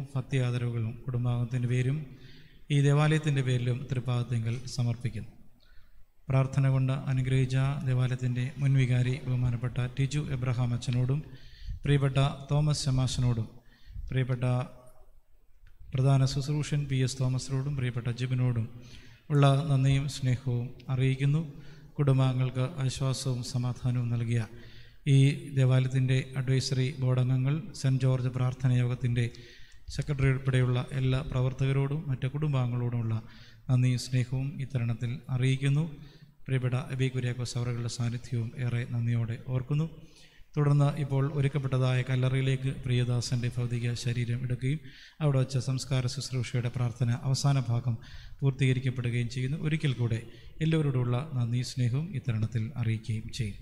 C: ഭക്തിയാദരവുകളും കുടുംബാംഗത്തിൻ്റെ പേരും ഈ ദേവാലയത്തിൻ്റെ പേരിലും തൃപ്പാദത്തെങ്കിൽ സമർപ്പിക്കുന്നു പ്രാർത്ഥന കൊണ്ട് അനുഗ്രഹിച്ച ദേവാലയത്തിൻ്റെ മുൻവികാരി ബഹുമാനപ്പെട്ട ടിജു എബ്രഹാം അച്ഛനോടും പ്രിയപ്പെട്ട തോമസ് ശമാശനോടും പ്രിയപ്പെട്ട പ്രധാന ശുശ്രൂഷൻ പി എസ് തോമസിനോടും പ്രിയപ്പെട്ട ജിബിനോടും ഉള്ള നന്ദിയും സ്നേഹവും അറിയിക്കുന്നു കുടുംബാംഗങ്ങൾക്ക് ആശ്വാസവും സമാധാനവും നൽകിയ ഈ ദേവാലയത്തിൻ്റെ അഡ്വൈസറി ബോർഡ് അംഗങ്ങൾ സെൻറ്റ് ജോർജ് പ്രാർത്ഥന യോഗത്തിൻ്റെ സെക്രട്ടറി ഉൾപ്പെടെയുള്ള എല്ലാ പ്രവർത്തകരോടും മറ്റ് കുടുംബാംഗങ്ങളോടുമുള്ള നന്ദിയും സ്നേഹവും ഈ തരുണത്തിൽ അറിയിക്കുന്നു പ്രിയപ്പെട്ട എബി കുര്യാക്കോസ് അവരുടെ സാന്നിധ്യവും ഏറെ നന്ദിയോടെ ഓർക്കുന്നു തുടർന്ന് ഇപ്പോൾ ഒരുക്കപ്പെട്ടതായ കല്ലറയിലേക്ക് പ്രിയദാസൻ്റെ ഭൗതിക ശരീരം എടുക്കുകയും അവിടെ വച്ച സംസ്കാര ശുശ്രൂഷയുടെ പ്രാർത്ഥന അവസാന ഭാഗം പൂർത്തീകരിക്കപ്പെടുകയും ചെയ്യുന്നു ഒരിക്കൽ കൂടെ എല്ലാവരോടുള്ള നന്ദി സ്നേഹവും ഇത്തരണത്തിൽ അറിയിക്കുകയും ചെയ്യും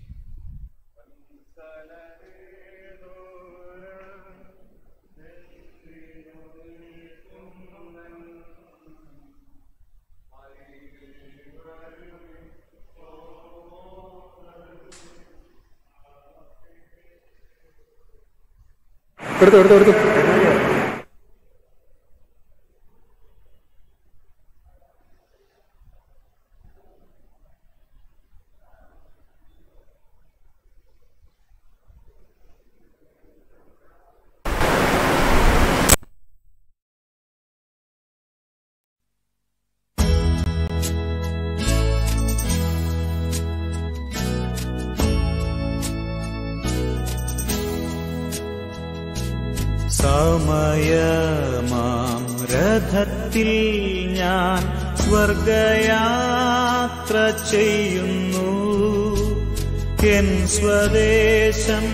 Q: എടുത്തു എടുത്തു എടുത്തു
J: സമയമാം രഥത്തിൽ ഞാൻ സ്വർഗയാത്ര ചെയ്യുന്നു എൻ സ്വദേശം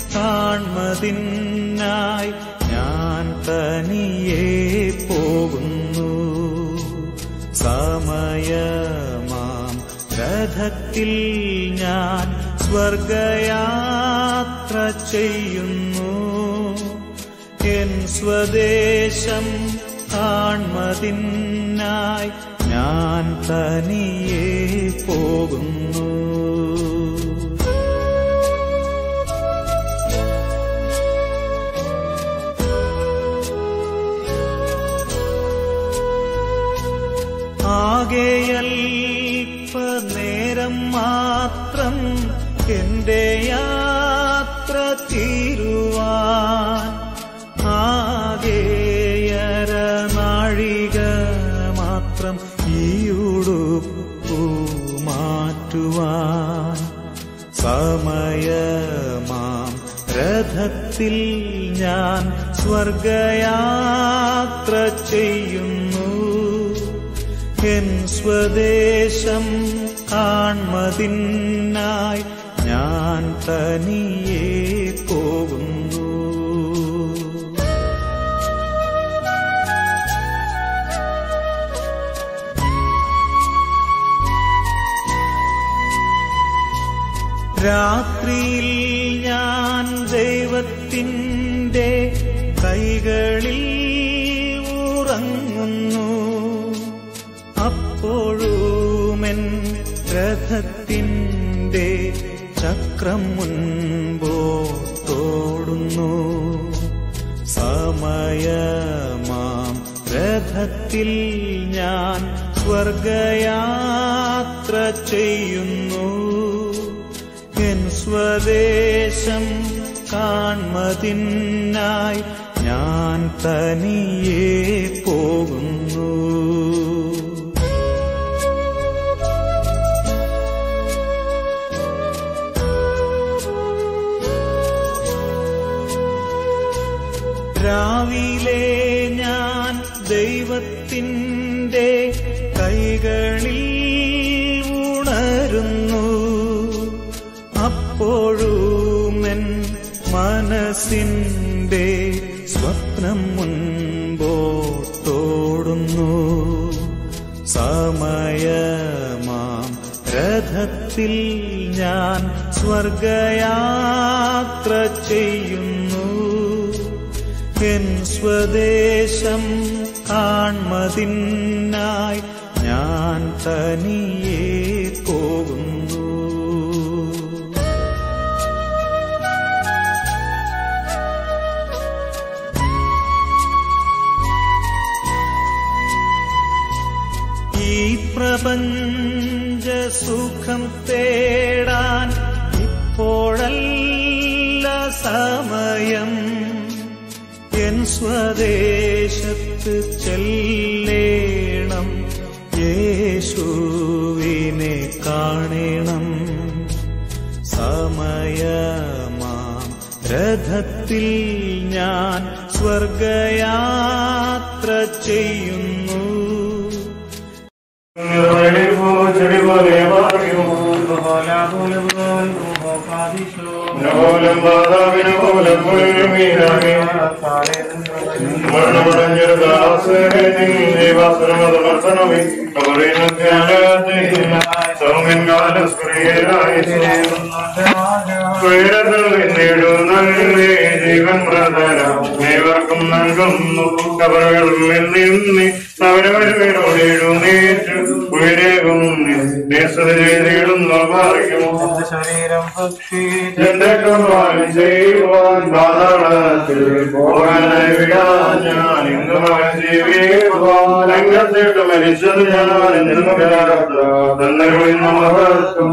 J: കാൺമതിനായി ഞാൻ തനിയെ പോകുന്നു സമയമാം രഥത്തിൽ ഞാൻ സ്വർഗയാത്ര ചെയ്യുന്നു എൻ സ്വദേശം കാൺമതിനായി ഞാൻ തനിയെ പോകുന്നു ആകെയൽപ്പ നേരം മാത്രം എന്റെ യാത്ര തീരുവാൻ ആകെയര നാഴിക മാത്രം ഈയുടുപ്പു മാറ്റുവാൻ സമയമാം രഥത്തിൽ ഞാൻ സ്വർഗയാത്ര ചെയ്യുന്നു എൻ സ്വദേശം കാൺമതിനായി ഞാൻ തനിയെ പോകുന്നു രാത്രിയിൽ ഞാൻ ദൈവത്തിൻ്റെ കൈകളിൽ ഉറങ്ങുന്നു അപ്പോഴുമെൻ രഥത്തിൻ്റെ ചക്രം മുൻപോട്ടോടുന്നു സമയമാം രഥത്തിൽ ഞാൻ സ്വർഗയാത്ര ചെയ്യുന്നു എൻ സ്വദേശം കാൺമതിനായി ഞാൻ തനിയെ പോകുന്നു രാവിലെ ഞാൻ ദൈവത്തിൻ്റെ കൈകളിൽ ഉണരുന്നു അപ്പോഴുമെൻ മനസ്സിൻ്റെ സ്വപ്നം മുൻപോട്ടോടുന്നു സമയമാം രഥത്തിൽ ഞാൻ സ്വർഗയാത്ര ചെയ്യുന്നു എൻ സ്വദേശം കാൺമതിനായി ഞാൻ തനിയെ പോകുന്നു ഈ പ്രപഞ്ച സുഖം തേടാൻ ഇപ്പോഴല്ല സമയം എൻ സ്വദേശത്ത് ചെല്ലേണം യേശുവിനെ കാണണം സമയമാം രഥത്തിൽ ഞാൻ സ്വർഗയാത്ര ചെയ്യുന്നു
R: ജീവൻ പ്രധാനേവർക്കും നൽകുന്നു കബറുകളിൽ നിന്ന് അവരവരോട് എഴുന്നേറ്റ് ഉയരേകുന്നു ചെയ്തിടുന്നു പറയുമോ
B: ശരീരം ഭക്ഷി
R: എന്റെ കുർബാന ചെയ്യുവാൻ പാതാളത്തിൽ പോകാനായി വിടാൻ ഞാൻ ഇന്ന് ജീവിക്കുവാൻ രംഗത്തേക്ക് മരിച്ചത് ഞാൻ തന്നരുളിൽ നമ്മർക്കും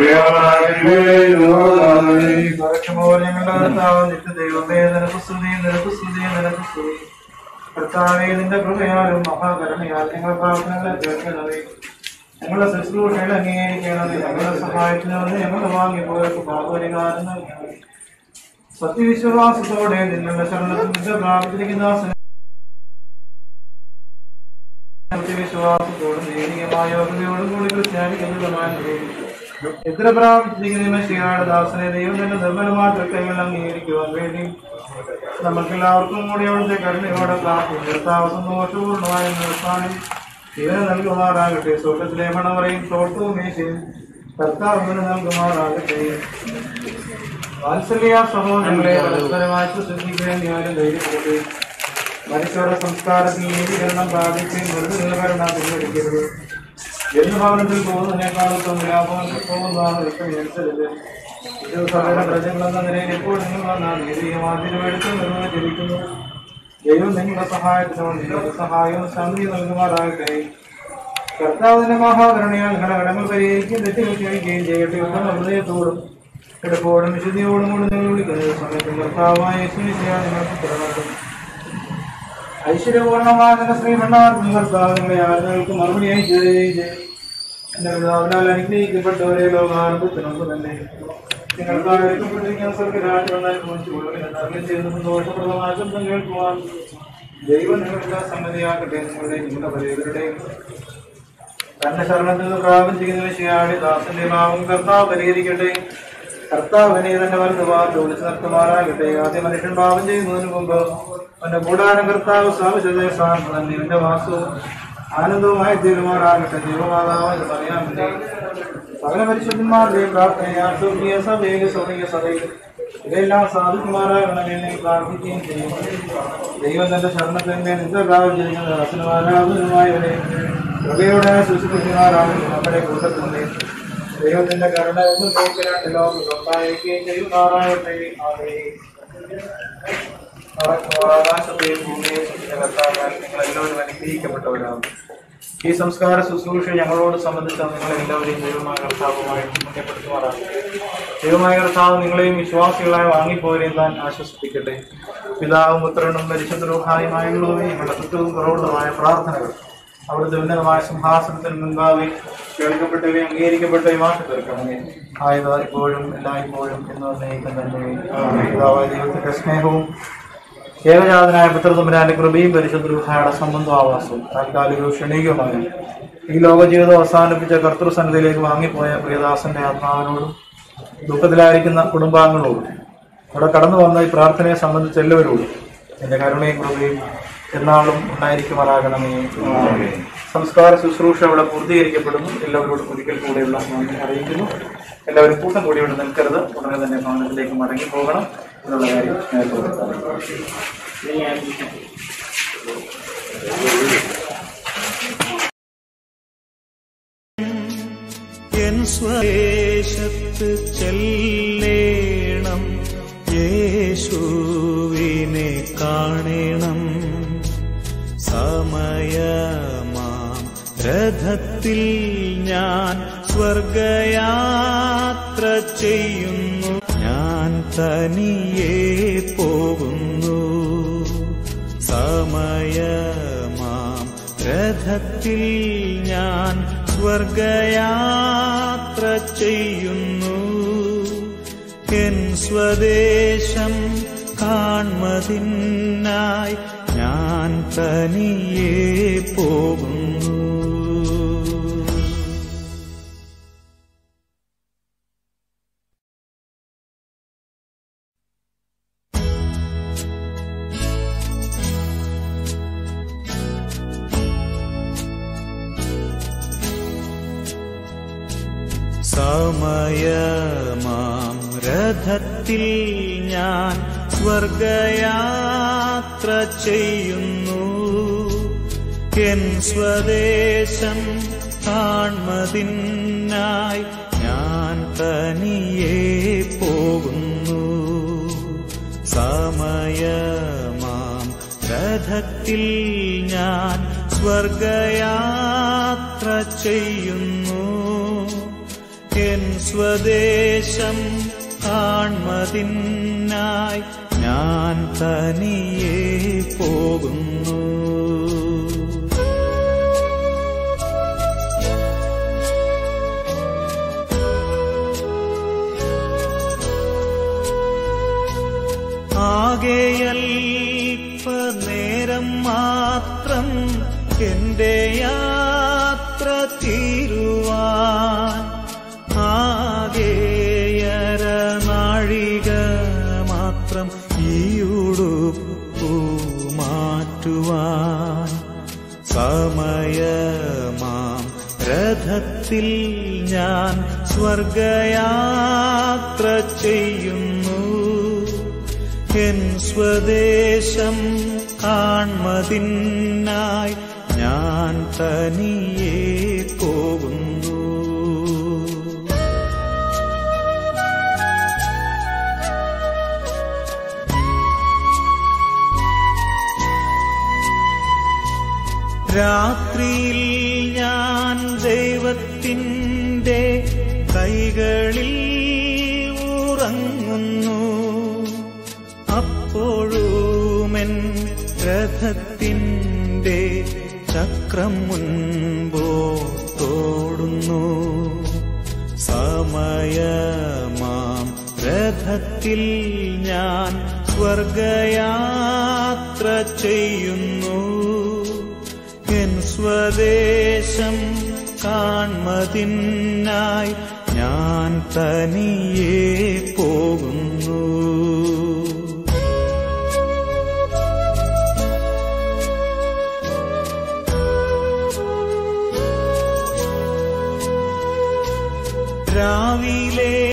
B: കുറച്ചുപോലെ ഞങ്ങളുടെ കർത്താവ് നിത്യദൈവമേ നിനക്ക് സ്തുതി നിനക്ക് സ്തുതി നിനക്ക് സ്തുതി കർത്താവേ നിന്റെ കൃപയാലും മഹാകരുണയാൽ ഞങ്ങൾ പ്രാർത്ഥനകളെ കേൾക്കണമേ ഞങ്ങളുടെ ശുശ്രൂഷകൾ അംഗീകരിക്കണമേ ഞങ്ങളുടെ സഹായത്തിന് വന്ന് ഞങ്ങൾ വാങ്ങിപ്പോയവർക്ക് പാപപരിഹാരം നൽകണമേ സത്യവിശ്വാസത്തോടെ നിങ്ങളുടെ ശരണത്തിൽ പ്രാർത്ഥിക്കുന്ന സത്യവിശ്വാസത്തോടും ദൈനികമായ ഓർമ്മയോടും കൂടി ക്രിസ്ത്യാനിക്കുന്നതുമായ എത്ര പ്രാർത്ഥിക്കുന്ന ശ്രീയാട് ദാസനെ ദൈവം തന്നെ നിർമ്മലമായ തൃക്കൈകൾ അംഗീകരിക്കുവാൻ വേണ്ടി നമുക്കെല്ലാവർക്കും കൂടി അവിടുത്തെ കരുണയോടെ പ്രാർത്ഥിക്കും കർത്താവ് സന്തോഷപൂർണ്ണമായ നിർത്താനും ഇവനെ നൽകുമാറാകട്ടെ സ്വർഗത്തിലെ മണവറയും തോട്ടവും മേശയും കർത്താവ് ഇവന് നൽകുമാറാകട്ടെ വാത്സല്യ സഹോദരങ്ങളെ പരസ്പരമായി ശ്രദ്ധിക്കാൻ ഞാനും ധൈര്യപ്പെടുത്തി മനുഷ്യരുടെ സംസ്കാരത്തിൽ നീതീകരണം പ്രാപിക്കുകയും വെറുതെ നിലകരണം പിൻവലിക്കരുത് എന്ന് ഭവനത്തിൽ പോകുന്നതിനേക്കാളും ലാഭം പോകുന്നതാണ് വ്യക്തമനുസരിച്ച് ഇത് സഭയുടെ പ്രജകളെന്ന നിലയിൽ ഇപ്പോൾ നിങ്ങൾ വന്നാൽ നീതിയുമാതിരുവെടുത്ത് നിർവഹിച്ചിരിക്കുന്നു ദൈവം നിങ്ങളുടെ സഹായത്തിനോ നിങ്ങളുടെ സഹായവും ശാന്തി നൽകുമാറാകട്ടെ കർത്താവിന്റെ മഹാകരുണയാൽ നിങ്ങളുടെ കടങ്ങൾ പരിഹരിക്കുകയും തെറ്റുകൾ ക്ഷമിക്കുകയും ചെയ്യട്ടെ ഉത്തമ ഹൃദയത്തോടും കിടപ്പോടും വിശുദ്ധിയോടും കൂടി നിങ്ങൾ വിളിക്കുന്ന സമയത്ത് കർത്താവായ യേശുവിശിയാ നിങ്ങൾക്ക് തുറന്നു ഐശ്വര്യപൂർണമായ നിന്റെ ശ്രീമണ്ണാർക്കും കർത്താവ് നിങ്ങളെ ആളുകൾക്ക് മറുപടിയായി ചെയ്യുകയും ചെയ്യും എന്റെ പിതാവിനാൽ അനുഗ്രഹിക്കപ്പെട്ടവരെ ലോകാരംഭത്തിനൊക്കെ തന്നെ നിങ്ങൾക്കായി ഒരുക്കപ്പെട്ടിരിക്കുന്ന സ്വർഗരാജ്യം അനുഭവിച്ചുകൊള്ളുകയും ചെയ്ത് സന്തോഷപ്രദമായ ശബ്ദം കേൾക്കുവാൻ ദൈവം നിങ്ങളുടെ സമ്മതിയാക്കട്ടെ നിങ്ങളുടെ നിങ്ങളുടെ പരേതരുടെയും തന്റെ ശരണത്തിൽ നിന്ന് പ്രാപിച്ചിരിക്കുന്ന വിഷയാടി ദാസന്റെ ഭാവം കർത്താവ് പരിഹരിക്കട്ടെ കർത്താവിനെ തന്നെ വലുതുവാൻ വിളിച്ചു നിർത്തുമാറാകട്ടെ ആദ്യ മനുഷ്യൻ പാപം ചെയ്യുന്നതിന് മുമ്പ് അവന്റെ കൂടാരം കർത്താവ് സ്ഥാപിച്ചതേ സ്ഥാനം തന്നെ എന്റെ വാസവും ആനന്ദവുമായി തീരുമാറാകട്ടെ ദൈവമാതാവ് എന്ന് പറയാൻ വേണ്ടി സകല പരിശുദ്ധന്മാരുടെ പ്രാർത്ഥനയാ സ്വർഗീയ സഭയിലെ സ്വർഗീയ സഭയിൽ ഇതെല്ലാം സാധിക്കുമാറാകണമെന്ന് നീ പ്രാർത്ഥിക്കുകയും ചെയ്യും ദൈവം തന്റെ ശരണത്തിന്റെ നിന്ദകാവിച്ചിരിക്കുന്ന അസുരമാരാധനമായവരെ കൃപയോടെ ശുശ്രൂഷിക്കുമാറാകുന്നു നമ്മുടെ കൂട്ടത്തിന്റെ ദൈവത്തിന്റെ കരുണ ഒന്നും നോക്കിനാണ്ട് ലോകം സഹായിക്കുകയും ചെയ്യുമാറാകട്ടെ ആമേ ആകാശത്തെയും ഭൂമിയെയും സൃഷ്ടിച്ച കർത്താവാൽ നിങ്ങൾ എല്ലാവരും അനുഗ്രഹിക്കപ്പെട്ടവരാകും ഈ സംസ്കാര ശുശ്രൂഷ ഞങ്ങളോട് സംബന്ധിച്ച നിങ്ങളെ എല്ലാവരെയും ദൈവമായ കർത്താവുമായി മുന്നപ്പെടുത്തുമാറാകും ദൈവമായ കർത്താവ് നിങ്ങളെയും വിശ്വാസികളായി വാങ്ങിപ്പോരെയും താൻ ആശ്വസിപ്പിക്കട്ടെ പിതാവും പുത്രനും പരിശുദ്ധരൂഹായുമായുള്ളവയും ഞങ്ങളുടെ കുറ്റവും കുറവുള്ളതുമായ പ്രാർത്ഥനകൾ അവിടുത്തെ ഉന്നതമായ സിംഹാസനത്തിന് മുൻപാകെ കേൾക്കപ്പെട്ടവയും അംഗീകരിക്കപ്പെട്ടവയുമാക്കി തീർക്കണമേ ആയത് ഇപ്പോഴും എല്ലായ്പ്പോഴും എന്ന് നിർണ്ണയിക്കും തന്നെ പിതാവായ ദൈവത്തിന്റെ സ്നേഹവും ഏകജാതനായ പുത്രതമ്പുരാന്റെ കൃപയും പരിശുദ്ധയുടെ സംബന്ധം ആവാസവും താൽക്കാലികവും ക്ഷണികവുമായ ഈ ലോക ജീവിതം അവസാനിപ്പിച്ച കർത്തൃസന്നിധിയിലേക്ക് വാങ്ങിപ്പോയ പ്രിയദാസന്റെ ആത്മാവിനോടും ദുഃഖത്തിലായിരിക്കുന്ന കുടുംബാംഗങ്ങളോടും ഇവിടെ കടന്നു വന്ന ഈ പ്രാർത്ഥനയെ സംബന്ധിച്ച എല്ലാവരോടും എന്റെ കരുണയും കൃപയും എന്നാളും ഉണ്ടായിരിക്കുമാറാകണമേ സംസ്കാര ശുശ്രൂഷ ഇവിടെ പൂർത്തീകരിക്കപ്പെടുന്നു എല്ലാവരോടും ഒരിക്കൽ കൂടെയുള്ള നന്ദി അറിയിക്കുന്നു എല്ലാവരും കൂട്ടം കൂടി ഇവിടെ നിൽക്കരുത് ഉടനെ തന്നെ ഭവനത്തിലേക്ക് മടങ്ങി പോകണം എന്നുള്ള കാര്യം സ്നേഹത്തോടെ
J: എൻ സ്വദേശത്ത് ചെല്ലേണം യേശുവിനെ കാണണം സമയമാം രഥത്തിൽ ഞാൻ സ്വർഗയാത്ര ചെയ്യുന്നു ഞാൻ തനിയെ പോകുന്നു സമയമാം രഥത്തിൽ ഞാൻ സ്വർഗയാത്ര ചെയ്യുന്നു എൻ സ്വദേശം കാൺമതിനായി ഞാൻ തനിയെ പോകുന്നു സമയമാം രഥത്തിൽ ഞാൻ സ്വർഗയാത്ര ചെയ്യുന്നു എൻ സ്വദേശം കാൺമതിനായി ഞാൻ തനിയെ പോകുന്നു സമയമാം രഥത്തിൽ ഞാൻ സ്വർഗയാത്ര ചെയ്യുന്നു എൻ സ്വദേശം കാൺമതിനായി ഞാൻ തനിയെ പോകുന്നു ആകെയൽപ്പ നേരം മാത്രം എന്റെ യാത്ര തീരുവാൻ ആകെയര നാഴിക മാത്രം ഈയുടുപ്പു മാറ്റുവാൻ സമയമാം രഥത്തിൽ ഞാൻ സ്വർഗയാത്ര ചെയ്യുന്നു എൻ സ്വദേശം കാൺമതിനായി ഞാൻ തനിയെ പോകുന്നു രാത്രിയിൽ ഞാൻ ദൈവത്തിൻ്റെ കൈകളിൽ ഉറങ്ങുന്നു അപ്പോഴുമെൻ രഥത്തിൻ്റെ ചക്രം മുൻപോട്ടോടുന്നു സമയമാം രഥത്തിൽ ഞാൻ സ്വർഗയാത്ര ചെയ്യുന്നു എൻ സ്വദേശം കാൺമതിനായി ഞാൻ തനിയെ പോകുന്നു രാവിലെ